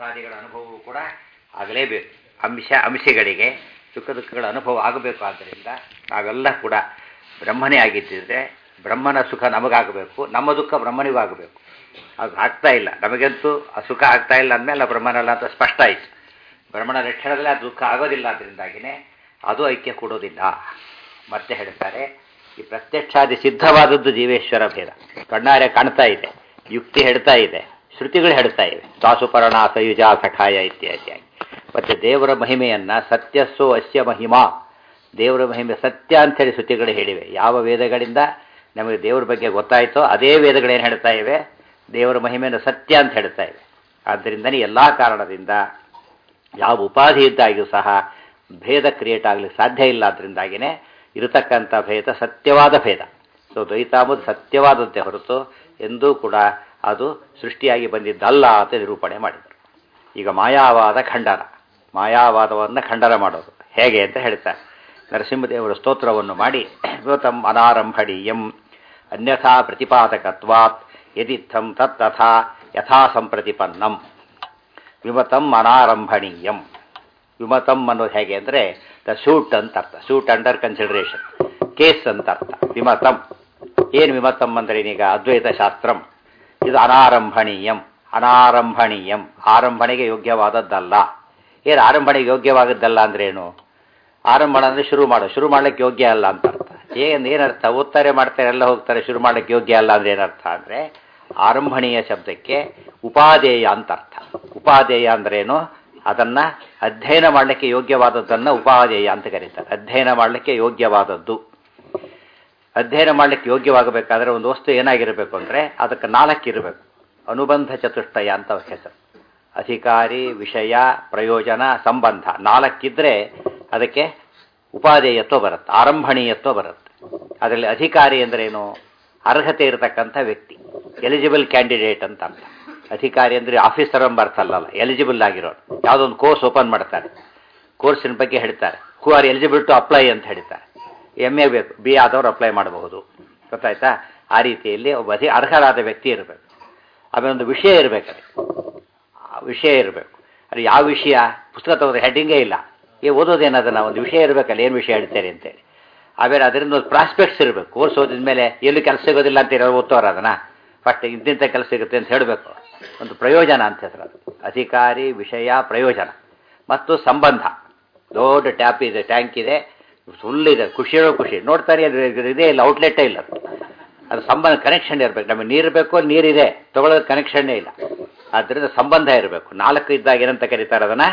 ಸುಖಾದಿಗಳ ಅನುಭವವು ಕೂಡ ಆಗಲೇಬೇಕು ಅಂಶ ಅಂಶಗಳಿಗೆ ಸುಖ ದುಃಖಗಳ ಅನುಭವ ಆಗಬೇಕು ಆದ್ದರಿಂದ ನಾವೆಲ್ಲ ಕೂಡ ಬ್ರಹ್ಮನೇ ಆಗಿದ್ದಿದ್ರೆ ಬ್ರಹ್ಮನ ಸುಖ ನಮಗಾಗಬೇಕು ನಮ್ಮ ದುಃಖ ಬ್ರಹ್ಮನಿಗೂ ಆಗಬೇಕು ಅದು ಆಗ್ತಾ ಇಲ್ಲ ನಮಗಂತೂ ಆ ಸುಖ ಆಗ್ತಾ ಇಲ್ಲ ಅಂದಮೇಲೆ ಬ್ರಹ್ಮನಲ್ಲ ಅಂತ ಸ್ಪಷ್ಟ ಆಯಿತು ಬ್ರಹ್ಮಣ ಲಕ್ಷಣದಲ್ಲಿ ಅದು ದುಃಖ ಆಗೋದಿಲ್ಲ ಅದರಿಂದಾಗಿನೇ ಅದು ಐಕ್ಯ ಕೊಡೋದಿಲ್ಲ ಮತ್ತೆ ಹೇಳ್ತಾರೆ ಈ ಪ್ರತ್ಯಕ್ಷಾದಿ ಸಿದ್ಧವಾದದ್ದು ಜೀವೇಶ್ವರ ಭೇದ ಕಣ್ಣಾರೆ ಕಾಣ್ತಾ ಇದೆ ಯುಕ್ತಿ ಹೇಳ್ತಾ ಇದೆ ಶ್ರುತಿಗಳು ಹೇಳ್ತಾ ಇವೆ ಸಾಸುಪರ್ಣ ಸಯುಜ ಸಖಾಯ ಇತ್ಯಾದಿಯಾಗಿ ಮತ್ತು ದೇವರ ಮಹಿಮೆಯನ್ನು ಸತ್ಯಸ್ಸೋ ಅಸ್ಯ ಮಹಿಮಾ ದೇವರ ಮಹಿಮೆ ಸತ್ಯ ಅಂಥೇಳಿ ಶ್ರುತಿಗಳು ಹೇಳಿವೆ ಯಾವ ವೇದಗಳಿಂದ ನಮಗೆ ದೇವರ ಬಗ್ಗೆ ಗೊತ್ತಾಯಿತೋ ಅದೇ ವೇದಗಳೇನು ಹೇಳ್ತಾ ಇವೆ ದೇವರ ಮಹಿಮೆಯನ್ನು ಸತ್ಯ ಅಂತ ಹೇಳ್ತಾ ಇವೆ ಆದ್ದರಿಂದನೇ ಎಲ್ಲ ಕಾರಣದಿಂದ ಯಾವ ಉಪಾಧಿ ಇದ್ದಾಗಿಯೂ ಸಹ ಭೇದ ಕ್ರಿಯೇಟ್ ಆಗಲಿಕ್ಕೆ ಸಾಧ್ಯ ಇಲ್ಲ ಅದರಿಂದಾಗಿಯೇ ಇರತಕ್ಕಂಥ ಭೇದ ಸತ್ಯವಾದ ಭೇದ ಸೊ ದ್ವೈತ ಅಂಬುದು ಸತ್ಯವಾದದ್ದೇ ಹೊರತು ಎಂದೂ ಕೂಡ ಅದು ಸೃಷ್ಟಿಯಾಗಿ ಬಂದಿದ್ದಲ್ಲ ಅಂತ ನಿರೂಪಣೆ ಮಾಡಿದರು ಈಗ ಮಾಯಾವಾದ ಖಂಡನ ಮಾಯಾವಾದವನ್ನು ಖಂಡನ ಮಾಡೋದು ಹೇಗೆ ಅಂತ ಹೇಳ್ತಾರೆ ನರಸಿಂಹದೇವರ ಸ್ತೋತ್ರವನ್ನು ಮಾಡಿ ಯುವತಂ ಅನಾರಂಭಣೀಯಂ ಅನ್ಯಥಾ ಪ್ರತಿಪಾದಕತ್ವಾತ್ ಯದಿತ್ಥಂ ತತ್ತಥಾ ಯಥಾ ಸಂಪ್ರತಿಪನ್ನಂ ವಿಮತಂ ಅನಾರಂಭಣೀಯಂ ವಿಮತಂ ಅನ್ನೋದು ಹೇಗೆ ಅಂದರೆ ದ ಶೂಟ್ ಅಂತ ಅರ್ಥ ಶೂಟ್ ಅಂಡರ್ ಕನ್ಸಿಡರೇಷನ್ ಕೇಸ್ ಅಂತ ಅರ್ಥ ವಿಮತಂ ಏನು ವಿಮತಂ ಅಂದರೆ ಈಗ ಅದ್ವೈತ ಶಾಸ್ತ್ರಂ ಇದು ಅನಾರಂಭಣೀಯಂ ಅನಾರಂಭಣೀಯಂ ಆರಂಭಣೆಗೆ ಯೋಗ್ಯವಾದದ್ದಲ್ಲ ಏನು ಆರಂಭಣೆಗೆ ಯೋಗ್ಯವಾದದ್ದಲ್ಲ ಅಂದ್ರೇನು ಆರಂಭಣ ಅಂದರೆ ಶುರು ಮಾಡೋ ಶುರು ಮಾಡ್ಲಿಕ್ಕೆ ಯೋಗ್ಯ ಅಲ್ಲ ಅಂತ ಅರ್ಥ ಏನು ಏನರ್ಥ ಓದ್ತಾರೆ ಮಾಡ್ತಾರೆ ಎಲ್ಲ ಹೋಗ್ತಾರೆ ಶುರು ಮಾಡ್ಲಿಕ್ಕೆ ಯೋಗ್ಯ ಅಲ್ಲ ಅಂದ್ರೆ ಏನರ್ಥ ಅಂದರೆ ಆರಂಭಣೀಯ ಶಬ್ದಕ್ಕೆ ಉಪಾದೇಯ ಅಂತ ಅರ್ಥ ಉಪಾದೇಯ ಅಂದ್ರೇನು ಅದನ್ನ ಅಧ್ಯಯನ ಮಾಡಲಿಕ್ಕೆ ಯೋಗ್ಯವಾದದ್ದನ್ನು ಉಪಾದೇಯ ಅಂತ ಕರೀತಾರೆ ಅಧ್ಯಯನ ಮಾಡಲಿಕ್ಕೆ ಯೋಗ್ಯವಾದದ್ದು ಅಧ್ಯಯನ ಮಾಡಲಿಕ್ಕೆ ಯೋಗ್ಯವಾಗಬೇಕಾದ್ರೆ ಒಂದು ವಸ್ತು ಏನಾಗಿರಬೇಕು ಅಂದರೆ ಅದಕ್ಕೆ ನಾಲ್ಕು ಇರಬೇಕು ಅನುಬಂಧ ಚತುಷ್ಟಯ ಅಂತ ಹೆಸರು ಅಧಿಕಾರಿ ವಿಷಯ ಪ್ರಯೋಜನ ಸಂಬಂಧ ನಾಲ್ಕಿದ್ರೆ ಅದಕ್ಕೆ ಉಪಾದೇಯತ್ವ ಬರುತ್ತೆ ಆರಂಭಣೀಯತ್ವ ಬರುತ್ತೆ ಅದರಲ್ಲಿ ಅಧಿಕಾರಿ ಅಂದ್ರೇನು ಅರ್ಹತೆ ಇರತಕ್ಕಂಥ ವ್ಯಕ್ತಿ ಎಲಿಜಿಬಲ್ ಕ್ಯಾಂಡಿಡೇಟ್ ಅಂತ ಅರ್ಥ ಅಧಿಕಾರಿ ಅಂದರೆ ಆಫೀಸರ್ ಎಂಬ ಅರ್ಥ ಅಲ್ಲಲ್ಲ ಎಲಿಜಿಬಲ್ ಆಗಿರೋರು ಯಾವುದೋ ಒಂದು ಕೋರ್ಸ್ ಓಪನ್ ಮಾಡ್ತಾರೆ ಕೋರ್ಸಿನ ಬಗ್ಗೆ ಹೇಳ್ತಾರೆ who are eligible to apply ಅಂತ ಹೇಳ್ತಾರೆ ಎಮ್ ಎ ಬೇಕು ಬಿ ಆದವರು ಅಪ್ಲೈ ಮಾಡಬಹುದು ಗೊತ್ತಾಯ್ತಾ ಆ ರೀತಿಯಲ್ಲಿ ಒಬ್ಬ ಅಧಿ ಅರ್ಹರಾದ ವ್ಯಕ್ತಿ ಇರಬೇಕು ಆಮೇಲೆ ಒಂದು ವಿಷಯ ಇರಬೇಕು ವಿಷಯ ಇರಬೇಕು ಅದು ಯಾವ ವಿಷಯ ಪುಸ್ತಕ ತಗೋದ್ರೆ ಹೆಡ್ಡಿಂಗೇ ಇಲ್ಲ ಏ ಓದೋದೇನದನ್ನ ಒಂದು ವಿಷಯ ಇರಬೇಕಲ್ಲ ಏನು ವಿಷಯ ಹೇಳ್ತಾರೆ ಅಂತೇಳಿ ಆಮೇಲೆ ಅದರಿಂದ ಒಂದು ಪ್ರಾಸ್ಪೆಕ್ಟ್ಸ್ ಇರಬೇಕು ಕೋರ್ಸ್ ಓದಿದ ಮೇಲೆ ಎಲ್ಲೂ ಕೆಲಸ ಸಿಗೋದಿಲ್ಲ ಅಂತ ಹೇಳೋ ಓದ್ತವ್ರ ಅದನ್ನ ಫಸ್ಟ್ ಇಂತಿಂಥ ಕೆಲಸ ಸಿಗುತ್ತೆ ಅಂತ ಹೇಳಬೇಕು ಒಂದು ಪ್ರಯೋಜನ ಅಂತ ಹೆಸರು ಅದು ಅಧಿಕಾರಿ ವಿಷಯ ಪ್ರಯೋಜನ ಮತ್ತು ಸಂಬಂಧ ದೊಡ್ಡ ಟ್ಯಾಪ್ ಇದೆ ಟ್ಯಾಂಕ್ ಇದೆ ಫುಲ್ ಇದೆ ಖುಷಿಯೋ ಖುಷಿ ನೋಡ್ತಾರೆ ಅದು ಇದೇ ಇಲ್ಲ ಔಟ್ಲೆಟ್ಟೇ ಇಲ್ಲ ಅದು ಅದು ಸಂಬಂಧ ಕನೆಕ್ಷನ್ ಇರಬೇಕು ನಮಗೆ ನೀರು ಬೇಕು ನೀರಿದೆ ತಗೊಳ್ಳೋದು ಕನೆಕ್ಷನ್ನೇ ಇಲ್ಲ ಆದ್ದರಿಂದ ಸಂಬಂಧ ಇರಬೇಕು ನಾಲ್ಕು ಇದ್ದಾಗ ಏನಂತ ಕರೀತಾರೆ ಅದನ್ನು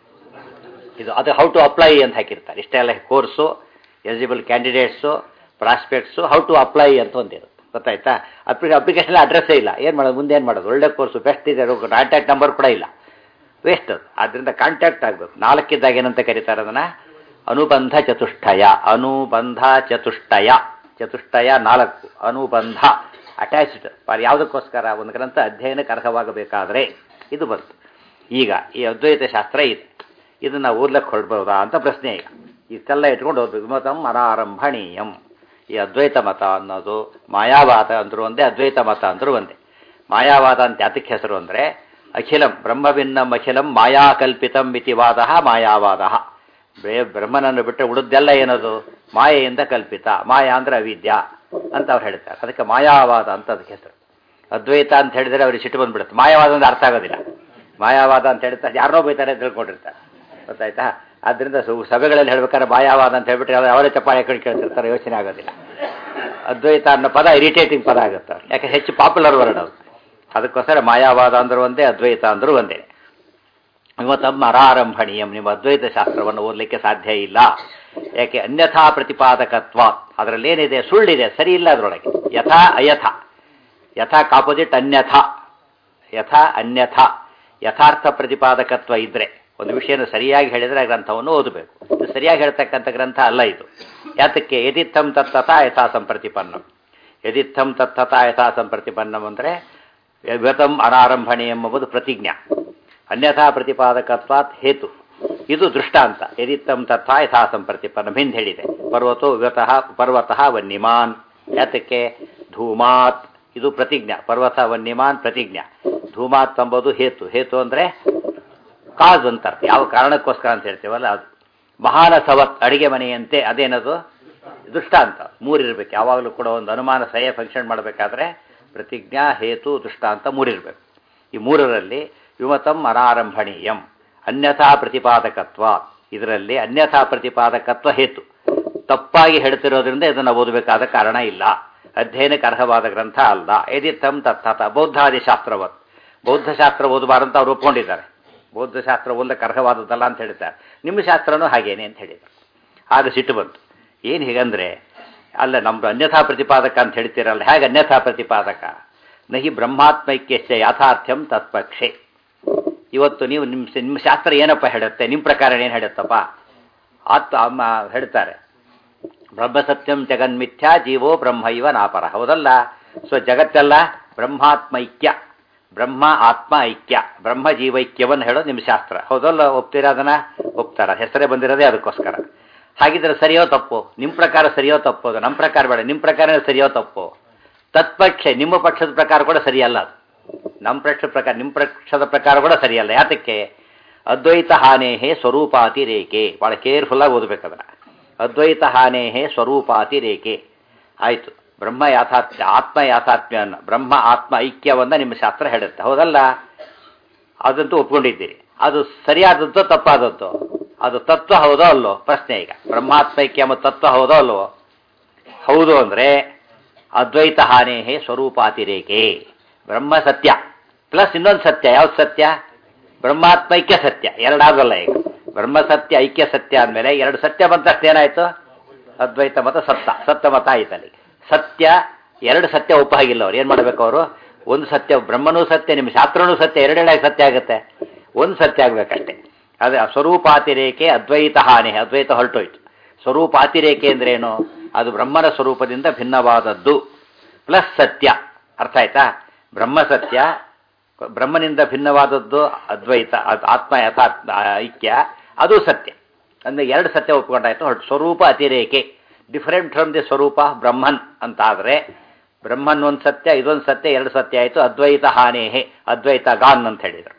ಇದು ಅದು ಹೌ ಟು ಅಪ್ಲೈ ಅಂತ ಹಾಕಿರ್ತಾರೆ ಇಷ್ಟೆಲ್ಲ course eligible candidates prospectus how to apply ಅಂತ ಒಂದಿರುತ್ತೆ ಗೊತ್ತಾಯ್ತಾ ಅಪ್ಲಿ ಅಪ್ಲಿಕೇಶನ್ ಅಡ್ರೆಸ್ಸೇ ಇಲ್ಲ ಏನು ಮಾಡೋದು ಮುಂದೆ ಏನು ಮಾಡೋದು ಒಳ್ಳೆ ಕೋರ್ಸು ಬೆಸ್ಟ್ ಇದೆ ಕಾಂಟ್ಯಾಕ್ಟ್ ನಂಬರ್ ಕೂಡ ಇಲ್ಲ ವೇಸ್ಟ್ ಅದು ಆದ್ದರಿಂದ ಕಾಂಟ್ಯಾಕ್ಟ್ ಆಗಬೇಕು ನಾಲ್ಕಿದ್ದಾಗ ಏನಂತ ಕರೀತಾರೆ ಅದನ್ನು ಅನುಬಂಧ ಚತುಷ್ಟಯ ಅನುಬಂಧ ಚತುಷ್ಟಯ ಚತುಷ್ಟಯ ನಾಲ್ಕು ಅನುಬಂಧ ಅಟ್ಯಾಚ್ಡ್ ಯಾವುದಕ್ಕೋಸ್ಕರ ಒಂದು ಗ್ರಂಥ ಅಧ್ಯಯನಕ್ಕೆ ಅರ್ಹವಾಗಬೇಕಾದ್ರೆ ಇದು ಬಂತು ಈಗ ಈ ಅದ್ವೈತ ಶಾಸ್ತ್ರ ಇದೆ ಇದನ್ನು ಓದ್ಲಕ್ಕೆ ಹೊರಡ್ಬೋದಾ ಅಂತ ಪ್ರಶ್ನೆ ಈಗ ಇಷ್ಟೆಲ್ಲ ಇಟ್ಕೊಂಡು ಹೋಗ್ಬೇಕು ಮತಂ ಅನಾರಂಭಣೀಯಂ ಈ ಅದ್ವೈತ ಮತ ಅನ್ನೋದು ಮಾಯಾವಾದ ಅಂದರು ಒಂದೇ ಅದ್ವೈತ ಮತ ಅಂದರು ಒಂದೇ ಮಾಯಾವಾದ ಅಂತ ಯಾತಕ್ಕೆ ಹೆಸರು ಅಂದರೆ ಅಖಿಲಂ ಬ್ರಹ್ಮಭಿನ್ನಂ ಅಖಿಲಂ ಮಾಯಾಕಲ್ಪಿತಂ ಇತಿ ವಾದ ಮಾಯಾವಾದ ಬ್ರಹ್ಮನನ್ನು ಬಿಟ್ಟರೆ ಉಳಿದೆಲ್ಲ ಏನದು ಮಾಯೆಯಿಂದ ಕಲ್ಪಿತ ಮಾಯಾ ಅಂದ್ರೆ ಅವಿದ್ಯಾ ಅಂತ ಅವ್ರು ಹೇಳ್ತಾರೆ ಅದಕ್ಕೆ ಮಾಯಾವಾದ ಅಂತ ಅದಕ್ಕೆ ಹೆಸರು ಅದ್ವೈತ ಅಂತ ಹೇಳಿದರೆ ಅವ್ರಿಗೆ ಸಿಟ್ಟು ಬಂದ್ಬಿಡುತ್ತೆ ಮಾಯಾವಾದ ಅಂದ್ರೆ ಅರ್ಥ ಆಗೋದಿಲ್ಲ ಮಾಯಾವಾದ ಅಂತ ಹೇಳ್ತಾರೆ ಯಾರನ್ನೋ ಬೈತಾರೆ ಅಂತ ತಿಳ್ಕೊಂಡಿರ್ತಾರೆ ಗೊತ್ತಾಯ್ತಾ ಆದ್ದರಿಂದ ಸಭೆಗಳಲ್ಲಿ ಹೇಳ್ಬೇಕಾದ್ರೆ ಮಾಯಾವಾದ ಅಂತ ಹೇಳ್ಬಿಟ್ರೆ ಅವರೇ ಚಪ್ಪಾಳೆ ಕಡೆ ಕೇಳ್ತಿರ್ತಾರೆ ಯೋಚನೆ ಆಗೋದಿಲ್ಲ ಅದ್ವೈತ ಅನ್ನೋ ಪದ ಇರಿಟೇಟಿಂಗ್ ಪದ ಆಗುತ್ತೆ ಯಾಕೆ ಹೆಚ್ಚು ಪಾಪ್ಯುಲರ್ ವರ್ಡ್ ಅದು ಅದಕ್ಕೋಸ್ಕರ ಮಾಯಾವಾದ ಅಂದರೂ ಒಂದೇ ಅದ್ವೈತ ಅಂದರೂ ಒಂದೇ ಇವತ್ತಮ್ಮ ಅರಾರಂಭಣೀಯಂ ನಿಮ್ಮ ಅದ್ವೈತ ಶಾಸ್ತ್ರವನ್ನು ಓದಲಿಕ್ಕೆ ಸಾಧ್ಯ ಇಲ್ಲ ಯಾಕೆ ಅನ್ಯಥಾ ಪ್ರತಿಪಾದಕತ್ವ ಅದರಲ್ಲಿ ಏನಿದೆ ಸುಳ್ಳಿದೆ ಸರಿ ಇಲ್ಲ ಅದರೊಳಗೆ ಯಥಾ ಅಯಥ ಯಥಾ ಕಾಪೋಸಿಟ್ ಅನ್ಯಥಾ ಯಥಾ ಅನ್ಯಥಾ ಯಥಾರ್ಥ ಪ್ರತಿಪಾದಕತ್ವ ಇದ್ರೆ ಒಂದು ವಿಷಯನ ಸರಿಯಾಗಿ ಹೇಳಿದರೆ ಆ ಗ್ರಂಥವನ್ನು ಓದಬೇಕು ಇದು ಸರಿಯಾಗಿ ಹೇಳ್ತಕ್ಕಂಥ ಗ್ರಂಥ ಅಲ್ಲ ಇದು ಯಾತಕ್ಕೆ ಯದಿತ್ತಂ ತತ್ತಥಾ ಯಥಾ ಸಂಪ್ರತಿಪನ್ನಂ ಯದಿತ್ತಂ ತತ್ತಥಾ ಯಥಾ ಸಂಪ್ರತಿಪನ್ನಂ ಅಂದರೆ ವ್ಯತಂ ಅನಾರಂಭಣೆ ಎಂಬುದು ಪ್ರತಿಜ್ಞಾ ಅನ್ಯಥಾ ಪ್ರತಿಪಾದಕತ್ವಾತ್ ಹೇತು ಇದು ದೃಷ್ಟಾಂತ ಯದಿತ್ತಂ ತಥಾ ಯಥಾ ಸಂಪ್ರತಿಪನ್ನ ಹಿಂದೆ ಹೇಳಿದೆ ಪರ್ವತೋ ವ್ಯತಃ ಪರ್ವತಃ ವನ್ಯಮಾನ್ ಯಾತಕ್ಕೆ ಧೂಮಾತ್ ಇದು ಪ್ರತಿಜ್ಞಾ ಪರ್ವತ ವನ್ಯಮಾನ್ ಪ್ರತಿಜ್ಞಾ ಧೂಮಾತ್ ಎಂಬುದು ಹೇತು ಹೇತು ಅಂದರೆ ಕಾಜ್ ಅಂತ ಅರ್ಥ ಯಾವ ಕಾರಣಕ್ಕೋಸ್ಕರ ಅಂತ ಹೇಳ್ತೀವಲ್ಲ ಅದು ಮಹಾನ ಸವತ್ ಅಡಿಗೆ ಮನೆಯಂತೆ ಅದೇನದು ದೃಷ್ಟಾಂತ ಮೂರಿರ್ಬೇಕು ಯಾವಾಗಲೂ ಕೂಡ ಒಂದು ಅನುಮಾನ ಸಹ ಫಂಕ್ಷನ್ ಮಾಡಬೇಕಾದ್ರೆ ಪ್ರತಿಜ್ಞಾ ಹೇತು ದೃಷ್ಟಾಂತ ಮೂರಿರ್ಬೇಕು ಈ ಮೂರರಲ್ಲಿ ವಿಮತಂ ಅನಾರಂಭಣೀಯಂ ಅನ್ಯಥಾ ಪ್ರತಿಪಾದಕತ್ವ ಇದರಲ್ಲಿ ಅನ್ಯಥಾ ಪ್ರತಿಪಾದಕತ್ವ ಹೇತು ತಪ್ಪಾಗಿ ಹೇಳ್ತಿರೋದ್ರಿಂದ ಇದನ್ನು ಓದಬೇಕಾದ ಕಾರಣ ಇಲ್ಲ ಅಧ್ಯಯನಕ್ಕೆ ಅರ್ಹವಾದ ಗ್ರಂಥ ಅಲ್ಲ ಎದಿತ್ತಂ ತತ್ಥಾತ ಬೌದ್ಧಾದಿ ಶಾಸ್ತ್ರವತ್ ಬೌದ್ಧ ಶಾಸ್ತ್ರ ಓದಬಾರಂತ ಅವ್ರು ಒಪ್ಕೊಂಡಿದ್ದಾರೆ ಬೌದ್ಧ ಶಾಸ್ತ್ರ ಓದಕ್ಕೆ ಅರ್ಹವಾದದ್ದಲ್ಲ ಅಂತ ಹೇಳಿದ್ದಾರೆ ನಿಮ್ಮ ಶಾಸ್ತ್ರನೂ ಹಾಗೇನೆ ಅಂತ ಹೇಳಿದರು ಆಗ ಸಿಟ್ಟು ಬಂತು ಏನು ಹೀಗಂದ್ರೆ ಅಲ್ಲ ನಮ್ದು ಅನ್ಯಥಾ ಪ್ರತಿಪಾದಕ ಅಂತ ಹೇಳ್ತೀರಲ್ಲ ಹೇಗೆ ಅನ್ಯಥಾ ಪ್ರತಿಪಾದಕ ನಹಿ ಬ್ರಹ್ಮಾತ್ಮೈಕ್ಯಶ್ಚ ಯಾಥಾರ್ಥ್ಯಂ ತತ್ಪಕ್ಷೆ ಇವತ್ತು ನೀವು ನಿಮ್ಮ ನಿಮ್ಮ ಶಾಸ್ತ್ರ ಏನಪ್ಪ ಹೇಳುತ್ತೆ ನಿಮ್ಮ ಪ್ರಕಾರ ಏನು ಹೇಳುತ್ತಪ್ಪ ಆತ್ ಅಮ್ಮ ಹೇಳ್ತಾರೆ ಬ್ರಹ್ಮ ಸತ್ಯಂ ಜಗನ್ಮಿಥ್ಯಾ ಜೀವೋ ಬ್ರಹ್ಮ ಇವ ನಾಪರ ಹೌದಲ್ಲ ಸೊ ಜಗತ್ತೆಲ್ಲ ಬ್ರಹ್ಮಾತ್ಮೈಕ್ಯ ಬ್ರಹ್ಮ ಆತ್ಮ ಐಕ್ಯ ಬ್ರಹ್ಮ ಜೀವೈಕ್ಯವನ್ನು ಹೇಳೋದು ನಿಮ್ಮ ಶಾಸ್ತ್ರ ಹೌದಲ್ಲ ಒಪ್ತೀರಾ ಅದನ್ನ ಒಪ್ತಾರ ಹೆಸರೇ ಬಂದಿರೋದೇ ಅದಕ್ಕೋಸ್ಕರ ಹಾಗಿದ್ರೆ ಸರಿಯೋ ತಪ್ಪು ನಿಮ್ಮ ಪ್ರಕಾರ ಸರಿಯೋ ತಪ್ಪು ಅದು ನಮ್ಮ ಪ್ರಕಾರ ಬೇಡ ನಿಮ್ಮ ಪ್ರಕಾರ ಸರಿಯೋ ತಪ್ಪು ತತ್ಪಕ್ಷ ನಿಮ್ಮ ಪಕ್ಷದ ಪ್ರಕಾರ ಕೂಡ ಸರಿಯಲ್ಲ ಅದು ನಮ್ಮ ಪಕ್ಷದ ಪ್ರಕಾರ ನಿಮ್ಮ ಪಕ್ಷದ ಪ್ರಕಾರ ಕೂಡ ಸರಿಯಲ್ಲ ಯಾತಕ್ಕೆ ಅದ್ವೈತ ಹಾನೇಹೇ ಸ್ವರೂಪಾತಿರೇಕೆ ಭಾಳ ಕೇರ್ಫುಲ್ಲಾಗಿ ಓದಬೇಕದನ್ನ ಅದ್ವೈತ ಹಾನೇಹೇ ಸ್ವರೂಪಾತಿರೇಕೆ ಆಯಿತು ಬ್ರಹ್ಮ ಯಾಥಾತ್ಮ್ಯ ಆತ್ಮ ಯಾಥಾತ್ಮ್ಯವನ್ನು ಬ್ರಹ್ಮ ಆತ್ಮ ಐಕ್ಯವನ್ನ ನಿಮ್ಮ ಶಾಸ್ತ್ರ ಹೇಳುತ್ತೆ ಹೌದಲ್ಲ ಅದಂತೂ ಒಪ್ಕೊಂಡಿದ್ದೀರಿ ಅದು ಸರಿಯಾದದ್ದು ತಪ್ಪಾದದ್ದು ಅದು ತತ್ವ ಹೌದೋ ಅಲ್ಲೋ ಪ್ರಶ್ನೆ ಈಗ ಬ್ರಹ್ಮಾತ್ಮೈಕ್ಯ ಮತ್ತು ತತ್ವ ಹೌದೋ ಅಲ್ವೋ ಹೌದು ಅಂದರೆ ಅದ್ವೈತ ಹಾನೇಹೇ ಸ್ವರೂಪಾತಿರೇಕೆ ಬ್ರಹ್ಮ ಸತ್ಯ ಪ್ಲಸ್ ಇನ್ನೊಂದು ಸತ್ಯ ಯಾವ್ದು ಸತ್ಯ ಬ್ರಹ್ಮಾತ್ಮೈಕ್ಯ ಸತ್ಯ ಎರಡಾಗಲ್ಲ ಈಗ ಬ್ರಹ್ಮ ಸತ್ಯ ಐಕ್ಯ ಸತ್ಯ ಅಂದಮೇಲೆ ಎರಡು ಸತ್ಯ ಬಂತಷ್ಟು ಏನಾಯ್ತು ಅದ್ವೈತ ಮತ ಸತ್ತ ಸತ್ಯ ಮತ ಆಯ್ತಲ್ಲಿ ಸತ್ಯ ಎರಡು ಸತ್ಯ ಒಪ್ಪ ಹಾಗಿಲ್ಲ ಅವ್ರು ಏನು ಮಾಡಬೇಕು ಅವರು ಒಂದು ಸತ್ಯ ಬ್ರಹ್ಮನೂ ಸತ್ಯ ನಿಮ್ಮ ಶಾಸ್ತ್ರನೂ ಸತ್ಯ ಎರಡೆರಡಾಗಿ ಸತ್ಯ ಆಗುತ್ತೆ ಒಂದು ಸತ್ಯ ಆಗ್ಬೇಕಷ್ಟೇ ಅದೇ ಸ್ವರೂಪಾತಿರೇಕೆ ಅದ್ವೈತ ಹಾನಿ ಅದ್ವೈತ ಹೊರಟೋಯ್ತು ಸ್ವರೂಪಾತಿರೇಕೆ ಅಂದ್ರೇನು ಅದು ಬ್ರಹ್ಮನ ಸ್ವರೂಪದಿಂದ ಭಿನ್ನವಾದದ್ದು ಪ್ಲಸ್ ಸತ್ಯ ಅರ್ಥ ಆಯ್ತಾ ಬ್ರಹ್ಮ ಸತ್ಯ ಬ್ರಹ್ಮನಿಂದ ಭಿನ್ನವಾದದ್ದು ಅದ್ವೈತ ಅದ್- ಆತ್ಮ ಯಥಾತ್ಮ ಐಕ್ಯ ಅದು ಸತ್ಯ ಅಂದರೆ ಎರಡು ಸತ್ಯ ಒಪ್ಕೊಂಡಾಯ್ತು ಹೊರಟು ಸ್ವರೂಪ ಅತಿರೇಕೆ ಡಿಫರೆಂಟ್ ಫ್ರಮ್ ದಿ ಸ್ವರೂಪ ಬ್ರಹ್ಮನ್ ಅಂತ ಆದರೆ ಬ್ರಹ್ಮನ್ ಒಂದು ಸತ್ಯ ಇದೊಂದು ಸತ್ಯ ಎರಡು ಸತ್ಯ ಆಯಿತು ಅದ್ವೈತ ಹಾನೇಹೆ ಅದ್ವೈತ ಗಾನ್ ಅಂತ ಹೇಳಿದರು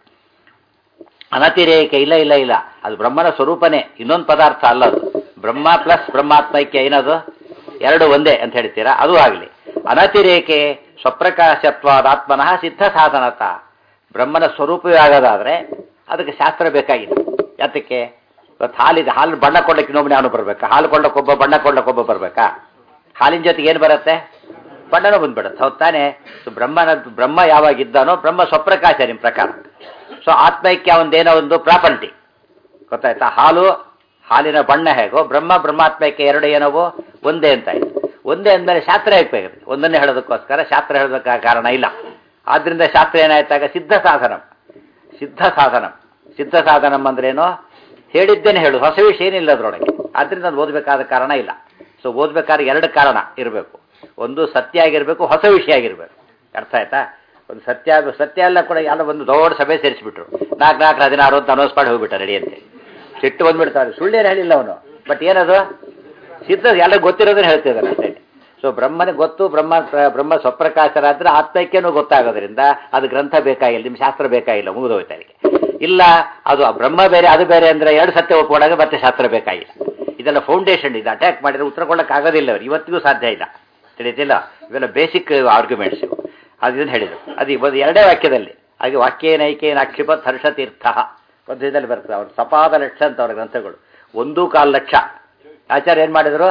ಅನತಿರೇಕೆ ಇಲ್ಲ ಇಲ್ಲ ಇಲ್ಲ ಅದು ಬ್ರಹ್ಮನ ಸ್ವರೂಪನೇ ಇನ್ನೊಂದು ಪದಾರ್ಥ ಅಲ್ಲ ಅದು ಬ್ರಹ್ಮ ಪ್ಲಸ್ ಬ್ರಹ್ಮಾತ್ಮೈಕ್ಯ ಏನದು ಎರಡು ಒಂದೇ ಅಂತ ಹೇಳ್ತೀರಾ ಅದು ಆಗಲಿ ಅನತಿರೇಕೆ ಸ್ವಪ್ರಕಾಶತ್ವಾದಾತ್ಮನಃ ಸಿದ್ಧ ಸಾಧನತ ಬ್ರಹ್ಮನ ಸ್ವರೂಪವೇ ಆಗೋದಾದ್ರೆ ಅದಕ್ಕೆ ಶಾಸ್ತ್ರ ಬೇಕಾಗಿಲ್ಲ ಯಾತಕ್ಕೆ ಇವತ್ತು ಹಾಲಿದೆ ಹಾಲು ಬಣ್ಣ ಕೊಡ್ಲಿಕ್ಕೆ ಇನ್ನೊಬ್ಬನೇ ಅವನು ಬರ್ಬೇಕಾ ಹಾಲು ಕೊಳ್ಳಕ್ಕೆ ಒಬ್ಬ ಬಣ್ಣ ಕೊಡ್ಲಿಕ್ಕೆ ಒಬ್ಬ ಬರ್ಬೇಕಾ ಹಾಲಿನ ಜೊತೆಗೆ ಏನು ಬರುತ್ತೆ ಬಣ್ಣನೂ ಬಂದ್ಬಿಡುತ್ತೆ ಹೌದು ತಾನೇ ಸೊ ಬ್ರಹ್ಮನ ಬ್ರಹ್ಮ ಯಾವಾಗಿದ್ದಾನೋ ಬ್ರಹ್ಮ ಸ್ವಪ್ರಕಾಶ ನಿಮ್ಮ ಪ್ರಕಾರ ಸೊ ಆತ್ಮೈಕ್ಯ ಒಂದೇನೋ ಒಂದು ಪ್ರಾಪರ್ಟಿ ಗೊತ್ತಾಯ್ತಾ ಹಾಲು ಹಾಲಿನ ಬಣ್ಣ ಹೇಗೋ ಬ್ರಹ್ಮ ಬ್ರಹ್ಮಾತ್ಮೈಕ್ಯ ಎರಡು ಏನವೋ ಒಂದೇ ಅಂತ ಆಯ್ತು ಒಂದೇ ಅಂದಮೇಲೆ ಶಾಸ್ತ್ರ ಹೇಗಬೇಕಾಗುತ್ತೆ ಒಂದನ್ನೇ ಹೇಳೋದಕ್ಕೋಸ್ಕರ ಶಾಸ್ತ್ರ ಹೇಳೋದಕ್ಕೆ ಕಾರಣ ಇಲ್ಲ ಆದ್ರಿಂದ ಶಾಸ್ತ್ರ ಏನಾಯ್ತಾಗ ಸಿದ್ಧ ಸಾಧನಂ ಸಿದ್ಧ ಸಾಧನಂ ಸಿದ್ಧ ಸಾಧನಂ ಅಂದ್ರೇನು ಹೇಳಿದ್ದೇನೆ ಹೇಳು ಹೊಸ ವಿಷಯ ಏನಿಲ್ಲ ಅದರೊಳಗೆ ಆದ್ರಿಂದ ಅದು ಓದಬೇಕಾದ ಕಾರಣ ಇಲ್ಲ ಸೊ ಓದ್ಬೇಕಾದ್ರೆ ಎರಡು ಕಾರಣ ಇರಬೇಕು ಒಂದು ಸತ್ಯ ಆಗಿರಬೇಕು ಹೊಸ ವಿಷಯ ಆಗಿರಬೇಕು ಅರ್ಥ ಆಯ್ತಾ ಒಂದು ಸತ್ಯ ಆಗ- ಸತ್ಯ ಎಲ್ಲ ಕೂಡ ಎಲ್ಲ ಒಂದು ದೊಡ್ಡ ಸಭೆ ಸೇರಿಸ್ಬಿಟ್ರು ನಾಲ್ಕು ನಾಲ್ಕು ಹದಿನಾರು ಅಂತ ಅನೌನ್ಸ್ ಮಾಡಿ ಹೋಗ್ಬಿಟ್ಟ ರೆಡಿ ಅಂತ ಸಿಟ್ಟು ಬಂದ್ಬಿಡ್ತಾರೆ ಸುಳ್ಳೇನು ಹೇಳಿಲ್ಲ ಅವನು ಬಟ್ ಏನದು ಸಿದ್ಧ ಎಲ್ಲ ಗೊತ್ತಿರೋದನ್ನ ಹೇಳ್ತಿದ್ದಾನೆ ಅಷ್ಟೇ ಸೊ ಬ್ರಹ್ಮನಿಗೆ ಗೊತ್ತು ಬ್ರಹ್ಮ ಬ್ರಹ್ಮ ಸ್ವಪ್ರಕಾಶರಾದ್ರೆ ಆತ್ಮೈಕ್ಯನೂ ಗೊತ್ತಾಗೋದ್ರಿಂದ ಅದು ಗ್ರಂಥ ಬೇಕಾಗಿಲ್ಲ ನಿಮ್ಮ ಶಾಸ್ತ್ರ ಬೇಕಾಗಿಲ್ಲ ಮುಗಿದೋಯ್ತು ಅದಕ್ಕೆ ಇಲ್ಲ ಅದು ಆ ಬ್ರಹ್ಮ ಬೇರೆ ಅದು ಬೇರೆ ಅಂದ್ರೆ ಎರಡು ಸತ್ಯ ಒಪ್ಕೊಂಡಾಗ ಮತ್ತೆ ಶಾಸ್ತ್ರ ಬೇಕಾಗಿಲ್ಲ ಇದೆಲ್ಲ ಫೌಂಡೇಶನ್ ಇದು ಅಟ್ಯಾಕ್ ಮಾಡಿದ್ರೆ ಉತ್ತರ ಕೊಡಕ್ಕೆ ಆಗೋದಿಲ್ಲ ಅವ್ರು ಇವತ್ತಿಗೂ ಸಾಧ್ಯ ಇಲ್ಲ ತಿಳಿತಿಲ್ಲ ಇವೆಲ್ಲ ಬೇಸಿಕ್ ಆರ್ಗ್ಯುಮೆಂಟ್ಸ್ ಇವು ಅದು ಇದನ್ನು ಹೇಳಿದರು ಅದು ಒಂದು ಎರಡೇ ವಾಕ್ಯದಲ್ಲಿ ಹಾಗೆ ವಾಕ್ಯೇನೈಕೇನ ಅಕ್ಷಿಪತ್ ಹರ್ಷತೀರ್ಥ ಪದ್ಯದಲ್ಲಿ ಬರ್ತದೆ ಅವ್ರು ಸಪಾದ ಲಕ್ಷ ಅಂತ ಅವ್ರ ಗ್ರಂಥಗಳು ಒಂದು ಕಾಲು ಲಕ್ಷ ಆಚಾರ್ಯ ಏನು ಮಾಡಿದರು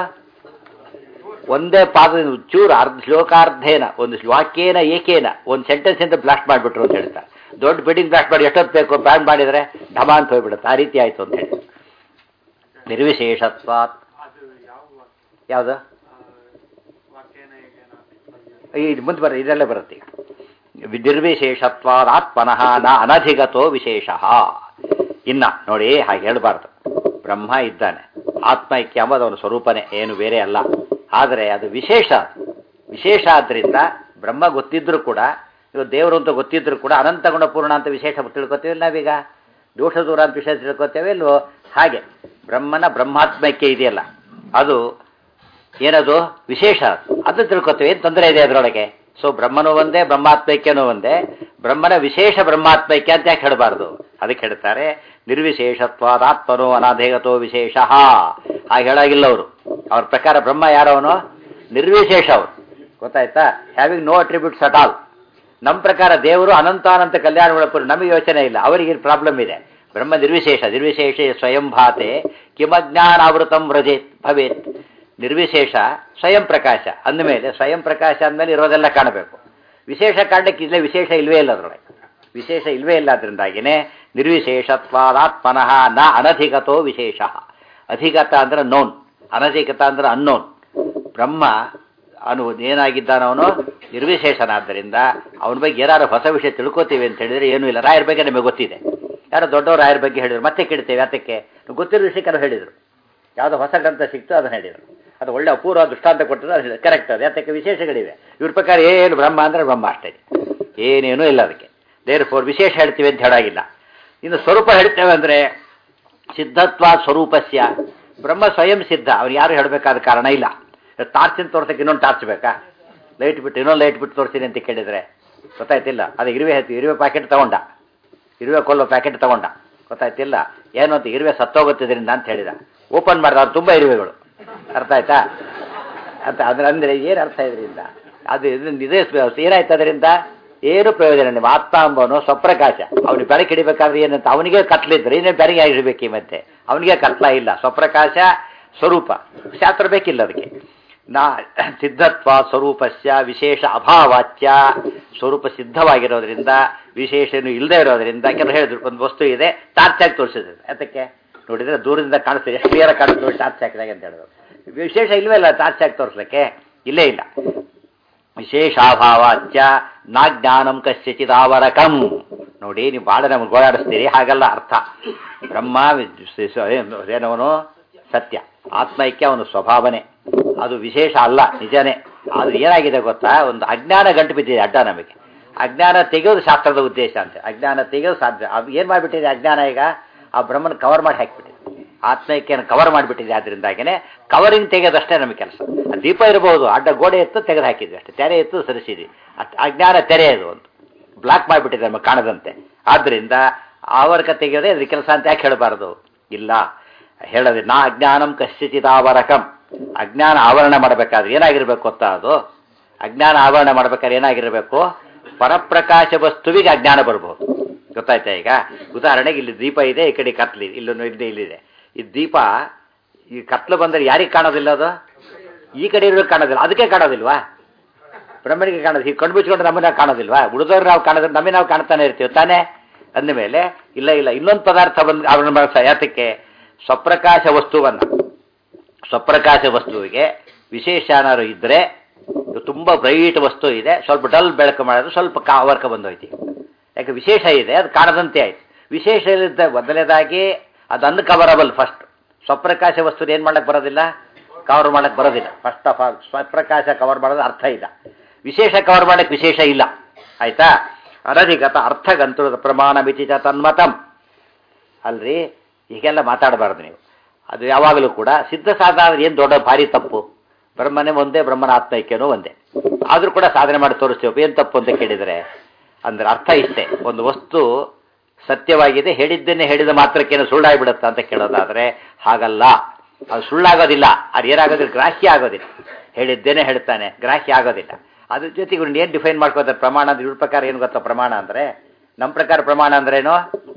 ಒಂದೇ ಪಾದದಿಂದ ಚೂರು ಅರ್ಧ ಶ್ಲೋಕಾರ್ಧೇನ ಒಂದು ವಾಕ್ಯೇನ ಏಕೇನ ಒಂದು ಸೆಂಟೆನ್ಸ್ ಇಂದ ಬ್ಲಾಸ್ಟ್ ಮಾಡಿಬಿಟ್ರು ಅಂತ ಹೇಳ್ತಾರೆ ದೊಡ್ಡ ಬಿಲ್ಡಿಂಗ್ ಬ್ಲಾಸ್ಟ್ ಮಾಡಿ ಎಷ್ಟೊತ್ತು ಬೇಕು ಬ್ಯಾನ್ ಮಾಡಿದರೆ ಢಮ ಅಂತ ಹೋಗ್ಬಿಡುತ್ತೆ ಆ ರೀತಿ ಆಯಿತು ಅಂತ ಹೇಳಿ ನಿರ್ವಿಶೇಷತ್ವಾತ್ ಯಾವುದು ಇದು ಮುಂದೆ ಬರ ಇದರಲ್ಲೇ ಬರುತ್ತೆ ಈಗ ನಿರ್ವಿಶೇಷತ್ವಾದ ಆತ್ಮನಃ ನ ಅನಧಿಗತೋ ವಿಶೇಷ ಇನ್ನ ನೋಡಿ ಹಾಗೆ ಹೇಳಬಾರ್ದು ಬ್ರಹ್ಮ ಇದ್ದಾನೆ ಆತ್ಮ ಐಕ್ಯ ಎಂಬುದು ಅವನ ಸ್ವರೂಪನೇ ಏನು ಬೇರೆ ಅಲ್ಲ ಆದರೆ ಅದು ವಿಶೇಷ ವಿಶೇಷ ಆದ್ದರಿಂದ ಬ್ರಹ್ಮ ಗೊತ್ತಿದ್ರು ಕೂಡ ಇವಾಗ ದೇವರು ಅಂತ ಗೊತ್ತಿದ್ರು ಕೂಡ ಅನಂತ ಗುಣ ಪೂರ್ಣ ಅಂತ ವಿಶೇಷ ತಿಳ್ಕೊತೀವಿ ನಾವೀಗ ದೋಷ ದೂರ ಅಂತ ವಿಶೇಷ ತಿಳ್ಕೊತೇವೆ ಇಲ್ವೋ ಹಾಗೆ ಬ್ರಹ್ಮನ ಬ್ರಹ್ಮಾತ್ಮೈಕ್ಯ ಇದೆಯಲ್ಲ ಅದು ಏನದು ವಿಶೇಷ ಅದು ತಿಳ್ಕೊತೀವಿ ಏನು ತೊಂದರೆ ಇದೆ ಅದರೊಳಗೆ ಸೊ ಬ್ರಹ್ಮನೂ ಒಂದೇ ಬ್ರಹ್ಮಾತ್ಮೈಕ್ಯನೂ ಒಂದೇ ಬ್ರಹ್ಮನ ವಿಶೇಷ ಬ್ರಹ್ಮಾತ್ಮೈಕ್ಯ ಅಂತ ಯಾಕೆ ಹೇಳಬಾರ್ದು ಅದಕ್ಕೆ ಹೇಳ್ತಾರೆ ನಿರ್ವಿಶೇಷತ್ವಾದಾತ್ಮನೋ ಅನಾಧೇಗತೋ ವಿಶೇಷ ಹಾಗೆ ಹೇಳಾಗಿಲ್ಲ ಅವರು ಅವ್ರ ಪ್ರಕಾರ ಬ್ರಹ್ಮ ಯಾರವನು ನಿರ್ವಿಶೇಷ ಅವರು ಗೊತ್ತಾಯ್ತಾ having no attributes at all ನಮ್ಮ ಪ್ರಕಾರ ದೇವರು ಅನಂತಾನಂತ ಕಲ್ಯಾಣಗಳ ಪುರ ನಮಗೆ ಯೋಚನೆ ಇಲ್ಲ ಅವರಿಗೆ ಪ್ರಾಬ್ಲಮ್ ಇದೆ ಬ್ರಹ್ಮ ನಿರ್ವಿಶೇಷ ನಿರ್ವಿಶೇಷ ಸ್ವಯಂ ಭಾತೆ ಕಿಮಜ್ಞಾನಾವೃತಂ ವ್ರಜೇತ್ ಭವೇತ್ ನಿರ್ವಿಶೇಷ ಸ್ವಯಂ ಪ್ರಕಾಶ ಅಂದಮೇಲೆ ಸ್ವಯಂ ಪ್ರಕಾಶ ಅಂದಮೇಲೆ ಇರೋದೆಲ್ಲ ಕಾಣಬೇಕು ವಿಶೇಷ ಕಾರಣಕ್ಕೆ ಇಲ್ಲೇ ವಿಶೇಷ ಇಲ್ವೇ ಇಲ್ಲ ಅದರೊಳಗೆ ವಿಶೇಷ ಇಲ್ವೇ ಇಲ್ಲ ಅದರಿಂದಾಗಿನೇ ನಿರ್ವಿಶೇಷತ್ವಾದಾತ್ಮನಃ ನ ಅನಧಿಗತೋ ವಿಶೇಷ ಅಧಿಗತ ಅಂದ್ರೆ ನೋನ್ ಅನಧಿಗತ ಅಂದ್ರೆ ಅನ್ನೋನ್ ಬ್ರಹ್ಮ ಅನು ಏನಾಗಿದ್ದಾನವನು ನಿರ್ವಿಶೇಷನಾದ್ದರಿಂದ ಅವನ ಬಗ್ಗೆ ಏನಾದ್ರು ಹೊಸ ವಿಷಯ ತಿಳ್ಕೊತೀವಿ ಅಂತ ಹೇಳಿದ್ರೆ ಏನೂ ಇಲ್ಲ ರಾಯರ ಬಗ್ಗೆ ನಮಗೆ ಗೊತ್ತಿದೆ ಯಾರೋ ದೊಡ್ಡವರು ರಾಯರ ಬಗ್ಗೆ ಹೇಳಿದ್ರು ಮತ್ತೆ ಕೇಳ್ತೇವೆ ಅದಕ್ಕೆ ಗೊತ್ತಿರೋ ವಿಷಯಕ್ಕೆಲ್ಲ ಹೇಳಿದರು ಯಾವುದೋ ಹೊಸ ಗ್ರಂಥ ಸಿಕ್ತು ಅದನ್ನು ಹೇಳಿದರು ಅದು ಒಳ್ಳೆ ಅಪೂರ್ವ ದೃಷ್ಟಾಂತ ಕೊಟ್ಟರು ಅದು ಹೇಳಿದ್ರು ಕರೆಕ್ಟ್ ಅದು ಯಾತಕ್ಕೆ ವಿಶೇಷಗಳಿವೆ ಇವ್ರ ಪ್ರಕಾರ ಏನು ಬ್ರಹ್ಮ ಅಂದರೆ ಬ್ರಹ್ಮ ಅಷ್ಟೇ ಏನೇನೂ ಇಲ್ಲ ಅದಕ್ಕೆ ದೇರ್ ಫೋರ್ ವಿಶೇಷ ಹೇಳ್ತೀವಿ ಅಂತ ಹೇಳಾಗಿಲ್ಲ ಇನ್ನು ಸ್ವರೂಪ ಹೇಳ್ತೇವೆ ಅಂದರೆ ಸಿದ್ಧತ್ವ ಸ್ವರೂಪಸ್ಯ ಬ್ರಹ್ಮ ಸ್ವಯಂ ಸಿದ್ಧ ಅವ್ರು ಯಾರು ಹೇಳಬೇಕಾದ ಕಾರಣ ಇಲ್ಲ ಟಾರ್ಚಿನ ತೋರ್ಸಕ್ಕೆ ಇನ್ನೊಂದು ಟಾರ್ಚ್ ಬೇಕಾ ಲೈಟ್ ಬಿಟ್ಟು ಇನ್ನೊಂದು ಲೈಟ್ ಬಿಟ್ಟು ತೋರಿಸ್ತೀನಿ ಅಂತ ಕೇಳಿದರೆ ಗೊತ್ತಾಯ್ತಿಲ್ಲ ಅದು ಇರುವೆ ಹೇಳ್ತೀವಿ ಇರುವೆ ಪ್ಯಾಕೆಟ್ ತಗೊಂಡ ಇರುವೆ ಕೊಲ್ಲೋ ಪ್ಯಾಕೆಟ್ ತಗೊಂಡ ಗೊತ್ತಾಯ್ತಿಲ್ಲ ಏನು ಅಂತ ಇರುವೆ ಸತ್ತೋಗುತ್ತಿದ್ರಿಂದ ಅಂತ ಹೇಳಿದ ಓಪನ್ ಮಾಡಿದ ಅದು ತುಂಬ ಇರುವೆಗಳು ಅರ್ಥ ಆಯ್ತಾ ಅಂತ ಅಂದ್ರೆ ಅಂದರೆ ಏನು ಅರ್ಥ ಇದರಿಂದ ಅದು ಇದರಿಂದ ಇದೇ ಏನಾಯ್ತು ಅದರಿಂದ ಏನು ಪ್ರಯೋಜನ ಇಲ್ಲ ಆತ್ಮ ಅಂಬನು ಸ್ವಪ್ರಕಾಶ ಅವನಿಗೆ ಬೆಳಕು ಹಿಡಿಬೇಕಾದ್ರೆ ಏನಂತ ಅವನಿಗೆ ಕತ್ಲಿದ್ರೆ ಇನ್ನೇ ಬೆಳಗ್ಗೆ ಆಗಿರ್ಬೇಕು ಮತ್ತೆ ಅವನಿಗೆ ಕತ್ಲ ಇಲ್ಲ ಸ್ವಪ್ರಕಾಶ ಸ್ವರೂಪ ಶಾಸ್ತ್ರ ಬೇಕಿಲ್ಲ ಅದಕ್ಕೆ ನಾ ಸಿದ್ಧತ್ವ ಸ್ವರೂಪಸ್ಯ ವಿಶೇಷ ಅಭಾವಾಚ್ಯ ಸ್ವರೂಪ ಸಿದ್ಧವಾಗಿರೋದ್ರಿಂದ ವಿಶೇಷನು ಇಲ್ಲದೆ ಇರೋದ್ರಿಂದ ಕೆಲವು ಹೇಳಿದ್ರು ಒಂದು ವಸ್ತು ಇದೆ ಟಾರ್ಚ್ ಹಾಕಿ ತೋರಿಸಿದ್ರು ಅದಕ್ಕೆ ನೋಡಿದ್ರೆ ದೂರದಿಂದ ಕಾಣಿಸ್ತದೆ ಎಷ್ಟು ಕ್ಲಿಯರ್ ಕಾಣಿಸ್ತದೆ ಟಾರ್ಚ್ ಹಾಕಿದಾಗ ಅಂತ ಹೇಳಿದ್ರು ವಿಶೇಷ ಇಲ್ವೇ ಇಲ್ಲ ಟಾರ್ಚ್ ಹಾಕಿ ತೋರಿಸ್ಲಿಕ್ಕೆ ಇಲ್ಲೇ ಇಲ್ಲ ವಿಶೇಷಾಭಾವಾಚ್ಯ ನಾಜ್ಞಾನಂ ಕಶ್ಯಚಿದಾವರಕಂ ನೋಡಿ ನೀವು ಭಾಳ ನಮ್ಗೆ ಗೋಳಾಡಿಸ್ತೀರಿ ಹಾಗಲ್ಲ ಅರ್ಥ ಬ್ರಹ್ಮ ಏನವನು ಸತ್ಯ ಆತ್ಮೈಕ್ಯ ಅವನು ಸ್ವಭಾವನೆ ಅದು ವಿಶೇಷ ಅಲ್ಲ ನಿಜನೇ ಅದು ಏನಾಗಿದೆ ಗೊತ್ತಾ ಒಂದು ಅಜ್ಞಾನ ಗಂಟು ಬಿದ್ದಿದೆ ಅಡ್ಡ ನಮಗೆ ಅಜ್ಞಾನ ತೆಗೆಯೋದು ಶಾಸ್ತ್ರದ ಉದ್ದೇಶ ಅಂತ ಅಜ್ಞಾನ ತೆಗೆಯೋದು ಸಾಧ್ಯ ಅದು ಏನು ಮಾಡಿಬಿಟ್ಟಿದೆ ಅಜ್ಞಾನ ಈಗ ಆ ಬ್ರಹ್ಮನ ಕವರ್ ಮಾಡಿ ಹಾಕಿಬಿಟ್ಟಿದೆ ಆತ್ಮೈಕ್ಯನ ಕವರ್ ಮಾಡಿಬಿಟ್ಟಿದೆ ಅದರಿಂದಾಗೇ ಕವರಿಂಗ್ ತೆಗೆಯೋದಷ್ಟೇ ನಮಗೆ ಕೆಲಸ ದೀಪ ಇರಬಹುದು ಅಡ್ಡ ಗೋಡೆ ಎತ್ತು ತೆಗೆದು ಹಾಕಿದ್ವಿ ಅಷ್ಟೇ ತೆರೆ ಎತ್ತು ಸರಿಸಿದ್ವಿ ಅಜ್ಞಾನ ತೆರೆ ಅದು ಒಂದು ಬ್ಲಾಕ್ ಮಾಡಿಬಿಟ್ಟಿದೆ ನಮಗೆ ಕಾಣದಂತೆ ಆದ್ದರಿಂದ ಆವರ್ಕ ತೆಗೆಯೋದೇ ಅದ್ರ ಕೆಲಸ ಅಂತ ಯಾಕೆ ಹೇಳಬಾರ್ದು ಇಲ್ಲ ಹೇಳದೆ ನಾ ಅಜ್ಞಾನಂ ಕಶ್ಚಿದಾವರಕಂ ಅಜ್ಞಾನ ಆವರಣ ಮಾಡಬೇಕಾದ್ರೆ ಏನಾಗಿರ್ಬೇಕು ಗೊತ್ತಾ ಅದು ಅಜ್ಞಾನ ಆವರಣ ಮಾಡ್ಬೇಕಾದ್ರೆ ಏನಾಗಿರಬೇಕು ಪರಪ್ರಕಾಶ ವಸ್ತುವಿಗೆ ಅಜ್ಞಾನ ಬರ್ಬೋದು ಗೊತ್ತಾಯ್ತಾ ಈಗ ಉದಾಹರಣೆಗೆ ಇಲ್ಲಿ ದೀಪ ಇದೆ ಈ ಕಡೆ ಕತ್ಲಿ ಇಲ್ಲೊಂದು ಇದೆ ಇಲ್ಲಿದೆ ಈ ದೀಪ ಈ ಕತ್ಲು ಬಂದರೆ ಯಾರಿಗೆ ಕಾಣೋದಿಲ್ಲ ಅದು ಈ ಕಡೆ ಇರೋರಿಗೆ ಕಾಣೋದಿಲ್ಲ ಅದಕ್ಕೆ ಕಾಣೋದಿಲ್ವಾ ಬ್ರಹ್ಮನಿಗೆ ಕಾಣೋದು ಈಗ ಕಣ್ಣು ಬಿಚ್ಕೊಂಡು ನಮ್ಮನ್ನ ಕಾಣೋದಿಲ್ವಾ ಉಳಿದವ್ರು ನಾವು ಕಾಣೋದ್ರೆ ನಮಗೆ ನಾವು ಕಾಣ್ತಾನೆ ಇರ್ತೀವಿ ತಾನೇ ಅಂದಮೇಲೆ ಇಲ್ಲ ಇಲ್ಲ ಇನ್ನೊಂದು ಪದಾರ್ಥ ಬಂದು ಅವನ ಬಳಸ ಯಾತಕ್ಕೆ ಸ್ವಪ್ರಕಾಶ ವಸ್ತುವನ್ನು ಸ್ವಪ್ರಕಾಶ ವಸ್ತುವಿಗೆ ವಿಶೇಷ ಏನಾದ್ರು ಇದ್ದರೆ ತುಂಬ ಬ್ರೈಟ್ ವಸ್ತು ಇದೆ ಸ್ವಲ್ಪ ಡಲ್ ಬೆಳಕು ಮಾಡಿದ್ರೆ ಸ್ವಲ್ಪ ಕಾ ವರ್ಕ ಬಂದೋಯ್ತು ಯಾಕೆ ವಿಶೇಷ ಇದೆ ಅದು ಕಾಣದಂತೆ ಆಯ್ತು ವಿಶೇಷ ಇಲ್ಲದ ಮೊದಲನೇದಾಗಿ ಅದು ಅನ್ಕವರಬಲ್ ಫಸ್ಟ್ ಸ್ವಪ್ರಕಾಶ ವಸ್ತು ಏನು ಮಾಡಕ್ಕೆ ಬರೋದಿಲ್ಲ ಕವರ್ ಮಾಡಕ್ಕೆ ಬರೋದಿಲ್ಲ ಫಸ್ಟ್ ಆಫ್ ಆಲ್ ಸ್ವಪ್ರಕಾಶ ಕವರ್ ಮಾಡೋದು ಅರ್ಥ ಇಲ್ಲ ವಿಶೇಷ ಕವರ್ ಮಾಡಕ್ಕೆ ವಿಶೇಷ ಇಲ್ಲ ಆಯ್ತಾ ಅನಧಿಗತ ಅರ್ಥಗಂತುರದ ಪ್ರಮಾಣ ಮಿತಿ ಚ ತನ್ಮತಂ ಅಲ್ರಿ ಹೀಗೆಲ್ಲ ಮಾತಾಡಬಾರ್ದು ನೀವು ಅದು ಯಾವಾಗಲೂ ಕೂಡ ಸಿದ್ಧ ಸಾಧನ ಏನು ದೊಡ್ಡ ಭಾರಿ ತಪ್ಪು ಬ್ರಹ್ಮನೇ ಒಂದೇ ಬ್ರಹ್ಮನ ಆತ್ಮೈಕ್ಯನೂ ಒಂದೇ ಆದರೂ ಕೂಡ ಸಾಧನೆ ಮಾಡಿ ತೋರಿಸ್ತೀವಿ ಏನು ತಪ್ಪು ಅಂತ ಕೇಳಿದರೆ ಅಂದ್ರೆ ಅರ್ಥ ಇಷ್ಟೇ ಒಂದು ವಸ್ತು ಸತ್ಯವಾಗಿದೆ ಹೇಳಿದ್ದೇನೆ ಹೇಳಿದ ಮಾತ್ರಕ್ಕೇನು ಸುಳ್ಳಾಗಿಬಿಡುತ್ತಾ ಅಂತ ಕೇಳೋದಾದರೆ ಹಾಗಲ್ಲ ಅದು ಸುಳ್ಳಾಗೋದಿಲ್ಲ ಅದು ಏನಾಗೋದಿಲ್ಲ ಗ್ರಾಹ್ಯ ಆಗೋದಿಲ್ಲ ಹೇಳಿದ್ದೇನೆ ಹೇಳ್ತಾನೆ ಗ್ರಾಹ್ಯ ಆಗೋದಿಲ್ಲ ಅದ್ರ ಜೊತೆಗೆ ಇವ್ರನ್ನ ಏನು ಡಿಫೈನ್ ಮಾಡ್ಕೋತಾರೆ ಪ್ರಮಾಣ ಅಂದ್ರೆ ಇವ್ರ ಪ್ರಕಾರ ಏನು ಗೊತ್ತಾ ಪ್ರಮಾಣ ಅಂದರೆ ನಮ್ಮ ಪ್ರಕಾರ ಪ್ರಮಾಣ ಅಂದ್ರೇನು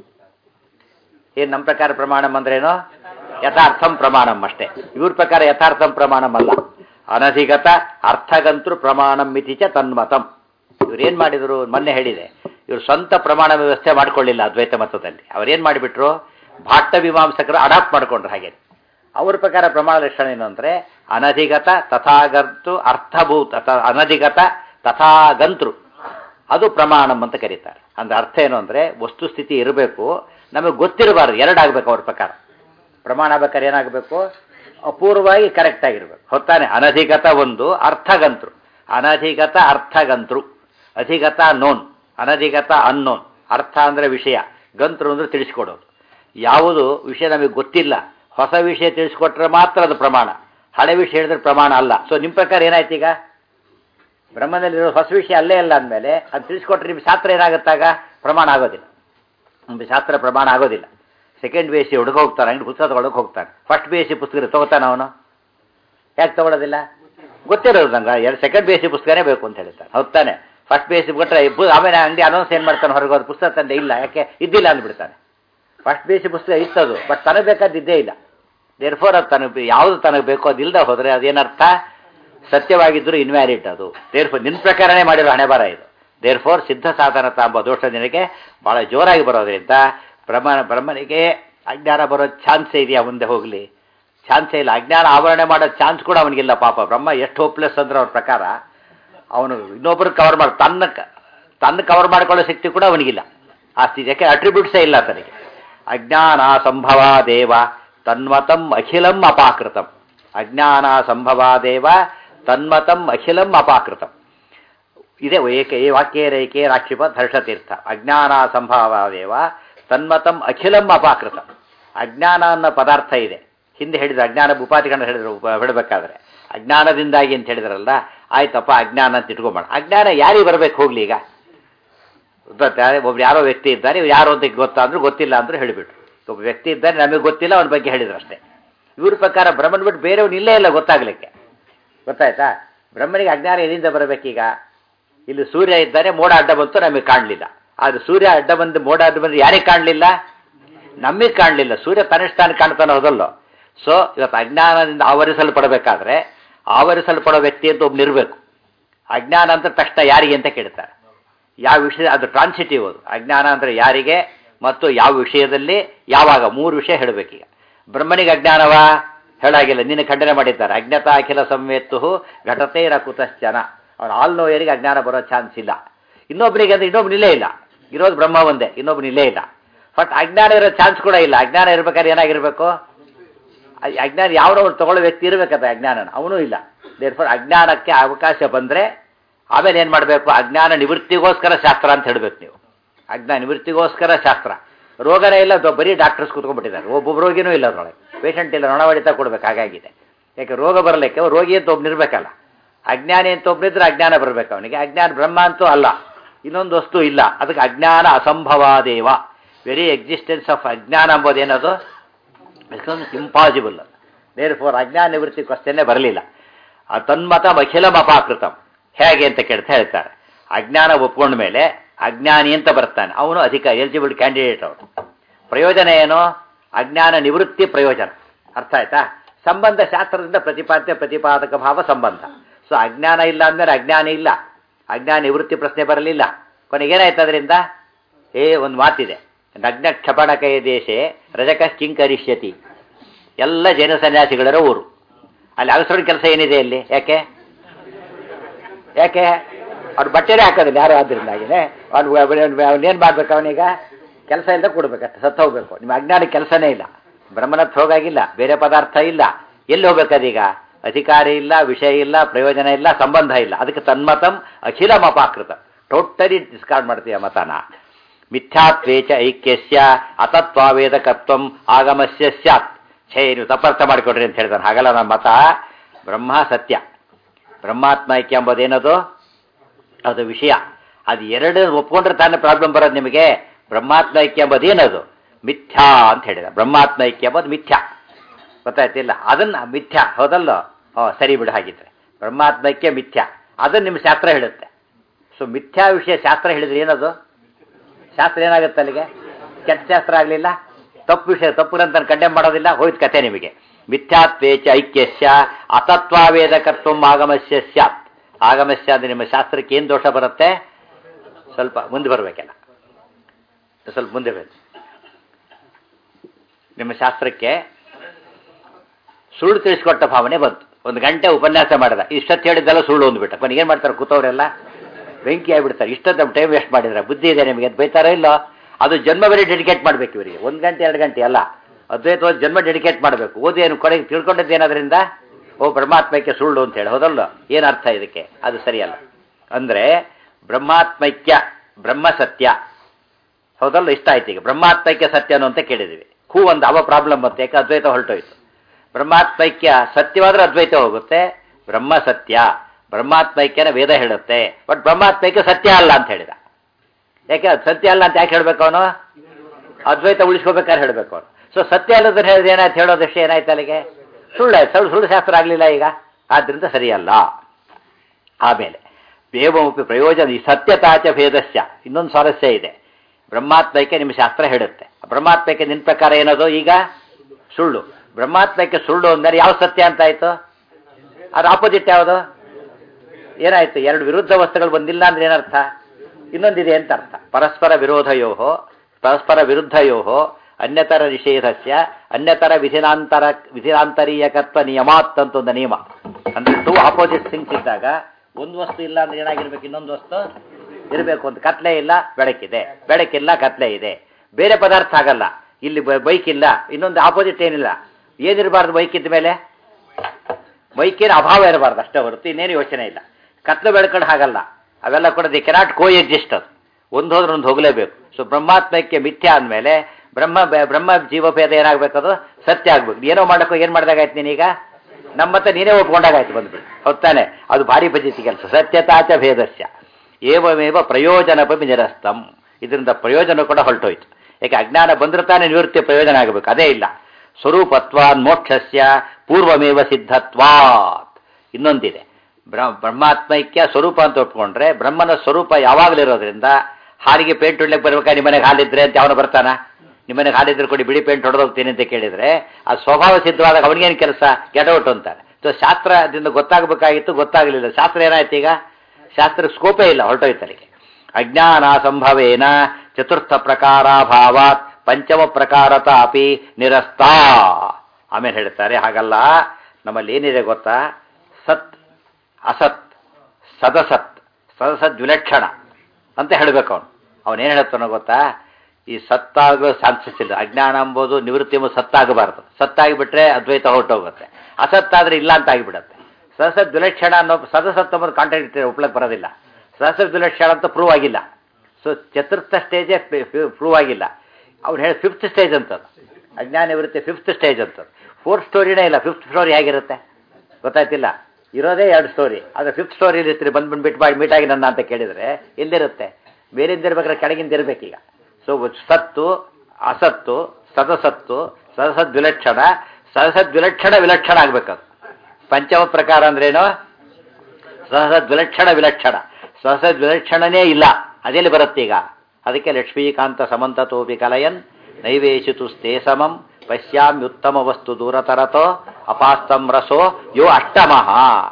ಏನು ನಮ್ಮ ಪ್ರಕಾರ ಪ್ರಮಾಣಂ ಅಂದ್ರೇನು ಯಥಾರ್ಥಂ ಪ್ರಮಾಣಂ ಅಷ್ಟೇ ಇವ್ರ ಪ್ರಕಾರ ಯಥಾರ್ಥಂ ಪ್ರಮಾಣಂ ಅಲ್ಲ ಅನಧಿಗತ ಅರ್ಥಗಂತೃ ಪ್ರಮಾಣಂ ಮಿತಿ ಚ ತನ್ಮತಂ ಇವ್ರು ಏನು ಮಾಡಿದರು ಮೊನ್ನೆ ಹೇಳಿದೆ ಇವರು ಸ್ವಂತ ಪ್ರಮಾಣ ವ್ಯವಸ್ಥೆ ಮಾಡ್ಕೊಳ್ಳಿಲ್ಲ ಅದ್ವೈತ ಮತದಲ್ಲಿ ಅವ್ರೇನು ಮಾಡಿಬಿಟ್ರು ಭಾಟ್ಟ ಮೀಮಾಂಸಕರು ಅಡಾಪ್ಟ್ ಮಾಡ್ಕೊಂಡ್ರು ಹಾಗೆ ಅವ್ರ ಪ್ರಕಾರ ಪ್ರಮಾಣ ಲಕ್ಷಣ ಏನು ಅಂದರೆ ಅನಧಿಗತ ತಥಾಗಂತು ಅರ್ಥಭೂತ ತ- ಅನಧಿಗತ ತಥಾಗಂತೃ ಅದು ಪ್ರಮಾಣಂ ಅಂತ ಕರೀತಾರೆ ಅಂದ್ರೆ ಅರ್ಥ ಏನು ಅಂದರೆ ವಸ್ತುಸ್ಥಿತಿ ಇರಬೇಕು ನಮಗೆ ಗೊತ್ತಿರಬಾರ್ದು ಎರಡಾಗಬೇಕು ಅವ್ರ ಪ್ರಕಾರ ಪ್ರಮಾಣ ಬೇಕಾದ್ರೆ ಏನಾಗಬೇಕು ಅಪೂರ್ವವಾಗಿ ಕರೆಕ್ಟ್ ಆಗಿರ್ಬೇಕು ಹೊತ್ತಾನೆ ಅನಧಿಗತ ಒಂದು ಅರ್ಥಗಂತೃ ಅನಧಿಗತ ಅರ್ಥಗಂತೃ ಅಧಿಗತ ನೋನ್ ಅನಧಿಗತ ಅನ್ನೋನ್ ಅರ್ಥ ಅಂದರೆ ವಿಷಯ ಗಂತೃ ಅಂದರೆ ತಿಳಿಸ್ಕೊಡೋದು ಯಾವುದು ವಿಷಯ ನಮಗೆ ಗೊತ್ತಿಲ್ಲ ಹೊಸ ವಿಷಯ ತಿಳಿಸ್ಕೊಟ್ರೆ ಮಾತ್ರ ಅದು ಪ್ರಮಾಣ ಹಳೆ ವಿಷಯ ಹೇಳಿದ್ರೆ ಪ್ರಮಾಣ ಅಲ್ಲ ಸೊ ನಿಮ್ಮ ಪ್ರಕಾರ ಏನಾಯ್ತು ಈಗ ಬ್ರಹ್ಮದಲ್ಲಿರೋ ಹೊಸ ವಿಷಯ ಅಲ್ಲೇ ಅಲ್ಲ ಅಂದಮೇಲೆ ಅದು ತಿಳಿಸ್ಕೊಟ್ರೆ ನಿಮ್ಮ ಶಾಸ್ತ್ರ ಏನಾಗುತ್ತಾಗ ಪ್ರಮಾಣ ಆಗೋದಿಲ್ಲ ನಮ್ಮ ಶಾಸ್ತ್ರ ಪ್ರಮಾಣ ಆಗೋದಿಲ್ಲ ಸೆಕೆಂಡ್ ಬಿ ಎಸ್ ಸಿ ಹುಡುಗ ಹೋಗ್ತಾನೆ ಅಂಗಡಿ ಪುಸ್ತಕ ತಗೊಳಕ್ಕೆ ಹೋಗ್ತಾನೆ ಫಸ್ಟ್ ಬಿ ಎಸ್ ಸಿ ಪುಸ್ತಕ ತಗೋತಾನೆ ಅವನು ಯಾಕೆ ತಗೊಳ್ಳೋದಿಲ್ಲ ಗೊತ್ತಿರೋದು ನಂಗೆ ಎರಡು ಸೆಕೆಂಡ್ ಬಿ ಎಸ್ ಸಿ ಪುಸ್ತಕನೇ ಬೇಕು ಅಂತ ಹೇಳ್ತಾನೆ ಹೌದಾನೆ ಫಸ್ಟ್ ಬಿ ಎಸ್ ಸಿ ಬಿಟ್ಟರೆ ಆಮೇಲೆ ಅಂಗಡಿ ಅನೌನ್ಸ್ ಏನು ಮಾಡ್ತಾನೆ ಹೊರಗೆ ಹೋದ ಪುಸ್ತಕ ತಂದೆ ಇಲ್ಲ ಯಾಕೆ ಇದ್ದಿಲ್ಲ ಅಂದ್ಬಿಡ್ತಾನೆ ಫಸ್ಟ್ ಬಿ ಎಸ್ ಸಿ ಪುಸ್ತಕ ಇತ್ತದು ಬಟ್ ತನಗೆ ಬೇಕಾದಿದ್ದೇ ಇಲ್ಲ ದೇರ್ಫೋರ್ ಅದು ತನಗೆ ಯಾವುದು ತನಗೆ ಬೇಕೋ ಅದು ಇಲ್ಲದೆ ಹೋದರೆ ಅದೇನರ್ಥ ಸತ್ಯವಾಗಿದ್ದರೂ ಇನ್ವ್ಯಾಲಿಡ್ ಅದು ದೇರ್ಫೋರ್ ನಿನ್ನ ಪ್ರಕಾರನೇ ಮಾಡಿರೋ ಹಣೆ ಬರ ಇದು ದೇರ್ಫೋರ್ ಸಿದ್ಧ ಸಾಧನ ಎಂಬ ದೋಷ ನಿನಗೆ ಭಾಳ ಜೋರಾಗಿ ಬರೋದ್ರಿಂದ ಬ್ರಹ್ಮ ಬ್ರಹ್ಮನಿಗೆ ಅಜ್ಞಾನ ಬರೋ ಚಾನ್ಸೇ ಇದೆಯಾ ಮುಂದೆ ಹೋಗಲಿ ಚಾನ್ಸೇ ಇಲ್ಲ ಅಜ್ಞಾನ ಆವರಣೆ ಮಾಡೋ ಚಾನ್ಸ್ ಕೂಡ ಅವನಿಗಿಲ್ಲ ಪಾಪ ಬ್ರಹ್ಮ ಎಷ್ಟು ಹೋಪ್ಲೆಸ್ ಅಂದ್ರೆ ಅವ್ರ ಪ್ರಕಾರ ಅವನು ಇನ್ನೊಬ್ಬರು ಕವರ್ ಮಾಡಿ ತನ್ನ ಕ- ತನ್ನ ಕವರ್ ಮಾಡ್ಕೊಳ್ಳೋ ಶಕ್ತಿ ಕೂಡ ಅವನಿಗಿಲ್ಲ ಆ ಸ್ಥಿತಿ ಯಾಕೆ ಅಟ್ರಿಬ್ಯೂಟ್ಸೇ ಇಲ್ಲ ತನಗೆ ಅಜ್ಞಾನ ಸಂಭವ ದೇವ ತನ್ಮತಂ ಅಖಿಲಂ ಅಪಾಕೃತಂ ಅಜ್ಞಾನ ಸಂಭವ ದೇವ ತನ್ಮತಂ ಅಖಿಲಂ ಅಪಾಕೃತಂ ಇದೇ ಏಕೆ ಈ ವಾಕ್ಯ ರೇಖೆ ರಾಕ್ಷಿಪ ಹರ್ಷತೀರ್ಥ ಅಜ್ಞಾನ ಸಂಭವ ದೇವ ತನ್ಮತಂ ಅಖಿಲಂ ಅಪಾಕೃತ ಅಜ್ಞಾನ ಅನ್ನೋ ಪದಾರ್ಥ ಇದೆ ಹಿಂದೆ ಹೇಳಿದ್ರು ಅಜ್ಞಾನ ಉಪಾಧಿಗಳನ್ನ ಹೇಳಿದ್ರು ಉಪ- ಬಿಡಬೇಕಾದ್ರೆ ಅಜ್ಞಾನದಿಂದಾಗಿ ಅಂತ ಹೇಳಿದ್ರಲ್ಲ ಆಯ್ತಪ್ಪ ಅಜ್ಞಾನ ಅಂತ ಇಟ್ಕೊಂಬೋಣ ಅಜ್ಞಾನ ಯಾರಿಗೆ ಬರಬೇಕು ಹೋಗ್ಲಿ ಈಗ ಗೊತ್ತಾ ಒಬ್ರು ಯಾರೋ ವ್ಯಕ್ತಿ ಇದ್ದಾರೆ ಇವ್ರು ಯಾರು ಅಂತ ಗೊತ್ತಾ ಅಂದ್ರೂ ಗೊತ್ತಿಲ್ಲ ಅಂದ್ರೂ ಹೇಳಿಬಿಟ್ರು ಒಬ್ಬ ವ್ಯಕ್ತಿ ಇದ್ದಾರೆ ನಮಗೆ ಗೊತ್ತಿಲ್ಲ ಅವನ ಬಗ್ಗೆ ಹೇಳಿದ್ರು ಅಷ್ಟೇ ಇವ್ರ ಪ್ರಕಾರ ಬ್ರಹ್ಮನ್ ಬಿಟ್ಟು ಬೇರೆಯವ್ನು ಇಲ್ಲೇ ಇಲ್ಲ ಗೊತ್ತಾಗ್ಲಿಕ್ಕೆ ಗೊತ್ತಾಯ್ತಾ ಬ್ರಹ್ಮನಿಗೆ ಅಜ್ಞಾನ ಎಲ್ಲಿಂದ ಬರಬೇಕೀಗ ಇಲ್ಲಿ ಸೂರ್ಯ ಇದ್ದಾರೆ ಮೋಡ ಅಡ್ಡ ಬಂತು ನಮಗೆ ಕಾಣಲಿಲ್ಲ ಆದ್ರೆ ಸೂರ್ಯ ಅಡ್ಡ ಬಂದು ಮೋಡ ಅಡ್ಡ ಬಂದು ಯಾರಿಗೆ ಕಾಣಲಿಲ್ಲ ನಮಗೆ ಕಾಣಲಿಲ್ಲ ಸೂರ್ಯ ತನಿಷ್ಠಾನ ಕಾಣ್ತಾನೆ ಹೋದಲ್ಲೋ ಸೊ ಇವತ್ತು ಅಜ್ಞಾನದಿಂದ ಆವರಿಸಲ್ಪಡಬೇಕಾದ್ರೆ ಆವರಿಸಲ್ಪಡೋ ವ್ಯಕ್ತಿ ಅಂತ ಒಬ್ಬನಿರಬೇಕು ಅಜ್ಞಾನ ಅಂತ ತಕ್ಷಣ ಯಾರಿಗೆ ಅಂತ ಕೇಳ್ತಾರೆ ಯಾವ ವಿಷಯ ಅದು ಟ್ರಾನ್ಸಿಟಿವ್ ಅದು ಅಜ್ಞಾನ ಅಂದರೆ ಯಾರಿಗೆ ಮತ್ತು ಯಾವ ವಿಷಯದಲ್ಲಿ ಯಾವಾಗ ಮೂರು ವಿಷಯ ಹೇಳಬೇಕೀಗ ಬ್ರಹ್ಮನಿಗೆ ಅಜ್ಞಾನವಾ ಹೇಳಾಗಿಲ್ಲ ನಿನ್ನ ಖಂಡನೆ ಮಾಡಿದ್ದಾರೆ ಅಜ್ಞತಾ ಅಖಿಲ ಸಂವೇತ್ತು ಘಟತೇರ ಕುತಶ್ಚನ ಅವನು ಆಲ್ ನೋಯರಿಗೆ ಅಜ್ಞಾನ ಬರೋ ಚಾನ್ಸ್ ಇಲ್ಲ ಇನ್ನೊಬ್ಬನಿಗೆ ಅಂದ್ರೆ ಇನ್ನೊಬ್ಬನು ಇಲ್ಲೇ ಇಲ್ಲ ಇರೋದು ಬ್ರಹ್ಮ ಒಂದೇ ಇನ್ನೊಬ್ಬನು ಇಲ್ಲೇ ಇಲ್ಲ ಬಟ್ ಅಜ್ಞಾನ ಇರೋ ಚಾನ್ಸ್ ಕೂಡ ಇಲ್ಲ ಅಜ್ಞಾನ ಇರ್ಬೇಕಾದ್ರೆ ಏನಾಗಿರ್ಬೇಕು ಅ- ಅಜ್ಞಾನ ಯಾವನೋ ಅವ್ರು ತಗೊಳ್ಳೋ ವ್ಯಕ್ತಿ ಇರಬೇಕಂತ ಅಜ್ಞಾನನ ಅವನೂ ಇಲ್ಲ ದೇರ್ಫೋರ್ ಅಜ್ಞಾನಕ್ಕೆ ಅವಕಾಶ ಬಂದರೆ ಆಮೇಲೆ ಏನು ಮಾಡಬೇಕು ಅಜ್ಞಾನ ನಿವೃತ್ತಿಗೋಸ್ಕರ ಶಾಸ್ತ್ರ ಅಂತ ಹೇಳಬೇಕು ನೀವು ಅಜ್ಞಾನ ನಿವೃತ್ತಿಗೋಸ್ಕರ ಶಾಸ್ತ್ರ ರೋಗನೇ ಇಲ್ಲ ದೊ- ಬರೀ ಡಾಕ್ಟರ್ಸ್ ಕೂತ್ಕೊಂಡ್ಬಿಟ್ಟಿದ್ದಾರೆ ಒಬ್ಬೊಬ್ಬ ರೋಗಿನೂ ಇಲ್ಲ ಅದರೊಳಗೆ ಪೇಷಂಟ್ ಇಲ್ಲ ನೊಣ ಹೊಡಿತಾ ಕೊಡ್ಬೇಕು ಹಾಗಾಗಿದೆ ಯಾಕೆ ರೋಗ ಬರಲಿಕ್ಕೆ ರೋಗಿ ಅಂತ ಒಬ್ಬನಿರ್ಬೇಕಲ್ಲ ಅಜ್ಞಾನಿ ಅಂತ ಒಬ್ಬನಿದ್ರೆ ಅಜ್ಞಾನ ಬರಬೇಕು ಅವನಿಗೆ ಅಜ್ಞಾನ ಬ್ರಹ್ಮ ಅಂತೂ ಅಲ್ಲ ಇನ್ನೊಂದು ವಸ್ತು ಇಲ್ಲ ಅದಕ್ಕೆ ಅಜ್ಞಾನ ಅಸಂಭವಾದೇವ ವೆರಿ ಎಕ್ಸಿಸ್ಟೆನ್ಸ್ ಆಫ್ ಅಜ್ಞಾನ ಎಂಬುದೇನದು ಬಿಕಮ್ಸ್ ಇಂಪಾಸಿಬಲ್ ದೇರ್ ಫೋರ್ ಅಜ್ಞಾನ ನಿವೃತ್ತಿ ಕ್ವಶನ್ನೇ ಬರಲಿಲ್ಲ ಆ ತನ್ಮತ ಅಖಿಲಂ ಅಪಾಕೃತಂ ಹೇಗೆ ಅಂತ ಕೇಳ್ತಾ ಹೇಳ್ತಾರೆ ಅಜ್ಞಾನ ಒಪ್ಕೊಂಡ ಮೇಲೆ ಅಜ್ಞಾನಿ ಅಂತ ಬರ್ತಾನೆ ಅವನು ಅಧಿಕ ಎಲಿಜಿಬಲ್ ಕ್ಯಾಂಡಿಡೇಟ್ ಅವನು ಪ್ರಯೋಜನ ಏನು ಅಜ್ಞಾನ ನಿವೃತ್ತಿ ಪ್ರಯೋಜನ ಅರ್ಥ ಆಯ್ತಾ ಸಂಬಂಧ ಶಾಸ್ತ್ರದಿಂದ ಪ್ರತಿಪಾದ್ಯ ಪ್ರತಿಪಾದಕ ಭಾವ ಸಂಬಂಧ ಸೊ ಅಜ್ಞಾನ ಇಲ್ಲ ಅಂದಮೇಲೆ ಅಜ್ಞಾನಿ ಇಲ್ಲ ಅಜ್ಞಾನ ನಿವೃತ್ತಿ ಪ್ರಶ್ನೆ ಬರಲಿಲ್ಲ ಕೊನೆಗೇನಾಯ್ತು ಅದರಿಂದ ಏ ಒಂದು ಮಾತಿದೆ ನಗ್ನ ಕ್ಷಪಣಕಯ ದೇಶೆ ರಜಕ ಕಿಂಕರಿಷ್ಯತಿ ಎಲ್ಲ ಜೈನ ಸನ್ಯಾಸಿಗಳರ ಊರು ಅಲ್ಲಿ ಅಗಸರ ಕೆಲಸ ಏನಿದೆ ಅಲ್ಲಿ ಯಾಕೆ ಯಾಕೆ ಅವ್ರು ಬಟ್ಟೆನೇ ಹಾಕೋದಿಲ್ಲ ಯಾರು ಆದ್ರಿಂದಾಗಿನೇ ಅವ್ನು ಅವನೇನು ಮಾಡ್ಬೇಕು ಅವನೀಗ ಕೆಲಸ ಇಲ್ಲದೆ ಕೊಡ್ಬೇಕಷ್ಟೆ ಸತ್ತು ಹೋಗ್ಬೇಕು ನಿಮ್ಮ ಅಜ್ಞಾನ ಕೆಲಸನೇ ಇಲ್ಲ ಬ್ರಹ್ಮನತ್ ಹೋಗಾಗಿಲ್ಲ ಬೇರೆ ಪದಾರ್ಥ ಇಲ್ಲ ಎಲ್ಲಿ ಹೋಗ್ಬೇಕದೀಗ ಅಧಿಕಾರಿ ಇಲ್ಲ ವಿಷಯ ಇಲ್ಲ ಪ್ರಯೋಜನ ಇಲ್ಲ ಸಂಬಂಧ ಇಲ್ಲ ಅದಕ್ಕೆ ತನ್ಮತಂ ಅಖಿಲಂ ಅಪಾಕೃತ ಟೋಟಲಿ ಡಿಸ್ಕಾರ್ಡ್ ಮಾಡ್ತೀಯ ಮತನ ಮಿಥ್ಯಾತ್ವೇಚ ಐಕ್ಯಸ್ಯ ಅತತ್ವಾವೇದಕತ್ವಂ ಆಗಮಸ್ಯ ಸ್ಯಾತ್ ಛೇ ನೀವು ತಪ್ಪರ್ಥ ಮಾಡಿಕೊಡ್ರಿ ಅಂತ ಹೇಳ್ತಾನೆ ಹಾಗಲ್ಲ ನನ್ನ ಮತ ಬ್ರಹ್ಮ ಸತ್ಯ ಬ್ರಹ್ಮಾತ್ಮ ಐಕ್ಯ ಎಂಬುದೇನದು ಅದು ವಿಷಯ ಅದು ಎರಡು ಒಪ್ಕೊಂಡ್ರೆ ತಾನೇ ಪ್ರಾಬ್ಲಮ್ ಬರೋದು ನಿಮಗೆ ಬ್ರಹ್ಮಾತ್ಮ ಐಕ್ಯ ಎಂಬುದೇನದು ಮಿಥ್ಯಾ ಅಂತ ಹೇಳಿದ ಬ್ರಹ್ಮಾತ್ಮ ಐಕ್ಯ ಎಂಬುದು ಮಿಥ್ಯಾ ಗೊತ್ತಾಯ್ತಿಲ್ಲ ಅದನ್ನ ಮಿಥ್ಯಾ ಹೌದಲ್ಲೋ ಹೋ ಸರಿ ಬಿಡು ಹಾಗಿದ್ರೆ ಬ್ರಹ್ಮಾತ್ಮ ಐಕ್ಯ ಮಿಥ್ಯಾ ಅದನ್ನು ನಿಮ್ಮ ಶಾಸ್ತ್ರ ಹೇಳುತ್ತೆ ಸೊ ಮಿಥ್ಯಾ ವಿಷಯ ಶಾಸ್ತ್ರ ಹೇಳಿದ್ರೆ ಏನದು ಶಾಸ್ತ್ರ ಏನಾಗುತ್ತೆ ಅಲ್ಲಿಗೆ ಕೆಟ್ಟ ಶಾಸ್ತ್ರ ಆಗಲಿಲ್ಲ ತಪ್ಪು ವಿಷಯ ತಪ್ಪು ಅಂತ ಕಂಡೆಮ್ ಮಾಡೋದಿಲ್ಲ ಹೋಯ್ತು ಕತೆ ನಿಮಗೆ ಮಿಥ್ಯಾತ್ವೇಚ ಐಕ್ಯಸ್ಯ ಅತತ್ವಾವೇದಕತ್ವ ಆಗಮಸ್ಯ ಸ್ಯಾತ್ ಆಗಮಸ್ಯ ಅಂದರೆ ನಿಮ್ಮ ಶಾಸ್ತ್ರಕ್ಕೆ ಏನು ದೋಷ ಬರುತ್ತೆ ಸ್ವಲ್ಪ ಮುಂದೆ ಬರಬೇಕಲ್ಲ ಸ್ವಲ್ಪ ಮುಂದೆ ಬೇಕು ನಿಮ್ಮ ಶಾಸ್ತ್ರಕ್ಕೆ ಸುಳ್ಳು ತಿಳಿಸ್ಕೊಟ್ಟ ಭಾವನೆ ಬಂತು ಒಂದು ಗಂಟೆ ಉಪನ್ಯಾಸ ಮಾಡಿದ ಇಷ್ಟೊತ್ತು ಹೇಳಿದ್ದೆಲ್ಲ ಸುಳ್ಳು ಅಂದ್ಬಿಟ್ಟ ಕೊನೆಗೆ ಏನು ಮಾಡ್ತಾರೆ ಕೂತವರೆಲ್ಲ ಬೆಂಕಿ ಆಗಿಬಿಡ್ತಾರೆ ಇಷ್ಟೊತ್ತು ಟೈಮ್ ವೇಸ್ಟ್ ಮಾಡಿದ್ರೆ ಬುದ್ಧಿ ಇದೆ ನಿಮಗೆ ಅದು ಬೈತಾರೋ ಇಲ್ಲೋ ಅದು ಜನ್ಮ ಬೇರೆ ಡೆಡಿಕೇಟ್ ಮಾಡಬೇಕು ಇವರಿಗೆ ಒಂದು ಗಂಟೆ ಎರಡು ಗಂಟೆ ಅಲ್ಲ ಅದ್ವೈತವಾದ ಜನ್ಮ ಡೆಡಿಕೇಟ್ ಮಾಡಬೇಕು ಓದಿ ಏನು ಕೊನೆಗೆ ತಿಳ್ಕೊಂಡದ್ದು ಏನದ್ರಿಂದ ಓ ಪರಮಾತ್ಮೈಕ್ಯ ಸುಳ್ಳು ಅಂತ ಹೇಳಿ ಹೌದಲ್ಲ ಏನು ಅರ್ಥ ಇದಕ್ಕೆ ಅದು ಸರಿಯಲ್ಲ ಅಂದರೆ ಬ್ರಹ್ಮಾತ್ಮೈಕ್ಯ ಬ್ರಹ್ಮ ಸತ್ಯ ಹೌದಲ್ಲ ಇಷ್ಟ ಆಯ್ತು ಈಗ ಬ್ರಹ್ಮಾತ್ಮೈಕ್ಯ ಸತ್ಯನು ಅಂತ ಕೇಳಿದ್ವಿ ಹೂ ಒಂದು ಅವ ಪ್ರಾಬ್ಲಮ್ ಬಂತು ಯಾಕೆ ಅದ್ವೈತ ಹೊರಟೋಯ್ತು ಬ್ರಹ್ಮಾತ್ಮೈಕ್ಯ ಸತ್ಯವಾದ್ರೆ ಅದ್ವೈತ ಹೋಗುತ್ತೆ ಬ್ರಹ್ಮ ಸತ್ಯ ಬ್ರಹ್ಮಾತ್ಮೈಕ್ಯನ ವೇದ ಹೇಳುತ್ತೆ ಬಟ್ ಬ್ರಹ್ಮಾತ್ಮೈಕ್ಯ ಸತ್ಯ ಅಲ್ಲ ಅಂತ ಹೇಳಿದ ಯಾಕೆ ಅದು ಸತ್ಯ ಅಲ್ಲ ಅಂತ ಯಾಕೆ ಹೇಳ್ಬೇಕು ಅವನು ಅದ್ವೈತ ಉಳಿಸ್ಕೋಬೇಕಾದ್ರೆ ಹೇಳಬೇಕು ಅವ್ರು ಸೊ ಸತ್ಯ ಅಲ್ಲದನ್ನ ಹೇಳಿದ್ರೆ ಏನಾಯ್ತು ಹೇಳೋದಷ್ಟೇ ಏನಾಯ್ತು ಅಲ್ಲಿಗೆ ಸುಳ್ಳಾಯ್ತು ಸುಳ್ಳು ಸುಳ್ಳು ಶಾಸ್ತ್ರ ಆಗಲಿಲ್ಲ ಈಗ ಆದ್ದರಿಂದ ಸರಿಯಲ್ಲ ಆಮೇಲೆ ದೇವಮುಪಿ ಪ್ರಯೋಜನ ಈ ಸತ್ಯತಾಚ ಭೇದಸ್ಯ ಇನ್ನೊಂದು ಸ್ವಾರಸ್ಯ ಇದೆ ಬ್ರಹ್ಮಾತ್ಮೈಕ್ಯ ನಿಮ್ಮ ಶಾಸ್ತ್ರ ಹೇಳುತ್ತೆ ಬ್ರಹ್ಮಾತ್ಮೈಕ್ಯ ನಿನ್ನ ಪ್ರಕಾರ ಏನದು ಈಗ ಸುಳ್ಳು ಬ್ರಹ್ಮಾತ್ಮೈಕ್ಯ ಸುಳ್ಳು ಅಂದರೆ ಯಾವ ಸತ್ಯ ಅಂತ ಆಯ್ತು ಅದ್ರ ಆಪೋಸಿಟ್ ಯಾವುದು ಏನಾಯ್ತು ಎರಡು ವಿರುದ್ಧ ವಸ್ತುಗಳು ಬಂದಿಲ್ಲ ಅಂದ್ರೆ ಏನರ್ಥ ಇನ್ನೊಂದಿದೆ ಅಂತ ಅರ್ಥ ಪರಸ್ಪರ ವಿರೋಧಯೋ ಪರಸ್ಪರ ವಿರುದ್ಧಯೋ ಅನ್ಯತರ ನಿಷೇಧಸ್ಯ ಅನ್ಯತರ ವಿಧಿನಾಂತರ ವಿಧಿನಾಂತರೀಯಕತ್ವ ನಿಯಮಾತ್ ಅಂತ ಒಂದು ನಿಯಮ ಅಂದ್ರೆ ಟೂ ಆಪೋಸಿಟ್ ಥಿಂಗ್ಸ್ ಇದ್ದಾಗ ಒಂದು ವಸ್ತು ಇಲ್ಲ ಅಂದ್ರೆ ಏನಾಗಿರ್ಬೇಕು ಇನ್ನೊಂದು ವಸ್ತು ಇರಬೇಕು ಅಂತ ಕತ್ಲೆ ಇಲ್ಲ ಬೆಳಕಿದೆ ಬೆಳಕಿಲ್ಲ ಕತ್ಲೆ ಇದೆ ಬೇರೆ ಪದಾರ್ಥ ಆಗಲ್ಲ ಇಲ್ಲಿ ಬೈಕ್ ಇಲ್ಲ ಇನ್ನೊಂದು ಆಪೋಸಿಟ್ ಏನಿಲ್ಲ ಏನಿರಬಾರ್ದು ಬೈಕ್ ಇದ್ದ ಮೇಲೆ ಬೈಕಿನ ಅಭಾವ ಇರಬಾರ್ದು ಅಷ್ಟೇ ಹೊರತು ಇನ್ನೇನು ಯೋಚನೆ ಇಲ್ಲ ಕತ್ಲು ಬೆಳ್ಕೊಂಡು ಹಾಗಲ್ಲ ಅವೆಲ್ಲ ಕೂಡ ದಿ ಕೆನಾಟ್ ಕೋ ಎಕ್ಸಿಸ್ಟ್ ಅದು ಒಂದು ಹೋದ್ರೆ ಒಂದು ಹೋಗಲೇಬೇಕು ಸೊ ಬ್ರಹ್ಮಾತ್ಮಕ್ಕೆ ಮಿಥ್ಯ ಅಂದಮೇಲೆ ಬ್ರಹ್ಮ ಬ್ರಹ್ಮ ಜೀವಭೇದ ಏನಾಗಬೇಕದು ಸತ್ಯ ಆಗ್ಬೇಕು ಏನೋ ಮಾಡಕ್ಕೋ ಏನು ಮಾಡ್ದಾಗಾಯ್ತು ನೀನೀಗ ನಮ್ಮತ್ತ ನೀನೇ ಒಪ್ಕೊಂಡಾಗಾಯ್ತು ಬಂದ್ಬಿಟ್ಟು ಹೊತ್ತಾನೆ ಅದು ಭಾರಿ ಪದ್ಧತಿ ಕೆಲಸ ಸತ್ಯತಾಚ ಭೇದಸ್ಯ ಏವಮೇವ ಪ್ರಯೋಜನಪಿ ನಿರಸ್ತಂ ಇದರಿಂದ ಪ್ರಯೋಜನ ಕೂಡ ಹೊರಟೋಯ್ತು ಯಾಕೆ ಅಜ್ಞಾನ ಬಂದ್ರೆ ತಾನೇ ನಿವೃತ್ತಿ ಪ್ರಯೋಜನ ಆಗಬೇಕು ಅದೇ ಇಲ್ಲ ಸ್ವರೂಪತ್ವಾನ್ ಮೋಕ್ಷಸ್ಯ ಪೂರ್ವಮೇವ ಸಿದ್ಧತ್ವಾತ್ ಇನ್ನೊಂದಿದೆ ಬ್ರಹ್ಮಾತ್ಮೈಕ್ಯ ಸ್ವರೂಪ ಅಂತ ಒಪ್ಕೊಂಡ್ರೆ ಬ್ರಹ್ಮನ ಸ್ವರೂಪ ಯಾವಾಗಲೂ ಇರೋದ್ರಿಂದ ಹಾಲಿಗೆ ಪೇಂಟ್ ಹೊಡ್ಲಿಕ್ಕೆ ಬರ್ಬೇಕಾ ನಿಮ್ಮನೆಗೆ ಹಾಲಿದ್ರೆ ಅಂತ ಅವನು ಬರ್ತಾನ ನಿಮ್ಮನೆಗೆ ಹಾಲಿದ್ರೆ ಕೊಡಿ ಬಿಳಿ ಪೇಂಟ್ ಹೊಡೆದೋಗ್ತೀನಿ ಅಂತ ಕೇಳಿದ್ರೆ ಆ ಸ್ವಭಾವ ಸಿದ್ಧವಾದಾಗ ಅವನಿಗೇನು ಕೆಲಸ ಗೆಡೌಟ್ ಅಂತಾರೆ ಸೊ ಶಾಸ್ತ್ರದಿಂದ ಗೊತ್ತಾಗಬೇಕಾಗಿತ್ತು ಗೊತ್ತಾಗಲಿಲ್ಲ ಶಾಸ್ತ್ರ ಏನಾಯ್ತು ಈಗ ಶಾಸ್ತ್ರ ಸ್ಕೋಪೇ ಇಲ್ಲ ಹೊರಟೋಯ್ತಲಿಗೆ ಅಜ್ಞಾನ ಸಂಭವೇನ ಚತುರ್ಥ ಪ್ರಕಾರಾಭಾವಾತ್ ಪಂಚಮ ಪ್ರಕಾರತ ಅಪಿ ನಿರಸ್ತಾ ಆಮೇಲೆ ಹೇಳ್ತಾರೆ ಹಾಗಲ್ಲ ನಮ್ಮಲ್ಲಿ ಏನಿದೆ ಗೊತ್ತಾ ಸತ್ ಅಸತ್ ಸದಸತ್ ಸದಸತ್ ವಿಲಕ್ಷಣ ಅಂತ ಹೇಳಬೇಕು ಅವನು ಅವನೇನು ಹೇಳ್ತಾನೋ ಗೊತ್ತಾ ಈ ಸತ್ತಾಗೋ ಚಾನ್ಸಸ್ ಇಲ್ಲ ಅಜ್ಞಾನ ಎಂಬುದು ನಿವೃತ್ತಿ ಎಂಬುದು ಸತ್ತಾಗಬಾರ್ದು ಸತ್ತಾಗಿಬಿಟ್ರೆ ಅದ್ವೈತ ಹೊರಟೋಗುತ್ತೆ ಅಸತ್ತಾದ್ರೆ ಇಲ್ಲ ಅಂತ ಆಗಿಬಿಡುತ್ತೆ ಸದಸತ್ ವಿಲಕ್ಷಣ ಅನ್ನೋ ಸದಸತ್ ಎಂಬುದು ಕಾಂಟ್ರಾಕ್ಟ್ ಒಪ್ಲಕ್ಕೆ ಬರೋದಿಲ್ಲ ಸದಸತ್ ವಿಲಕ್ಷಣ ಅಂತ ಪ್ರೂವ್ ಆಗಿಲ್ಲ ಸೊ ಚತುರ್ಥ ಸ್ಟೇಜೇ ಪ್ರೂವ್ ಆಗಿಲ್ಲ ಅವ್ನು ಹೇಳಿ ಫಿಫ್ತ್ ಸ್ಟೇಜ್ ಅಂತದ್ದು ಅಜ್ಞಾನ ನಿವೃತ್ತಿ ಫಿಫ್ತ್ ಸ್ಟೇಜ್ ಅಂತದ್ದು ಫೋರ್ತ್ ಸ್ಟೋರಿನೇ ಇಲ್ಲ ಫಿಫ್ತ್ ಸ್ಟೋರಿ ಹೇಗಿರುತ್ತೆ ಗೊತ್ತಾಯ್ತಿಲ್ಲ ಇರೋದೇ ಎರಡು ಸ್ಟೋರಿ ಆದರೆ ಫಿಫ್ತ್ ಸ್ಟೋರಿಲಿ ಇರ್ತೀರಿ ಬಂದು ಬಂದು ಬಿಟ್ಟು ಮಾಡಿ ಮೀಟಾಗಿ ನನ್ನ ಅಂತ ಕೇಳಿದರೆ ಎಲ್ಲಿರುತ್ತೆ ಬೇರೆಯಿಂದ ಇರ್ಬೇಕಾದ್ರೆ ಕೆಳಗಿಂದ ಇರಬೇಕೀಗ ಸೊ ಸತ್ತು ಅಸತ್ತು ಸದಸತ್ತು ಸದಸದ್ ವಿಲಕ್ಷಣ ಸದಸದ್ ವಿಲಕ್ಷಣ ವಿಲಕ್ಷಣ ಆಗ್ಬೇಕದು ಪಂಚಮ ಪ್ರಕಾರ ಅಂದ್ರೇನು ಸಹಸದ್ ವಿಲಕ್ಷಣ ವಿಲಕ್ಷಣ ಸಹಸದ್ ವಿಲಕ್ಷಣನೇ ಇಲ್ಲ ಅದೆಲ್ಲಿ ಬರುತ್ತೆ ಈಗ ಅದಕ್ಕೆ ಲಕ್ಷ್ಮೀಕಾಂತ ಸಮಂತತೋಪಿ ಕಲಯನ್ ನೈವೇಶಿತು ಸ್ಥೇ ಸಮಂ ಪಶ್ಯಾಮ್ಯುತ್ತಮ ವಸ್ತು ದೂರತರತೋ ಅಪಾಸ್ತಂ ರಸೋ ಯೋ ಅಷ್ಟಮಃ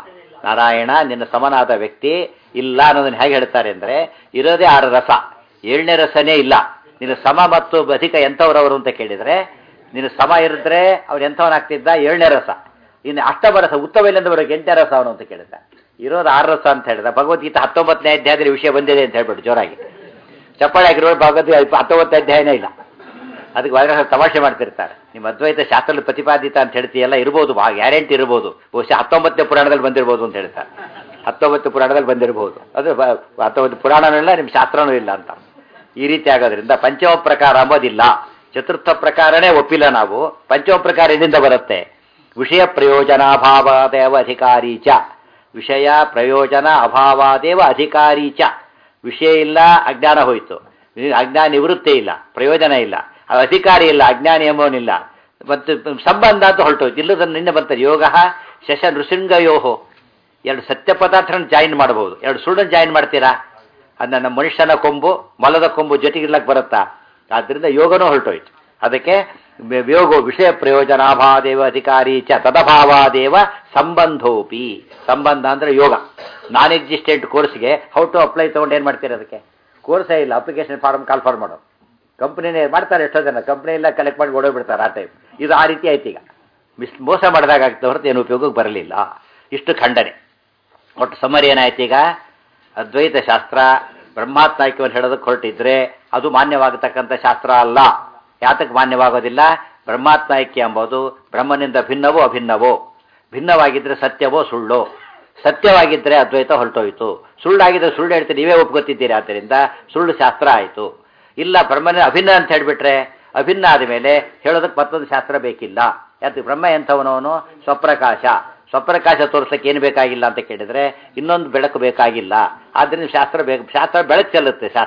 ನಾರಾಯಣ ನಿನ್ನ ಸಮನಾದ ವ್ಯಕ್ತಿ ಇಲ್ಲ ಅನ್ನೋದನ್ನ ಹೇಗೆ ಹೇಳ್ತಾರೆ ಅಂದರೆ ಇರೋದೇ ಆರು ರಸ ಏಳನೇ ರಸನೇ ಇಲ್ಲ ನಿನ್ನ ಸಮ ಮತ್ತು ಅಧಿಕ ಎಂಥವ್ರವರು ಅಂತ ಕೇಳಿದರೆ ನಿನ್ನ ಸಮ ಇರಿದ್ರೆ ಅವ್ರು ಎಂಥವನಾಗ್ತಿದ್ದ ಏಳನೇ ರಸ ಇನ್ನು ಅಷ್ಟಮ ರಸ ಉತ್ತಮ ಇಲ್ಲಿಂದ ಬರೋಕೆ ಎಂಟನೇ ರಸ ಅವನು ಅಂತ ಕೇಳಿದ ಇರೋದು ಆರು ರಸ ಅಂತ ಹೇಳಿದ ಭಗವದ್ಗೀತೆ ಹತ್ತೊಂಬತ್ತನೇ ಅಧ್ಯಾಯದಲ್ಲಿ ವಿಷಯ ಬಂದಿದೆ ಅಂತ ಹೇಳ್ಬಿಟ್ಟು ಜೋರಾಗಿ ಚಪ್ಪಾಳೆ ಆಗಿರೋ ಭಗವದ್ಗೀತೆ ಹತ್ತೊಂಬತ್ತನೇ ಅಧ್ಯಾಯನೇ ಇಲ್ಲ ಅದಕ್ಕೆ ಒಳಗೆ ತಮಾಷೆ ಮಾಡ್ತಿರ್ತಾರೆ ನಿಮ್ಮ ಅದ್ವೈತ ಶಾಸ್ತ್ರದಲ್ಲಿ ಪ್ರತಿಪಾದಿತ ಅಂತ ಹೇಳ್ತೀಯಲ್ಲ ಇರ್ಬೋದು ಬಾ ಗ್ಯಾರಂಟಿ ಇರ್ಬೋದು ಬಹುಶಃ ಹತ್ತೊಂಬತ್ತನೇ ಪುರಾಣದಲ್ಲಿ ಬಂದಿರ್ಬೋದು ಅಂತ ಹೇಳ್ತಾರೆ ಹತ್ತೊಂಬತ್ತು ಪುರಾಣದಲ್ಲಿ ಬಂದಿರಬಹುದು ಅದು ಹತ್ತೊಂಬತ್ತು ಪುರಾಣನೂ ಇಲ್ಲ ನಿಮ್ಮ ಶಾಸ್ತ್ರನೂ ಇಲ್ಲ ಅಂತ ಈ ರೀತಿ ಆಗೋದ್ರಿಂದ ಪಂಚಮ ಪ್ರಕಾರ ಅಂಬೋದಿಲ್ಲ ಚತುರ್ಥ ಪ್ರಕಾರನೇ ಒಪ್ಪಿಲ್ಲ ನಾವು ಪಂಚಮ ಪ್ರಕಾರ ಎಲ್ಲಿಂದ ಬರುತ್ತೆ ವಿಷಯ ಪ್ರಯೋಜನಾಭಾವಾದೇವ ಅಧಿಕಾರಿ ಚ ವಿಷಯ ಪ್ರಯೋಜನ ಅಭಾವಾದೇವ ಅಧಿಕಾರಿ ಚ ವಿಷಯ ಇಲ್ಲ ಅಜ್ಞಾನ ಹೋಯಿತು ಅಜ್ಞಾನ ನಿವೃತ್ತಿ ಇಲ್ಲ ಪ್ರಯೋಜನ ಇಲ್ಲ ಅಧಿಕಾರಿ ಇಲ್ಲ ಅಜ್ಞಾನಿ ಎಂಬವನಿಲ್ಲ ಮತ್ತು ಸಂಬಂಧ ಅಂತ ಹೊರಟೋಯ್ತು ಇಲ್ಲದನ್ನು ನಿನ್ನೆ ಬರ್ತದೆ ಯೋಗ ಶಶ ನೃಸಿಂಗಯೋಹೋ ಎರಡು ಸತ್ಯ ಪದಾರ್ಥನ ಜಾಯಿನ್ ಮಾಡಬಹುದು ಎರಡು ಸುಳ್ಳನ್ನು ಜಾಯಿನ್ ಮಾಡ್ತೀರಾ ಅದನ್ನ ನಮ್ಮ ಮನುಷ್ಯನ ಕೊಂಬು ಮಲದ ಕೊಂಬು ಜೊತೆಗಿರ್ಲಕ್ಕೆ ಬರುತ್ತಾ ಆದ್ದರಿಂದ ಯೋಗನೂ ಹೊರಟೋಯ್ತು ಅದಕ್ಕೆ ಯೋಗೋ ವಿಷಯ ಪ್ರಯೋಜನಾಭಾದೇವ ಅಧಿಕಾರಿ ಚ ತದಭಾವಾದೇವ ಸಂಬಂಧೋಪಿ ಸಂಬಂಧ ಅಂದರೆ ಯೋಗ ನಾನ್ ಎಕ್ಸಿಸ್ಟೆಂಟ್ ಕೋರ್ಸ್ಗೆ ಹೌ ಟು ಅಪ್ಲೈ ತೊಗೊಂಡು ಏನು ಮಾಡ್ತೀರಿ ಅದಕ್ಕೆ ಕೋರ್ಸೇ ಇಲ್ಲ ಅಪ್ಲಿಕೇಶನ್ ಫಾರ್ಮ್ ಕಾಲ್ ಫಾರ್ ಮಾಡೋದು ಕಂಪ್ನಿನೇ ಮಾಡ್ತಾರೆ ಎಷ್ಟೋ ಜನ ಕಂಪ್ನಿ ಎಲ್ಲ ಕಲೆಕ್ಟ್ ಮಾಡಿ ಓಡೋಗ್ಬಿಡ್ತಾರೆ ಆ ಟೈಮ್ ಇದು ಆ ರೀತಿ ಆಯ್ತು ಈಗ ಮಿಸ್ ಮೋಸ ಮಾಡಿದಾಗ ಆಗ್ತದೆ ಹೊರತು ಏನು ಉಪಯೋಗಕ್ಕೆ ಬರಲಿಲ್ಲ ಇಷ್ಟು ಖಂಡನೆ ಒಟ್ಟು ಸಮರಿ ಏನಾಯ್ತು ಈಗ ಅದ್ವೈತ ಶಾಸ್ತ್ರ ಬ್ರಹ್ಮಾತ್ಮೈಕ್ಯವನ್ನು ಹೇಳೋದಕ್ಕೆ ಹೊರಟಿದ್ರೆ ಅದು ಮಾನ್ಯವಾಗತಕ್ಕಂಥ ಶಾಸ್ತ್ರ ಅಲ್ಲ ಯಾತಕ್ಕೆ ಮಾನ್ಯವಾಗೋದಿಲ್ಲ ಬ್ರಹ್ಮಾತ್ಮೈಕ್ಯ ಎಂಬುದು ಬ್ರಹ್ಮನಿಂದ ಭಿನ್ನವೋ ಅಭಿನ್ನವೋ ಭಿನ್ನವಾಗಿದ್ದರೆ ಸತ್ಯವೋ ಸುಳ್ಳೋ ಸತ್ಯವಾಗಿದ್ದರೆ ಅದ್ವೈತ ಹೊರಟೋಯ್ತು ಸುಳ್ಳಾಗಿದ್ದರೆ ಸುಳ್ಳು ಹೇಳ್ತೀರಿ ನೀವೇ ಒಪ್ಕೊತಿದ್ದೀರಿ ಆದ್ದರಿಂದ ಸುಳ್ಳು ಶಾಸ್ತ್ರ ಆಯಿತು ಇಲ್ಲ ಬ್ರಹ್ಮನ ಅಭಿನ್ನ ಅಂತ ಹೇಳಿಬಿಟ್ರೆ ಅಭಿನ್ನ ಆದಮೇಲೆ ಹೇಳೋದಕ್ಕೆ ಮತ್ತೊಂದು ಶಾಸ್ತ್ರ ಬೇಕಿಲ್ಲ ಯಾಕೆ ಬ್ರಹ್ಮ ಎಂಥವನವನು ಸ್ವಪ್ರಕಾಶ ಸ್ವಪ್ರಕಾಶ ತೋರಿಸಕ್ಕೆ ಏನು ಬೇಕಾಗಿಲ್ಲ ಅಂತ ಕೇಳಿದರೆ ಇನ್ನೊಂದು ಬೆಳಕು ಬೇಕಾಗಿಲ್ಲ ಆದ್ದರಿಂದ ಶಾಸ್ತ್ರ ಬೇಕು ಶಾಸ್ತ್ರ ಬೆಳಕು ಚೆಲ್ಲುತ್ತೆ ಶಾಸ್ತ್ರ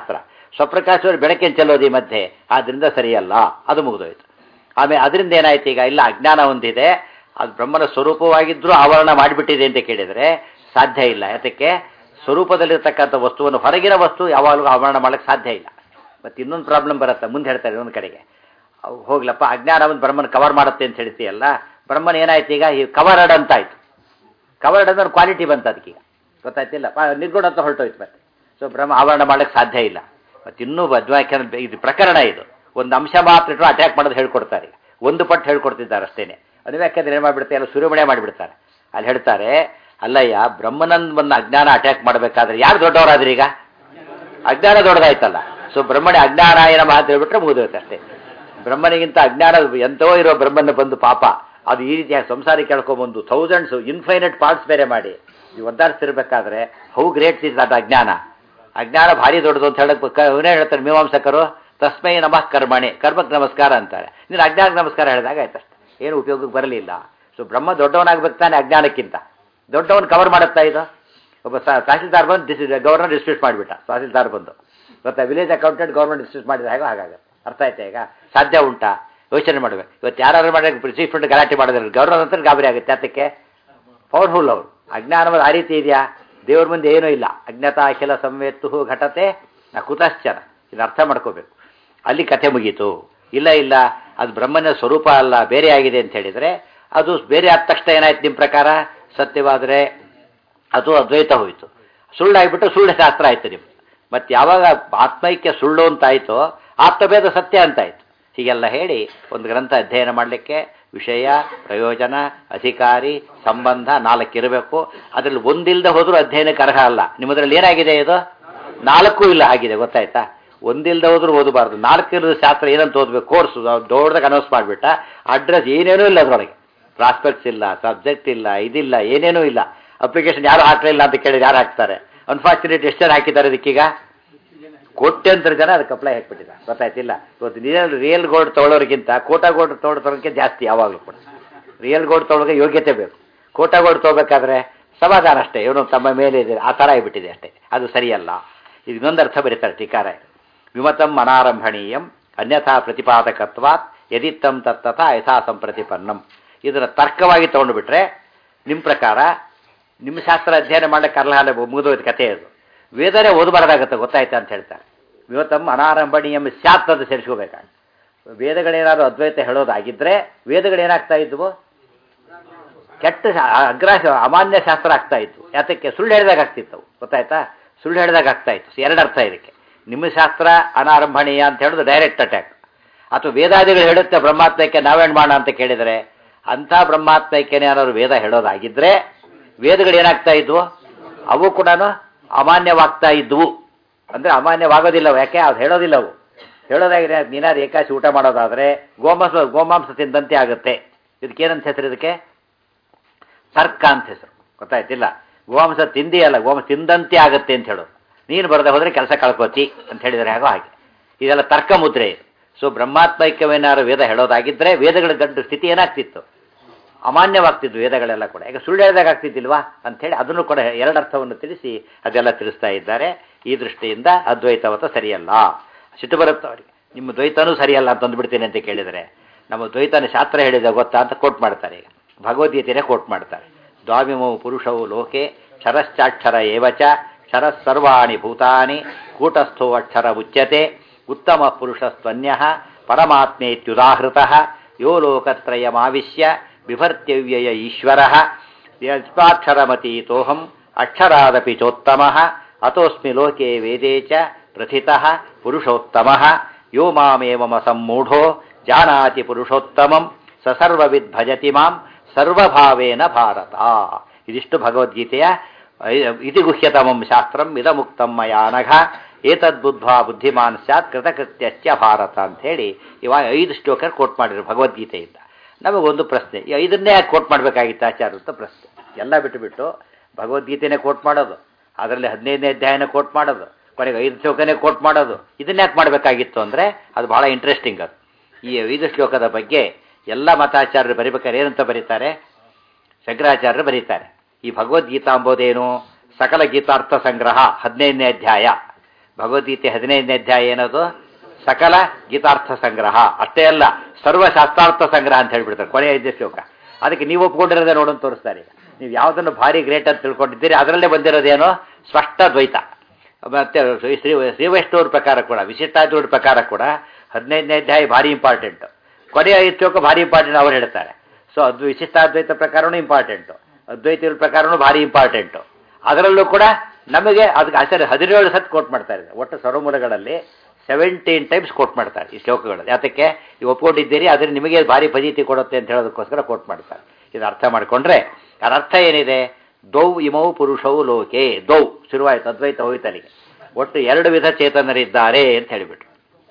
ಸ್ವಪ್ರಕಾಶವರು ಬೆಳಕಿನ ಚೆಲ್ಲೋದು ಈ ಮಧ್ಯೆ ಆದ್ರಿಂದ ಸರಿಯಲ್ಲ ಅದು ಮುಗಿದೋಯ್ತು ಆಮೇಲೆ ಅದರಿಂದ ಏನಾಯ್ತು ಈಗ ಇಲ್ಲ ಅಜ್ಞಾನ ಒಂದಿದೆ ಅದು ಬ್ರಹ್ಮನ ಸ್ವರೂಪವಾಗಿದ್ರೂ ಆವರಣ ಮಾಡಿಬಿಟ್ಟಿದೆ ಅಂತ ಕೇಳಿದರೆ ಸಾಧ್ಯ ಇಲ್ಲ ಯಾತಕ್ಕೆ ಸ್ವರೂಪದಲ್ಲಿರ್ತಕ್ಕಂಥ ವಸ್ತುವನ್ನು ಹೊರಗಿನ ವಸ್ತು ಯಾವಾಗಲೂ ಆವರಣ ಮಾಡಕ್ಕೆ ಸಾಧ್ಯ ಇಲ್ಲ ಮತ್ತು ಇನ್ನೊಂದು ಪ್ರಾಬ್ಲಮ್ ಬರುತ್ತೆ ಮುಂದೆ ಹೇಳ್ತಾರೆ ಇನ್ನೊಂದು ಕಡೆಗೆ ಅವು ಹೋಗ್ಲಪ್ಪ ಅಜ್ಞಾನ ಒಂದು ಬ್ರಹ್ಮನ ಕವರ್ ಮಾಡುತ್ತೆ ಅಂತ ಹೇಳ್ತೀಯಲ್ಲ ಬ್ರಹ್ಮನ ಏನಾಯ್ತು ಈಗ ಈ ಕವರ್ಡ್ ಅಂತ ಆಯ್ತು ಕವರ್ಡ್ ಅಂದ್ರೆ ಕ್ವಾಲಿಟಿ ಬಂತು ಅದಕ್ಕೀಗ ಗೊತ್ತಾಯ್ತಿಲ್ಲ ಪ- ನಿರ್ಗುಣ ಅಂತ ಹೊರಟೋಯ್ತು ಮತ್ತೆ ಸೊ ಬ್ರಹ್ಮ ಆವರಣ ಮಾಡಕ್ಕೆ ಸಾಧ್ಯ ಇಲ್ಲ ಮತ್ತು ಇನ್ನೂ ಅದ್ವಾಕ್ಯ ಇದು ಪ್ರಕರಣ ಇದು ಒಂದು ಅಂಶ ಮಾತ್ರ ಇಟ್ಟರು ಅಟ್ಯಾಕ್ ಮಾಡೋದು ಹೇಳ್ಕೊಡ್ತಾರೆ ಈಗ ಒಂದು ಪಟ್ಟು ಹೇಳ್ಕೊಡ್ತಿದ್ದಾರೆ ಅಷ್ಟೇನೆ ಅನುವ್ಯಾಖ್ಯಾದ್ರೆ ಏನು ಮಾಡಿಬಿಡ್ತಾರೆ ಎಲ್ಲ ಸುರಿಮಣೆ ಮಾಡಿಬಿಡ್ತಾರೆ ಅಲ್ಲಿ ಹೇಳ್ತಾರೆ ಅಲ್ಲಯ್ಯ ಬ್ರಹ್ಮನಂದವನ್ನು ಅಜ್ಞಾನ ಅಟ್ಯಾಕ್ ಮಾಡಬೇಕಾದ್ರೆ ಯಾರು ದೊಡ್ಡವರಾದ್ರಿ ಈಗ ಅಜ್ಞಾನ ದೊಡ್ಡದಾಯ್ತಲ್ಲ ಸೊ ಬ್ರಹ್ಮಣಿ ಅಜ್ಞಾನಾಯನ ಅಂತ ಹೇಳ್ಬಿಟ್ರೆ ಮುಗಿದೋಯ್ತು ಅಷ್ಟೇ ಬ್ರಹ್ಮನಿಗಿಂತ ಅಜ್ಞಾನ ಎಂತೋ ಇರೋ ಬ್ರಹ್ಮನ ಬಂದು ಪಾಪ ಅದು ಈ ರೀತಿಯಾಗಿ ಸಂಸಾರ ಕೇಳ್ಕೊಂಬಂದು ಥೌಸಂಡ್ಸ್ ಇನ್ಫೈನೈಟ್ ಪಾರ್ಟ್ಸ್ ಬೇರೆ ಮಾಡಿ ನೀವು ಒದ್ದಾಡ್ತಿರ್ಬೇಕಾದ್ರೆ ಹೌ ಗ್ರೇಟ್ ಇಸ್ ಅದು ಅಜ್ಞಾನ ಅಜ್ಞಾನ ಭಾರಿ ದೊಡ್ಡದು ಅಂತ ಹೇಳಕ್ ಅವನೇ ಹೇಳ್ತಾರೆ ಮೀಮಾಂಸಕರು ತಸ್ಮೈ ನಮಃ ಕರ್ಮಣಿ ಕರ್ಮಕ್ಕೆ ನಮಸ್ಕಾರ ಅಂತಾರೆ ನೀನು ಅಜ್ಞಾನಕ್ಕೆ ನಮಸ್ಕಾರ ಹೇಳಿದಾಗ ಆಯ್ತಷ್ಟೆ ಏನು ಉಪಯೋಗಕ್ಕೆ ಬರಲಿಲ್ಲ ಸೊ ಬ್ರಹ್ಮ ದೊಡ್ಡವನಾಗ್ಬೇಕು ತಾನೆ ಅಜ್ಞಾನಕ್ಕಿಂತ ದೊಡ್ಡವನ್ ಕವರ್ ಮಾಡುತ್ತಾ ಇದು ಒಬ್ಬ ಸ- ತಹಸೀಲ್ದಾರ್ ಬಂದು ಡಿಸ್ ಗವರ್ನರ್ ಡಿಸ್ಟ್ರಿಬ್ಯೂಟ್ ಮಾಡಿಬಿಟ್ಟ ತಹಸೀಲ್ದಾರ್ ಬಂದು ಗೊತ್ತಾ ವಿಲೇಜ್ ಅಕೌಂಟೆಂಟ್ ಗೌರ್ಮೆಂಟ್ ಡಿಸ್ಟ್ರಿಬ್ಯೂಟ್ ಮಾಡಿದ್ರೆ ಹೇಗೋ ಹಾಗಾಗುತ್ತೆ ಅರ್ಥ ಆಯ್ತಾ ಈಗ ಸಾಧ್ಯ ಉಂಟಾ ಯೋಚನೆ ಮಾಡಬೇಕು ಇವತ್ತು ಯಾರು ಮಾಡಿ ಚೀಫ್ ಮಿನಿಸ್ಟರ್ ಗಲಾಟೆ ಮಾಡೋದಿಲ್ಲ ಗವರ್ನರ್ ಅಂತ ಗಾಬರಿ ಆಗುತ್ತೆ ಅದಕ್ಕೆ ಪವರ್ಫುಲ್ ಅವರು ಅಜ್ಞಾನವಾದ ಆ ರೀತಿ ಇದೆಯಾ ದೇವ್ರ ಮುಂದೆ ಏನೂ ಇಲ್ಲ ಅಜ್ಞಾತ ಅಖಿಲ ಸಂವೇತ್ತು ಘಟತೆ ನ ಕುತಶ್ಚನ ಇದು ಅರ್ಥ ಮಾಡ್ಕೋಬೇಕು ಅಲ್ಲಿ ಕಥೆ ಮುಗೀತು ಇಲ್ಲ ಇಲ್ಲ ಅದು ಬ್ರಹ್ಮನ ಸ್ವರೂಪ ಅಲ್ಲ ಬೇರೆ ಆಗಿದೆ ಅಂತ ಹೇಳಿದರೆ ಅದು ಬೇರೆ ಆದ ತಕ್ಷಣ ಏನಾಯ್ತು ನಿಮ್ಮ ಪ್ರಕಾರ ಸತ್ಯವಾದರೆ ಅದು ಅದ್ವೈತ ಹೋಯಿತು ಸುಳ್ಳಾಗ್ಬಿಟ್ಟು ಸುಳ್ಳು ಶಾಸ್ತ್ರ ಆಯ್ತು ನಿಮ್ಗೆ ಮತ್ತೆ ಯಾವಾಗ ಆತ್ಮೈಕ್ಯ ಸುಳ್ಳು ಅಂತ ಆಯ್ತೋ ಆತ್ಮಭೇದ ಸತ್ಯ ಅಂತ ಆಯ್ತು ಹೀಗೆಲ್ಲ ಹೇಳಿ ಒಂದು ಗ್ರಂಥ ಅಧ್ಯಯನ ಮಾಡಲಿಕ್ಕೆ ವಿಷಯ ಪ್ರಯೋಜನ ಅಧಿಕಾರಿ ಸಂಬಂಧ ನಾಲ್ಕು ಇರಬೇಕು ಅದರಲ್ಲಿ ಒಂದಿಲ್ಲದೆ ಹೋದರೂ ಅಧ್ಯಯನಕ್ಕೆ ಅರ್ಹ ಅಲ್ಲ ನಿಮ್ಮದ್ರಲ್ಲಿ ಏನಾಗಿದೆ ಇದು ನಾಲ್ಕು ಇಲ್ಲ ಆಗಿದೆ ಗೊತ್ತಾಯ್ತಾ ಒಂದಿಲ್ಲದೆ ಹೋದ್ರೂ ಓದಬಾರ್ದು ನಾಲ್ಕು ಇರೋದು ಶಾಸ್ತ್ರ ಏನಂತ ಓದಬೇಕು ಕೋರ್ಸ್ ದೊಡ್ಡದಾಗ ಅನೌನ್ಸ್ ಮಾಡಿಬಿಟ್ಟ ಅಡ್ರೆಸ್ ಏನೇನೂ ಇಲ್ಲ ಅದರೊಳಗೆ ಪ್ರಾಸ್ಪೆಕ್ಟ್ಸ್ ಇಲ್ಲ ಸಬ್ಜೆಕ್ಟ್ ಇಲ್ಲ ಇದಿಲ್ಲ ಏನೇನೂ ಇಲ್ಲ ಅಪ್ಲಿಕೇಶನ್ ಯಾರು ಹಾಕಲಿಲ್ಲ ಅಂತ ಕೇಳಿದ್ರೆ ಯಾರು ಹಾಕ್ತಾರೆ ಅನ್ಫಾರ್ಚುನೇಟ್ ಎಷ್ಟು ಜನ ಹಾಕಿದ್ದಾರೆ ಇದಕ್ಕೀಗ ಕೋಟ್ಯಂತರ ಜನ ಅದಕ್ಕೆ ಅಪ್ಲೈ ಹಾಕ್ಬಿಟ್ಟಿದ್ದಾರೆ ಗೊತ್ತಾಯ್ತಿಲ್ಲ ಇವತ್ತು ರಿಯಲ್ ರಿಯಲ್ ಗೋಲ್ಡ್ ತೊಗೊಳೋರಿಗಿಂತ ಕೋಟಾ ಗೋಲ್ಡ್ ತೊಗೊಳೋದಕ್ಕೆ ಜಾಸ್ತಿ ಯಾವಾಗಲೂ ಕೂಡ ರಿಯಲ್ ಗೋಲ್ಡ್ ತೊಗೊಳೋಕೆ ಯೋಗ್ಯತೆ ಬೇಕು ಕೋಟಾ ಗೋಲ್ಡ್ ತೊಗೋಬೇಕಾದ್ರೆ ಸಮಾಧಾನ ಅಷ್ಟೇ ಇವನು ತಮ್ಮ ಮೇಲೆ ಇದೆ ಆ ಥರ ಆಗಿಬಿಟ್ಟಿದೆ ಅಷ್ಟೇ ಅದು ಸರಿಯಲ್ಲ ಇದು ಇನ್ನೊಂದು ಅರ್ಥ ಬರೀತಾರೆ ಟೀಕಾರ ವಿಮತಂ ಅನಾರಂಭಣೀಯಂ ಅನ್ಯಥಾ ಪ್ರತಿಪಾದಕತ್ವಾತ್ ಯದಿತ್ತಂ ತತ್ತಥ ಯಥಾ ಸಂಪ್ರತಿಪನ್ನಂ ಇದನ್ನು ತರ್ಕವಾಗಿ ತಗೊಂಡು ಬಿಟ್ರೆ ನಿಮ್ಮ ಪ್ರಕಾರ ನಿಮ್ಮ ಶಾಸ್ತ್ರ ಅಧ್ಯಯನ ಮಾಡಲಿಕ್ಕೆ ಅರ್ಹ ಮುಗಿದೋಯ್ತು ಕಥೆ ಅದು ವೇದನೆ ಓದಬಾರ್ದಾಗತ್ತೆ ಗೊತ್ತಾಯ್ತಾ ಅಂತ ಹೇಳ್ತಾರೆ ವಿವತಂ ಅನಾರಂಭಣೀಯಂ ಸ್ಯಾತ್ ಅಂತ ಸೇರಿಸ್ಕೋಬೇಕಾಗ ವೇದಗಳೇನಾದ್ರು ಅದ್ವೈತ ಹೇಳೋದಾಗಿದ್ದರೆ ವೇದಗಳೇನಾಗ್ತಾ ಇದ್ವು ಕೆಟ್ಟ ಶಾ- ಅಗ್ರಾಹ ಅಮಾನ್ಯ ಶಾಸ್ತ್ರ ಆಗ್ತಾ ಇತ್ತು ಯಾತಕ್ಕೆ ಸುಳ್ಳು ಹೇಳಿದಾಗ ಆಗ್ತಿತ್ತು ಅವು. ಗೊತ್ತಾಯ್ತಾ ಸುಳ್ಳು ಹೇಳಿದಾಗ ಆಗ್ತಾ ಇತ್ತು ಸೊ ಎರಡು ಅರ್ಥ ಇದಕ್ಕೆ ನಿಮ್ಮ ಶಾಸ್ತ್ರ ಅನಾರಂಭಣೀಯ ಅಂತ ಹೇಳೋದು ಡೈರೆಕ್ಟ್ ಅಟ್ಯಾಕ್ ಅಥವಾ ವೇದಾದಿಗಳು ಹೇಳುತ್ತೆ ಬ್ರಹ್ಮಾತ್ಮಕ್ಕೆ ನಾವೇನು ಮಾಡೋಣ ಅಂತ ಕೇಳಿದರೆ ಅಂಥ ಬ್ರಹ್ಮಾತ್ಮಕ್ಕೆ ಏನಾದ್ರು ವೇದ ಹೇಳೋದಾಗಿದ್ದರೆ ವೇದಗಳು ಏನಾಗ್ತಾ ಇದ್ವು ಅವು ಕೂಡ ಅಮಾನ್ಯವಾಗ್ತಾ ಇದ್ವು ಅಂದರೆ ಅಮಾನ್ಯವಾಗೋದಿಲ್ಲವು ಯಾಕೆ ಅದು ಹೇಳೋದಿಲ್ಲ ಅವು ಹೇಳೋದಾಗಿದೆ ನೀನಾದ್ರು ಏಕಾಶಿ ಊಟ ಮಾಡೋದಾದರೆ ಗೋಮಾಂಸ ಗೋಮಾಂಸ ತಿಂದಂತೆ ಆಗುತ್ತೆ ಇದಕ್ಕೇನಂತ ಹೆಸರು ಇದಕ್ಕೆ ತರ್ಕ ಅಂತ ಹೆಸರು ಗೊತ್ತಾಯ್ತಿಲ್ಲ ಗೋಮಾಂಸ ತಿಂದಿಯಲ್ಲ ಗೋಮಾಂಸ ತಿಂದಂತೆ ಆಗುತ್ತೆ ಅಂತ ಹೇಳೋದು ನೀನು ಬರದೆ ಹೋದರೆ ಕೆಲಸ ಕಳ್ಕೋತಿ ಅಂತ ಹೇಳಿದರೆ ಹಾಗೋ ಹಾಗೆ ಇದೆಲ್ಲ ತರ್ಕ ಮುದ್ರೆ ಇದು ಸೊ ಬ್ರಹ್ಮಾತ್ಮೈಕ್ಯವೇನಾದ್ರು ವೇದ ಹೇಳೋದಾಗಿದ್ದರೆ ವೇದಗಳ ಗಂಟು ಸ್ಥಿತಿ ಏನಾಗ್ತಿತ್ತು ಅಮಾನ್ಯವಾಗ್ತಿದ್ವು ವೇದಗಳೆಲ್ಲ ಕೂಡ ಈಗ ಸುಳ್ಳು ಹೇಳಿದಾಗ ಆಗ್ತಿದ್ದಿಲ್ವಾ ಅಂಥೇಳಿ ಅದನ್ನು ಕೂಡ ಎರಡು ಅರ್ಥವನ್ನು ತಿಳಿಸಿ ಅದೆಲ್ಲ ತಿಳಿಸ್ತಾ ಇದ್ದಾರೆ ಈ ದೃಷ್ಟಿಯಿಂದ ಅದ್ವೈತವತ ಸರಿಯಲ್ಲ ಸಿಟ್ಟು ಬರುತ್ತೆ ಅವರಿಗೆ ನಿಮ್ಮ ದ್ವೈತನೂ ಸರಿಯಲ್ಲ ಅಂತ ಅಂದ್ಬಿಡ್ತೀನಿ ಅಂತ ಕೇಳಿದರೆ ನಮ್ಮ ದ್ವೈತನ ಶಾಸ್ತ್ರ ಹೇಳಿದ ಗೊತ್ತಾ ಅಂತ ಕೋಟ್ ಮಾಡ್ತಾರೆ ಈಗ ಭಗವದ್ಗೀತೆನೇ ಕೋಟ್ ಮಾಡ್ತಾರೆ ದ್ವಾಮಿಮೌ ಪುರುಷವು ಲೋಕೆ ಕ್ಷರಶ್ಚಾಕ್ಷರ ಏವಚ ಕ್ಷರ ಸರ್ವಾಣಿ ಭೂತಾನಿ ಕೂಟಸ್ಥೋ ಅಕ್ಷರ ಉಚ್ಯತೆ ಉತ್ತಮ ಪುರುಷಸ್ತ್ವನ್ಯ ಪರಮಾತ್ಮೇತ್ಯುದಾಹೃತ ಯೋ ಲೋಕತ್ರಯಮಾವಿಶ್ಯ ಬಿಭರ್ತ್ಯವ್ಯಯ ಈಶ್ವರ ಯಸ್ಮಾಕ್ಷರಮತೀತೋಹಂ ಅಕ್ಷರಾದಪಿ ಚೋತ್ತಮ ಅತೋಸ್ಮಿ ಲೋಕೆ ವೇದೇ ಚ ಪ್ರಥಿತ ಪುರುಷೋತ್ತಮ ಯೋ ಮಾಮೇವಮ ಸಮ್ಮೂಢೋ ಜಾನಾತಿ ಪುರುಷೋತ್ತಮಂ ಸ ಸರ್ವವಿದ್ ಭಜತಿ ಮಾಂ ಸರ್ವಭಾವೇನ ಭಾರತ ಇದಿಷ್ಟು ಭಗವದ್ಗೀತೆಯ ಐ- ಇತಿ ಗುಹ್ಯತಮಂ ಶಾಸ್ತ್ರಂ ಇದಮುಕ್ತಂ ಮಯಾ ನಘ ಏತದ್ಬುದ್ಧ್ವಾ ಬುದ್ಧಿಮಾನ್ ಸ್ಯಾತ್ ಕೃತಕೃತ್ಯಶ್ಚ ಭಾರತ ಅಂತ ಹೇಳಿ ಇವಾಗ ಐದು ಶ್ಲೋಕ ಕೋಟ್ ಮಾಡಿದ್ರು ಭಗವದ್ಗೀತೆಯಿಂದ ನಮಗೊಂದು ಪ್ರಶ್ನೆ ಈ ಐದನ್ನೇ ಯಾಕೆ ಕೋಟ್ ಮಾಡಬೇಕಾಗಿತ್ತು ಆಚಾರ ಅಂತ ಪ್ರಶ್ನೆ ಎಲ್ಲ ಬಿಟ್ಟು ಬಿಟ್ಟು ಭಗವದ್ಗೀತೆನೇ ಕೋಟ್ ಮಾಡೋದು ಅದರಲ್ಲಿ ಹದಿನೈದನೇ ಅಧ್ಯಾಯನ ಕೋಟ್ ಮಾಡೋದು ಕೊನೆಗೆ ಐದು ಶ್ಲೋಕನೇ ಕೋಟ್ ಮಾಡೋದು ಇದನ್ನ ಯಾಕೆ ಮಾಡಬೇಕಾಗಿತ್ತು ಅಂದರೆ ಅದು ಬಹಳ ಇಂಟ್ರೆಸ್ಟಿಂಗ್ ಅದು ಈ ಐದು ಶ್ಲೋಕದ ಬಗ್ಗೆ ಎಲ್ಲ ಮತಾಚಾರ್ಯರು ಬರಿಬೇಕಾದ್ರೆ ಏನಂತ ಬರೀತಾರೆ ಶಂಕರಾಚಾರ್ಯರು ಬರೀತಾರೆ ಈ ಭಗವದ್ಗೀತಾ ಎಂಬುದೇನು ಸಕಲ ಗೀತಾರ್ಥ ಸಂಗ್ರಹ ಹದಿನೈದನೇ ಅಧ್ಯಾಯ ಭಗವದ್ಗೀತೆ ಹದಿನೈದನೇ ಅಧ್ಯಾಯ ಏನದು ಸಕಲ ಗೀತಾರ್ಥ ಸಂಗ್ರಹ ಅಷ್ಟೇ ಅಲ್ಲ ಸರ್ವ ಶಾಸ್ತ್ರಾರ್ಥ ಸಂಗ್ರಹ ಅಂತ ಹೇಳ್ಬಿಡ್ತಾರೆ ಕೊನೆಯ ಐದೇ ಶ್ಲೋಕ ಅದಕ್ಕೆ ನೀವು ಒಪ್ಕೊಂಡಿರೋದೇ ನೋಡೋದು ತೋರಿಸ್ತಾರೆ ಈಗ ನೀವು ಯಾವುದನ್ನು ಭಾರಿ ಗ್ರೇಟ್ ಅಂತ ತಿಳ್ಕೊಂಡಿದ್ದೀರಿ ಅದರಲ್ಲೇ ಬಂದಿರೋದೇನೋ ಸ್ಪಷ್ಟ ದ್ವೈತ ಮತ್ತೆ ಶ್ರೀ ಶ್ರೀ ಶ್ರೀವೈಷ್ಣವ್ರ ಪ್ರಕಾರ ಕೂಡ ವಿಶಿಷ್ಟಾದ್ವೈತ ಪ್ರಕಾರ ಕೂಡ ಹದಿನೈದನೇ ಅಧ್ಯಾಯ ಭಾರಿ ಇಂಪಾರ್ಟೆಂಟ್ ಕೊನೆಯ ಐದು ಶ್ಲೋಕ ಭಾರಿ ಇಂಪಾರ್ಟೆಂಟ್ ಅವ್ರು ಹೇಳ್ತಾರೆ ಸೊ ಅದು ವಿಶಿಷ್ಟಾದ್ವೈತ ಪ್ರಕಾರನೂ ಇಂಪಾರ್ಟೆಂಟು ಅದ್ವೈತ ಪ್ರಕಾರನೂ ಭಾರಿ ಇಂಪಾರ್ಟೆಂಟು ಅದರಲ್ಲೂ ಕೂಡ ನಮಗೆ ಅದಕ್ಕೆ ಆಚಾರ್ಯ ಹದಿನೇಳು ಸತ್ ಕೋಟ್ ಮಾಡ್ತಾ ಇದ್ದಾರೆ ಒಟ್ಟು ಸರ್ವಮೂಲಗಳಲ್ಲಿ ಸೆವೆಂಟೀನ್ ಟೈಮ್ಸ್ ಕೋಟ್ ಮಾಡ್ತಾರೆ ಈ ಶ್ಲೋಕಗಳು ಯಾತಕ್ಕೆ ನೀವು ಒಪ್ಕೊಂಡಿದ್ದೀರಿ ಆದರೆ ನಿಮಗೆ ಭಾರಿ ಫಜೀತಿ ಕೊಡುತ್ತೆ ಅಂತ ಹೇಳೋದಕ್ಕೋಸ್ಕರ ಕೋಟ್ ಮಾಡ್ತಾರೆ ಇದು ಅರ್ಥ ಮಾಡಿಕೊಂಡ್ರೆ ಅದರ ಅರ್ಥ ಏನಿದೆ ದೌ ಇಮೌ ಪುರುಷವು ಲೋಕೆ ದೌ ಶುರುವಾಯಿತು ಅದ್ವೈತ ಹೋಯ್ತಲ್ಲಿಗೆ ಒಟ್ಟು ಎರಡು ವಿಧ ಚೇತನರಿದ್ದಾರೆ ಅಂತ ಹೇಳಿಬಿಟ್ರು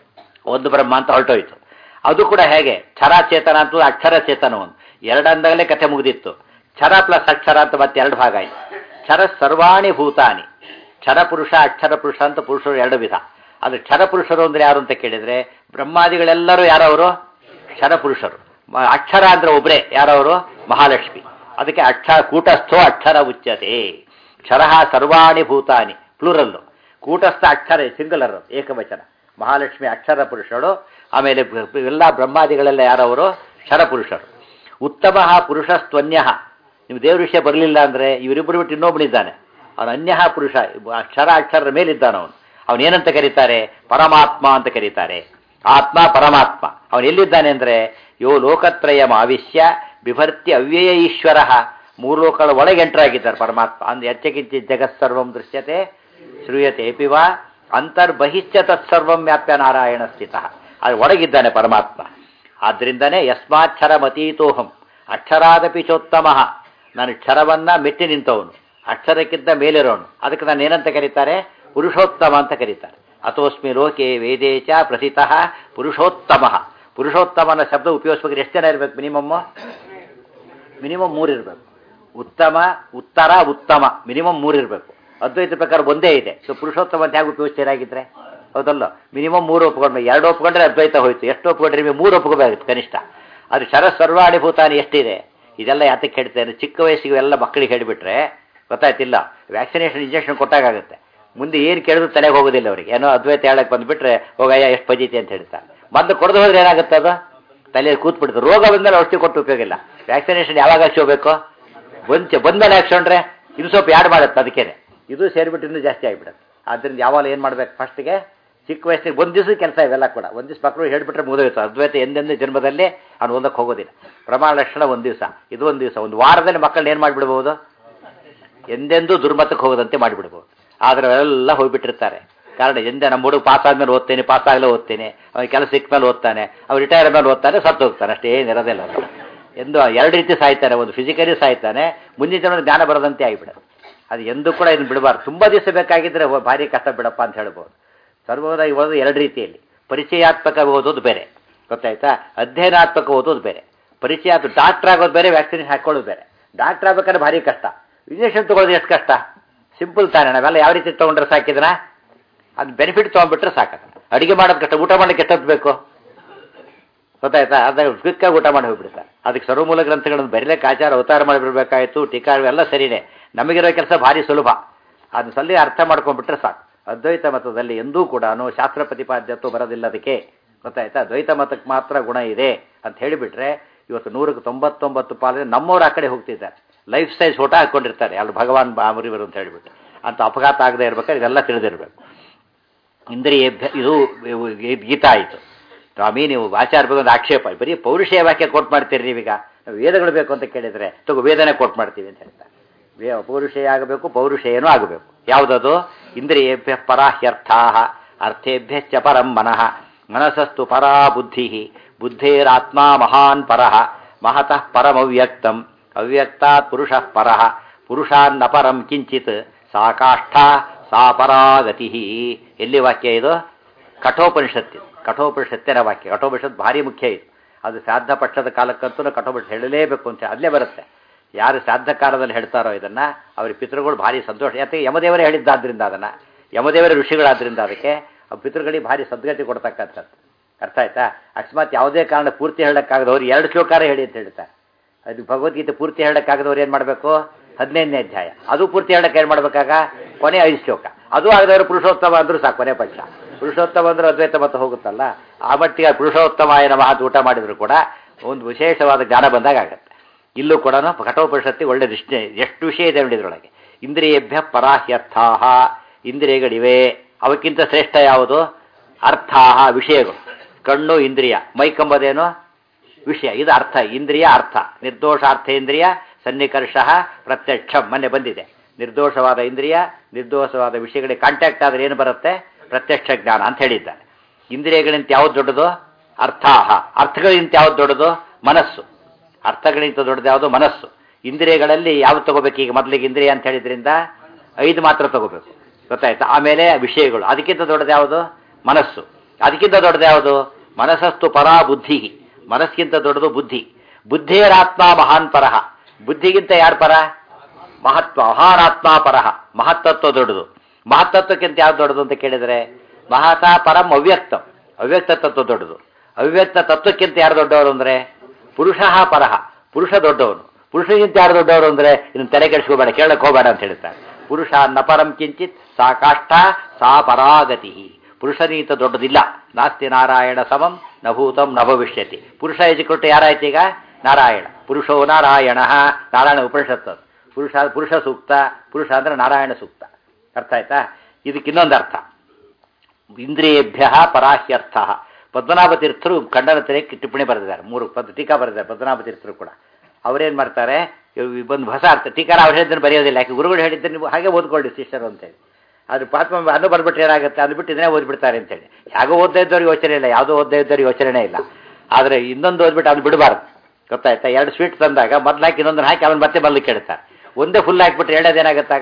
ಒಂದು ಬ್ರಹ್ಮ ಅಂತ ಹೊರಟೋಯ್ತು ಅದು ಕೂಡ ಹೇಗೆ ಕ್ಷರ ಚೇತನ ಅಂತ ಅಕ್ಷರ ಚೇತನ ಒಂದು ಎರಡಂದಾಗಲೇ ಕಥೆ ಮುಗಿದಿತ್ತು ಕ್ಷರ ಪ್ಲಸ್ ಅಕ್ಷರ ಅಂತ ಮತ್ತೆ ಎರಡು ಭಾಗ ಆಯ್ತು ಕ್ಷರ ಸರ್ವಾಣಿ ಭೂತಾನಿ ಕ್ಷರ ಪುರುಷ ಅಕ್ಷರ ಪುರುಷ ಅಂತ ಪುರುಷರು ಎರಡು ವಿಧ ಅದು ಕ್ಷರ ಪುರುಷರು ಅಂದ್ರೆ ಯಾರು ಅಂತ ಕೇಳಿದ್ರೆ ಬ್ರಹ್ಮಾದಿಗಳೆಲ್ಲರೂ ಯಾರವರು ಕ್ಷರ ಪುರುಷರು ಮ- ಅಕ್ಷರ ಅಂದ್ರೆ ಒಬ್ರೇ ಯಾರವರು ಮಹಾಲಕ್ಷ್ಮಿ ಅದಕ್ಕೆ ಅಕ್ಷ ಕೂಟಸ್ಥೋ ಅಕ್ಷರ ಉಚ್ಯತೆ ಕ್ಷರ ಸರ್ವಾಣಿ ಭೂತಾನಿ ಪ್ಲೂರಲ್ಲು ಕೂಟಸ್ಥ ಅಕ್ಷರ ಸಿಂಗಲರ್ ಏಕವಚನ ಮಹಾಲಕ್ಷ್ಮಿ ಅಕ್ಷರ ಪುರುಷರು ಆಮೇಲೆ ಬ- ಎಲ್ಲ ಬ್ರಹ್ಮಾದಿಗಳೆಲ್ಲ ಯಾರವರು ಕ್ಷರ ಪುರುಷರು ಉತ್ತಮ ಪುರುಷಸ್ತ್ವನ್ಯ ನೀವು ದೇವ್ರ ವಿಷಯ ಬರಲಿಲ್ಲ ಅಂದ್ರೆ ಇವರಿಬ್ಬರು ಬಿಟ್ಟು ಇನ್ನೊಬ್ಬನಿದ್ದಾನೆ ಅವನು ಅನ್ಯ ಪುರುಷ ಅಕ್ಷರ ಅಕ್ಷರದ ಮೇಲಿದ್ದಾನ ಅವನು ಅವನು ಏನಂತ ಕರೀತಾರೆ ಪರಮಾತ್ಮ ಅಂತ ಕರೀತಾರೆ ಆತ್ಮ ಪರಮಾತ್ಮ ಅವನು ಎಲ್ಲಿದ್ದಾನೆ ಅಂದ್ರೆ ಯೋ ಲೋಕತ್ರಯಂ ಆವಿಶ್ಯ ಬಿಭರ್ತಿ ಅವ್ಯಯ ಈಶ್ವರ ಮೂರು ಲೋಕಗಳ ಒಳಗೆ ಎಂಟರ್ ಆಗಿದ್ದಾರೆ ಪರಮಾತ್ಮ ಅಂದ್ರೆ ಎಚ್ಚಕಿಂಚಿ ಜಗತ್ಸರ್ವಂ ದೃಶ್ಯತೆ ಶ್ರೂಯತೆ ಪಿವ ಅಂತರ್ಬಹಿಶ್ಚ ತತ್ಸರ್ವಂ ವ್ಯಾಪ್ಯ ನಾರಾಯಣ ಸ್ಥಿತ ಅದು ಒಳಗಿದ್ದಾನೆ ಪರಮಾತ್ಮ ಆದ್ರಿಂದನೇ ಯಸ್ಮಾಕ್ಷರ ಮತೀತೋಹಂ ಅಕ್ಷರಾದಪಿ ಚೋತ್ತಮ ನಾನು ಕ್ಷರವನ್ನ ಮೆಟ್ಟಿ ನಿಂತವನು ಅಕ್ಷರಕ್ಕಿಂತ ಮೇಲಿರೋನು ಅದಕ್ಕೆ ನಾನು ಏನಂತ ಕರೀತಾರೆ ಪುರುಷೋತ್ತಮ ಅಂತ ಕರೀತಾರೆ ಅಥೋಸ್ಮಿ ಲೋಕೆ ವೇದೇಚ ಪ್ರಸಿತ ಪುರುಷೋತ್ತಮ ಪುರುಷೋತ್ತಮನ ಶಬ್ದ ಉಪಯೋಗಿಸ್ಬೇಕಾದ್ರೆ ಎಷ್ಟು ಜನ ಇರಬೇಕು ಮಿನಿಮಮ್ ಮಿನಿಮಮ್ ಮೂರು ಇರಬೇಕು ಉತ್ತಮ ಉತ್ತರ ಉತ್ತಮ ಮಿನಿಮಮ್ ಮೂರು ಇರಬೇಕು ಅದ್ವೈತ ಪ್ರಕಾರ ಒಂದೇ ಇದೆ ಸೊ ಪುರುಷೋತ್ತಮ ಅಂತ ಹೇಗೆ ಉಪಯೋಗಿಸ್ತೀರಾಗಿದ್ರೆ ಹೌದಲ್ಲ ಮಿನಿಮಮ್ ಮೂರು ಒಪ್ಕೊಂಡ್ರೆ ಎರಡು ಒಪ್ಕೊಂಡ್ರೆ ಅದ್ವೈತ ಹೋಯ್ತು ಎಷ್ಟು ಒಪ್ಕೊಂಡ್ರೆ ನಿಮಗೆ ಮೂರು ಒಪ್ಕೋಬೇಕಾಗಿತ್ತು ಕನಿಷ್ಠ ಅದು ಶರ ಸರ್ವಾಣಿಭೂತಾನಿ ಎಷ್ಟಿದೆ ಇದೆಲ್ಲ ಯಾತಕ್ಕೆ ಹೇಳ್ತೇನೆ ಚಿಕ್ಕ ವಯಸ್ಸಿಗೆ ಎಲ್ಲ ಮಕ್ಕಳಿಗೆ ಹೇಳಿಬಿಟ್ರೆ ಗೊತ್ತಾಯ್ತಿಲ್ಲ ವ್ಯಾಕ್ಸಿನೇಷನ್ ಇಂಜೆಕ್ಷನ್ ಕೊಟ್ಟಾಗುತ್ತೆ ಮುಂದೆ ಏನು ಕೇಳಿದ್ರು ತಲೆಗೆ ಹೋಗೋದಿಲ್ಲ ಅವರಿಗೆ ಏನೋ ಅದ್ವೈತ ಹೇಳಕ್ಕೆ ಬಂದುಬಿಟ್ರೆ ಹೋಗಯ್ಯ ಎಷ್ಟು ಪಜೀತಿ ಅಂತ ಹೇಳ್ತಾರೆ ಬಂದು ಕೊಡದು ಹೋದ್ರೆ ಏನಾಗುತ್ತೆ ಅದು ತಲೆಯಲ್ಲಿ ಕೂತ್ಬಿಡ್ತು ರೋಗ ಬಂದಮೇಲೆ ಔಷಧಿ ಕೊಟ್ಟು ಉಪಯೋಗ ಇಲ್ಲ ವ್ಯಾಕ್ಸಿನೇಷನ್ ಯಾವಾಗ ಹಾಕ್ಸ್ಕೋಬೇಕು ಬಂಚ ಬಂದಮೇಲೆ ಹಾಕ್ಸ್ಕೊಂಡ್ರೆ ಇದು ಸ್ವಲ್ಪ ಯಾಡ್ ಮಾಡುತ್ತೆ ಅದಕ್ಕೇನೆ ಇದು ಸೇರಿಬಿಟ್ಟು ಇನ್ನೂ ಜಾಸ್ತಿ ಆಗಿಬಿಡುತ್ತೆ ಆದ್ದರಿಂದ ಯಾವಾಗ ಏನು ಮಾಡ್ಬೇಕು ಫಸ್ಟ್ಗೆ ಚಿಕ್ಕ ವಯಸ್ಸಿಗೆ ಒಂದು ದಿವಸ ಕೆಲಸ ಇವೆಲ್ಲ ಕೂಡ ಒಂದು ದಿವಸ ಮಕ್ಕಳು ಹೇಳ್ಬಿಟ್ರೆ ಮುಗಿದೋಯ್ತು ಅದ್ವೈತ ಎಂದೆಂದು ಜನ್ಮದಲ್ಲಿ ಅವ್ನು ಓದಕ್ಕೆ ಹೋಗೋದಿಲ್ಲ ಪ್ರಮಾಣ ಲಕ್ಷಣ ಒಂದು ದಿವಸ ಇದು ಒಂದು ದಿವಸ ಒಂದು ವಾರದಲ್ಲಿ ಮಕ್ಕಳನ್ನ ಏನು ಮಾಡಿಬಿಡ್ಬೋದು ಎಂದೆಂದೂ ದುರ್ಮತಕ್ಕೆ ಹೋಗದಂತೆ ಮಾಡಿಬಿಡ್ಬೋದು ಆದರೆ ಅವರೆಲ್ಲ ಹೋಗ್ಬಿಟ್ಟಿರ್ತಾರೆ ಕಾರಣ ಎಂದೆ ನಮ್ಮ ಹುಡುಗ ಪಾಸ್ ಆದ್ಮೇಲೆ ಓದ್ತೇನೆ ಪಾಸ್ ಆಗಲೇ ಓದ್ತೇನೆ ಅವ್ನಿಗೆ ಕೆಲಸ ಸಿಕ್ಕ ಮೇಲೆ ಓದ್ತಾನೆ ಅವ್ನು ರಿಟೈರ್ ಮೇಲೆ ಓದ್ತಾನೆ ಸತ್ತು ಹೋಗ್ತಾನೆ ಅಷ್ಟೇ ಏನಿರೋದಿಲ್ಲ ಅವ್ನು. ಎಂದು ಎರಡು ರೀತಿ ಸಾಯ್ತಾನೆ ಒಂದು ಫಿಸಿಕಲಿ ಸಾಯ್ತಾನೆ ಮುಂದಿನ ಜನ ಜ್ಞಾನ ಬರದಂತೆ ಆಗಿಬಿಡೋದು ಅದು ಎಂದೂ ಕೂಡ ಇದನ್ನು ಬಿಡಬಾರ್ದು ತುಂಬ ದಿವಸ ಬೇಕಾಗಿದ್ದರೆ ಓ, ಭಾರಿ ಕಷ್ಟ ಬಿಡಪ್ಪ ಅಂತ ಹೇಳ್ಬೋದು ಸರ್ವೋದಯ ಓದೋದು ಎರಡು ರೀತಿಯಲ್ಲಿ ಪರಿಚಯಾತ್ಮಕ ಓದೋದು ಬೇರೆ ಗೊತ್ತಾಯ್ತಾ ಅಧ್ಯಯನಾತ್ಮಕ ಓದೋದು ಬೇರೆ ಪರಿಚಯ ಡಾಕ್ಟರ್ ಆಗೋದು ಬೇರೆ ವ್ಯಾಕ್ಸಿನೇಷನ್ ಹಾಕೊಳ್ಳೋದು ಬೇರೆ ಡಾಕ್ಟರ್ ಆಗ್ಬೇಕಾದ್ರೆ ಭಾರಿ ಕಷ್ಟ ಇಂಜೆಕ್ಷನ್ ತಗೊಳ್ಳೋದು ಎಷ್ಟು ಕಷ್ಟ ಸಿಂಪಲ್ ತಾನೆ ನಾವೆಲ್ಲ ಯಾವ ರೀತಿ ತೊಗೊಂಡ್ರೆ ಸಾಕಿದ್ರ ಅದು ಬೆನಿಫಿಟ್ ತೊಗೊಂಡ್ಬಿಟ್ರೆ ಸಾಕತ್ತ ಅಡಿಗೆ ಮಾಡೋದು ಕಷ್ಟ ಊಟ ಮಾಡಲಿಕ್ಕೆ ಎಷ್ಟೊತ್ತು ಬೇಕು ಗೊತ್ತಾಯ್ತಾ ಅದಾಗ ಕ್ವಿಕ್ಕಾಗಿ ಊಟ ಮಾಡಿ ಹೋಗ್ಬಿಡ್ತಾರೆ ಅದಕ್ಕೆ ಸರ್ವಮೂಲ ಗ್ರಂಥಗಳನ್ನು ಬರೀಲಿಕ್ಕೆ ಆಚಾರ ಅವತಾರ ಮಾಡಿಬಿಡ್ಬೇಕಾಯ್ತು ಟೀಕಾ ಎಲ್ಲ ಸರಿನೇ ನಮಗಿರೋ ಕೆಲಸ ಭಾರಿ ಸುಲಭ ಅದನ್ನ ಸಲ್ಲಿ ಅರ್ಥ ಮಾಡ್ಕೊಂಡ್ಬಿಟ್ರೆ ಸಾಕು ಅದ್ವೈತ ಮತದಲ್ಲಿ ಎಂದೂ ಕೂಡ ಶಾಸ್ತ್ರ ಪ್ರತಿಪಾದ್ಯತ್ವ ಬರೋದಿಲ್ಲ ಅದಕ್ಕೆ ಗೊತ್ತಾಯ್ತಾ ದ್ವೈತ ಮತಕ್ಕೆ ಮಾತ್ರ ಗುಣ ಇದೆ ಅಂತ ಹೇಳಿಬಿಟ್ರೆ ಇವತ್ತು ನೂರಕ್ಕೆ ತೊಂಬತ್ತೊಂಬತ್ತು ಪಾಲು ನಮ್ಮವ್ರು ಆ ಕಡೆ ಹೋಗ್ತಿದ್ದಾರೆ ಲೈಫ್ ಸೈಜ್ ಫೋಟೋ ಹಾಕ್ಕೊಂಡಿರ್ತಾರೆ ಅಲ್ಲಿ ಭಗವಾನ್ ಬಾಮರಿವರು ಅಂತ ಹೇಳಿಬಿಟ್ಟು ಅಂತ ಅಪಘಾತ ಆಗದೆ ಇರ್ಬೇಕಾದ್ರೆ ಇದೆಲ್ಲ ತಿಳಿದಿರಬೇಕು ಇಂದ್ರಿಯ ಇದು ಗೀತಾ ಆಯಿತು ಸ್ವಾಮಿ ನೀವು ಆಚಾರ ಬೇಕು ಒಂದು ಆಕ್ಷೇಪ ಬರೀ ಪೌರುಷೇಯ ವಾಕ್ಯ ಕೋಟ್ ಮಾಡ್ತೀರಿ ನೀವೀಗ ನಾವು ವೇದಗಳು ಬೇಕು ಅಂತ ಕೇಳಿದರೆ ತಗೋ ವೇದನೆ ಕೋಟ್ ಮಾಡ್ತೀವಿ ಅಂತ ಹೇಳ್ತಾರೆ ವೇ ಪೌರುಷೇಯ ಆಗಬೇಕು ಪೌರುಷೇಯನೂ ಆಗಬೇಕು ಯಾವುದದು ಇಂದ್ರಿಯೇಭ್ಯ ಪರಾಹ್ಯರ್ಥಾ ಅರ್ಥೇಭ್ಯಶ್ಚ ಪರಂ ಮನಃ ಮನಸ್ಸಸ್ತು ಪರಾ ಬುದ್ಧಿ ಬುದ್ಧೇರಾತ್ಮ ಮಹಾನ್ ಪರಃ ಮಹತಃ ಪರಮವ್ಯಕ್ತಂ ಅವ್ಯಕ್ತಾತ್ ಪುರುಷಃ ಪರಃ ಪುರುಷಾನ್ನ ಪರಂ ಕಿಂಚಿತ್ ಸಾ ಕಾಷ್ಠಾ ಸಾ ಪರಾಗತಿ ಎಲ್ಲಿ ವಾಕ್ಯ ಇದು ಕಠೋಪನಿಷತ್ತು ಕಠೋಪನಿಷತ್ತಿನ ವಾಕ್ಯ ಕಠೋಪನಿಷತ್ ಭಾರಿ ಮುಖ್ಯ ಇದು ಅದು ಶ್ರಾದ್ದ ಪಕ್ಷದ ಕಾಲಕ್ಕಂತೂ ಕಠೋಪನಿಷತ್ ಹೇಳಲೇಬೇಕು ಅಂತ ಅಲ್ಲೇ ಬರುತ್ತೆ ಯಾರು ಶ್ರಾದ್ದ ಕಾಲದಲ್ಲಿ ಹೇಳ್ತಾರೋ ಇದನ್ನ ಅವ್ರ ಪಿತೃಗಳು ಭಾರಿ ಸಂತೋಷ ಯಾಕೆ ಯಮದೇವರೇ ಹೇಳಿದ್ದಾದ್ರಿಂದ ಅದನ್ನ ಯಮದೇವರ ಋಷಿಗಳಾದ್ರಿಂದ ಅದಕ್ಕೆ ಆ ಪಿತೃಗಳಿಗೆ ಭಾರಿ ಸದ್ಗತಿ ಕೊಡ್ತಕ್ಕಂಥದ್ದು ಅರ್ಥ ಆಯ್ತಾ ಅಕಸ್ಮಾತ್ ಯಾವುದೇ ಕಾರಣ ಪೂರ್ತಿ ಹೇಳಕ್ಕಾಗದವ್ರು ಎರಡು ಶ್ಲೋಕಾರ ಹೇಳಿ ಅಂತ ಹೇಳ್ತಾರೆ ಅದು ಭಗವದ್ಗೀತೆ ಪೂರ್ತಿ ಹೇಳಕ್ಕಾಗದವ್ರು ಏನು ಮಾಡಬೇಕು ಹದಿನೈದನೇ ಅಧ್ಯಾಯ ಅದು ಪೂರ್ತಿ ಹೇಳಕ್ಕೆ ಏನು ಮಾಡ್ಬೇಕಾಗ ಕೊನೆ ಐದು ಶ್ಲೋಕ ಅದು ಆಗದವರು ಪುರುಷೋತ್ತಮ ಅಂದ್ರೂ ಸಾಕು ಕೊನೆ ಪಕ್ಷ ಪುರುಷೋತ್ತಮ ಅಂದ್ರೆ ಅದ್ವೈತ ಮತ ಹೋಗುತ್ತಲ್ಲ ಆ ಮಟ್ಟಿಗೆ ಪುರುಷೋತ್ತಮಾಯ ನಮಃ ಅಂತ ಊಟ ಮಾಡಿದ್ರು ಕೂಡ ಒಂದು ವಿಶೇಷವಾದ ಜ್ಞಾನ ಬಂದಾಗ ಆಗತ್ತೆ ಇಲ್ಲೂ ಕೂಡ ಕಠೋಪನಿಷತ್ತಿ ಒಳ್ಳೆ ದೃಷ್ಟಿ ಎಷ್ಟು ವಿಷಯ ಇದೆ ನೋಡಿ ಇದ್ರೊಳಗೆ ಇಂದ್ರಿಯೇಭ್ಯ ಪರಾಹ್ಯರ್ಥಾಹ ಇಂದ್ರಿಯಗಳಿವೆ ಅವಕ್ಕಿಂತ ಶ್ರೇಷ್ಠ ಯಾವುದು ಅರ್ಥಾಹ ವಿಷಯಗಳು ಕಣ್ಣು ಇಂದ್ರಿಯ ಮೈಕಂಬದೇನು ವಿಷಯ ಇದು ಅರ್ಥ ಇಂದ್ರಿಯ ಅರ್ಥ ನಿರ್ದೋಷಾರ್ಥೇಂದ್ರಿಯ ಸನ್ನಿಕರ್ಷ ಪ್ರತ್ಯಕ್ಷ ಮೊನ್ನೆ ಬಂದಿದೆ ನಿರ್ದೋಷವಾದ ಇಂದ್ರಿಯ ನಿರ್ದೋಷವಾದ ವಿಷಯಗಳಿಗೆ ಕಾಂಟ್ಯಾಕ್ಟ್ ಆದರೆ ಏನು ಬರುತ್ತೆ ಪ್ರತ್ಯಕ್ಷ ಜ್ಞಾನ ಅಂತ ಹೇಳಿದ್ದಾರೆ ಇಂದ್ರಿಯಗಳಿಂತ ಯಾವ್ದು ದೊಡ್ಡದು ಅರ್ಥಾಹ ಅರ್ಥಗಳಿಂತ ಯಾವ್ದು ದೊಡ್ಡದು ಮನಸ್ಸು ಅರ್ಥಗಳಿಂತ ದೊಡ್ಡದು ಯಾವುದು ಮನಸ್ಸು ಇಂದ್ರಿಯಗಳಲ್ಲಿ ಯಾವ್ದು ತಗೋಬೇಕು ಈಗ ಮೊದಲಿಗೆ ಇಂದ್ರಿಯ ಅಂತ ಹೇಳಿದ್ರಿಂದ ಐದು ಮಾತ್ರ ತಗೋಬೇಕು ಗೊತ್ತಾಯ್ತಾ ಆಮೇಲೆ ವಿಷಯಗಳು ಅದಕ್ಕಿಂತ ದೊಡ್ಡದು ಯಾವುದು ಮನಸ್ಸು ಅದಕ್ಕಿಂತ ದೊಡ್ಡದು ಯಾವುದು ಮನಸ್ಸಸ್ತು ಪರಾ ಬುದ್ಧಿ ಮನಸ್ಸಿಗಿಂತ ದೊಡ್ಡದು ಬುದ್ಧಿ ಬುದ್ಧೇರಾತ್ಮ ಮಹಾನ್ ಪರಹ ಬುದ್ಧಿಗಿಂತ ಯಾರು ಪರ ಮಹತ್ವ ಮಹಾನಾತ್ಮ ಪರಹ ಮಹತ್ತತ್ವ ದೊಡ್ಡದು ಮಹತ್ತತ್ವಕ್ಕಿಂತ ಯಾವ್ದು ದೊಡ್ಡದು ಅಂತ ಕೇಳಿದರೆ ಮಹತ ಪರಂ ಅವ್ಯಕ್ತಂ ಅವ್ಯಕ್ತ ತತ್ವ ದೊಡ್ಡದು ಅವ್ಯಕ್ತ ತತ್ವಕ್ಕಿಂತ ಯಾರು ದೊಡ್ಡವರು ಅಂದ್ರೆ ಪುರುಷ ಪರಹ ಪುರುಷ ದೊಡ್ಡವನು ಪುರುಷನಿಗಿಂತ ಯಾರು ದೊಡ್ಡವರು ಅಂದ್ರೆ ಇನ್ನು ತಲೆ ಕೆಡಿಸ್ಕೋಬೇಡ ಕೇಳಕ್ ಹೋಗಬೇಡ ಅಂತ ಹೇಳ್ತಾರೆ ಪುರುಷ ನ ಪರಂ ಕಿಂಚಿತ್ ಸಾ ಕಾಷ್ಠ ಸಾ ಪರಾಗತಿ ಪುರುಷನಿಗಿಂತ ದೊಡ್ಡದಿಲ್ಲ ನಾಸ್ತಿ ನಾರಾಯಣ ಸಮಂ ನ ಭೂತಂ ನ ಭವಿಷ್ಯತಿ ಪುರುಷ ಎಜುಕೊಟ್ಟು ಯಾರಾಯ್ತು ಈಗ ನಾರಾಯಣ ಪುರುಷೋ ನಾರಾಯಣ ನಾರಾಯಣ ಉಪನಿಷತ್ತು ಅದು. ಪುರುಷ ಪುರುಷ ಸೂಕ್ತ ಪುರುಷ ಅಂದ್ರೆ ನಾರಾಯಣ ಸೂಕ್ತ ಅರ್ಥ ಆಯ್ತಾ ಇದಕ್ಕೆ ಇನ್ನೊಂದು ಅರ್ಥ ಇಂದ್ರಿಯೇಭ್ಯ ಪರಾಹ್ಯರ್ಥ ಪದ್ಮನಾಭ ತೀರ್ಥರು ಖಂಡನ ತೆರೆಗೆ ಟಿಪ್ಪಣಿ ಬರೆದಿದ್ದಾರೆ ಮೂರು ಪದ ಟೀಕಾ ಬರೆದಿದ್ದಾರೆ ಪದ್ಮನಾಭ ತೀರ್ಥರು ಕೂಡ ಅವರೇನ್ ಮಾಡ್ತಾರೆ ಇವ್ ಒಂದು ಹೊಸ ಅರ್ಥ ಟೀಕಾರ ಅವ್ರು ಹೇಳಿದ್ದನ್ನು ಬರೆಯೋದಿಲ್ಲ ಯಾಕೆ ಗುರುಗಳು ಹೇಳಿದ್ದನ್ನು ನೀವು ಹಾಗೆ ಓದ್ಕೊಳ್ಳಿ ಶಿಷ್ಯರು ಅಂತೇಳಿ ಅದು ಪಾತ್ಮ ಅನ್ನು ಬರ್ಬಿಟ್ರೆ ಏನಾಗುತ್ತೆ ಅದು ಬಿಟ್ಟು ಇದನ್ನೇ ಓದ್ಬಿಡ್ತಾರೆ ಅಂತೇಳಿ ಯಾಗೋ ಓದ್ತಾ ಇದ್ದವ್ರಿಗೆ ಯೋಚನೆ ಇಲ್ಲ ಯಾವುದೋ ಓದ್ತಾ ಇದ್ದವ್ರಿಗೆ ಯೋಚನೆ ಇಲ್ಲ ಆದರೆ ಇನ್ನೊಂದು ಓದ್ಬಿಟ್ಟು ಅದು ಬಿಡಬಾರ್ದು ಗೊತ್ತಾಯ್ತಾ ಎರಡು ಸ್ವೀಟ್ ತಂದಾಗ ಮೊದ್ಲು ಹಾಕಿ ಇನ್ನೊಂದನ್ನು ಹಾಕಿ ಅವನು ಮತ್ತೆ ಬರ್ಲಿಕ್ಕೆ ಕೇಳ್ತಾರೆ ಒಂದೇ ಫುಲ್ ಹಾಕಿಬಿಟ್ರೆ ಎರಡೇದೇನಾಗುತ್ತಾಗ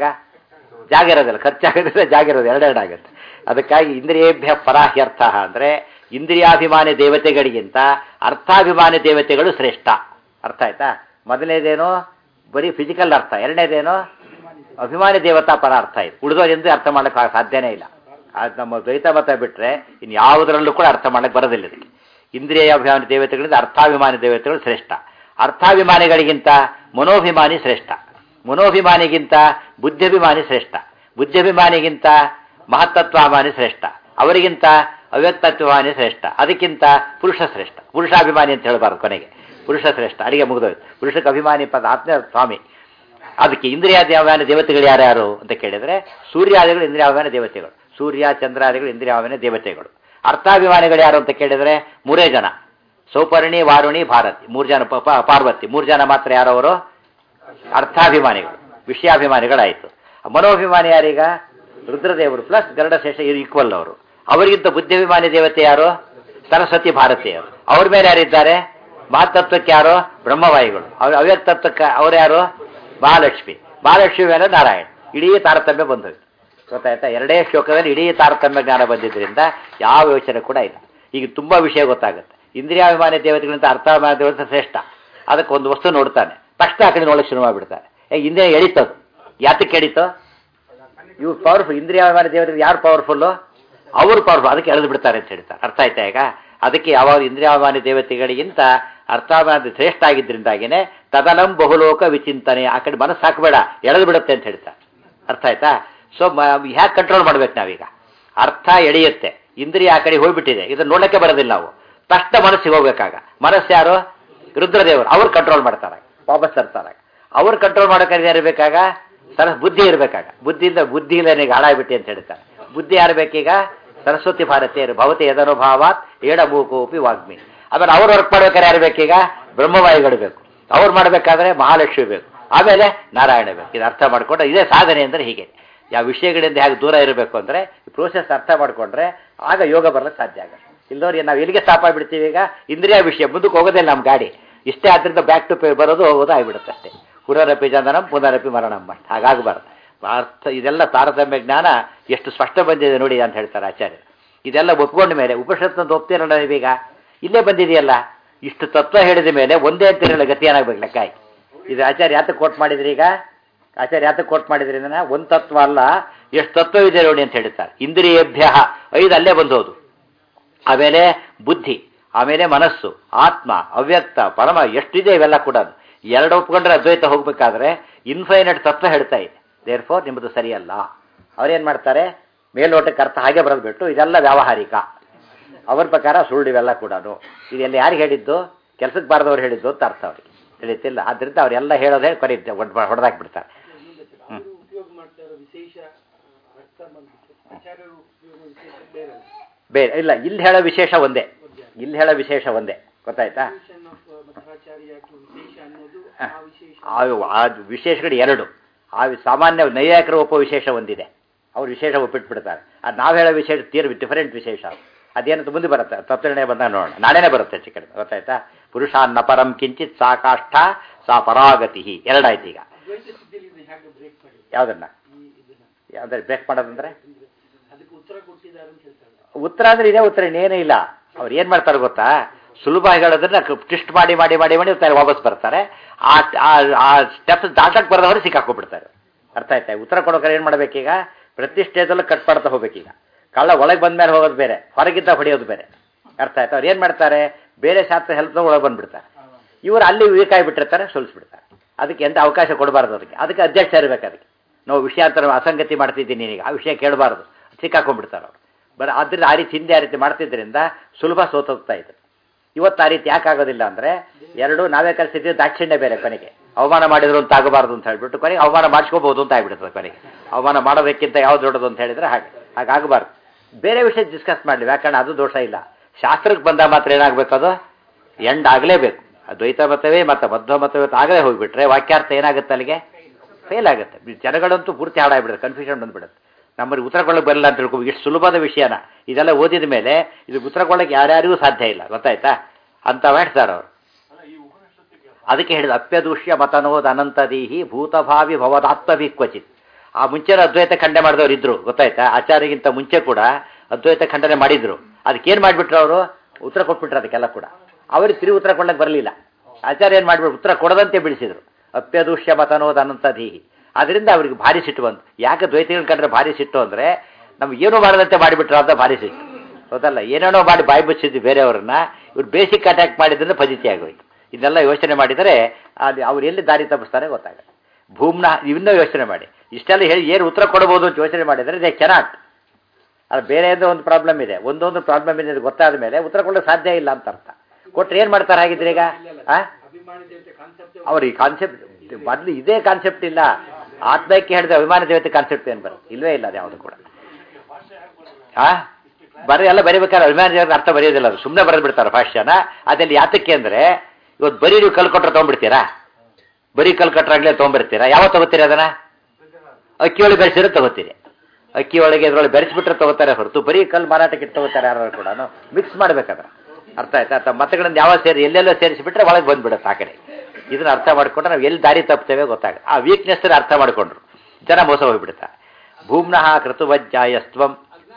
ಜಾಗ ಇರೋದಿಲ್ಲ ಖರ್ಚಾಗೋದಿಲ್ಲ ಜಾಗ ಇರೋದು ಎರಡೆರಡು ಆಗುತ್ತೆ ಅದಕ್ಕಾಗಿ ಇಂದ್ರಿಯೇಭ್ಯ ಪರಾಹ್ಯರ್ಥ ಅಂದರೆ ಇಂದ್ರಿಯಾಭಿಮಾನಿ ದೇವತೆಗಳಿಗಿಂತ ಅರ್ಥಾಭಿಮಾನಿ ದೇವತೆಗಳು ಶ್ರೇಷ್ಠ ಅರ್ಥ ಆಯ್ತಾ ಮೊದಲನೇದೇನು ಬರೀ ಫಿಸಿಕಲ್ ಅರ್ಥ ಎರಡನೇದೇನು ಅಭಿಮಾನಿ ದೇವತಾ ಪರ ಅರ್ಥ ಇದೆ ಉಳಿದವರೆಂದು ಅರ್ಥ ಮಾಡಕ್ಕೆ ಸಾಧ್ಯನೇ ಇಲ್ಲ ಅದು ನಮ್ಮ ದ್ವೈತ ಮತ ಬಿಟ್ಟರೆ ಇನ್ನು ಯಾವುದರಲ್ಲೂ ಕೂಡ ಅರ್ಥ ಮಾಡಕ್ಕೆ ಬರೋದಿಲ್ಲ ಇದಕ್ಕೆ ಇಂದ್ರಿಯ ಅಭಿಮಾನಿ ದೇವತೆಗಳಿಂದ ಅರ್ಥಾಭಿಮಾನಿ ದೇವತೆಗಳು ಶ್ರೇಷ್ಠ ಅರ್ಥಾಭಿಮಾನಿಗಳಿಗಿಂತ ಮನೋಭಿಮಾನಿ ಶ್ರೇಷ್ಠ ಮನೋಭಿಮಾನಿಗಿಂತ ಬುದ್ಧಿಭಿಮಾನಿ ಶ್ರೇಷ್ಠ ಬುದ್ಧಿಭಿಮಾನಿಗಿಂತ ಮಹತ್ತತ್ವಾಭಿಮಾನಿ ಶ್ರೇಷ್ಠ ಅವರಿಗಿಂತ ಅವ್ಯಕ್ತತ್ವಾಭಿಮಾನಿ ಶ್ರೇಷ್ಠ ಅದಕ್ಕಿಂತ ಪುರುಷ ಶ್ರೇಷ್ಠ ಪುರುಷಾಭಿಮಾನಿ ಅಂತ ಹೇಳಬಾರ್ದು ಕೊನೆಗೆ ಪುರುಷ ಶ್ರೇಷ್ಠ ಅಡಿಗೆ ಮುಗಿದೋಯ್ತು ಪುರುಷಕ್ಕೆ ಅಭಿಮಾನಿ ಪದ ಆತ್ಮ ಸ್ವಾಮಿ ಅದಕ್ಕೆ ಇಂದ್ರಿಯಾಭಿಮಾನ ದೇವತೆಗಳು ಯಾರ್ಯಾರು ಅಂತ ಕೇಳಿದರೆ ಸೂರ್ಯಾದಿಗಳು ಇಂದ್ರಿಯಾಭಿಮಾನ ದೇವತೆಗಳು ಸೂರ್ಯ ಚಂದ್ರಾದಿಗಳು ಇಂದ್ರಿಯಾಭಿಮಾನ ದೇವತೆಗಳು ಅರ್ಥಾಭಿಮಾನಿಗಳು ಯಾರು ಅಂತ ಕೇಳಿದರೆ ಮೂರೇ ಜನ ಸೌಪರ್ಣಿ ವಾರುಣಿ ಭಾರತಿ ಮೂರು ಜನ ಪ- ಪ- ಪಾರ್ವತಿ ಮೂರು ಜನ ಮಾತ್ರ ಯಾರವರು ಅರ್ಥಾಭಿಮಾನಿಗಳು ವಿಷಯಾಭಿಮಾನಿಗಳಾಯಿತು ಮನೋಭಿಮಾನಿ ಯಾರೀಗ ರುದ್ರದೇವರು ಪ್ಲಸ್ ಗರುಡಶೇಷ ಈಕ್ವಲ್ ಅವರು ಅವರಿಗಿಂತ ಬುದ್ಧಿಭಿಮಾನಿ ದೇವತೆ ಯಾರು ಸರಸ್ವತಿ ಭಾರತೀಯರು ಅವ್ರ ಮೇಲೆ ಯಾರಿದ್ದಾರೆ ಮಹತ್ತತ್ವಕ್ಕೆ ಯಾರು ಬ್ರಹ್ಮವಾಯುಗಳು ಅವ್ರ ಅವ್ಯಕ್ತತ್ವಕ್ಕೆ ಅವ್ರು ಯಾರು ಮಹಾಲಕ್ಷ್ಮಿ ಮಹಾಲಕ್ಷ್ಮಿ ಮೇಲೆ ನಾರಾಯಣ ಇಡೀ ತಾರತಮ್ಯ ಬಂದೋಯ್ತು ಗೊತ್ತಾಯ್ತಾ ಎರಡೇ ಶ್ಲೋಕದಲ್ಲಿ ಇಡೀ ತಾರತಮ್ಯ ಜ್ಞಾನ ಬಂದಿದ್ದರಿಂದ ಯಾವ ಯೋಚನೆ ಕೂಡ ಇಲ್ಲ ಈಗ ತುಂಬಾ ವಿಷಯ ಗೊತ್ತಾಗುತ್ತೆ ಇಂದ್ರಿಯಾಭಿಮಾನಿ ದೇವತೆಗಳಿಂದ ಅರ್ಥಾಭಿಮಾನಿ ದೇವತೆ ಶ್ರೇಷ್ಠ ಅದಕ್ಕೆ ಒಂದು ವಸ್ತು ನೋಡ್ತಾನೆ ತಕ್ಷಣ ಆ ಕಡೆ ನೋಡಕ್ಕೆ ಶುರು ಮಾಡಿಬಿಡ್ತಾನೆ ಏ ಇಂದ್ರಿಯ ಎಳಿತದು ಯಾತಕ್ಕೆ ಎಳಿತು ಇವ್ರು ಪವರ್ಫುಲ್ ಇಂದ್ರಿಯಾಭಿಮಾನಿ ದೇವತೆಗಳು ಯಾರು ಪವರ್ಫುಲ್ಲು ಅವರು ಪವರ್ಫುಲ್ ಅದಕ್ಕೆ ಎಳೆದು ಬಿಡ್ತಾರೆ ಅಂತ ಹೇಳ್ತಾರೆ ಅರ್ಥ ಆಯ್ತಾ ಈಗ ಅದಕ್ಕೆ ಯಾವಾಗ ಇಂದ್ರಿಯಾಭಿಮಾನಿ ದೇವತೆಗಳಿಗಿಂತ ಅರ್ಥಾಭಿಮಾನಿ ಶ್ರೇಷ್ಠ ಆಗಿದ್ದರಿಂದಾಗಿನೇ ತದನಂ ಬಹುಲೋಕ ವಿಚಿಂತನೆ ಆ ಕಡೆ ಮನಸ್ಸು ಹಾಕಬೇಡ ಎಳೆದು ಬಿಡುತ್ತೆ ಅಂತ ಹೇಳ್ತಾರೆ ಅರ್ಥ ಆಯ್ತಾ ಸೊ ಹ್ಯಾಕ್ ಕಂಟ್ರೋಲ್ ಮಾಡ್ಬೇಕು ನಾವೀಗ ಅರ್ಥ ಎಳೆಯುತ್ತೆ ಇಂದ್ರಿಯ ಆ ಕಡೆ ಹೋಗ್ಬಿಟ್ಟಿದೆ ಇದನ್ನ ನೋಡಕ್ಕೆ ಬರೋದಿಲ್ಲ ನಾವು ತಕ್ಷಣ ಮನಸ್ಸಿಗೆ ಹೋಗ್ಬೇಕಾಗ ಮನಸ್ಸು ಯಾರು ರುದ್ರದೇವರು ಅವ್ರು ಕಂಟ್ರೋಲ್ ಮಾಡ್ತಾರೆ ವಾಪಸ್ ತರ್ತಾರೆ ಅವ್ರು ಕಂಟ್ರೋಲ್ ಮಾಡೋಕೆ ಇರಬೇಕಾಗ ಸರ ಬುದ್ಧಿ ಇರಬೇಕಾಗ ಬುದ್ಧಿಯಿಂದ ಬುದ್ಧಿ ಇಲ್ಲ ನಿನಗೆ ಹಾಳಾಗ್ಬಿಟ್ಟಿ ಅಂತ ಹೇಳ್ತಾರೆ ಬುದ್ಧಿ ಯಾರು ಬೇಕೀಗ ಸರಸ್ವತಿ ಭಾರತೀಯರು ಭವತಿ ಯದನುಭಾವಾತ್ ಏಡಮೂಕೋಪಿ ವಾಗ್ಮಿ ಆಮೇಲೆ ಅವ್ರು ವರ್ಕ್ ಮಾಡ್ಬೇಕಾದ್ರೆ ಯಾರು ಬೇಕೀಗ ಬ್ರಹ್ಮವಾಯುಗಳು ಬೇಕು ಅವ್ರು ಮಾಡಬೇಕಾದ್ರೆ ಮಹಾಲಕ್ಷ್ಮಿ ಬೇಕು ಆಮೇಲೆ ನಾರಾಯಣ ಬೇಕು ಇದು ಅರ್ಥ ಮಾಡ್ಕೊಂಡು ಇದೇ ಸಾಧನೆ ಅಂದರೆ ಹೀಗೆ ಯಾವ ವಿಷಯಗಳಿಂದ ಹೇಗೆ ದೂರ ಇರಬೇಕು ಅಂದರೆ ಈ ಪ್ರೋಸೆಸ್ ಅರ್ಥ ಮಾಡ್ಕೊಂಡ್ರೆ ಆಗ ಯೋಗ ಬರ್ಲಿಕ್ಕೆ ಸಾಧ್ಯ ಆಗುತ್ತೆ ಇಲ್ಲದವ್ರು ನಾವು ಎಲ್ಲಿಗೆ ಸ್ಟಾಪ್ ಆಗಿಬಿಡ್ತೀವಿ ಈಗ ಇಂದ್ರಿಯ ವಿಷಯ ಮುಂದಕ್ಕೆ ಹೋಗೋದಿಲ್ಲ ನಮ್ಮ ಗಾಡಿ ಇಷ್ಟೇ ಆದ್ರಿಂದ ಬ್ಯಾಕ್ ಟು ಪೇ ಬರೋದು ಹೋಗೋದು ಆಗಿಬಿಡುತ್ತೆ ಅಷ್ಟೇ ಪುನರಪಿ ಜನನಂ ಪುನರಪಿ ಮರಣಂ ಅಂತ ಹಾಗಾಗಬಾರ್ದು ಅರ್ಥ ಇದೆಲ್ಲ ತಾರತಮ್ಯ ಜ್ಞಾನ ಎಷ್ಟು ಸ್ಪಷ್ಟ ಬಂದಿದೆ ನೋಡಿ ಅಂತ ಹೇಳ್ತಾರೆ ಆಚಾರ್ಯರು ಇದೆಲ್ಲ ಒಪ್ಕೊಂಡ ಮೇಲೆ ಉಪನಿಷತ್ತು ಒಪ್ತಿರಲ್ಲ ನೀವೀಗ ಇಲ್ಲೇ ಬಂದಿದೆಯಲ್ಲ ಇಷ್ಟು ತತ್ವ ಹೇಳಿದ ಮೇಲೆ ಒಂದೇ ಅಂತಿರಲ್ಲ ಗತಿ ಏನಾಗ್ಬೇಕು ಲೆಕ್ಕ ಆಯ್ತು. ಇದು ಆಚಾರ್ಯ ಯಾತಕ್ಕೆ ಕೋಟ್ ಮಾಡಿದ್ರಿ ಈಗ ಆಚಾರ್ಯ ಯಾತಕ್ಕೆ ಕೋಟ್ ಮಾಡಿದ್ರಿ ಅಂದ್ರೆ ಒಂದು ತತ್ವ ಅಲ್ಲ ಎಷ್ಟು ತತ್ವ ಇದೆ ನೋಡಿ ಅಂತ ಹೇಳ್ತಾರೆ ಇಂದ್ರಿಯೇಭ್ಯ ಐದು ಅಲ್ಲೇ ಬಂದೋದು ಆಮೇಲೆ ಬುದ್ಧಿ ಆಮೇಲೆ ಮನಸ್ಸು ಆತ್ಮ ಅವ್ಯಕ್ತ ಪರಮ ಎಷ್ಟಿದೆ ಇವೆಲ್ಲ ಕೂಡ ಎರಡು ಒಪ್ಕೊಂಡ್ರೆ ಅದ್ವೈತ ಹೋಗ್ಬೇಕಾದ್ರೆ ಇನ್ಫೈನಟ್ ತತ್ವ ಹೇಳ್ತಾ ಇದೆ ದೇರ್ ಫೋರ್ ನಿಮ್ಮದು ಸರಿಯಲ್ಲ ಅವ್ರೇನು ಮಾಡ್ತಾರೆ ಮೇಲ್ನೋಟಕ್ಕೆ ಅರ್ಥ ಹಾಗೆ ಬರೆದ್ಬಿಟ್ಟು ಇದೆಲ್ಲ ವ್ಯಾವಹಾರಿಕ ಅವ್ರ ಪ್ರಕಾರ ಸುಳ್ಳು ಇವೆಲ್ಲ ಕೂಡ ಇದೆಲ್ಲ ಯಾರಿಗೆ ಹೇಳಿದ್ದು ಕೆಲಸಕ್ಕೆ ಬಾರದವ್ರು ಹೇಳಿದ್ದು ಅಂತ ಅರ್ಥ ಅವ್ರಿಗೆ ತಿಳಿತಿಲ್ಲ ಆದ್ರಿಂದ ಅವರೆಲ್ಲ ಹೇಳೋದೇ ಕರೀತೆ ಹೊಡೆದಾಕ್ಬಿಡ್ತಾರೆ ಹ್ಞೂ ಅವರು ಉಪಯೋಗ ಮಾಡ್ತಾ ಇರೋ ವಿಶೇಷ ಅರ್ಥ ಬಂದ್ಬಿಟ್ಟು ಆಚಾರ್ಯರು ಉಪಯೋಗ ವಿಶೇಷ ಬೇರೆ ಬೇರೆ ಇಲ್ಲ ಇಲ್ಲಿ ಹೇಳೋ ವಿಶೇಷ ಒಂದೇ ಇಲ್ಲಿ ಹೇಳೋ ವಿಶೇಷ ಒಂದೇ ಗೊತ್ತಾಯ್ತಾ Definition of, uh, Madhvacharya to ವಿಶೇಷ ಅನ್ನೋದು ಹ. ಆ ವಿಶೇಷ ಆ ಆ ವಿಶೇಷಗಳು ಎರಡು ಆ ಸಾಮಾನ್ಯ ನೈಯಾಯಿಕರ ಒಪ್ಪೋ ವಿಶೇಷ ಒಂದಿದೆ ಅವ್ರು ವಿಶೇಷ ಒಪ್ಪಿಟ್ಬಿಡ್ತಾರೆ ಅದು ನಾವು ಹೇಳೋ ವಿಶೇಷ ತೀರ್ ಡಿಫರೆಂಟ್ ವಿಶೇಷ ಏನಂತ ಮುಂದೆ ಬರುತ್ತೆ ತತ್ವನಿರ್ಣಯ ಬಂದಾಗ ನೋಡೋಣ ನಾಳೆನೇ ಬರುತ್ತೆ ಹೆಚ್ಚು ಕಡಿಮೆ ಗೊತ್ತಾಯ್ತಾ ಪುರುಷಾನ್ನ ಪರಂ ಕಿಂಚಿತ್ ಸಾ ಕಾಷ್ಠ ಸಾ ಪರಾಗತಿ ಎರಡಾಯ್ತು ಈಗ ಅದ್ವೈತ ಸಿದ್ಧಿಲಿ ಇದನ್ನ ಹೇಗೆ ಬ್ರೇಕ್ ಮಾಡಿ ಯಾವುದನ್ನ ಈ ಇದನ್ನ ಯಾವ್ದಾರು ಬ್ರೇಕ್ ಮಾಡೋದಂದ್ರೆ ಅಂದ್ರೆ ಅದಕ್ಕೆ ಉತ್ತರ ಕೊಟ್ಟಿದ್ದಾರೆ ಅಂತ ಹೇಳ್ತಾರೆ ಉತ್ತರ ಅಂದ್ರೆ ಇದೇ ಉತ್ತರ ಇನ್ನೇನೂ ಇಲ್ಲ ಅವ್ರು ಏನು ಮಾಡ್ತಾರೆ ಗೊತ್ತಾ ಸುಲಭ ಹೇಳೋದನ್ನ ಟ್ವಿಸ್ಟ್ ಮಾಡಿ ಮಾಡಿ ಮಾಡಿ ಮಾಡಿ ತಾರೆ ವಾಪಸ್ ಬರ್ತಾರೆ ಆ ಆ- ಆ ಸ್ಟೆಪ್ಸ್ ದಾಟಕ್ಕೆ ಬರೋದವ್ರು ಸಿಕ್ಕಾಕೊಂಡ್ಬಿಡ್ತಾರೆ ಅರ್ಥ ಆಯ್ತಾ ಉತ್ತರ ಕೊಡೋಕೆ ಏನು ಮಾಡ್ಬೇಕೀಗ ಪ್ರತಿ ಸ್ಟೇಜಲ್ಲೂ ಕಟ್ ಮಾಡ್ತಾ ಹೋಗ್ಬೇಕೀಗ ಕಳ್ಳ ಒಳಗೆ ಬಂದ ಮೇಲೆ ಹೋಗೋದು ಬೇರೆ ಹೊರಗಿದ್ದ ಹೊಡೆಯೋದು ಬೇರೆ ಅರ್ಥ ಆಯ್ತಾ ಅವ್ರು ಏನು ಮಾಡ್ತಾರೆ ಬೇರೆ ಶಾಸ್ತ್ರ ಹೆಲ್ಪ್ ಒಳಗೆ ಬಂದ್ಬಿಡ್ತಾರೆ ಇವರು ಅಲ್ಲಿ ವೀಕ್ ಆಗಿಬಿಟ್ಟಿರ್ತಾರೆ ಸೋಲಿಸ್ಬಿಡ್ತಾರೆ ಅದಕ್ಕೆ ಎಂತ ಅವಕಾಶ ಕೊಡಬಾರ್ದು ಅದಕ್ಕೆ ಅದಕ್ಕೆ ಅಧ್ಯಕ್ಷ ಇರಬೇಕು ಅದಕ್ಕೆ ನಾವು ವಿಷಯಾಂತರ ಅಸಂಗತಿ ಮಾಡ್ತಿದ್ದೀನಿ ನೀನೀಗ ಆ ವಿಷಯ ಕೇಳಬಾರ್ದು ಸಿಕ್ಕಾಕೊಂಡ್ಬಿಡ್ತಾರೆ ಅವರು ಬರ ಆದ್ರಿಂದ ಆ ರೀತಿ ಹಿಂದೆ ಆ ರೀತಿ ಮಾಡ್ತಿದ್ದರಿಂದ ಸುಲಭ ಸೋತೋಗ್ತಾ ಇದ್ರು ಇವತ್ತು ಆ ರೀತಿ ಯಾಕೆ ಆಗೋದಿಲ್ಲ ಅಂದರೆ ಎರಡು ನಾವೇ ಕಲಿಸಿದ್ವಿ ದಾಕ್ಷಿಣ್ಯ ಬೇರೆ ಕೊನೆಗೆ ಅವಮಾನ ಮಾಡಿದ್ರು ಅಂತ ಆಗಬಾರ್ದು ಅಂತ ಹೇಳ್ಬಿಟ್ಟು ಕೊನೆಗೆ ಅವಮಾನ ಮಾಡಿಸ್ಕೋಬಹುದು ಅಂತ ಆಗ್ಬಿಡುತ್ತದೆ ಕೊನೆಗೆ ಅವಮಾನ ಮಾಡೋದಕ್ಕಿಂತ ಯಾವ್ದು ದೊಡ್ಡದು ಅಂತ ಹೇಳಿದ್ರೆ ಹಾಗೆ ಹಾಗಾಗಬಾರ್ದು ಬೇರೆ ವಿಷಯ ಡಿಸ್ಕಸ್ ಮಾಡಲಿ ವ್ಯಾಕರಣ ಅದು ದೋಷ ಇಲ್ಲ ಶಾಸ್ತ್ರಕ್ಕೆ ಬಂದ ಮಾತ್ರ ಏನಾಗಬೇಕು ಅದು ಎಂಡ್ ಆಗಲೇಬೇಕು ದ್ವೈತ ಮತವೇ ಮತ್ತು ಮಧ್ವ ಮತವೇ ಆಗಲೇ ಹೋಗ್ಬಿಟ್ರೆ ವಾಕ್ಯಾರ್ಥ ಏನಾಗುತ್ತೆ ಅಲ್ಲಿಗೆ ಫೇಲ್ ಆಗುತ್ತೆ ಈ ಜನಗಳಂತೂ ಪೂರ್ತಿ ಹಾಳಾಗ್ಬಿಡುತ್ತೆ ಕನ್ಫ್ಯೂಷನ್ ಬಂದ್ಬಿಡುತ್ತೆ ನಮ್ಮಲ್ಲಿ ಉತ್ತರ ಕೊಡಕ್ಕೆ ಬರಲ್ಲ ಅಂತ ತಿಳ್ಕೊ ಇಷ್ಟು ಸುಲಭದ ವಿಷಯನ ಇದೆಲ್ಲ ಓದಿದ ಮೇಲೆ ಇದು ಉತ್ತರ ಕೊಡಕ್ಕೆ ಯಾರ್ಯಾರಿಗೂ ಸಾಧ್ಯ ಇಲ್ಲ ಗೊತ್ತಾಯ್ತಾ ಅಂತ ಮಾಡ್ತಾರೆ ಅವರು ಅದಕ್ಕೆ ಹೇಳಿದ ಅಪ್ಯದೂಷ್ಯ ಮತನೋದ್ ಅನಂತದೀಹಿ ಭೂತಭಾವಿ ಭವದಾತ್ಮಭಿ ಕ್ವಚಿತ್ ಆ ಮುಂಚೆನ ಅದ್ವೈತ ಖಂಡನೆ ಮಾಡಿದವರು ಇದ್ರು ಗೊತ್ತಾಯ್ತಾ ಆಚಾರ್ಯಗಿಂತ ಮುಂಚೆ ಕೂಡ ಅದ್ವೈತ ಖಂಡನೆ ಮಾಡಿದ್ರು ಅದಕ್ಕೇನು ಮಾಡಿಬಿಟ್ರು ಅವರು ಉತ್ತರ ಕೊಟ್ಬಿಟ್ರು ಅದಕ್ಕೆಲ್ಲ ಕೂಡ ಅವ್ರಿಗೆ ತಿರುಗಿ ಉತ್ತರ ಕೊಡಕ್ಕೆ ಬರಲಿಲ್ಲ ಆಚಾರ್ಯ ಏನು ಮಾಡಿಬಿಟ್ರು ಉತ್ತರ ಕೊಡದಂತೆ ಬಿಡಿಸಿದ್ರು ಅಪ್ಯದೂಷ್ಯ ಮತನೋದ್ ಅನಂತದೀಹಿ ಅದರಿಂದ ಅವ್ರಿಗೆ ಭಾರಿ ಸಿಟ್ಟು ಬಂತು ಯಾಕೆ ದ್ವೈತಿಗಳ ಕಂಡ್ರೆ ಭಾರಿ ಸಿಟ್ಟು ಅಂದರೆ ನಮ್ಗೆ ಏನೂ ಮಾಡದಂತೆ ಮಾಡಿಬಿಟ್ರು ಅಂತ ಭಾರಿ ಸಿಟ್ಟು ಹೌದಲ್ಲ ಏನೇನೋ ಮಾಡಿ ಬಾಯಿ ಬಚ್ಚಿದ್ವಿ ಬೇರೆಯವ್ರನ್ನ ಇವ್ರು ಬೇಸಿಕ್ ಅಟ್ಯಾಕ್ ಮಾಡಿದ್ರೆ ಫಜಿತಿ ಆಗೋಯ್ತು ಇದನ್ನೆಲ್ಲ ಯೋಚನೆ ಮಾಡಿದರೆ ಅಲ್ಲಿ ಅವ್ರು ಎಲ್ಲಿ ದಾರಿ ತಪ್ಪಿಸ್ತಾರೆ ಗೊತ್ತಾಗಲ್ಲ ಭೂಮ್ನ ಇವನ್ನ ಯೋಚನೆ ಮಾಡಿ ಇಷ್ಟೆಲ್ಲ ಹೇಳಿ ಏನು ಉತ್ತರ ಕೊಡ್ಬೋದು ಅಂತ ಯೋಚನೆ ಮಾಡಿದರೆ ದೇ ಕೆನಾಟ್ ಅದು ಬೇರೆ ಏನೋ ಒಂದು ಪ್ರಾಬ್ಲಮ್ ಇದೆ ಒಂದೊಂದು ಪ್ರಾಬ್ಲಮ್ ಇದೆ ಅಂತ ಗೊತ್ತಾದ ಮೇಲೆ ಉತ್ತರ ಕೊಡೋಕೆ ಸಾಧ್ಯ ಇಲ್ಲ ಅಂತ ಅರ್ಥ ಕೊಟ್ಟರೆ ಏನು ಮಾಡ್ತಾರೆ ಹಾಗಿದ್ರೆ ಈಗ ಆ ಅಭಿಮಾನಿ ದೇವತೆ ಕಾನ್ಸೆಪ್ಟ್ ಅವ್ರ ಈ ಕಾನ್ಸೆಪ್ಟ್ ಮೊದಲು ಇದೇ ಕಾನ್ಸೆಪ್ಟ್ ಇಲ್ಲ ಆತ್ಮಕ್ಕೆ ಹೇಳಿದ ಅಭಿಮಾನ ದೇವತೆ ಕಾನ್ಸೆಪ್ಟ್ ಏನು ಬರುತ್ತೆ ಇಲ್ವೇ ಇಲ್ಲ ಅದು ಯಾವುದು ಕೂಡ ಆ ಬರೀ ಎಲ್ಲ ಬರೀಬೇಕಾದ್ರೆ ಅಭಿಮಾನ ದೇವತೆ ಅರ್ಥ ಬರೆಯೋದಿಲ್ಲ ಅದು ಸುಮ್ಮನೆ ಬರೆದು ಬಿಡ್ತಾರೆ ಭಾಷ್ಯನ ಅದರಲ್ಲಿ ಯಾತಕ್ಕೆ ಅಂದರೆ ಇವತ್ತು ಬರೀ ನೀವು ಕಲ್ ಕೊಟ್ಟರೆ ತೊಗೊಂಡ್ಬಿಡ್ತೀರಾ ಬರೀ ಕಲ್ ಕೊಟ್ಟರಾಗಲೇ ತೊಗೊಂಡ್ಬರ್ತೀರಾ ಯಾವಾಗ ತಗೋತೀರಿ ಅದನ್ನ ಅಕ್ಕಿ ಒಳಗೆ ಬೆರೆಸಿದ್ರೆ ತಗೋತೀರಿ ಅಕ್ಕಿ ಒಳಗೆ ಇದ್ರೊಳಗೆ ಬೆರೆಸಿಬಿಟ್ರೆ ತಗೋತಾರೆ ಹೊರತು ಬರೀ ಕಲ್ ಮಾರಾಟಕ್ಕೆ ಇಟ್ಟು ತಗೋತಾರೆ ಯಾರು ಕೂಡ ಮಿಕ್ಸ್ ಮಾಡ್ಬೇಕಾದ್ರೆ ಅರ್ಥ ಆಯ್ತಾ ಅಥವಾ ಮತಗಳನ್ನ ಯಾವ ಸೇರಿ ಎಲ್ಲೆಲ್ಲೋ ಸೇರಿಸಿಬಿಟ್ರೆ ಒಳಗೆ ಬಂದ್ಬಿಡುತ್ತೆ ಆ ಕಡೆ ಇದನ್ನ ಅರ್ಥ ಮಾಡ್ಕೊಂಡ್ರೆ ನಾವು ಎಲ್ಲಿ ದಾರಿ ತಪ್ತೇವೆ ಗೊತ್ತಾಗ ಆ ವೀಕ್ನೆಸ್ ಅರ್ಥ ಮಾಡ್ಕೊಂಡ್ರು ಜನ ಮೋಸ ಹೋಗ್ಬಿಡ್ತಾರೆ ಭೂಮ್ನಃ ಕೃತುವಜ್ಜಾಯಸ್ತ್ವಂ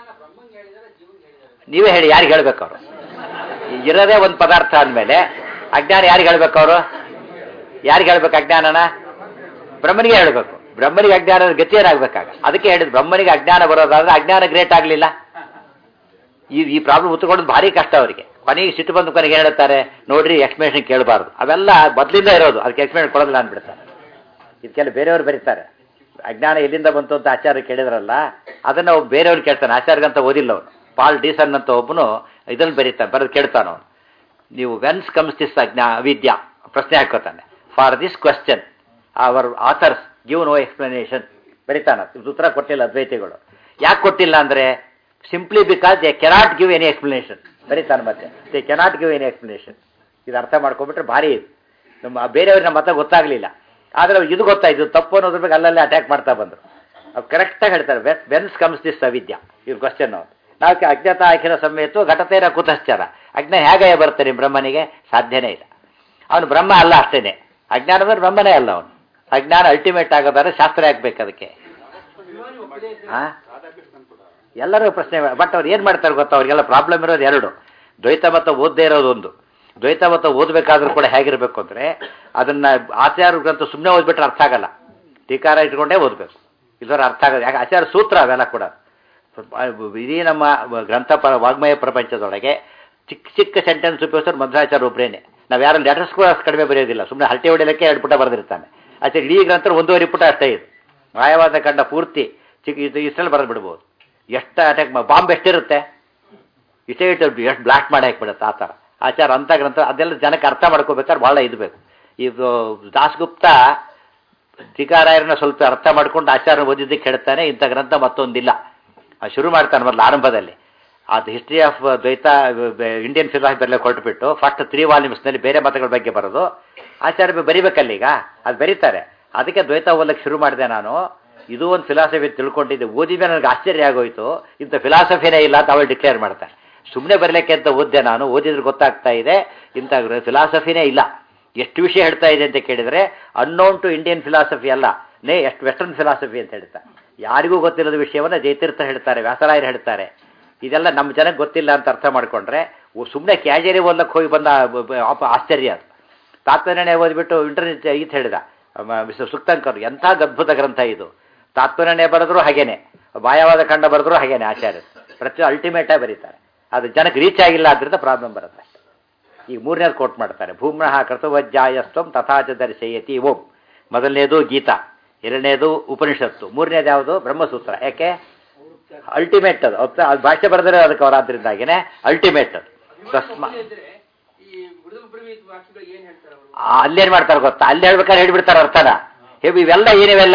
ನೀವೇ ಹೇಳಿ ಯಾರಿಗೆ ಹೇಳ್ಬೇಕು ಅವರು ಇರೋದೇ ಒಂದು ಪದಾರ್ಥ ಅಂದಮೇಲೆ ಅಜ್ಞಾನ ಯಾರಿಗೆ ಹೇಳ್ಬೇಕು ಅವರು ಯಾರಿಗೆ ಹೇಳ್ಬೇಕು ಅಜ್ಞಾನನ ಬ್ರಹ್ಮನಿಗೆ ಹೇಳ್ಬೇಕು ಬ್ರಹ್ಮನಿಗೆ ಅಜ್ಞಾನದ ಗತಿ ಏನಾಗಬೇಕಾಗ ಅದಕ್ಕೆ ಹೇಳಿದ್ರು ಬ್ರಹ್ಮನಿಗೆ ಅಜ್ಞಾನ ಬರೋದಾದ್ರೆ ಅಜ್ಞಾನ ಗ್ರೇಟ್ ಆಗಲಿಲ್ಲ ಈ ಈ ಪ್ರಾಬ್ಲಮ್ ಉತ್ಕೊಳ್ಳೋದು ಭಾರಿ ಕಷ್ಟ ಅವರಿಗೆ ಕೊನೆಗೆ ಸಿಟ್ಟು ಬಂದು ಕೊನೆಗೆ ಏನ್ ಹೇಳ್ತಾರೆ ನೋಡ್ರಿ ಎಕ್ಸ್ಪ್ಲೇಷನ್ ಕೇಳಬಾರ್ದು ಅವೆಲ್ಲ ಮೊದಲಿಂದ ಇರೋದು ಅದಕ್ಕೆ ಎಕ್ಸ್ಪ್ಲೇಷನ್ ಕೊಡೋದಿಲ್ಲ ಅಂದ್ಬಿಡ್ತಾರೆ ಇದಕ್ಕೆಲ್ಲ ಬೇರೆಯವರು ಬರೀತಾರೆ ಅಜ್ಞಾನ ಎಲ್ಲಿಂದ ಬಂತು ಅಂತ ಆಚಾರ್ಯ ಕೇಳಿದ್ರಲ್ಲ ಅದನ್ನು ಒಬ್ಬ ಬೇರೆಯವ್ರು ಕೇಳ್ತಾನೆ ಆಚಾರ್ಯಗಂತ ಓದಿಲ್ಲ ಅವನು ಪಾಲ್ ಡೀಸನ್ ಅಂತ ಒಬ್ಬನು ಇದನ್ನು ಬರೀತಾನೆ ಬರೆದು ಕೇಳ್ತಾನೆ ಅವನು ನೀವು ವೆನ್ಸ್ ಕಮ್ಸ್ ದಿಸ್ ಅಜ್ಞಾ ಅವಿದ್ಯಾ ಪ್ರಶ್ನೆ ಹಾಕೋತಾನೆ for this question our authors give no explanation ಬರೀತಾನ ಇದು ಉತ್ತರ ಕೊಟ್ಟಿಲ್ಲ ಅದ್ವೈತಿಗಳು ಯಾಕೆ ಕೊಟ್ಟಿಲ್ಲ ಅಂದರೆ simply because they cannot give any explanation ಬರೀತಾನೆ ಮತ್ತೆ they cannot give any explanation ಇದು ಅರ್ಥ ಮಾಡ್ಕೊಂಡ್ಬಿಟ್ರೆ ಭಾರಿ ಇದು ನಮ್ಮ ಬೇರೆಯವ್ರಿಗೆ ನಮ್ಮ ಮತ ಗೊತ್ತಾಗಲಿಲ್ಲ ಆದರೆ ಇದು ಗೊತ್ತಾಯ್ತು ಇದು ತಪ್ಪು ಅನ್ನೋದ್ರ ಬಗ್ಗೆ ಅಲ್ಲಲ್ಲೇ ಅಟ್ಯಾಕ್ ಮಾಡ್ತಾ ಬಂದರು ಅವ್ರು ಕರೆಕ್ಟಾಗಿ ಹೇಳ್ತಾರೆ ವೆನ್ ವೆನ್ಸ್ ಕಮ್ಸ್ ದಿಸ್ ಅವಿದ್ಯಾ ಇವ್ರ ಕ್ವಶನ್ ಅವ್ರು ನಾವು ಅಜ್ಞಾತ ಅಖಿಲ ಸಮೇತ ಘಟತೇರ ಕುತಶ್ಚರ ಅಜ್ಞಾನ ಹೇಗೆ ಬರ್ತಾನೆ ಬ್ರಹ್ಮನಿಗೆ ಸಾಧ್ಯನೇ ಇಲ್ಲ ಅವನು ಬ್ರಹ್ಮ ಅಲ್ಲ ಅಷ್ಟೇನೆ ಅಜ್ಞಾನ ಅಂದ್ರೆ ಬ್ರಹ್ಮನೇ ಅಲ್ಲ ಅವನು ಅಜ್ಞಾನ ಅಲ್ಟಿಮೇಟ್ ಆಗೋದಾದ್ರೆ ಶಾಸ್ತ್ರ ಹಾಕ್ಬೇಕು ಅದಕ್ಕೆ ಹಾ ಎಲ್ಲರೂ ಪ್ರಶ್ನೆ ಬಟ್ ಅವ್ರು ಏನು ಮಾಡ್ತಾರೆ ಗೊತ್ತಾ ಅವ್ರಿಗೆಲ್ಲ ಪ್ರಾಬ್ಲಮ್ ಇರೋದು ಎರಡು ದ್ವೈತ ಮತ ಓದದೇ ಇರೋದು ಒಂದು ದ್ವೈತ ಮತ ಓದಬೇಕಾದ್ರೂ ಕೂಡ ಹೇಗಿರಬೇಕು ಅಂದರೆ ಅದನ್ನ ಆಚಾರ್ಯಗಂತೂ ಸುಮ್ಮನೆ ಓದ್ಬಿಟ್ರೆ ಅರ್ಥ ಆಗಲ್ಲ ಟೀಕಾರ ಇಟ್ಕೊಂಡೇ ಓದಬೇಕು ಇದರ ಅರ್ಥ ಆಗೋದು ಯಾಕೆ ಆಚಾರ ಸೂತ್ರ ಅವೆಲ್ಲ ಕೂಡ ಇಡೀ ನಮ್ಮ ಗ್ರಂಥ ಪ ವಾಗ್ಮಯ ಪ್ರಪಂಚದೊಳಗೆ ಚಿಕ್ಕ ಚಿಕ್ಕ ಸೆಂಟೆನ್ಸ್ ಉಪಯೋಗಿಸೋರು ಮಧ್ವಾಚಾರ್ಯ ಒಬ್ಬರೇನೆ ನಾವು ಯಾರು ಲೆಟರ್ಸ್ ಕೂಡ ಅಷ್ಟು ಕಡಿಮೆ ಬರೆಯೋದಿಲ್ಲ ಸುಮ್ಮನೆ ಹರಟೆ ಹೊಡಿಲಿಕ್ಕೆ ಎರಡು ಪುಟ ಬರೆದಿರ್ತಾನೆ ಆಚೆ ಇಡೀ ಗ್ರಂಥ ಒಂದೂವರೆ ಪುಟ ಅಷ್ಟೇ ಇದು ಮಾಯವಾದ ಕಂಡ ಪೂರ್ತಿ ಚಿಕ್ಕ ಇದು ಇಷ್ಟರಲ್ಲಿ ಬರೆದು ಬಿಡ್ಬೋದು ಎಷ್ಟು ಅಟ್ಯಾಕ್ ಬಾಂಬ್ ಎಷ್ಟಿರುತ್ತೆ ಇಷ್ಟೇ ಇಟ್ಟು ಎಷ್ಟು ಬ್ಲಾಸ್ಟ್ ಮಾಡಿ ಹಾಕ್ಬಿಡುತ್ತೆ ಆ ಥರ ಆಚಾರ ಅಂತ ಗ್ರಂಥ ಅದೆಲ್ಲ ಜನಕ್ಕೆ ಅರ್ಥ ಮಾಡ್ಕೋಬೇಕಾದ್ರೆ ಭಾಳ ಇದು ಬೇಕು ಇದು ದಾಸಗುಪ್ತ ಟೀಕಾರಾಯರನ್ನ ಸ್ವಲ್ಪ ಅರ್ಥ ಮಾಡ್ಕೊಂಡು ಆಚಾರ ಓದಿದ್ದಕ್ಕೆ ಹೇಳ್ತಾನೆ ಇಂಥ ಗ್ರಂಥ ಮತ್ತೊಂದಿಲ್ಲ ಆ ಶುರು ಮಾಡ್ತಾನೆ ಮೊದಲು ಆರಂಭದಲ್ಲಿ ಅದು history of Dvaita Indian philosophy ಬರಲಿಕ್ಕೆ ಹೊರಟುಬಿಟ್ಟು ಫಸ್ಟ್ ತ್ರೀ ವಾಲ್ಯೂಮ್ಸ್ನಲ್ಲಿ ಬೇರೆ ಮತಗಳ ಬಗ್ಗೆ ಬರೋದು ಆಚಾರ್ಯ ಬರಿಬೇಕಲ್ಲ ಈಗ ಅದು ಬರೀತಾರೆ ಅದಕ್ಕೆ ದ್ವೈತ ಓದಕ್ಕೆ ಶುರು ಮಾಡಿದೆ ನಾನು ಇದು ಒಂದು ಫಿಲಾಸಫಿ ತಿಳ್ಕೊಂಡಿದ್ದೆ ಓದಿದ ನನಗೆ ಆಶ್ಚರ್ಯ ಆಗೋಯ್ತು ಇಂಥ ಫಿಲಾಸಫಿನೇ ಇಲ್ಲ ಅಂತ ಅವಳು ಡಿಕ್ಲೇರ್ ಮಾಡ್ತಾನೆ ಸುಮ್ಮನೆ ಬರಲಿಕ್ಕೆ ಅಂತ ಓದ್ದೆ ನಾನು ಓದಿದ್ರೆ ಗೊತ್ತಾಗ್ತಾ ಇದೆ ಇಂಥ ಫಿಲಾಸಫಿನೇ ಇಲ್ಲ ಎಷ್ಟು ವಿಷಯ ಹೇಳ್ತಾ ಇದೆ ಅಂತ ಕೇಳಿದರೆ ಅನ್ನೋನ್ ಟು ಇಂಡಿಯನ್ ಫಿಲಾಸಫಿ ಅಲ್ಲ ನೇ ಎಷ್ಟು ವೆಸ್ಟರ್ನ್ ಫಿಲಾಸಫಿ ಅಂತ ಹೇಳ್ತಾ ಯಾರಿಗೂ ಗೊತ್ತಿಲ್ಲದ ವಿಷಯವನ್ನು ಜಯತೀರ್ಥ ಹೇಳ್ತಾರೆ ವ್ಯಾಸರಾಯರು ಹೇಳ್ತಾರೆ ಇದೆಲ್ಲ ನಮ್ಮ ಜನಕ್ಕೆ ಗೊತ್ತಿಲ್ಲ ಅಂತ ಅರ್ಥ ಮಾಡ್ಕೊಂಡ್ರೆ ಸುಮ್ಮನೆ ಕ್ಯಾಜರಿ ಓದ್ಲಕ್ಕೆ ಹೋಗಿ ಬಂದ ಬ- ಬ- ಆಪ- ಆಶ್ಚರ್ಯ ಅದು ತಾತ್ಪರ್ಯನೇ ಓದ್ಬಿಟ್ಟು ಇಂಟರ್ನೆಟ್ ಈತ ಹೇಳಿದ ಮಿಸ್ಟರ್ ಸುಕ್ತಂಕರ್ ಎಂಥ ಅದ್ಭುತ ಗ್ರಂಥ ಇದು ತಾತ್ಪರ್ಯನೇ ಬರೆದ್ರು ಹಾಗೇನೆ ಮಾಯವಾದ ಕಂಡ ಬರೆದ್ರು ಹಾಗೇನೆ ಆಚಾರ್ಯ ಪ್ರತಿ ಅಲ್ಟಿಮೇಟಾಗಿ ಬರೀತಾರೆ ಅದು ಜನಕ್ಕೆ ರೀಚ್ ಆಗಿಲ್ಲ ಆದ್ರಿಂದ ಪ್ರಾಬ್ಲಮ್ ಬರುತ್ತೆ ಅಷ್ಟೇ ಈಗ ಮೂರನೇದು ಕೋಟ್ ಮಾಡ್ತಾರೆ ಭೂಮ್ನಃ ಕೃತವಜ್ಜಾಯಸ್ತ್ವಂ ತಥಾಚ ದರ್ಶಯತಿ ಓಂ ಮೊದಲನೇದು ಗೀತಾ ಎರಡನೇದು ಉಪನಿಷತ್ತು ಮೂರನೇದು ಯಾವುದು ಬ್ರಹ್ಮಸೂತ್ರ ಯಾಕೆ ಅಲ್ಟಿಮೇಟ್ ಅದು ಅದು ಅದು ಭಾಷೆ ಬರೆದರೆ ಅದಕ್ಕೆ ಅವರಾದ್ರಿಂದಾಗಿನೇ ಅಲ್ಟಿಮೇಟ್ ಅದು ತಸ್ಮ ಇದ್ರೆ ಈ ಮೃದು ಪ್ರವೀತ್ ವಾಕ್ಯಗಳು ಏನ್ ಹೇಳ್ತಾರೆ ಅವರು ಆ, ಅಲ್ಲೇನ್ ಮಾಡ್ತಾರೆ ಗೊತ್ತಾ ಅಲ್ಲಿ ಹೇಳ್ಬೇಕಾದ್ರೆ ಹೇಳ್ಬಿಡ್ತಾರೆ ಅರ್ಥನ ಹೇಳಿ ಇವೆಲ್ಲ ಏನಿವೆಲ್ಲ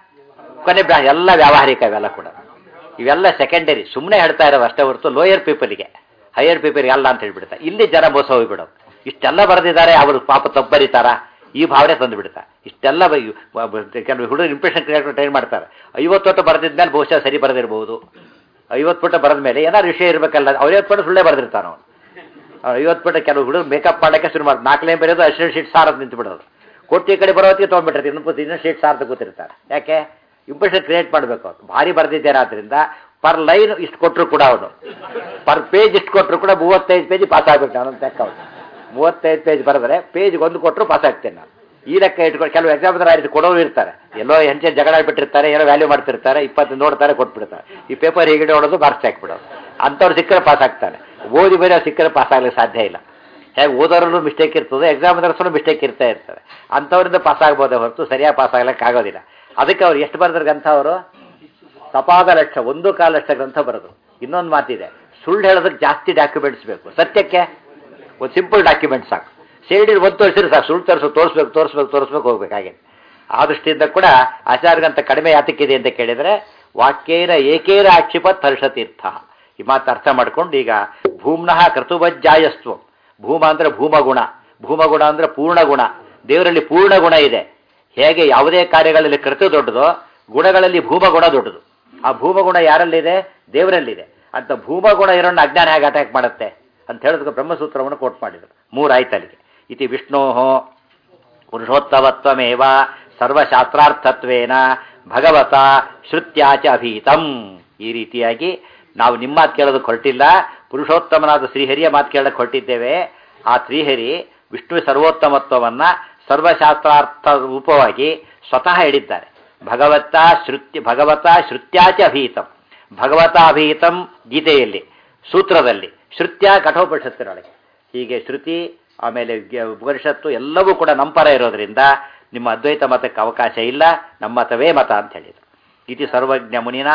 ಕೊನೆ ಬ್ರಾ- ಎಲ್ಲ ವ್ಯಾವಹಾರಿಕ ಇವೆಲ್ಲ ಕೂಡ ಇವೆಲ್ಲ ಸೆಕೆಂಡರಿ ಸುಮ್ಮನೆ ಹೇಳ್ತಾ ಇರೋದು ಅಷ್ಟೇ ಹೊರತು ಲೋಯರ್ ಪೀಪಲ್ಗೆ ಹೈಯರ್ ಪೀಪಲ್ಗೆ ಅಲ್ಲ ಅಂತ ಹೇಳ್ಬಿಡ್ತಾರೆ ಇಲ್ಲಿ ಜನ ಮೋಸ ಹೋಗ್ಬಿಡೋದು ಇಷ್ಟೆಲ್ಲ ಬರೆದಿದ್ದಾರೆ ಅವರು ಪಾಪ ತಪ್ಪು ಬರೀತಾರ ಈ ಭಾವನೆ ತಂದು ಬಿಡ್ತಾರೆ ಇಷ್ಟೆಲ್ಲ ಬ- ಬ- ಬ- ಕೆಲವು ಹುಡುಗರು ಇಂಪ್ರೆಷನ್ ಕ್ರಿಯೇಟ್ ಟ್ರೈನ್ ಮಾಡ್ತಾರೆ ಐವತ್ತು ವರ್ಷ ಬರೆದಿದ್ಮೇಲೆ ಬಹುಶಃ ಸರಿ ಬರೆದಿರ್ಬೋದು ಐವತ್ತು ಪುಟ ಬರೆದ ಮೇಲೆ ಏನಾದ್ರು ವಿಷಯ ಇರಬೇಕಲ್ಲ ಐವತ್ತು ಪುಟ ಸುಳ್ಳೇ ಬರೆದಿರ್ತಾನೆ ಅವನು ಅವ್ನು ಐವತ್ತು ಪುಟ ಕೆಲವು ಹುಡುಗರು ಮೇಕಪ್ ಮಾಡೋಕ್ಕೆ ಶುರು ಮಾಡಿ ನಾಲ್ಕು ಲೈನ್ ಬರೆಯೋದು ಅಸಿಸ್ಟೆಂಟ್ ಶೀಟ್ ಸಾರದು ನಿಂತು ಬಿಡೋದು ಕೊಟ್ಟು ಈ ಕಡೆ ಬರೋತ್ತಿಗೆ ತೊಗೊಂಡ್ಬಿಟ್ಟಿರ್ತೀವಿ ಇನ್ನೊಂದು ಇನ್ನೊಂದು ಶೀಟ್ ಸಾರ್ದು ಕೂತಿರ್ತಾರೆ ಯಾಕೆ ಇಂಪ್ರೆಷನ್ ಕ್ರಿಯೇಟ್ ಮಾಡಬೇಕು ಅವ್ರು ಭಾರಿ ಬರೆದಿದ್ದಾರೆ ಆದ್ದರಿಂದ ಪರ್ ಲೈನ್ ಇಷ್ಟು ಕೊಟ್ಟರು ಕೂಡ ಅವನು ಪರ್ ಪೇಜ್ ಇಷ್ಟು ಕೊಟ್ಟರು ಕೂಡ ಮೂವತ್ತೈದು ಪೇಜ್ ಪಾಸ್ ಆಗ್ಬೇಕು ನಾನು ಲೆಕ್ಕ ಅವನು ಮೂವತ್ತೈದು ಪೇಜ್ ಬರೆದ್ರೆ ಪೇಜ್ಗೆ ಒಂದು ಕೊಟ್ಟರು ಪಾಸ್ ಆಗ್ತೇನೆ ನಾನು ಈ ಲೆಕ್ಕ ಇಟ್ಕೊಂಡು ಕೆಲವು ಎಕ್ಸಾಮ್ ಆ ರೀತಿ ಕೊಡೋರು ಇರ್ತಾರೆ ಎಲ್ಲೋ ಹೆಂಚೆ ಜಗಳ ಬಿಟ್ಟಿರ್ತಾರೆ ಏನೋ ವ್ಯಾಲ್ಯೂ ಮಾಡ್ತಿರ್ತಾರೆ ಇಪ್ಪತ್ತು ನೋಡ್ತಾರೆ ಕೊಟ್ಬಿಡ್ತಾರೆ ಈ ಪೇಪರ್ ಹೀಗೆ ಹೊಡೋದು ಮಾರ್ಕ್ಸ್ ಹಾಕ್ಬಿಡೋದು ಅಂಥವ್ರು ಸಿಕ್ಕರೆ ಪಾಸ್ ಆಗ್ತಾನೆ ಓದಿ ಬೇರೆ ಸಿಕ್ಕರೆ ಪಾಸ್ ಆಗ್ಲಿಕ್ಕೆ ಸಾಧ್ಯ ಇಲ್ಲ ಹೇಗೆ ಓದೋರಲ್ಲೂ ಮಿಸ್ಟೇಕ್ ಇರ್ತದೆ ಎಕ್ಸಾಮ್ ದರ್ಸಲು ಮಿಸ್ಟೇಕ್ ಇರ್ತಾ ಇರ್ತದೆ ಅಂಥವ್ರಿಂದ ಪಾಸ್ ಆಗ್ಬೋದೇ ಹೊರತು ಸರಿಯಾಗಿ ಪಾಸ್ ಆಗ್ಲಿಕ್ಕೆ ಆಗೋದಿಲ್ಲ ಅದಕ್ಕೆ ಅವ್ರು ಎಷ್ಟು ಬರೆದ್ರ ಗ್ರಂಥ ಅವರು ತಪಾದ ಲಕ್ಷ ಒಂದು ಕಾಲ ಲಕ್ಷ ಗ್ರಂಥ ಬರೆದ್ರು ಇನ್ನೊಂದು ಮಾತಿದೆ ಸುಳ್ಳು ಹೇಳೋದಕ್ಕೆ ಜಾಸ್ತಿ ಡಾಕ್ಯುಮೆಂಟ್ಸ್ ಬೇಕು ಸತ್ಯಕ್ಕೆ ಒಂದು ಸಿಂಪಲ್ ಡಾಕ್ಯುಮೆಂಟ್ ಸಾಕು ಸೇಡಿ ಒಂದು ತೋರಿಸಿದ್ರೆ ಸಾಕು ಸುಳ್ಳು ತೋರಿಸು ತೋರಿಸ್ಬೇಕು ತೋರಿಸ್ಬೇಕು ತೋರಿಸ್ಬೇಕು ಹೋಗ್ಬೇಕು ಹಾಗೆ ಆ ದೃಷ್ಟಿಯಿಂದ ಕೂಡ ಆಚಾರ್ಯಗಂತ ಕಡಿಮೆ ಯಾತಕ್ಕಿದೆ ಅಂತ ಕೇಳಿದರೆ ವಾಕ್ಯೇನ ಏಕೇನ ಆಕ್ಷಿಪತ್ ಹರ್ಷತೀರ್ಥ ಈ ಮಾತು ಅರ್ಥ ಮಾಡ್ಕೊಂಡು ಈಗ ಭೂಮ್ನಃ ಕೃತುವಜ್ಜಾಯಸ್ತ್ವ ಭೂಮ ಅಂದ್ರೆ ಭೂಮಗುಣ ಭೂಮಗುಣ ಅಂದ್ರೆ ಪೂರ್ಣ ಗುಣ ದೇವರಲ್ಲಿ ಪೂರ್ಣ ಗುಣ ಇದೆ ಹೇಗೆ ಯಾವುದೇ ಕಾರ್ಯಗಳಲ್ಲಿ ಕೃತು ದೊಡ್ಡದೋ ಗುಣಗಳಲ್ಲಿ ಭೂಮಗುಣ ದೊಡ್ಡದು ಆ ಭೂಮಗುಣ ಯಾರಲ್ಲಿದೆ ದೇವರಲ್ಲಿದೆ ಅಂತ ಭೂಮಗುಣ ಇರೋನ್ನ ಅಜ್ಞಾನ ಹೇಗೆ ಅಟ್ಯಾಕ್ ಮಾಡುತ್ತೆ ಅಂತ ಹೇಳಿದ್ರೆ ಬ್ರಹ್ಮಸೂತ್ರವನ್ನು ಕೋಟ್ ಮಾಡಿದರು ಮೂರಾಯ್ತಲ್ಲಿಗೆ ಇತಿ ವಿಷ್ಣೋ ಪುರುಷೋತ್ತಮತ್ವಮೇವ ಸರ್ವಶಾಸ್ತ್ರಾರ್ಥತ್ವೇನ ಭಗವತ ಶ್ರುತ್ಯಾಚ ಅಭೀತಂ ಈ ರೀತಿಯಾಗಿ ನಾವು ನಿಮ್ಮ ಮಾತು ಕೇಳೋದಕ್ಕೆ ಹೊರಟಿಲ್ಲ ಪುರುಷೋತ್ತಮನಾದ ಶ್ರೀಹರಿಯ ಮಾತು ಕೇಳೋದಕ್ಕೆ ಹೊರಟಿದ್ದೇವೆ ಆ ಶ್ರೀಹರಿ ವಿಷ್ಣು ಸರ್ವೋತ್ತಮತ್ವವನ್ನು ಸರ್ವಶಾಸ್ತ್ರಾರ್ಥ ರೂಪವಾಗಿ ಸ್ವತಃ ಹೇಳಿದ್ದಾರೆ ಭಗವತ ಶ್ರುತ್ಯ ಭಗವತ ಶ್ರುತ್ಯಾಚ ಅಭೀತಂ ಭಗವತ ಅಭೀತಂ ಗೀತೆಯಲ್ಲಿ ಸೂತ್ರದಲ್ಲಿ ಶ್ರುತ್ಯ ಕಠೋಪನಿಷತ್ತಿನೊಳಗೆ ಹೀಗೆ ಶ್ರುತಿ ಆಮೇಲೆ ಗ- ಉಪನಿಷತ್ತು ಎಲ್ಲವೂ ಕೂಡ ನಂಪರ ಇರೋದ್ರಿಂದ ನಿಮ್ಮ ಅದ್ವೈತ ಮತಕ್ಕೆ ಅವಕಾಶ ಇಲ್ಲ ನಮ್ಮ ಮತವೇ ಮತ ಅಂತ ಹೇಳಿದರು ಇತಿ ಸರ್ವಜ್ಞ ಮುನಿನ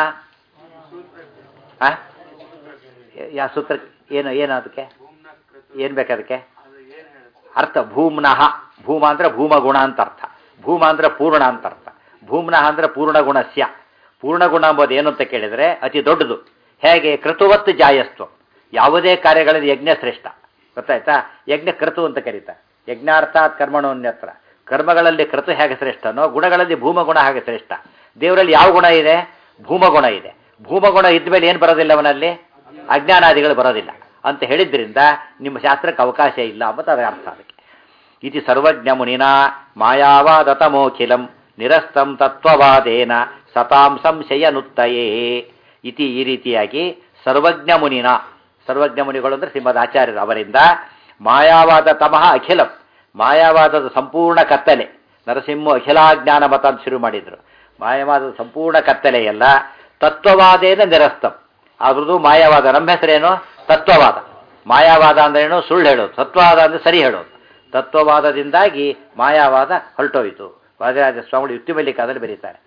ಆ? ಯಾ ಸೂತ್ರ ಏನು ಏನು ಅದಕ್ಕೆ ಏನು ಬೇಕು ಅದಕ್ಕೆ ಅರ್ಥ ಭೂಮ್ನಃ ಭೂಮ ಅಂದ್ರೆ ಭೂಮಗುಣ ಅಂತ ಅರ್ಥ ಭೂಮ ಅಂದ್ರೆ ಪೂರ್ಣ ಅಂತ ಅರ್ಥ ಭೂಮ್ನಃ ಅಂದ್ರೆ ಪೂರ್ಣ ಗುಣಸ್ಯ ಪೂರ್ಣ ಗುಣ ಎಂಬುದು ಏನು ಅಂತ ಕೇಳಿದರೆ ಅತಿ ದೊಡ್ಡದು ಹೇಗೆ ಕೃತುವತ್ತು ಜಾಯಸ್ತ್ವ ಯಾವುದೇ ಕಾರ್ಯಗಳಲ್ಲಿ ಯಜ್ಞ ಶ್ರೇಷ್ಠ ಗೊತ್ತಾಯ್ತಾ ಯಜ್ಞ ಕೃತು ಅಂತ ಕರೀತಾರೆ ಯಜ್ಞಾರ್ಥಾತ್ ಕರ್ಮಣೋನ್ಯತ್ರ ಕರ್ಮಗಳಲ್ಲಿ ಕೃತು ಹೇಗೆ ಶ್ರೇಷ್ಠನೋ ಗುಣಗಳಲ್ಲಿ ಭೂಮಗುಣ ಹಾಗೆ ಶ್ರೇಷ್ಠ ದೇವರಲ್ಲಿ ಯಾವ ಗುಣ ಇದೆ ಭೂಮಗುಣ ಇದೆ ಭೂಮಗುಣ ಇದ್ಮೇಲೆ ಏನು ಬರೋದಿಲ್ಲ ಅವನಲ್ಲಿ ಅಜ್ಞಾನಾದಿಗಳು ಬರೋದಿಲ್ಲ ಅಂತ ಹೇಳಿದ್ರಿಂದ ನಿಮ್ಮ ಶಾಸ್ತ್ರಕ್ಕೆ ಅವಕಾಶ ಇಲ್ಲ ಅಂಬತ್ತು ಅದರ ಅರ್ಥ ಅದಕ್ಕೆ ಇತಿ ಸರ್ವಜ್ಞ ಮುನಿನ ಮಾಯಾವಾದತಮೋಖಿಲಂ ನಿರಸ್ತಂ ತತ್ವವಾದೇನ ಸತಾಂ ಸಂಶಯನುತ್ತಯೇ ಇತಿ ಈ ರೀತಿಯಾಗಿ ಸರ್ವಜ್ಞ ಮುನಿನ ಸರ್ವಜ್ಞ ಮುನಿಗಳು ಅಂದರೆ ಶ್ರೀಮದ್ ಆಚಾರ್ಯರು ಅವರಿಂದ ಮಾಯಾವಾದ ತಮಃ ಅಖಿಲಂ ಮಾಯಾವಾದದ ಸಂಪೂರ್ಣ ಕತ್ತಲೆ ನರಸಿಂಹ ಅಖಿಲಾಜ್ಞಾನ ಮತ ಅಂತ ಶುರು ಮಾಡಿದರು ಮಾಯವಾದದ ಸಂಪೂರ್ಣ ಕತ್ತಲೆಯಲ್ಲ ತತ್ವವಾದೇನ ನಿರಸ್ತಂ ಅದ್ರದ್ದು ಮಾಯಾವಾದ ನಮ್ಮ ಹೆಸರೇನು ತತ್ವವಾದ ಮಾಯಾವಾದ ಅಂದ್ರೇನು ಸುಳ್ಳು ಹೇಳೋದು ತತ್ವವಾದ ಅಂದ್ರೆ ಸರಿ ಹೇಳೋದು ತತ್ವವಾದದಿಂದಾಗಿ ಮಾಯಾವಾದ ಹೊರಟೋಯಿತು ವಾದಿರಾಜ ಸ್ವಾಮಿಗಳು ಯುಕ್ತಿ ಮಲ್ಲಿಕಾದಲ್ಲಿ ಬರೀತಾರೆ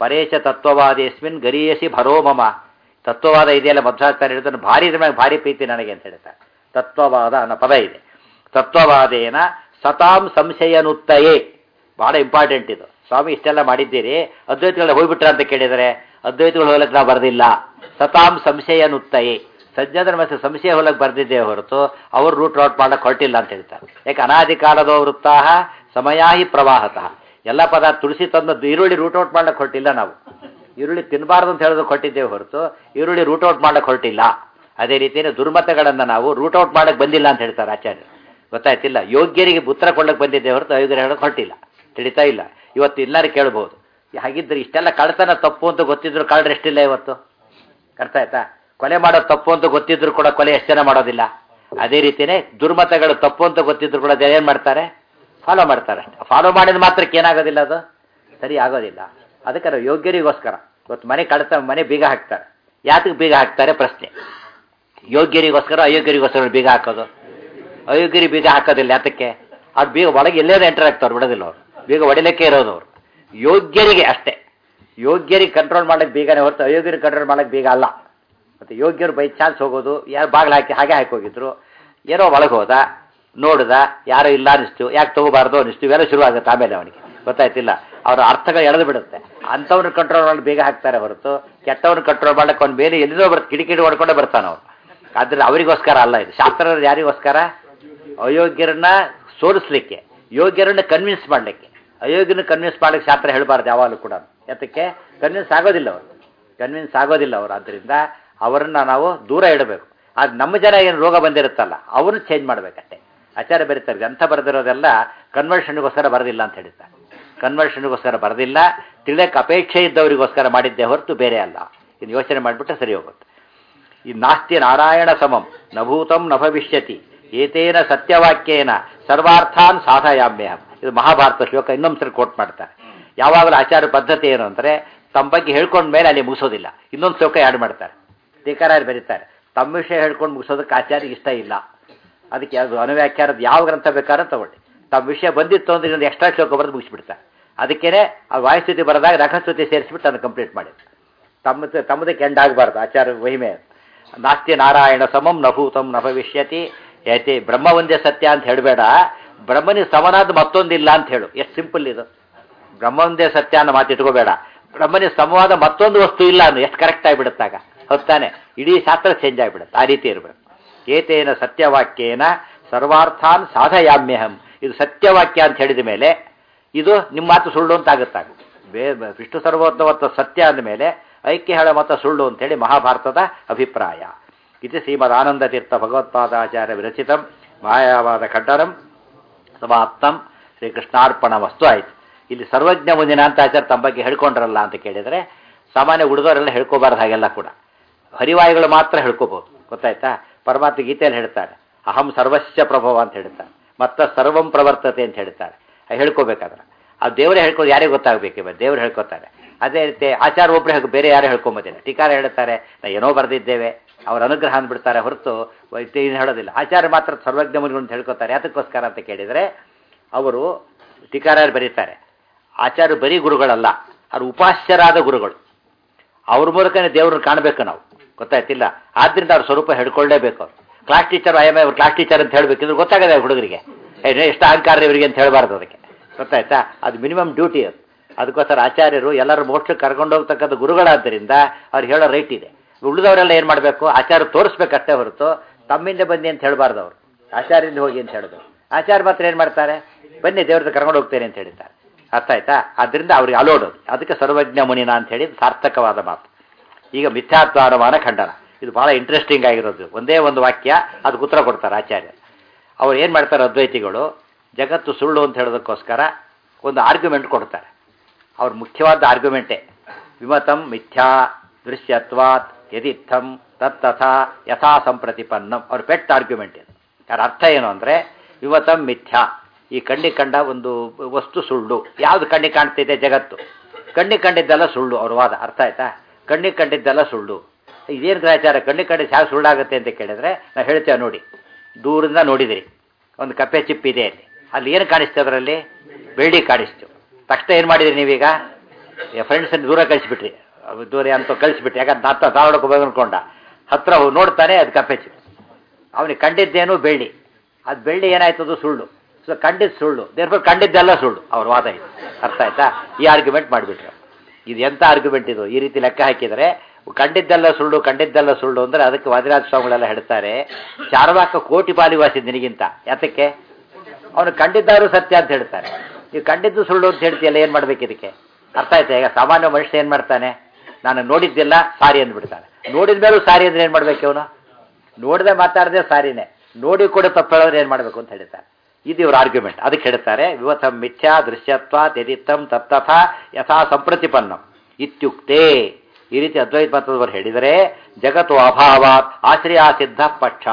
ಪರೇಶ ತತ್ವವಾದೇಸ್ಮಿನ್ ಗರೀಯಸಿ ಭರೋ ಮಮ ತತ್ವವಾದ ಇದೆಯಲ್ಲ ಮಧ್ವಾಚಾರ್ಯ ಹೇಳ್ತಾನೆ ಭಾರಿ ಇದ್ರ ಮ್ಯಾಗ ಭಾರಿ ಪ್ರೀತಿ ನನಗೆ ಅಂತ ಹೇಳ್ತಾರೆ ತತ್ವವಾದ ಅನ್ನೋ ಪದ ಇದೆ ತತ್ವವಾದೇನ ಸತಾಂ ಸಂಶಯನುತ್ತಯೇ ಬಹಳ ಇಂಪಾರ್ಟೆಂಟ್ ಇದು ಸ್ವಾಮಿ ಇಷ್ಟೆಲ್ಲ ಮಾಡಿದ್ದೀರಿ ಅದ್ವೈತಗಳ ಹೋಗ್ಬಿಟ್ರ ಅಂತ ಕೇಳಿದರೆ ಅದ್ವೈತಗಳು ಹೋಗ್ಲಿಕ್ಕೆ ನಾವು ಬರೆದಿಲ್ಲ ಸತಾಂ ಸಂಶಯನುತ್ತಯೇ ಸಜ್ಜನರ ಮತ್ತೆ ಸಂಶಯ ಹೊಲಕ್ಕೆ ಬರ್ದಿದ್ದೇವೆ ಹೊರತು ಅವರು ರೂಟ್ ಔಟ್ ಮಾಡಕ್ಕೆ ಹೊರಟಿಲ್ಲ ಅಂತ ಹೇಳ್ತಾರೆ ಯಾಕೆ ಅನಾದಿ ಕಾಲದೋ ವೃತ್ತಾಹ ಸಮಯಾಹಿ ಪ್ರವಾಹತಃ ಎಲ್ಲ ಪದಾರ್ಥ ತುಳಸಿ ತಂದು ಈರುಳ್ಳಿ ರೂಟ್ ಔಟ್ ಮಾಡಕ್ಕೆ ಹೊರಟಿಲ್ಲ ನಾವು ಈರುಳ್ಳಿ ತಿನ್ನಬಾರ್ದು ಅಂತ ಹೇಳೋದು ಕೊಟ್ಟಿದ್ದೇವೆ ಹೊರತು ಈರುಳ್ಳಿ ರೂಟ್ ಔಟ್ ಮಾಡಕ್ಕೆ ಹೊರಟಿಲ್ಲ ಅದೇ ರೀತಿಯಲ್ಲಿ ದುರ್ಮತಗಳನ್ನು ನಾವು ರೂಟ್ ಔಟ್ ಮಾಡಕ್ಕೆ ಬಂದಿಲ್ಲ ಅಂತ ಹೇಳ್ತಾರೆ ಆಚಾರ್ಯರು ಗೊತ್ತಾಯ್ತಿಲ್ಲ ಯೋಗ್ಯರಿಗೆ ಉತ್ತರ ಕೊಡಕ್ಕೆ ಬಂದಿದ್ದೇವೆ ಹೊರತು ಅಯೋಗ್ಯರು ಹೇಳಕ್ಕೆ ಹೊರಟಿಲ್ಲ ತಿಳಿತಾ ಇಲ್ಲ ಇವತ್ತು ಎಲ್ಲರೂ ಕೇಳ್ಬೋದು ಹಾಗಿದ್ರೆ ಇಷ್ಟೆಲ್ಲ ಕಳ್ತನ ತಪ್ಪು ಅಂತ ಗೊತ್ತಿದ್ರು ಕಳ್ಳರು ಎಷ್ಟಿಲ್ಲ ಇವತ್ತು ಅರ್ಥ ಆಯ್ತಾ ಕೊಲೆ ಮಾಡೋದು ತಪ್ಪು ಅಂತ ಗೊತ್ತಿದ್ರು ಕೂಡ ಕೊಲೆ ಎಷ್ಟು ಜನ ಮಾಡೋದಿಲ್ಲ ಅದೇ ರೀತಿಯೇ ದುರ್ಮತಗಳು ತಪ್ಪು ಅಂತ ಗೊತ್ತಿದ್ರು ಕೂಡ ಏನು ಮಾಡ್ತಾರೆ ಫಾಲೋ ಮಾಡ್ತಾರೆ ಫಾಲೋ ಮಾಡಿದ ಮಾತ್ರಕ್ಕೆ ಏನಾಗೋದಿಲ್ಲ ಅದು ಸರಿ ಆಗೋದಿಲ್ಲ ಅದಕ್ಕೆ ನಾವು ಯೋಗ್ಯರಿಗೋಸ್ಕರ ಇವತ್ತು ಮನೆ ಕಳ್ತ ಮನೆ ಬೀಗ ಹಾಕ್ತಾರೆ ಯಾತಕ್ಕೆ ಬೀಗ ಹಾಕ್ತಾರೆ ಪ್ರಶ್ನೆ ಯೋಗ್ಯರಿಗೋಸ್ಕರ ಅಯೋಗ್ಯರಿಗೋಸ್ಕರ ಬೀಗ ಹಾಕೋದು ಅಯೋಗ್ಯರಿ ಬೀಗ ಹಾಕೋದಿಲ್ಲ ಯಾತಕ್ಕೆ ಅವ್ರು ಬೀಗ ಒಳಗೆ ಎಲ್ಲೇನೋ ಎಂಟರ್ ಆಗ್ತಾರೆ ಬಿಡೋದಿಲ್ಲ ಅವರು ಬೀಗ ಹೊಡಿಲಿಕ್ಕೆ ಇರೋದು ಅವರು ಯೋಗ್ಯರಿಗೆ ಅಷ್ಟೇ ಯೋಗ್ಯರಿಗೆ ಕಂಟ್ರೋಲ್ ಮಾಡಕ್ಕೆ ಬೀಗನೇ ಹೊರತು ಅಯೋಗ್ಯರಿಗೆ ಕಂಟ್ರೋಲ್ ಮಾಡಕ್ಕೆ ಬೀಗ ಅಲ್ಲ ಮತ್ತು ಯೋಗ್ಯರು ಬೈ ಚಾನ್ಸ್ ಹೋಗೋದು ಯಾರು ಬಾಗಿಲು ಹಾಕಿ ಹಾಗೆ ಹಾಕಿ ಹೋಗಿದ್ರು ಏನೋ ಒಳಗೆ ಹೋದ ನೋಡ್ದ ಯಾರೋ ಇಲ್ಲ ಅನಿಸ್ತು ಯಾಕೆ ತಗೋಬಾರ್ದು ಅನಿಸ್ತು ಇವೆಲ್ಲ ಶುರು ಆಗುತ್ತೆ ಆಮೇಲೆ ಅವನಿಗೆ ಗೊತ್ತಾಯ್ತಿಲ್ಲ ಅವರ ಅರ್ಥಗಳು ಎಳೆದು ಬಿಡುತ್ತೆ ಅಂಥವ್ರ ಕಂಟ್ರೋಲ್ ಮಾಡಿ ಬೇಗ ಹಾಕ್ತಾರೆ ಹೊರತು ಕೆಟ್ಟವ್ರನ್ನ ಕಂಟ್ರೋಲ್ ಮಾಡಕ್ಕೆ ಅವ್ನು ಬೇರೆ ಎಲ್ಲಿದೋ ಬರ್ತ ಕಿಡಿಕಿಡಿ ಹೊಡ್ಕೊಂಡೇ ಬರ್ತಾನೆ ಅವ್ರು ಆದ್ರೆ ಅವರಿಗೋಸ್ಕರ ಅಲ್ಲ ಇದು ಶಾಸ್ತ್ರ ಯಾರಿಗೋಸ್ಕರ ಅಯೋಗ್ಯರನ್ನ ಸೋಲಿಸ್ಲಿಕ್ಕೆ ಯೋಗ್ಯರನ್ನ ಕನ್ವಿನ್ಸ್ ಮಾಡಲಿಕ್ಕೆ ಅಯೋಗ್ಯನ ಕನ್ವಿನ್ಸ್ ಮಾಡಲಿಕ್ಕೆ ಶಾಸ್ತ್ರ ಹೇಳಬಾರ್ದು ಯಾವಾಗಲೂ ಕೂಡ ಯಾತಕ್ಕೆ ಕನ್ವಿನ್ಸ್ ಆಗೋದಿಲ್ಲ ಅವರು ಕನ್ವಿನ್ಸ್ ಆಗೋದಿಲ್ಲ ಅವರು ಆದ್ದರಿಂದ ಅವರನ್ನ ನಾವು ದೂರ ಇಡಬೇಕು ಆಗ ನಮ್ಮ ಜನ ಏನು ರೋಗ ಬಂದಿರುತ್ತಲ್ಲ ಅವ್ರನ್ನ ಚೇಂಜ್ ಮಾಡಬೇಕಷ್ಟೇ ಆಚಾರ್ಯ ಬರೀತಾರೆ ಗ್ರಂಥ ಬರೆದಿರೋದೆಲ್ಲ ಕನ್ವರ್ಷನ್ಗೋಸ್ಕರ ಬರೆದಿಲ್ಲ ಅಂತ ಹೇಳ್ತಾರೆ ಕನ್ವರ್ಷನ್ಗೋಸ್ಕರ ಬರೆದಿಲ್ಲ ತಿಳಿಯಕ್ಕೆ ಅಪೇಕ್ಷೆ ಇದ್ದವರಿಗೋಸ್ಕರ ಮಾಡಿದ್ದೆ ಹೊರತು ಬೇರೆ ಅಲ್ಲ ಇನ್ನು ಯೋಚನೆ ಮಾಡಿಬಿಟ್ರೆ ಸರಿ ಹೋಗುತ್ತೆ ಈ ನಾಸ್ತಿ ನಾರಾಯಣ ಸಮಂ ನಭೂತಂ ನ ಭವಿಷ್ಯತಿ ಏತೇನ ಸತ್ಯವಾಕ್ಯೇನ ಸರ್ವಾರ್ಥಾನ್ ಸಾಧಯಾಮ್ಯಹಂ ಇದು ಮಹಾಭಾರತ ಶ್ಲೋಕ ಇನ್ನೊಂದು ಸರಿ ಕೋಟ್ ಮಾಡ್ತಾರೆ ಯಾವಾಗಲೂ ಆಚಾರ ಪದ್ಧತಿ ಏನು ಅಂದರೆ ತಮ್ಮ ಬಗ್ಗೆ ಹೇಳ್ಕೊಂಡ ಮೇಲೆ ಅಲ್ಲಿ ಮುಗಿಸೋದಿಲ್ಲ ಇನ್ನೊಂದು ಶ್ಲೋಕ ಆ್ಯಡ್ ಮಾಡ್ತಾರೆ ಟೀಕಾರಾಯರು ಬರೀತಾರೆ ತಮ್ಮ ವಿಷಯ ಹೇಳ್ಕೊಂಡು ಮುಗಿಸೋದಕ್ಕೆ ಆಚಾರ್ಯ ಇಷ್ಟ ಇಲ್ಲ ಅದಕ್ಕೆ ಅದು ಅನುವ್ಯಾಖ್ಯಾನದ ಯಾವ ಗ್ರಂಥ ಬೇಕಾದ್ರೂ ತಗೊಳ್ಳಿ ತಮ್ಮ ವಿಷಯ ಬಂದಿತ್ತು ಅಂದ್ರೆ ಇನ್ನೊಂದು ಎಕ್ಸ್ಟ್ರಾ ಶ್ಲೋಕ ಬರೆದು ಮುಗಿಸ್ಬಿಡ್ತಾರೆ ಅದಕ್ಕೇನೆ ಆ ವಾಯುಸ್ತುತಿ ಬರೆದಾಗ ರಘಸ್ತುತಿ ಸೇರಿಸ್ಬಿಟ್ಟು ಅದನ್ನು ಕಂಪ್ಲೀಟ್ ಮಾಡಿ ತಮ್ಮ ತಮ್ಮದಕ್ಕೆ ಎಂಡ್ ಆಗಬಾರ್ದು ಆಚಾರ ಮಹಿಮೆ ನಾಸ್ತಿ ನಾರಾಯಣ ಸಮಂ ನಭೂತಂ ನ ಭವಿಷ್ಯತಿ ಯಾತಿ ಬ್ರಹ್ಮ ಒಂದೇ ಸತ್ಯ ಅಂತ ಹೇಳಬೇಡ ಬ್ರಹ್ಮನಿಗೆ ಸಮನಾದ ಮತ್ತೊಂದಿಲ್ಲ ಅಂತ ಹೇಳು ಎಷ್ಟು ಸಿಂಪಲ್ ಇದು ಬ್ರಹ್ಮ ಒಂದೇ ಸತ್ಯ ಅನ್ನೋ ಮಾತು ಇಟ್ಕೋಬೇಡ ಬ್ರಹ್ಮನಿಗೆ ಸಮವಾದ ಮತ್ತೊಂದು ವಸ್ತು ಇಲ್ಲ ಅಂದ್ರೆ ಎಷ್ಟು ಕರೆಕ್ಟ್ ಆಗಿಬಿಡುತ್ತಾಗ ಹೊತ್ತಾನೆ ಇಡೀ ಶಾಸ್ತ್ರ ಚೇಂಜ್ ಆಗಿಬಿಡುತ್ತೆ ಆ ರೀತಿ ಇರಬೇಕು ಏತೇನ ಸತ್ಯವಾಕ್ಯೇನ ಸರ್ವಾರ್ಥಾನ್ ಸಾಧಯಾಮ್ಯಹಂ ಇದು ಸತ್ಯವಾಕ್ಯ ಅಂತ ಹೇಳಿದ ಮೇಲೆ ಇದು ನಿಮ್ಮ ಮಾತು ಸುಳ್ಳು ಅಂತ ಆಗುತ್ತಾಗ ಬೇ ವಿಷ್ಣು ಸರ್ವೋತ್ತಮತ್ವ ಸತ್ಯ ಅಂದ ಮೇಲೆ ಐಕ್ಯ ಹೇಳ ಮತ ಸುಳ್ಳು ಅಂತೇಳಿ ಮಹಾಭಾರತದ ಅಭಿಪ್ರಾಯ ಇದು ಶ್ರೀಮದ್ ಆನಂದ ತೀರ್ಥ ಭಗವತ್ಪಾದಾಚಾರ್ಯ ವಿರಚಿತಂ ಮಾಯಾವಾದ ಖಡ್ಡರಂ ಸಮಾಪ್ತಂ ಶ್ರೀಕೃಷ್ಣಾರ್ಪಣ ವಸ್ತು ಆಯಿತು ಇಲ್ಲಿ ಸರ್ವಜ್ಞ ಮುಂದಿನ ಅಂತ ಆಚಾರ್ಯ ತಮ್ಮ ಬಗ್ಗೆ ಹೇಳ್ಕೊಂಡ್ರಲ್ಲ ಅಂತ ಕೇಳಿದರೆ ಸಾಮಾನ್ಯ ಉಳಿದವರೆಲ್ಲ ಹೇಳ್ಕೋಬಾರ್ದು ಹಾಗೆಲ್ಲ ಕೂಡ ಹರಿವಾಯುಗಳು ಮಾತ್ರ ಹೇಳ್ಕೋಬಹುದು ಗೊತ್ತಾಯ್ತಾ ಪರಮಾತ್ಮ ಗೀತೆಯಲ್ಲಿ ಹೇಳ್ತಾರೆ ಅಹಂ ಸರ್ವಸ್ಯ ಪ್ರಭವ ಅಂತ ಹೇಳ್ತಾರೆ ಮತ್ತ ಸರ್ವಂ ಪ್ರವರ್ತತೆ ಅಂತ ಹೇಳ್ತಾರೆ ಹೇಳ್ಕೋಬೇಕಾದ್ರೆ ಆ ದೇವರೇ ಹೇಳ್ಕೊಂಡು ಯಾರಿಗೆ ಗೊತ್ತಾಗಬೇಕು ಇವಾಗ ದೇವರು ಹೇಳ್ಕೊತಾರೆ ಅದೇ ರೀತಿ ಆಚಾರ ಒಬ್ಬರೇ ಹೇಗೆ ಬೇರೆ ಯಾರು ಹೇಳ್ಕೊಂಬೋದಿಲ್ಲ ಟೀಕಾರ ಹೇಳ್ತಾರೆ ನಾ ಏನೋ ಬರೆದಿದ್ದೇವೆ ಅವ್ರ ಅನುಗ್ರಹ ಅಂದ್ಬಿಡ್ತಾರೆ ಹೊರತು ಏನು ಹೇಳೋದಿಲ್ಲ ಆಚಾರ್ಯ ಮಾತ್ರ ಸರ್ವಜ್ಞ ಮುನಿಗಳು ಅಂತ ಹೇಳ್ಕೊತಾರೆ ಯಾತಕ್ಕೋಸ್ಕರ ಅಂತ ಕೇಳಿದರೆ ಅವರು ಟೀಕಾರಾಯರು ಬರೀತಾರೆ ಆಚಾರ್ಯ ಬರೀ ಗುರುಗಳಲ್ಲ ಅವ್ರು ಉಪಾಸ್ಯರಾದ ಗುರುಗಳು ಅವ್ರ ಮೂಲಕನೇ ದೇವ್ರನ್ನ ಕಾಣಬೇಕು ನಾವು ಗೊತ್ತಾಯ್ತಿಲ್ಲ ಆದ್ರಿಂದ ಅವ್ರ ಸ್ವರೂಪ ಹೇಳ್ಕೊಳ್ಳೇಬೇಕು ಅವ್ರು ಕ್ಲಾಸ್ ಟೀಚರ್ ಐ ಎಮ್ ಅವ್ರು ಕ್ಲಾಸ್ ಟೀಚರ್ ಅಂತ ಹೇಳ್ಬೇಕಿದ್ರೆ ಗೊತ್ತಾಗದೆ ಹುಡುಗರಿಗೆ ಎಷ್ಟು ಅಹಂಕಾರ ಇವರಿಗೆ ಅಂತ ಹೇಳಬಾರ್ದು ಅದಕ್ಕೆ ಗೊತ್ತಾಯ್ತಾ ಅದು ಮಿನಿಮಮ್ ಡ್ಯೂಟಿ ಅದು ಅದಕ್ಕೋಸ್ಕರ ಆಚಾರ್ಯರು ಎಲ್ಲರೂ ಮೋಕ್ಷ ಕರ್ಕೊಂಡು ಹೋಗ್ತಕ್ಕಂಥ ಗುರುಗಳಾದ್ದರಿಂದ ಅವ್ರು ಹೇಳೋ ರೈಟ್ ಇದೆ ಉಳಿದವರೆಲ್ಲ ಏನು ಮಾಡಬೇಕು ಆಚಾರ ತೋರಿಸ್ಬೇಕಷ್ಟೇ ಹೊರತು ತಮ್ಮಿಂದ ಬನ್ನಿ ಅಂತ ಹೇಳಬಾರ್ದು ಅವರು ಆಚಾರ್ಯದಿಂದ ಹೋಗಿ ಅಂತ ಹೇಳಿದ್ರು ಆಚಾರ್ಯ ಮಾತ್ರ ಏನು ಮಾಡ್ತಾರೆ ಬನ್ನಿ ದೇವ್ರದ್ದು ಕರ್ಕೊಂಡು ಹೋಗ್ತೇನೆ ಅಂತ ಹೇಳ್ತಾರೆ ಅರ್ಥ ಆಯ್ತಾ ಅದರಿಂದ ಅವ್ರಿಗೆ ಅಲೋಡೋದು ಅದಕ್ಕೆ ಸರ್ವಜ್ಞ ಮುನಿನ ಅಂತ ಹೇಳಿ ಸಾರ್ಥಕವಾದ ಮಾತು ಈಗ ಮಿಥ್ಯಾತ್ವಾನುಮಾನ ಖಂಡನ ಇದು ಬಹಳ ಇಂಟ್ರೆಸ್ಟಿಂಗ್ ಆಗಿರೋದು ಒಂದೇ ಒಂದು ವಾಕ್ಯ ಅದಕ್ಕೆ ಉತ್ತರ ಕೊಡ್ತಾರೆ ಆಚಾರ್ಯ ಅವ್ರು ಏನು ಮಾಡ್ತಾರೆ ಅದ್ವೈತಿಗಳು ಜಗತ್ತು ಸುಳ್ಳು ಅಂತ ಹೇಳೋದಕ್ಕೋಸ್ಕರ ಒಂದು ಆರ್ಗ್ಯುಮೆಂಟ್ ಕೊಡ್ತಾರೆ ಅವ್ರ ಮುಖ್ಯವಾದ ಆರ್ಗ್ಯುಮೆಂಟೇ ವಿಮತಂ ಮಿಥ್ಯಾ ದೃಶ್ಯತ್ವಾತ್ ಯದಿತ್ತಂ ತತ್ತಥಾ ಯಥಾ ಸಂಪ್ರತಿಪನ್ನಂ ಅವ್ರ ಪೆಟ್ ಆರ್ಗ್ಯುಮೆಂಟ್ ಇದು ಯಾರ ಅರ್ಥ ಏನು ಅಂದರೆ ವಿಮತಂ ಮಿಥ್ಯಾ ಈ ಕಣ್ಣಿಗೆ ಕಂಡ ಒಂದು ವಸ್ತು ಸುಳ್ಳು ಯಾವುದು ಕಣ್ಣಿಗೆ ಕಾಣ್ತಿದೆ ಜಗತ್ತು ಕಣ್ಣಿಗೆ ಕಂಡಿದ್ದೆಲ್ಲ ಸುಳ್ಳು ಅವ್ರ ವಾದ ಅರ್ಥ ಆಯ್ತಾ ಕಣ್ಣಿಗೆ ಕಂಡಿದ್ದೆಲ್ಲ ಸುಳ್ಳು ಇದೇನು ಗ್ರಹಚಾರ ಕಣ್ಣಿಗೆ ಕಂಡಿದ್ದು ಹೇಗೆ ಸುಳ್ಳಾಗುತ್ತೆ ಅಂತ ಕೇಳಿದ್ರೆ ನಾವು ಹೇಳ್ತೇವೆ ನೋಡಿ ದೂರದಿಂದ ನೋಡಿದಿರಿ ಒಂದು ಕಪ್ಪೆ ಚಿಪ್ ಇದೆ ಅಲ್ಲಿ ಅಲ್ಲಿ ಏನು ಕಾಣಿಸ್ತು ಅದರಲ್ಲಿ ಬೆಳ್ಳಿ ಕಾಣಿಸ್ತು ತಕ್ಷಣ ಏನು ಮಾಡಿದಿರಿ ನೀವೀಗ ಫ್ರೆಂಡ್ಸನ್ನು ದೂರ ಕಳಿಸ್ಬಿಟ್ರಿ ಅವ್ ದೂರ ಅಂತ ಕಳಿಸ್ಬಿಟ್ರಿ ಯಾಕಂದ್ರೆ ಹತ್ತ ಧಾರವಾಡಕ್ಕೆ ಹೋಗ್ಬೇಕು ಅನ್ಕೊಂಡ ಹತ್ರ ಹೋಗಿ ನೋಡ್ತಾನೆ ಅದು ಕಪ್ಪೆಚ್ಚು ಅವನಿಗೆ ಕಂಡಿದ್ದೇನು ಬೆಳ್ಳಿ ಅದು ಬೆಳ್ಳಿ ಏನಾಯ್ತದು ಸುಳ್ಳು ಸೊ ಕಂಡಿದ್ದು ಸುಳ್ಳು ದೇರ್ಫೋರ್ ಕಂಡಿದ್ದೆಲ್ಲ ಸುಳ್ಳು ಅವ್ರ ವಾದ ಇದು ಅರ್ಥ ಆಯ್ತಾ ಈ ಆರ್ಗ್ಯುಮೆಂಟ್ ಮಾಡಿಬಿಟ್ರು ಇದು ಎಂಥ ಆರ್ಗ್ಯುಮೆಂಟ್ ಇದು ಈ ರೀತಿ ಲೆಕ್ಕ ಹಾಕಿದರೆ ಕಂಡಿದ್ದೆಲ್ಲ ಸುಳ್ಳು ಕಂಡಿದ್ದೆಲ್ಲ ಸುಳ್ಳು ಅಂದರೆ ಅದಕ್ಕೆ ವಾದಿರಾಜ ಸ್ವಾಮಿಗಳೆಲ್ಲ ಹೇಳ್ತಾರೆ ಚಾರ್ವಾಕ ಕೋಟಿ ಪಾಲಿವಾಸಿ ನಿನಗಿಂತ ಯಾತಕ್ಕೆ ಅವನು ಕಂಡಿದ್ದಾರು ಸತ್ಯ ಅಂತ ಹೇಳ್ತಾರೆ ನೀವು ಕಂಡಿದ್ದು ಸುಳ್ಳು ಅಂತ ಹೇಳ್ತೀಯಲ್ಲ ಏನು ಮಾಡ್ಬೇಕು ಇದಕ್ಕೆ ಅರ್ಥ ಆಯ್ತಾ ಈಗ ಸಾಮಾನ್ಯ ಮನುಷ್ಯ ಏನು ಮಾಡ್ತಾನೆ ನಾನು ನೋಡಿದ್ದಿಲ್ಲ ಸಾರಿ ಅಂದ್ಬಿಡ್ತಾನೆ ನೋಡಿದ ಮೇಲೂ ಸಾರಿ ಅಂದ್ರೆ ಏನು ಮಾಡ್ಬೇಕು ಅವನು ನೋಡದೆ ಮಾತಾಡದೆ ಸಾರಿನೇ ನೋಡಿ ಕೂಡ ತಪ್ಪು ಹೇಳಿದ್ರೆ ಏನು ಮಾಡಬೇಕು ಅಂತ ಹೇಳ್ತಾರೆ ಇದು ಇವ್ರ ಆರ್ಗ್ಯುಮೆಂಟ್ ಅದಕ್ಕೆ ಹೇಳ್ತಾರೆ ವಿವಥಂ ಮಿಥ್ಯಾ ದೃಶ್ಯತ್ವ ತ್ಯದಿತ್ತಂ ತತ್ತಥ ಯಥಾ ಸಂಪ್ರತಿಪನ್ನಂ ಇತ್ಯುಕ್ತೆ ಈ ರೀತಿ ಅದ್ವೈತ ಮತದವರು ಹೇಳಿದರೆ ಜಗತ್ತು ಅಭಾವಾತ್ ಆಶ್ರಯ ಸಿದ್ಧ ಪಕ್ಷ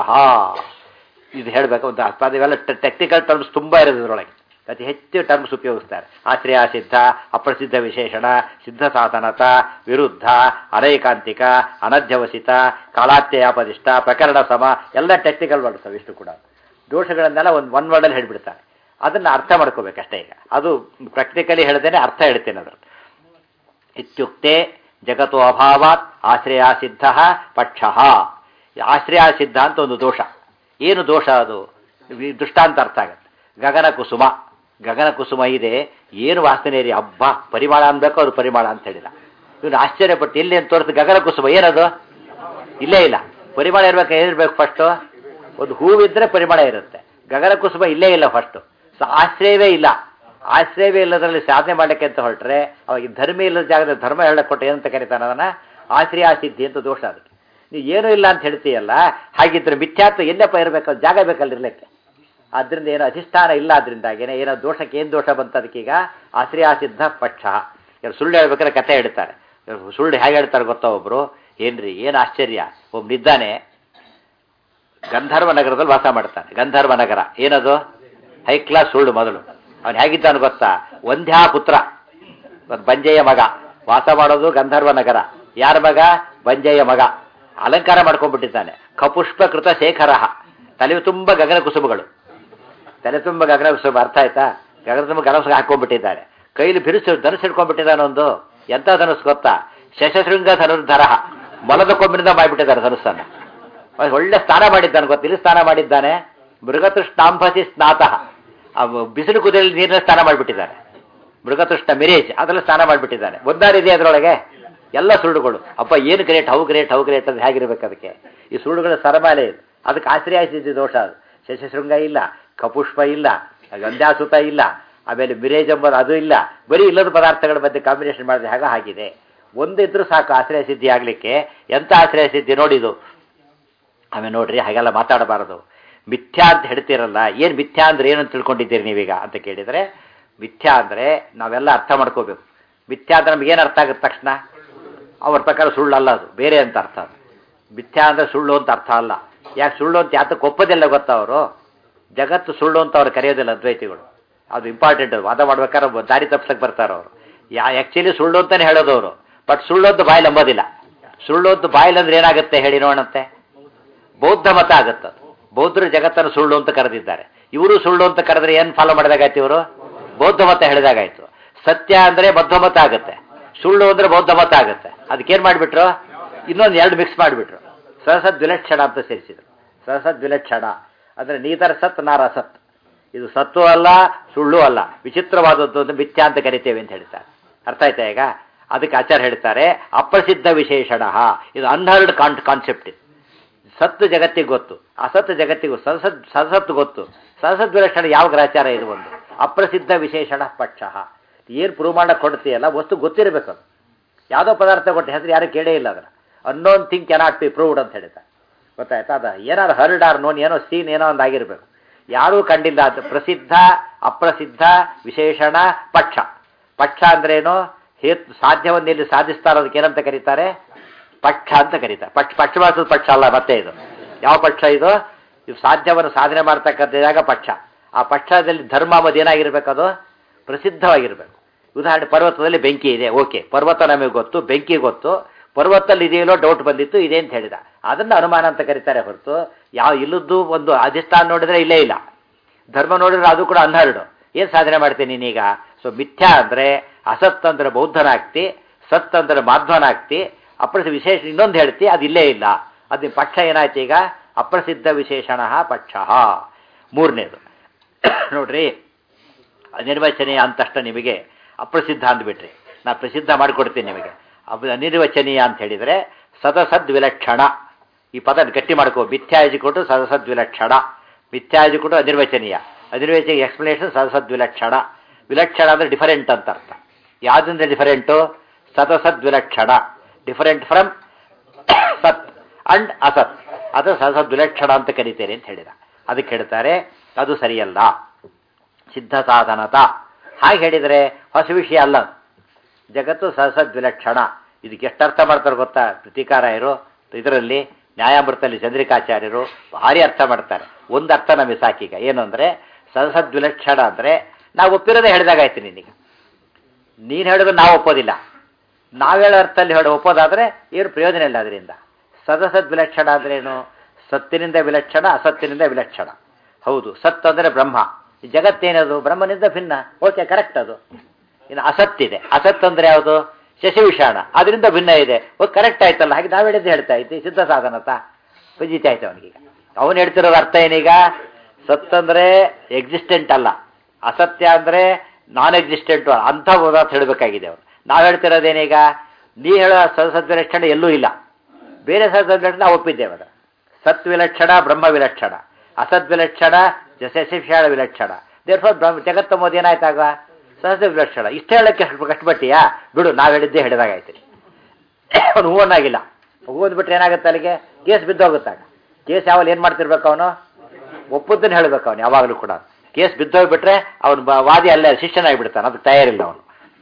ಇದು ಹೇಳಬೇಕು ಅಂತ ಅರ್ಥ ಇವೆಲ್ಲ ಟೆಕ್ನಿಕಲ್ ಟರ್ಮ್ಸ್ ತುಂಬ ಇರೋದು ಇದರೊಳಗೆ ಅತಿ ಹೆಚ್ಚು ಟರ್ಮ್ಸ್ ಉಪಯೋಗಿಸ್ತಾರೆ ಆಶ್ರಯ ಸಿದ್ಧ ಅಪ್ರಸಿದ್ಧ ವಿಶೇಷಣ ಸಿದ್ಧ ಸಾಧನತ ವಿರುದ್ಧ ಅನೈಕಾಂತಿಕ ಅನಧ್ಯವಸಿತ ಕಾಲಾತ್ಯಯಾಪದಿಷ್ಟ ಪ್ರಕರಣ ಸಮ ಎಲ್ಲ ಟೆಕ್ನಿಕಲ್ ವರ್ಡ್ಸ್ ಇಷ್ಟು ಕೂಡ ದೋಷಗಳನ್ನೆಲ್ಲ ಒಂದು ಒನ್ ವರ್ಡಲ್ಲಿ ಹೇಳ್ಬಿಡ್ತಾರೆ ಅದನ್ನು ಅರ್ಥ ಮಾಡ್ಕೋಬೇಕಷ್ಟೇ ಈಗ ಅದು ಪ್ರಾಕ್ಟಿಕಲಿ ಹೇಳ್ದೇನೆ ಅರ್ಥ ಹೇಳ್ತೇನೆ ಅದ್ರ ಇತ್ಯುಕ್ತೆ ಜಗತ್ತು ಅಭಾವಾತ್ ಆಶ್ರಯ ಸಿದ್ಧ ಪಕ್ಷ ಆಶ್ರಯ ಸಿದ್ಧ ಅಂತ ಒಂದು ದೋಷ ಏನು ದೋಷ ಅದು ಈ ದೃಷ್ಟಾಂತ ಅರ್ಥ ಆಗುತ್ತೆ ಗಗನ ಕುಸುಮ ಗಗನ ಕುಸುಮ ಇದೆ ಏನು ವಾಸನೆ ರೀ ಹಬ್ಬ ಪರಿಮಾಣ ಅನ್ಬೇಕು ಅವ್ರು ಪರಿಮಾಣ ಅಂತ ಹೇಳಿಲ್ಲ ಇವನು ಆಶ್ಚರ್ಯಪಟ್ಟು ಎಲ್ಲಿ ಅಂತ ತೋರಿಸ್ ಗಗನ ಕುಸುಮ ಏನದು ಇಲ್ಲೇ ಇಲ್ಲ ಪರಿಮಾಣ ಇರ್ಬೇಕು ಏನಿರ್ಬೇಕು ಫಸ್ಟು ಒಂದು ಹೂವಿದ್ರೆ ಪರಿಮಳ ಇರುತ್ತೆ ಗಗನ ಕುಸುಮ ಇಲ್ಲೇ ಇಲ್ಲ ಫಸ್ಟು ಸೊ ಆಶ್ರಯವೇ ಇಲ್ಲ ಆಶ್ರಯವೇ ಇಲ್ಲದ್ರಲ್ಲಿ ಸಾಧನೆ ಮಾಡಲಿಕ್ಕೆ ಅಂತ ಹೊರಟ್ರೆ ಅವಾಗ ಈ ಧರ್ಮ ಇಲ್ಲದ ಜಾಗದಲ್ಲಿ ಧರ್ಮ ಹೇಳಕ್ ಕೊಟ್ಟು ಏನಂತ ಕರೀತಾನೆ ಅದನ್ನ ಆಶ್ರಯ ಸಿದ್ಧಿ ಅಂತ ದೋಷ ಅದಕ್ಕೆ ನೀವು ಏನೂ ಇಲ್ಲ ಅಂತ ಹೇಳ್ತೀಯಲ್ಲ ಹಾಗಿದ್ರೆ ಮಿಥ್ಯಾತ್ವ ಎಲ್ಲಪ್ಪ ಇರಬೇಕು ಜಾಗ ಬೇಕಲ್ಲಿರ್ಲಿಕ್ಕೆ ಆದ್ರಿಂದ ಏನೋ ಅಧಿಷ್ಠಾನ ಇಲ್ಲ ಆದ್ರಿಂದಾಗೇನೆ ಏನೋ ದೋಷಕ್ಕೆ ಏನು ದೋಷ ಬಂತ ಅದಕ್ಕೀಗ ಆಶ್ರಯ ಸಿದ್ಧ ಪಕ್ಷ ಇವ್ರು ಸುಳ್ಳು ಹೇಳ್ಬೇಕಾದ್ರೆ ಕಥೆ ಹೇಳ್ತಾರೆ ಇವ್ರು ಸುಳ್ಳು ಹೇಗೆ ಹೇಳ್ತಾರೆ ಗೊತ್ತಾ ಒಬ್ರು ಏನ್ರಿ ಏನು ಆಶ್ಚರ್ಯ ಒಬ್ಬನಿದ್ದಾನೆ ಗಂಧರ್ವ ನಗರದಲ್ಲಿ ವಾಸ ಮಾಡ್ತಾನೆ ಗಂಧರ್ವ ನಗರ ಏನದು ಹೈ ಕ್ಲಾಸ್ ಸುಳ್ಳು ಮೊದಲು ಅವನು ಹೇಗಿದ್ದಾನೆ ಗೊತ್ತಾ ಒಂದ್ಯಾ ಪುತ್ರ ಒಂದು ಬಂಜೆಯ ಮಗ ವಾಸ ಮಾಡೋದು ಗಂಧರ್ವ ನಗರ ಯಾರ ಮಗ ಬಂಜೆಯ ಮಗ ಅಲಂಕಾರ ಮಾಡ್ಕೊಂಡ್ಬಿಟ್ಟಿದ್ದಾನೆ ಕಪುಷ್ಪ ಕೃತ ಶೇಖರ ತಲೆ ತುಂಬ ಗಗನ ಕುಸುಮಗಳು ತಲೆ ತುಂಬ ಗಗನ ಕುಸುಮ ಅರ್ಥ ಆಯ್ತಾ ಗಗನ ತುಂಬ ಗಗನ ಕುಸುಮ ಹಾಕೊಂಡ್ಬಿಟ್ಟಿದ್ದಾನೆ ಕೈಲಿ ಬಿರುಸು ಧನುಸ್ ಹಿಡ್ಕೊಂಡ್ಬಿಟ್ಟಿದ್ದಾನೆ ಒಂದು ಎಂಥ ಧನುಸ್ ಗೊತ್ತಾ ಶಶಶೃಂಗ ಧನುರ್ಧರ ಮೊಲದ ಕೊಂಬಿನಿಂದ ಮಾಡಿಬಿಟ್ಟಿದ್ದಾರೆ ಧನುಸ್ಸನ್ನು ಅವ್ನು ಒಳ್ಳೆ ಸ್ನಾನ ಮಾಡಿದ್ದಾನೆ ಗೊತ್ತಾ ಇಲ್ಲಿ ಸ್ನಾನ ಮಾಡಿದ್ದಾನೆ ಮೃಗತೃಷ್ಣಾಂಭಸಿ ಸ್ನಾತಃ ಆ ಬಿಸಿಲು ಕುದಿಯಲ್ಲಿ ನೀರಿನ ಸ್ನಾನ ಮಾಡಿಬಿಟ್ಟಿದ್ದಾನೆ ಮೃಗತೃಷ್ಣ ಮಿರೇಜ್ ಅದರಲ್ಲಿ ಸ್ನಾನ ಮಾಡಿಬಿಟ್ಟಿದ್ದಾನೆ ಒಂದಾರಿದೆ ಅದರೊಳಗೆ ಎಲ್ಲ ಸುಳ್ಳುಗಳು ಅಪ್ಪ ಏನು great how great how great ಅಂತ ಹೇಗಿರ್ಬೇಕು ಅದಕ್ಕೆ ಈ ಸುಳ್ಳುಗಳ ಸರಮಾಲೆ ಇದು ಅದಕ್ಕೆ ಆಶ್ರಯ ಸಿದ್ಧಿ ದೋಷ ಅದು ಶಶಶೃಂಗ ಇಲ್ಲ ಕಪುಷ್ಪ ಇಲ್ಲ ಗಂಧ್ಯಾಸುತ ಇಲ್ಲ ಆಮೇಲೆ ಮಿರೇಜ್ ಎಂಬುದು ಅದು ಇಲ್ಲ ಬರೀ ಇಲ್ಲದ ಪದಾರ್ಥಗಳ ಮಧ್ಯೆ ಕಾಂಬಿನೇಷನ್ ಮಾಡಿದ್ರೆ ಹಾಗೆ ಆಗಿದೆ ಒಂದಿದ್ರೂ ಸಾಕು ಆಶ್ರಯ ಸಿದ್ಧಿ ಆಗಲಿಕ್ಕೆ ಎಂಥ ಆಶ್ರಯ ಸಿದ್ಧಿ ನೋಡಿದು ಆಮೇಲೆ ನೋಡ್ರಿ ಹಾಗೆಲ್ಲ ಮಾತಾಡಬಾರದು ಮಿಥ್ಯಾ ಅಂತ ಹೇಳ್ತೀರಲ್ಲ ಏನು ಮಿಥ್ಯಾ ಅಂದ್ರೆ ಏನಂತ ತಿಳ್ಕೊಂಡಿದ್ದೀರಿ ನೀವೀಗ ಅಂತ ಕೇಳಿದರೆ ಮಿಥ್ಯಾ ಅಂದರೆ ನಾವೆಲ್ಲ ಅರ್ಥ ಮಾಡ್ಕೋಬೇಕು ಮಿಥ್ಯಾ ಅಂದ್ರೆ ನಮಗೇನು ಅರ್ಥ ಆಗುತ್ತೆ ತಕ್ಷಣ ಅವ್ರ ಪ್ರಕಾರ ಸುಳ್ಳಲ್ಲ ಅದು ಬೇರೆ ಅಂತ ಅರ್ಥ ಅದು ಮಿಥ್ಯಾ ಅಂದರೆ ಸುಳ್ಳು ಅಂತ ಅರ್ಥ ಅಲ್ಲ ಯಾಕೆ ಸುಳ್ಳು ಅಂತ ಯಾತಕ್ಕೆ ಒಪ್ಪೋದಿಲ್ಲ ಗೊತ್ತಾ ಅವರು ಜಗತ್ತು ಸುಳ್ಳು ಅಂತ ಅವ್ರು ಕರೆಯೋದಿಲ್ಲ ಅದ್ವೈತಿಗಳು ಅದು ಇಂಪಾರ್ಟೆಂಟ್ ವಾದ ಮಾಡ್ಬೇಕಾದ್ರೆ ದಾರಿ ತಪ್ಸಕ್ಕೆ ಬರ್ತಾರೆ ಅವರು ಯಾ ಆ್ಯಕ್ಚುಲಿ ಸುಳ್ಳು ಅಂತಲೇ ಹೇಳೋದು ಅವರು ಬಟ್ ಸುಳ್ಳು ಅಂತ ಬಾಯಲ್ಲಿ ಅಂಬೋದಿಲ್ಲ ಸುಳ್ಳು ಅಂತ ಬಾಯಲ್ಲಿ ಅಂದ್ರೆ ಏನಾಗುತ್ತೆ ಹೇಳಿ ನೋಡಂತೆ ಬೌದ್ಧ ಮತ ಆಗುತ್ತೆ ಬೌದ್ಧರು ಜಗತ್ತನ್ನು ಸುಳ್ಳು ಅಂತ ಕರೆದಿದ್ದಾರೆ ಇವರು ಸುಳ್ಳು ಅಂತ ಕರೆದ್ರೆ ಏನು ಫಾಲೋ ಮಾಡಿದಾಗಾಯ್ತು ಇವರು ಬೌದ್ಧ ಮತ ಹೇಳಿದಾಗಾಯ್ತು ಸತ್ಯ ಅಂದ್ರೆ ಬೌದ್ಧ ಮತ ಆಗುತ್ತೆ ಸುಳ್ಳು ಅಂದ್ರೆ ಬೌದ್ಧ ಮತ ಆಗುತ್ತೆ ಅದಕ್ಕೇನು ಮಾಡಿಬಿಟ್ರು ಇನ್ನೊಂದು ಎರಡು ಮಿಕ್ಸ್ ಮಾಡಿಬಿಟ್ರು ಸಹಸದ್ ವಿಲಕ್ಷಣ ಅಂತ ಸೇರಿಸಿದ್ರು ಸಹಸದ್ ವಿಲಕ್ಷಣ ಅಂದ್ರೆ ನೀತರ ಸತ್ ನಾರ ಸತ್ ಇದು ಸತ್ತು ಅಲ್ಲ ಸುಳ್ಳು ಅಲ್ಲ ವಿಚಿತ್ರವಾದದ್ದು ಅಂತ ಮಿಥ್ಯಾ ಅಂತ ಕರಿತೇವೆ ಅಂತ ಹೇಳ್ತಾರೆ ಅರ್ಥ ಆಯ್ತಾ ಈಗ ಅದಕ್ಕೆ ಆಚಾರ ಹೇಳ್ತಾರೆ ಅಪ್ರಸಿದ್ಧ ವಿಶೇಷಣ ಇದು ಅನ್ಹರ್ಡ್ ಕಾನ್ ಕಾನ್ಸೆಪ್ಟ್ ಇದು ಸತ್ತು ಜಗತ್ತಿಗೆ ಗೊತ್ತು ಅಸತ್ ಜಗತ್ತಿಗೂ ಸಸತ್ ಸಸತ್ ಗೊತ್ತು ಸಸದ್ ವಿಲಕ್ಷಣ ಯಾವ ಗ್ರಾಚಾರ ಇದು ಒಂದು ಅಪ್ರಸಿದ್ಧ ವಿಶೇಷಣ ಪಕ್ಷ ಏನು ಪ್ರೂವ್ ಮಾಡಕ್ಕೆ ಕೊಡ್ತೀಯಲ್ಲ ವಸ್ತು ಗೊತ್ತಿರಬೇಕು ಅದು ಯಾವುದೋ ಪದಾರ್ಥ ಕೊಟ್ಟು ಹೆಸರು ಯಾರು ಕೇಳೇ ಇಲ್ಲ ಅದರ unknown thing cannot be proved ಅಂತ ಹೇಳಿದ ಗೊತ್ತಾಯ್ತಾ ಅದ ಏನಾರು ಹರ್ಡ್ ಆರ್ ನೋನ್ ಏನೋ ಸೀನ್ ಏನೋ ಒಂದು ಆಗಿರ್ಬೇಕು ಯಾರೂ ಕಂಡಿಲ್ಲ ಅದು ಪ್ರಸಿದ್ಧ ಅಪ್ರಸಿದ್ಧ ವಿಶೇಷಣ ಪಕ್ಷ ಪಕ್ಷ ಅಂದ್ರೇನು ಹೇತ್ ಸಾಧ್ಯವನ್ನ ಎಲ್ಲಿ ಸಾಧಿಸ್ತಾರೋ ಅದಕ್ಕೆ ಏನಂತ ಕರೀತಾರೆ ಪಕ್ಷ ಅಂತ ಕರೀತಾರೆ ಪಕ್ಷ ಪಕ್ಷಪಾತದ ಪಕ್ಷ ಅಲ್ಲ ಮತ್ತೆ ಇದು ಯಾವ ಪಕ್ಷ ಇದು ಇದು ಸಾಧ್ಯವನ್ನು ಸಾಧನೆ ಮಾಡ್ತಕ್ಕಂಥದಾಗ ಪಕ್ಷ ಆ ಪಕ್ಷದಲ್ಲಿ ಧರ್ಮ ಅನ್ನೋದು ಏನಾಗಿರ್ಬೇಕು ಅದು ಪ್ರಸಿದ್ಧವಾಗಿರ್ಬೇಕು ಉದಾಹರಣೆ ಪರ್ವತದಲ್ಲಿ ಬೆಂಕಿ ಇದೆ ಓಕೆ ಪರ್ವತ ನಮಗೆ ಗೊತ್ತು ಬೆಂಕಿ ಗೊತ್ತು ಪರ್ವತದಲ್ಲಿ ಇದೆಯಲ್ಲೋ ಡೌಟ್ ಬಂದಿತ್ತು ಇದೆ ಅಂತ ಹೇಳಿದ ಅದನ್ನು ಅನುಮಾನ ಅಂತ ಕರೀತಾರೆ ಹೊರತು ಯಾವ ಇಲ್ಲದ್ದು ಒಂದು ಅಧಿಷ್ಠಾನ ನೋಡಿದ್ರೆ ಇಲ್ಲೇ ಇಲ್ಲ ಧರ್ಮ ನೋಡಿದ್ರೆ ಅದು ಕೂಡ ಹನ್ನೆರಡು ಏನು ಸಾಧನೆ ಮಾಡ್ತೀನಿ ನೀನೀಗ ಸೊ ಮಿಥ್ಯಾ ಅಂದರೆ ಅಸತ್ ಅಂದ್ರೆ ಬೌದ್ಧನಾಗ್ತಿ ಸತ್ ಅಂದ್ರೆ ಮಾಧ್ವನಾಗ್ತಿ ಅಪ್ರಸಿದ್ಧ ವಿಶೇಷ ಇನ್ನೊಂದು ಹೇಳ್ತಿ ಅದು ಇಲ್ಲೇ ಇಲ್ಲ ಅದು ಪಕ್ಷ ಏನಾಯ್ತು ಈಗ ಅಪ್ರಸಿದ್ಧ ವಿಶೇಷಣ ಪಕ್ಷ ಮೂರನೇದು ನೋಡ್ರಿ ಅನಿರ್ವಚನೀಯ ಅಂತಷ್ಟ ನಿಮಗೆ ಅಪ್ರಸಿದ್ಧ ಅಂದ್ಬಿಟ್ರಿ ನಾ ಪ್ರಸಿದ್ಧ ಮಾಡಿಕೊಡ್ತೀನಿ ನಿಮಗೆ ಅಪ್- ಅನಿರ್ವಚನೀಯ ಅಂತ ಹೇಳಿದರೆ ಸದಸದ್ ವಿಲಕ್ಷಣ ಈ ಪದ ಗಟ್ಟಿ ಮಾಡ್ಕೋ ಮಿಥ್ಯಾಜಿ ಕೊಟ್ಟು ಸದಸದ್ ವಿಲಕ್ಷಣ ಮಿಥ್ಯಾಜಿ ಕೊಟ್ಟು ಅನಿರ್ವಚನೀಯ ಅನಿರ್ವಚನೀಯ ಎಕ್ಸ್ಪ್ಲನೇಷನ್ ಸದಸದ್ ವಿಲಕ್ಷಣ ವಿಲಕ್ಷಣ ಅಂದರೆ ಡಿಫರೆಂಟ್ ಅಂತ ಅರ್ಥ ಯಾವುದರಿಂದ ಡಿಫರೆಂಟು ಸದಸದ್ ವಿಲಕ್ಷಣ ಡಿಫರೆಂಟ್ ಫ್ರಮ್ ಸತ್ ಅಂಡ್ ಅಸತ್ ಅದು ಸದಸದ್ ವಿಲಕ್ಷಣ ಅಂತ ಕರೀತೇನೆ ಅಂತ ಹೇಳಿದ ಅದಕ್ಕೆ ಹೇಳ್ತಾರೆ ಅದು ಸರಿಯಲ್ಲ ಸಿದ್ಧ ಸಾಧನತ ಹಾಗೆ ಹೇಳಿದರೆ ಹೊಸ ವಿಷಯ ಅಲ್ಲ ಜಗತ್ತು ಸಹಸದ್ ವಿಲಕ್ಷಣ ಇದಕ್ಕೆ ಎಷ್ಟು ಅರ್ಥ ಮಾಡ್ತಾರೆ ಗೊತ್ತಾ ಪ್ರತಿಕಾರಾಯರು ಇದರಲ್ಲಿ ನ್ಯಾಯಾಮೃತದಲ್ಲಿ ಚಂದ್ರಿಕಾಚಾರ್ಯರು ಭಾರಿ ಅರ್ಥ ಮಾಡ್ತಾರೆ ಒಂದು ಅರ್ಥ ನಮಗೆ ಸಾಕೀಗ ಏನು ಅಂದರೆ ಸಹಸದ್ ವಿಲಕ್ಷಣ ಅಂದರೆ ನಾವು ಒಪ್ಪಿರೋದೇ ಹೇಳಿದಾಗಾಯ್ತು ನಿನಗೆ ನೀನು ಹೇಳಿದ್ರೆ ನಾವು ಒಪ್ಪೋದಿಲ್ಲ ನಾವು ಹೇಳೋ ಅರ್ಥದಲ್ಲಿ ಹೇಳೋ ಒಪ್ಪೋದಾದರೆ ಏನು ಪ್ರಯೋಜನ ಇಲ್ಲ ಅದರಿಂದ ಸದಸದ್ ವಿಲಕ್ಷಣ ಅಂದ್ರೇನು ಸತ್ತಿನಿಂದ ವಿಲಕ್ಷಣ ಅಸತ್ತಿನಿಂದ ವಿಲಕ್ಷಣ ಹೌದು ಸತ್ ಅಂದರೆ ಬ್ರಹ್ಮ ಈ ಜಗತ್ತೇನದು ಬ್ರಹ್ಮನಿಂದ ಭಿನ್ನ ಓಕೆ ಕರೆಕ್ಟ್ ಅದು ಇನ್ನು ಅಸತ್ತಿದೆ ಅಸತ್ ಅಂದ್ರೆ ಯಾವುದು ಶಶಿವಿಷಾಣ ಅದರಿಂದ ಭಿನ್ನ ಇದೆ ಓಕೆ ಕರೆಕ್ಟ್ ಆಯ್ತಲ್ಲ ಹಾಗೆ ನಾವು ಹೇಳಿದ್ದು ಹೇಳ್ತಾ ಇದ್ದೆ ಸಿದ್ಧ ಸಾಧನತ ಪಜಿತ ಆಯ್ತು ಅವನಿಗೆ ಅವನು ಹೇಳ್ತಿರೋದು ಅರ್ಥ ಏನೀಗ ಸತ್ ಅಂದ್ರೆ ಎಕ್ಸಿಸ್ಟೆಂಟ್ ಅಲ್ಲ ಅಸತ್ಯ ಅಂದ್ರೆ ನಾನ್ ಎಕ್ಸಿಸ್ಟೆಂಟ್ ಅಂಥ ಪದಾರ್ಥ ಹೇಳಬೇಕಾಗಿದೆ ಅವನು ನಾವು ಹೇಳ್ತಿರೋದೇನೀಗ ನೀ ಹೇಳೋ ಸದಸದ್ವಿಲಕ್ಷಣ ಎಲ್ಲೂ ಇಲ್ಲ ಬೇರೆ ಸದಸದ್ವಿಲಕ್ಷಣ ನಾವು ಒಪ್ಪಿದ್ದೇವೆ ಅದು ಸತ್ ವಿಲಕ್ಷಣ ಬ್ರಹ್ಮ ವಿಲಕ್ಷಣ ಅಸದ್ ವಿಲಕ್ಷಣ ಜಸಶಿಕ್ಷಣ ವಿಲಕ್ಷಣ ದೇರ್ಫೋರ್ ಬ್ರಹ್ಮ ಜಗತ್ತ ಮೋದಿ ಏನಾಯ್ತಾಗ ಸಹಜ ವಿಲಕ್ಷಣ ಇಷ್ಟ ಹೇಳಕ್ಕೆ ಕಷ್ಟಪಟ್ಟಿಯಾ ಬಿಡು ನಾವು ಹೇಳಿದ್ದೇ ಹೇಳಿದಾಗಾಯ್ತು ಅವನು ಹೂವನ್ನಾಗಿಲ್ಲ ಹೂ ಅಂದ್ಬಿಟ್ರೆ ಏನಾಗುತ್ತೆ ಅಲ್ಲಿಗೆ ಕೇಸ್ ಬಿದ್ದೋಗುತ್ತಾಗ ಕೇಸ್ ಯಾವಾಗ ಏನು ಮಾಡ್ತಿರ್ಬೇಕು ಅವನು ಒಪ್ಪುದನ್ನು ಹೇಳ್ಬೇಕು ಅವನು ಯಾವಾಗಲೂ ಕೂಡ ಕೇಸ್ ಬಿದ್ದೋಗ್ಬಿಟ್ರೆ ಅವನು ಬ- ವಾದಿ ಅಲ್ಲೇ ಶಿಷ್ಯನಾಗಿಬಿಡ್ತಾನೆ ಅದಕ್ಕೆ ತಯಾರಿಲ್ಲ ಅವನು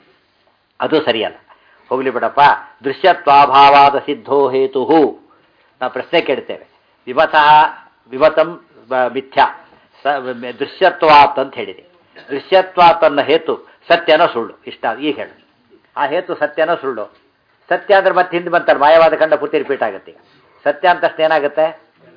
ಅದು ಸರಿಯಲ್ಲ ಹೋಗ್ಲಿ ಬಿಡಪ್ಪ ದೃಶ್ಯತ್ವಾಭಾವಾದ ಸಿದ್ಧೋ ಹೇತು ನಾವು ಪ್ರಶ್ನೆ ಕೇಳ್ತೇವೆ ವಿಮತಃ ವಿಮತಂ ಬ- ಮಿಥ್ಯ ಸ ಮ- ದೃಶ್ಯತ್ವಾತ್ ಅಂತ ಹೇಳಿದೆ ದೃಶ್ಯತ್ವಾತ್ ಅನ್ನೋ ಹೇತು ಸತ್ಯನೋ ಸುಳ್ಳು ಇಷ್ಟ ಈಗ ಹೇಳು ಆ ಹೇತು ಸತ್ಯನೋ ಸುಳ್ಳು ಸತ್ಯ ಅಂದ್ರೆ ಮತ್ತೆ ಹಿಂದೆ ಬಂತಾರೆ ಮಾಯವಾದ ಕಂಡ ಪೂರ್ತಿ ರಿಪೀಟ್ ಆಗುತ್ತೆ ಈಗ ಸತ್ಯ ಅಂತ ಅಷ್ಟು ಏನಾಗುತ್ತೆ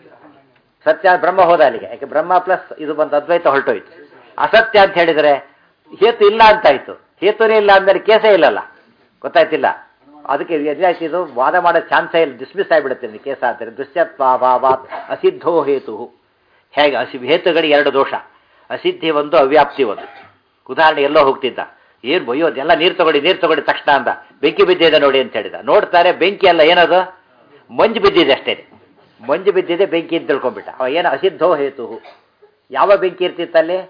ಸತ್ಯ ಬ್ರಹ್ಮ ಹೋದ ಅಲ್ಲಿಗೆ ಯಾಕೆ ಬ್ರಹ್ಮ ಪ್ಲಸ್ ಇದು ಬಂದು ಅದ್ವೈತ ಹೊರಟೋಯ್ತು ಅಸತ್ಯ ಅಂತ ಹೇಳಿದರೆ ಹೇತು ಇಲ್ಲ ಅಂತಾಯ್ತು ಹೇತುನೇ ಇಲ್ಲ ಅಂದರೆ ಕೇಸೇ ಇಲ್ಲಲ್ಲ ಗೊತ್ತಾಯ್ತಿಲ್ಲ ಅದಕ್ಕೆ ಎದಾಯ್ತು ಇದು ವಾದ ಮಾಡೋ ಚಾನ್ಸೇ ಇಲ್ಲ ಡಿಸ್ಮಿಸ್ ಆಗಿಬಿಡುತ್ತೆ ಇದು ಕೇಸ ಅಂತಾರೆ ದುಶ್ಯತ್ವಾಭಾವಾತ್ ಅಸಿದ್ಧೋ ಹೇತು ಹೇಗೆ ಅಸಿ ಹೇತುಗಳಿಗೆ ಎರಡು ದೋಷ ಅಸಿದ್ಧಿ ಒಂದು ಅವ್ಯಾಪ್ತಿ ಒಂದು ಉದಾಹರಣೆ ಎಲ್ಲೋ ಹೋಗ್ತಿದ್ದ ಏನು ಬಯ್ಯೋದು ಎಲ್ಲ ನೀರು ತಗೊಳ್ಳಿ ನೀರು ತಗೊಳ್ಳಿ ತಕ್ಷಣ ಅಂದ ಬೆಂಕಿ ಬಿದ್ದಿದೆ ನೋಡಿ ಅಂತ ಹೇಳಿದ ನೋಡ್ತಾರೆ ಬೆಂಕಿ ಅಲ್ಲ ಏನದು ಮಂಜು ಬಿದ್ದಿದೆ ಅಷ್ಟೇ ಮಂಜು ಬಿದ್ದಿದೆ ಬೆಂಕಿ ಅಂತ ತಿಳ್ಕೊಂಡ್ಬಿಟ್ಟ ಅವ ಏನು ಅಸಿದ್ಧೋ ಹೇತು ಯಾವ ಬೆಂಕಿ ಇರ್ತಿತ್ತಲ್ಲಿ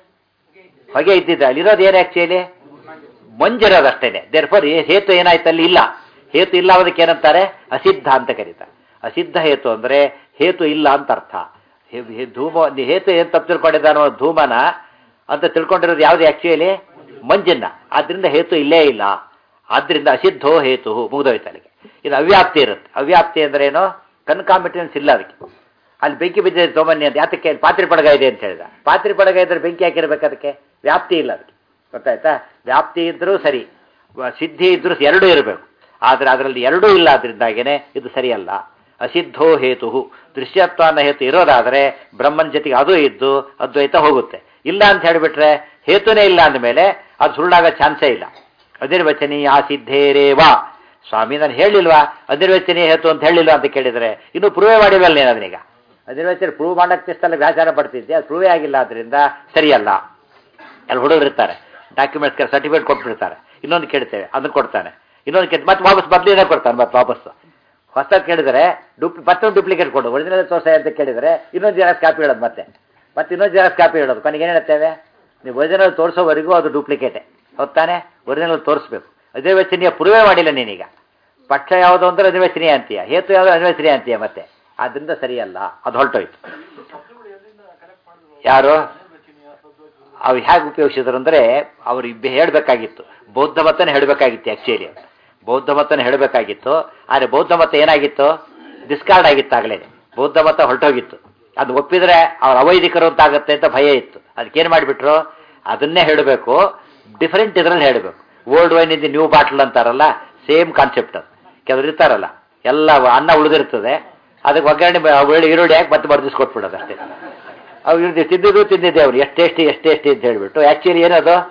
ಹೊಗೆ ಇದ್ದಿದ್ದ ಅಲ್ಲಿರೋದು ಏನು ಆ್ಯಕ್ಚುಲಿ ಮಂಜಿರೋದು ಅಷ್ಟೇನೆ ದೇರ್ಫೋರ್ ಹೇತು ಏನಾಯ್ತು ಅಲ್ಲಿ ಇಲ್ಲ ಹೇತು ಇಲ್ಲ ಅದಕ್ಕೆ ಏನಂತಾರೆ ಅಸಿದ್ಧ ಅಂತ ಕರೀತಾರೆ ಅಸಿದ್ಧ ಹೇತು ಅಂದರೆ ಹೇತು ಇಲ್ಲ ಅಂತ ಅರ್ಥ ಹೇ- ಹೇ- ಧೂಮ ನೀ ಹೇತು ಏನು ತಪ್ಪು ತಿಳ್ಕೊಂಡಿದ್ದಾನೋ ಧೂಮನ ಅಂತ ತಿಳ್ಕೊಂಡಿರೋದು ಯಾವುದು ಆ್ಯಕ್ಚುಲಿ ಮಂಜನ್ನ ಆದ್ರಿಂದ ಹೇತು ಇಲ್ಲೇ ಇಲ್ಲ ಆದ್ರಿಂದ ಅಸಿದ್ಧೋ ಹೇತು ಮುಗಿದೋಯ್ತು ಅಲ್ಲಿಗೆ ಇದು ಅವ್ಯಾಪ್ತಿ ಇರುತ್ತೆ ಅವ್ಯಾಪ್ತಿ ಅಂದ್ರೆ ಏನು ಕನ್ಕಾಂಬಿಟೆನ್ಸ್ ಇಲ್ಲ ಅದಕ್ಕೆ ಅಲ್ಲಿ ಬೆಂಕಿ ಬಿದ್ದಿದೆ ತೊಮನ್ನಿ ಅಂತ ಯಾತಕ್ಕೆ ಪಾತ್ರೆ ಪಡಗ ಇದೆ ಅಂತ ಹೇಳಿದ ಪಾತ್ರೆ ಪಡಗ ಇದ್ರೆ ಬೆಂಕಿ ಹಾಕಿರ್ಬೇಕು ಅದಕ್ಕೆ ವ್ಯಾಪ್ತಿ ಇಲ್ಲ ಅದಕ್ಕೆ ಗೊತ್ತಾಯ್ತಾ ವ್ಯಾಪ್ತಿ ಇದ್ರೂ ಸರಿ ವ- ಸಿದ್ಧಿ ಇದ್ರೂ ಎರಡೂ ಇರಬೇಕು ಆದರೆ ಅದರಲ್ಲಿ ಎರಡೂ ಇಲ್ಲ ಆದ್ರಿಂದಾಗೇನೆ ಇದು ಸರಿಯಲ್ಲ ಅಸಿದ್ಧೋ ಹೇತು ದೃಶ್ಯತ್ವ ಅನ್ನೋ ಹೇತು ಇರೋದಾದರೆ ಬ್ರಹ್ಮನ ಜೊತೆಗೆ ಅದು ಇದ್ದು ಅದ್ವೈತ ಹೋಗುತ್ತೆ ಇಲ್ಲ ಅಂತ ಹೇಳಿಬಿಟ್ರೆ ಹೇತುನೇ ಇಲ್ಲ ಅಂದಮೇಲೆ ಅದು ಸುಳ್ಳಾಗೋ ಚಾನ್ಸೇ ಇಲ್ಲ ಅನಿರ್ವಚನೀಯ ಸಿದ್ಧೇರೇವಾ ಸ್ವಾಮಿ ನಾನು ಹೇಳಿಲ್ವಾ ಅನಿರ್ವಚನೀಯ ಹೇತು ಅಂತ ಹೇಳಿಲ್ವಾ ಅಂತ ಕೇಳಿದರೆ ಇನ್ನು ಪ್ರೂವೇ ಮಾಡಿಲ್ವಲ್ಲ ನೀನು ಅದನ್ನೀಗ ಅನಿರ್ವಚನ ಪ್ರೂವ್ ಮಾಡಕ್ಕೆ ಇಷ್ಟೆಲ್ಲ ವ್ಯಾಚಾರ ಪಡ್ತಿದ್ದೆ ಅದು ಪ್ರೂವೇ ಆಗಿಲ್ಲ ಅದರಿಂದ ಸರಿಯಲ್ಲ ಅಲ್ಲಿ ಹುಡುಗರು ಇರ್ತಾರೆ ಡಾಕ್ಯುಮೆಂಟ್ಸ್ ಸರ್ಟಿಫಿಕೇಟ್ ಕೊಟ್ಬಿಡ್ತಾರೆ ಇನ್ನೊಂದು ಕೇಳ್ತೇವೆ ಅದನ್ನು ಕೊಡ್ತಾನೆ ಇನ್ನೊಂದು ಕೇಳಿ ಮತ್ತೆ ವಾಪಸ್ ಬದಲಿನೇ ಕೊಡ್ತಾನೆ ಮತ್ತೆ ವಾಪಸ್ ಹೊಸ ಕೇಳಿದರೆ ಡೂಪ್ ಮತ್ತೊಂದು ಡೂಪ್ಲಿಕೇಟ್ ಕೊಡು ಒರಿಜಿನಲ್ ತೋರ್ಸ ಅಂತ ಕೇಳಿದರೆ ಇನ್ನೊಂದು ಜೆರಾಕ್ಸ್ ಕಾಪಿ ಹೇಳೋದು ಮತ್ತೆ ಮತ್ತೆ ಇನ್ನೊಂದು ಜೆರಾಕ್ಸ್ ಕಾಪಿ ಹೇಳೋದು ಕೊನೆಗೆ ಏನು ಹೇಳ್ತೇವೆ ನೀವು ಒರಿಜಿನಲ್ ತೋರಿಸೋವರೆಗೂ ಅದು ಡೂಪ್ಲಿಕೇಟೆ ಹೊತ್ತಾನೆ ಒರಿಜಿನಲ್ ತೋರಿಸ್ಬೇಕು ಅನಿರ್ವಚನೀಯ ಪ್ರೂವೇ ಮಾಡಿಲ್ಲ ನೀನೀಗ ಪಕ್ಷ ಯಾವುದು ಅಂದ್ರೆ ಅನಿರ್ವಚನೀಯ ಅಂತೀಯ ಹೇತು ಯಾವುದು ಅನಿರ್ವಚನೀಯ ಅಂತೀಯ ಮತ್ತೆ ಆದ್ದರಿಂದ ಸರಿಯಲ್ಲ ಅದು ಹೊರಟೋಯ್ತು ಯಾರು ಅವ್ರು ಹೇಗೆ ಉಪಯೋಗಿಸಿದ್ರು ಅಂದರೆ ಅವ್ರು ಇಬ್ಬ ಹೇಳಬೇಕಾಗಿತ್ತು ಬೌದ್ಧ ಮತನ ಹೇಳಬೇಕಾಗಿತ್ತು ಆ್ಯಕ್ಚುಲಿ ಬೌದ್ಧ ಮತನ ಹೇಳಬೇಕಾಗಿತ್ತು ಆದರೆ ಬೌದ್ಧ ಮತ ಏನಾಗಿತ್ತು ಡಿಸ್ಕಾರ್ಡ್ ಆಗಿತ್ತು ಆಗಲೇ ಬೌದ್ಧ ಮತ ಹೊರಟೋಗಿತ್ತು ಅದು ಒಪ್ಪಿದ್ರೆ ಅವ್ರು ಅವೈದಿಕರು ಅಂತ ಆಗುತ್ತೆ ಅಂತ ಭಯ ಇತ್ತು ಅದಕ್ಕೇನು ಮಾಡಿಬಿಟ್ರು ಅದನ್ನೇ ಹೇಳಬೇಕು ಡಿಫರೆಂಟ್ ಇದರಲ್ಲಿ ಹೇಳಬೇಕು old wine in the new bottle ಅಂತಾರಲ್ಲ ಸೇಮ್ ಕಾನ್ಸೆಪ್ಟ್ ಅದು ಕೆಲವ್ರು ಇರ್ತಾರಲ್ಲ ಎಲ್ಲ ಅನ್ನ ಉಳಿದಿರ್ತದೆ ಅದಕ್ಕೆ ಒಗ್ಗರಣೆ ಬ- ಒಳ್ಳೆ ಈರುಳ್ಳಿ ಹಾಕಿ ಮತ್ತೆ ಬರ್ದಿಸ್ಕೊಟ್ಬಿಡೋದು ಅಷ್ಟೇ ಅವ್ರು ಇವ್ರು ತಿಂದಿದ್ದು ತಿಂದಿದ್ದೆ ಅವ್ರು ಎಷ್ಟು ಟೇಸ್ಟಿ ಎಷ್ಟು ಟೇಸ್ಟಿ ಅಂತ ಹೇಳ್ಬಿಟ್ಟು ಆ್ಯಕ್ಚುಲಿ ಏನದು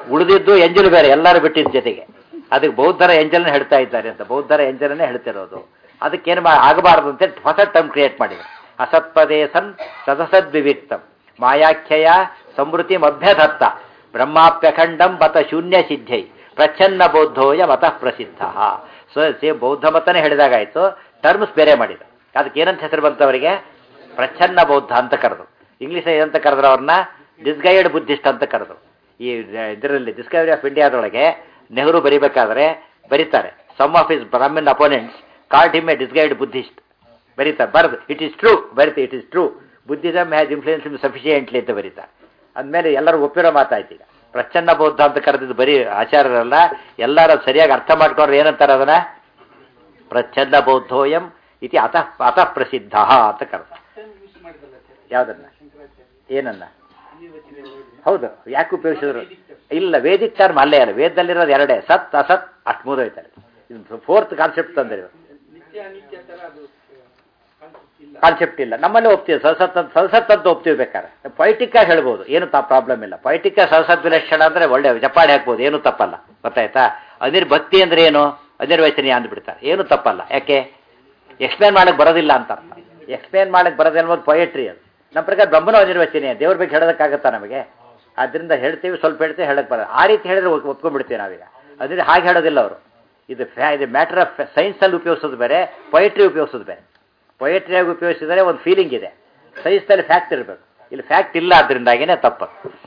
ಉಳಿದಿದ್ದು ಎಂಜಲ್ ಬೇರೆ ಎಲ್ಲರೂ ಬಿಟ್ಟಿದ್ದ ಜೊತೆಗೆ ಅದಕ್ಕೆ ಬೌದ್ಧರ ಎಂಜಲ್ನ ಹೇಳ್ತಾ ಇದ್ದಾರೆ ಅಂತ ಬೌದ್ಧರ ಎಂಜಲನ್ನೇ ಹೇಳ್ತಿರೋದು ಅದಕ್ಕೇನು ಮಾ ಆಗಬಾರದು ಅಂತ ಹೊಸ ಟರ್ಮ್ ಕ್ರಿಯೇಟ್ ಮಾಡಿದೆ ಅಸತ್ಪದೇ ಸನ್ ಸದಸದ್ವಿವಿಕ್ತಂ ಮಾಯಾಖ್ಯಯ ಸಮೃತಿ ಮಭ್ಯದತ್ತ ಬ್ರಹ್ಮಾಪ್ಯಖಂಡಂ ಬತ ಶೂನ್ಯ ಸಿದ್ಧೈ ಪ್ರಚ್ಛನ್ನ ಬೌದ್ಧೋಯ ಮತಃ ಪ್ರಸಿದ್ಧ ಸೊ ಸೇ ಬೌದ್ಧ ಮತನೇ ಹೇಳಿದಾಗಾಯ್ತು ಟರ್ಮ್ಸ್ ಬೇರೆ ಮಾಡಿದ ಅದಕ್ಕೆ ಏನಂತ ಹೆಸರು ಬಂತವರಿಗೆ ಪ್ರಚ್ಛನ್ನ ಬೌದ್ಧ ಅಂತ ಕರೆದು ಇಂಗ್ಲೀಷ್ ಏನಂತ ಕರೆದ್ರು ಅವ್ರನ್ನ ಡಿಸ್ಗೈಡ್ ಬುದ್ಧಿಸ್ಟ್ ಅಂತ ಕರೆದು ಈ ಇದರಲ್ಲಿ ಡಿಸ್ಕವರಿ ಆಫ್ ಇಂಡಿಯಾದೊಳಗೆ ನೆಹರು ಬರಿಬೇಕಾದ್ರೆ ಬರೀತಾರೆ some of his Brahmin opponents called him a disguised Buddhist ಬರೀತಾರೆ ಬರ್ದು ಇಟ್ ಇಸ್ ಟ್ರೂ ಬರೀತೆ it is true Buddhism has influence sufficiently ಅಂತ ಬರೀತಾರೆ ಅಂದಮೇಲೆ ಎಲ್ಲರೂ ಒಪ್ಪಿರೋ ಮಾತಾಯ್ತು ಈಗ ಪ್ರಚ್ಛನ್ನ ಬೌದ್ಧ ಅಂತ ಕರೆದಿದ್ದು ಬರೀ ಆಚಾರ್ಯರಲ್ಲ ಎಲ್ಲರೂ ಸರಿಯಾಗಿ ಅರ್ಥ ಮಾಡ್ಕೊಂಡ್ರೆ ಏನಂತಾರೆ ಅದನ್ನ ಪ್ರಚ್ಛನ್ನ ಬೌದ್ಧೋಯಂ ಇತಿ ಅತಃ ಅತಃ ಪ್ರಸಿದ್ಧ ಅಂತ ಕರೆದ ಯೂಸ್ ಮಾಡಿದಲ್ಲ ಸರ್ ಯಾವುದನ್ನ ಶಂಕರಾಚಾರ್ಯ ಏನನ್ನ ನಿರ್ವಚನ ಒಳಗೆ. ಹೌದು ಯಾಕೆ ಉಪಯೋಗಿಸಿದ್ರು ಇಲ್ಲ ವೇದಿಕ್ ಟರ್ಮ್ ಅಲ್ಲೇ ಅಲ್ಲ ವೇದದಲ್ಲಿರೋದು ಎರಡೇ ಸತ್ ಅಸತ್ ಅಷ್ಟು ಮುಗಿದೋಯ್ತಾರೆ ಇದು ಫೋರ್ತ್ ಕಾನ್ಸೆಪ್ಟ್ ತಂದ್ರೆ ನಿತ್ಯ ಅನಿತ್ಯ ತರ ಅದು ಕಾನ್ಸೆಪ್ಟ್ ಇಲ್ಲ ಕಾನ್ಸೆಪ್ಟ್ ಇಲ್ಲ ನಮ್ಮಲ್ಲಿ ಒಪ್ತೀವಿ ಸಲ್ಸತ್ ಅಂತ ಸಲ್ಸತ್ ಅಂತ ಒಪ್ತೀವಿ ಬೇಕಾದ್ರೆ ಪೊಯಿಟಿಕ್ ಆಗಿ ಹೇಳ್ಬೋದು ಏನು ತಾ ಪ್ರಾಬ್ಲಮ್ ಇಲ್ಲ ಪೊಯಿಟಿಕ್ ಸಲ್ಸತ್ ವಿಲಕ್ಷಣ ಅಂದ್ರೆ ಒಳ್ಳೆ ಜಪಾಡಿ ಹಾಕ್ಬೋದು ಏನು ತಪ್ಪಲ್ಲ ಗೊತ್ತಾಯ್ತಾ ಅದಿರ್ ಭಕ್ತಿ ಅಂದ್ರೆ ಏನು ಅನಿರ್ವಚನೀಯ ಅಂದ್ಬಿಡ್ತಾರೆ ಏನು ತಪ್ಪಲ್ಲ ಯಾಕೆ ಎಕ್ಸ್ಪ್ಲೇನ್ ಮಾಡಕ್ ಬರೋದಿಲ್ಲ ಅಂತ ಅರ್ಥ ಎಕ್ಸ್ಪ್ಲೇನ್ ಮಾಡಕ್ ಬರೋದಿಲ್ಲ ಅನ್ನೋದು ಪೊಯೆಟ್ರಿ ಅದು ನಮ್ಮ ಪ್ರಕಾರ ಬ್ರಹ್ಮನ ಅನಿರ್ವಚನೀಯ ದೇವ್ರ ಬಗ್ಗೆ ಹೇಳೋದಕ್ಕಾಗತ್ತಾ ನಮಗೆ ಅದರಿಂದ ಹೇಳ್ತೀವಿ ಸ್ವಲ್ಪ ಹೇಳ್ತೀವಿ ಹೇಳಕ್ ಬರೋದು ಆ ರೀತಿ ಹೇಳಿದ್ರೆ ಒಪ್- ಒಪ್ಕೊಂಡ್ಬಿಡ್ತೀವಿ ನಾವೀಗ ಅದ್ರ ಹಾಗೆ ಹೇಳೋದಿಲ್ಲ ಅವರು ಇದು ಫ್ಯಾ ಇದು ಮ್ಯಾಟರ್ ಆಫ್ ಸೈನ್ಸಲ್ಲಿ ಉಪಯೋಗಿಸೋದು ಬೇರೆ ಪೊಯೆಟ್ರಿ ಉಪಯೋಗಿಸೋದು ಬೇರೆ ಪೊಯೆಟ್ರಿಯಾಗಿ ಉಪಯೋಗಿಸಿದರೆ ಒಂದು ಫೀಲಿಂಗ್ ಇದೆ ಸೈನ್ಸ್ನಲ್ಲಿ ಫ್ಯಾಕ್ಟ್ ಇರಬೇಕು ಇಲ್ಲಿ ಫ್ಯಾಕ್ಟ್ ಇಲ್ಲ ಅದರಿಂದಾಗಿನೇ ತಪ್ಪು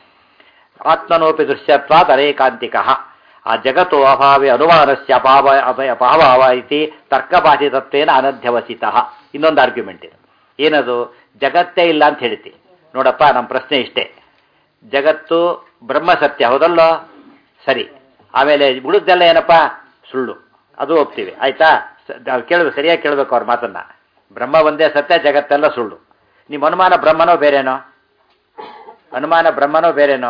ಆತ್ಮನೋಪಿ ದೃಶ್ಯತ್ವಾತ್ ಅನೇಕಾಂತಿಕ ಆ ಜಗತ್ತು ಅಭಾವೆ ಅನುಮಾನಸ್ಯ ಅಭಾವ ಅಭಯ ಅಭಾವ ಇತಿ ತರ್ಕಬಾಧಿತತ್ವೇನ ಅನಧ್ಯವಸಿತ ಇನ್ನೊಂದು ಆರ್ಗ್ಯುಮೆಂಟ್ ಇದು ಏನದು ಜಗತ್ತೇ ಇಲ್ಲ ಅಂತ ಹೇಳ್ತಿ ನೋಡಪ್ಪ ನಮ್ಮ ಪ್ರಶ್ನೆ ಇಷ್ಟೇ ಜಗತ್ತು ಬ್ರಹ್ಮ ಸತ್ಯ ಹೌದಲ್ಲೋ ಸರಿ ಆಮೇಲೆ ಉಳಿದೆಲ್ಲ ಏನಪ್ಪ ಸುಳ್ಳು ಅದು ಒಪ್ತೀವಿ ಆಯ್ತಾ ಸ- ನಾವು ಕೇಳಬೇಕು ಸರಿಯಾಗಿ ಕೇಳಬೇಕು ಅವ್ರ ಮಾತನ್ನ ಬ್ರಹ್ಮ ಒಂದೇ ಸತ್ಯ ಜಗತ್ತೆಲ್ಲ ಸುಳ್ಳು ನಿಮ್ಮ ಅನುಮಾನ ಬ್ರಹ್ಮನೋ ಬೇರೆನೋ ಅನುಮಾನ ಬ್ರಹ್ಮನೋ ಬೇರೆನೋ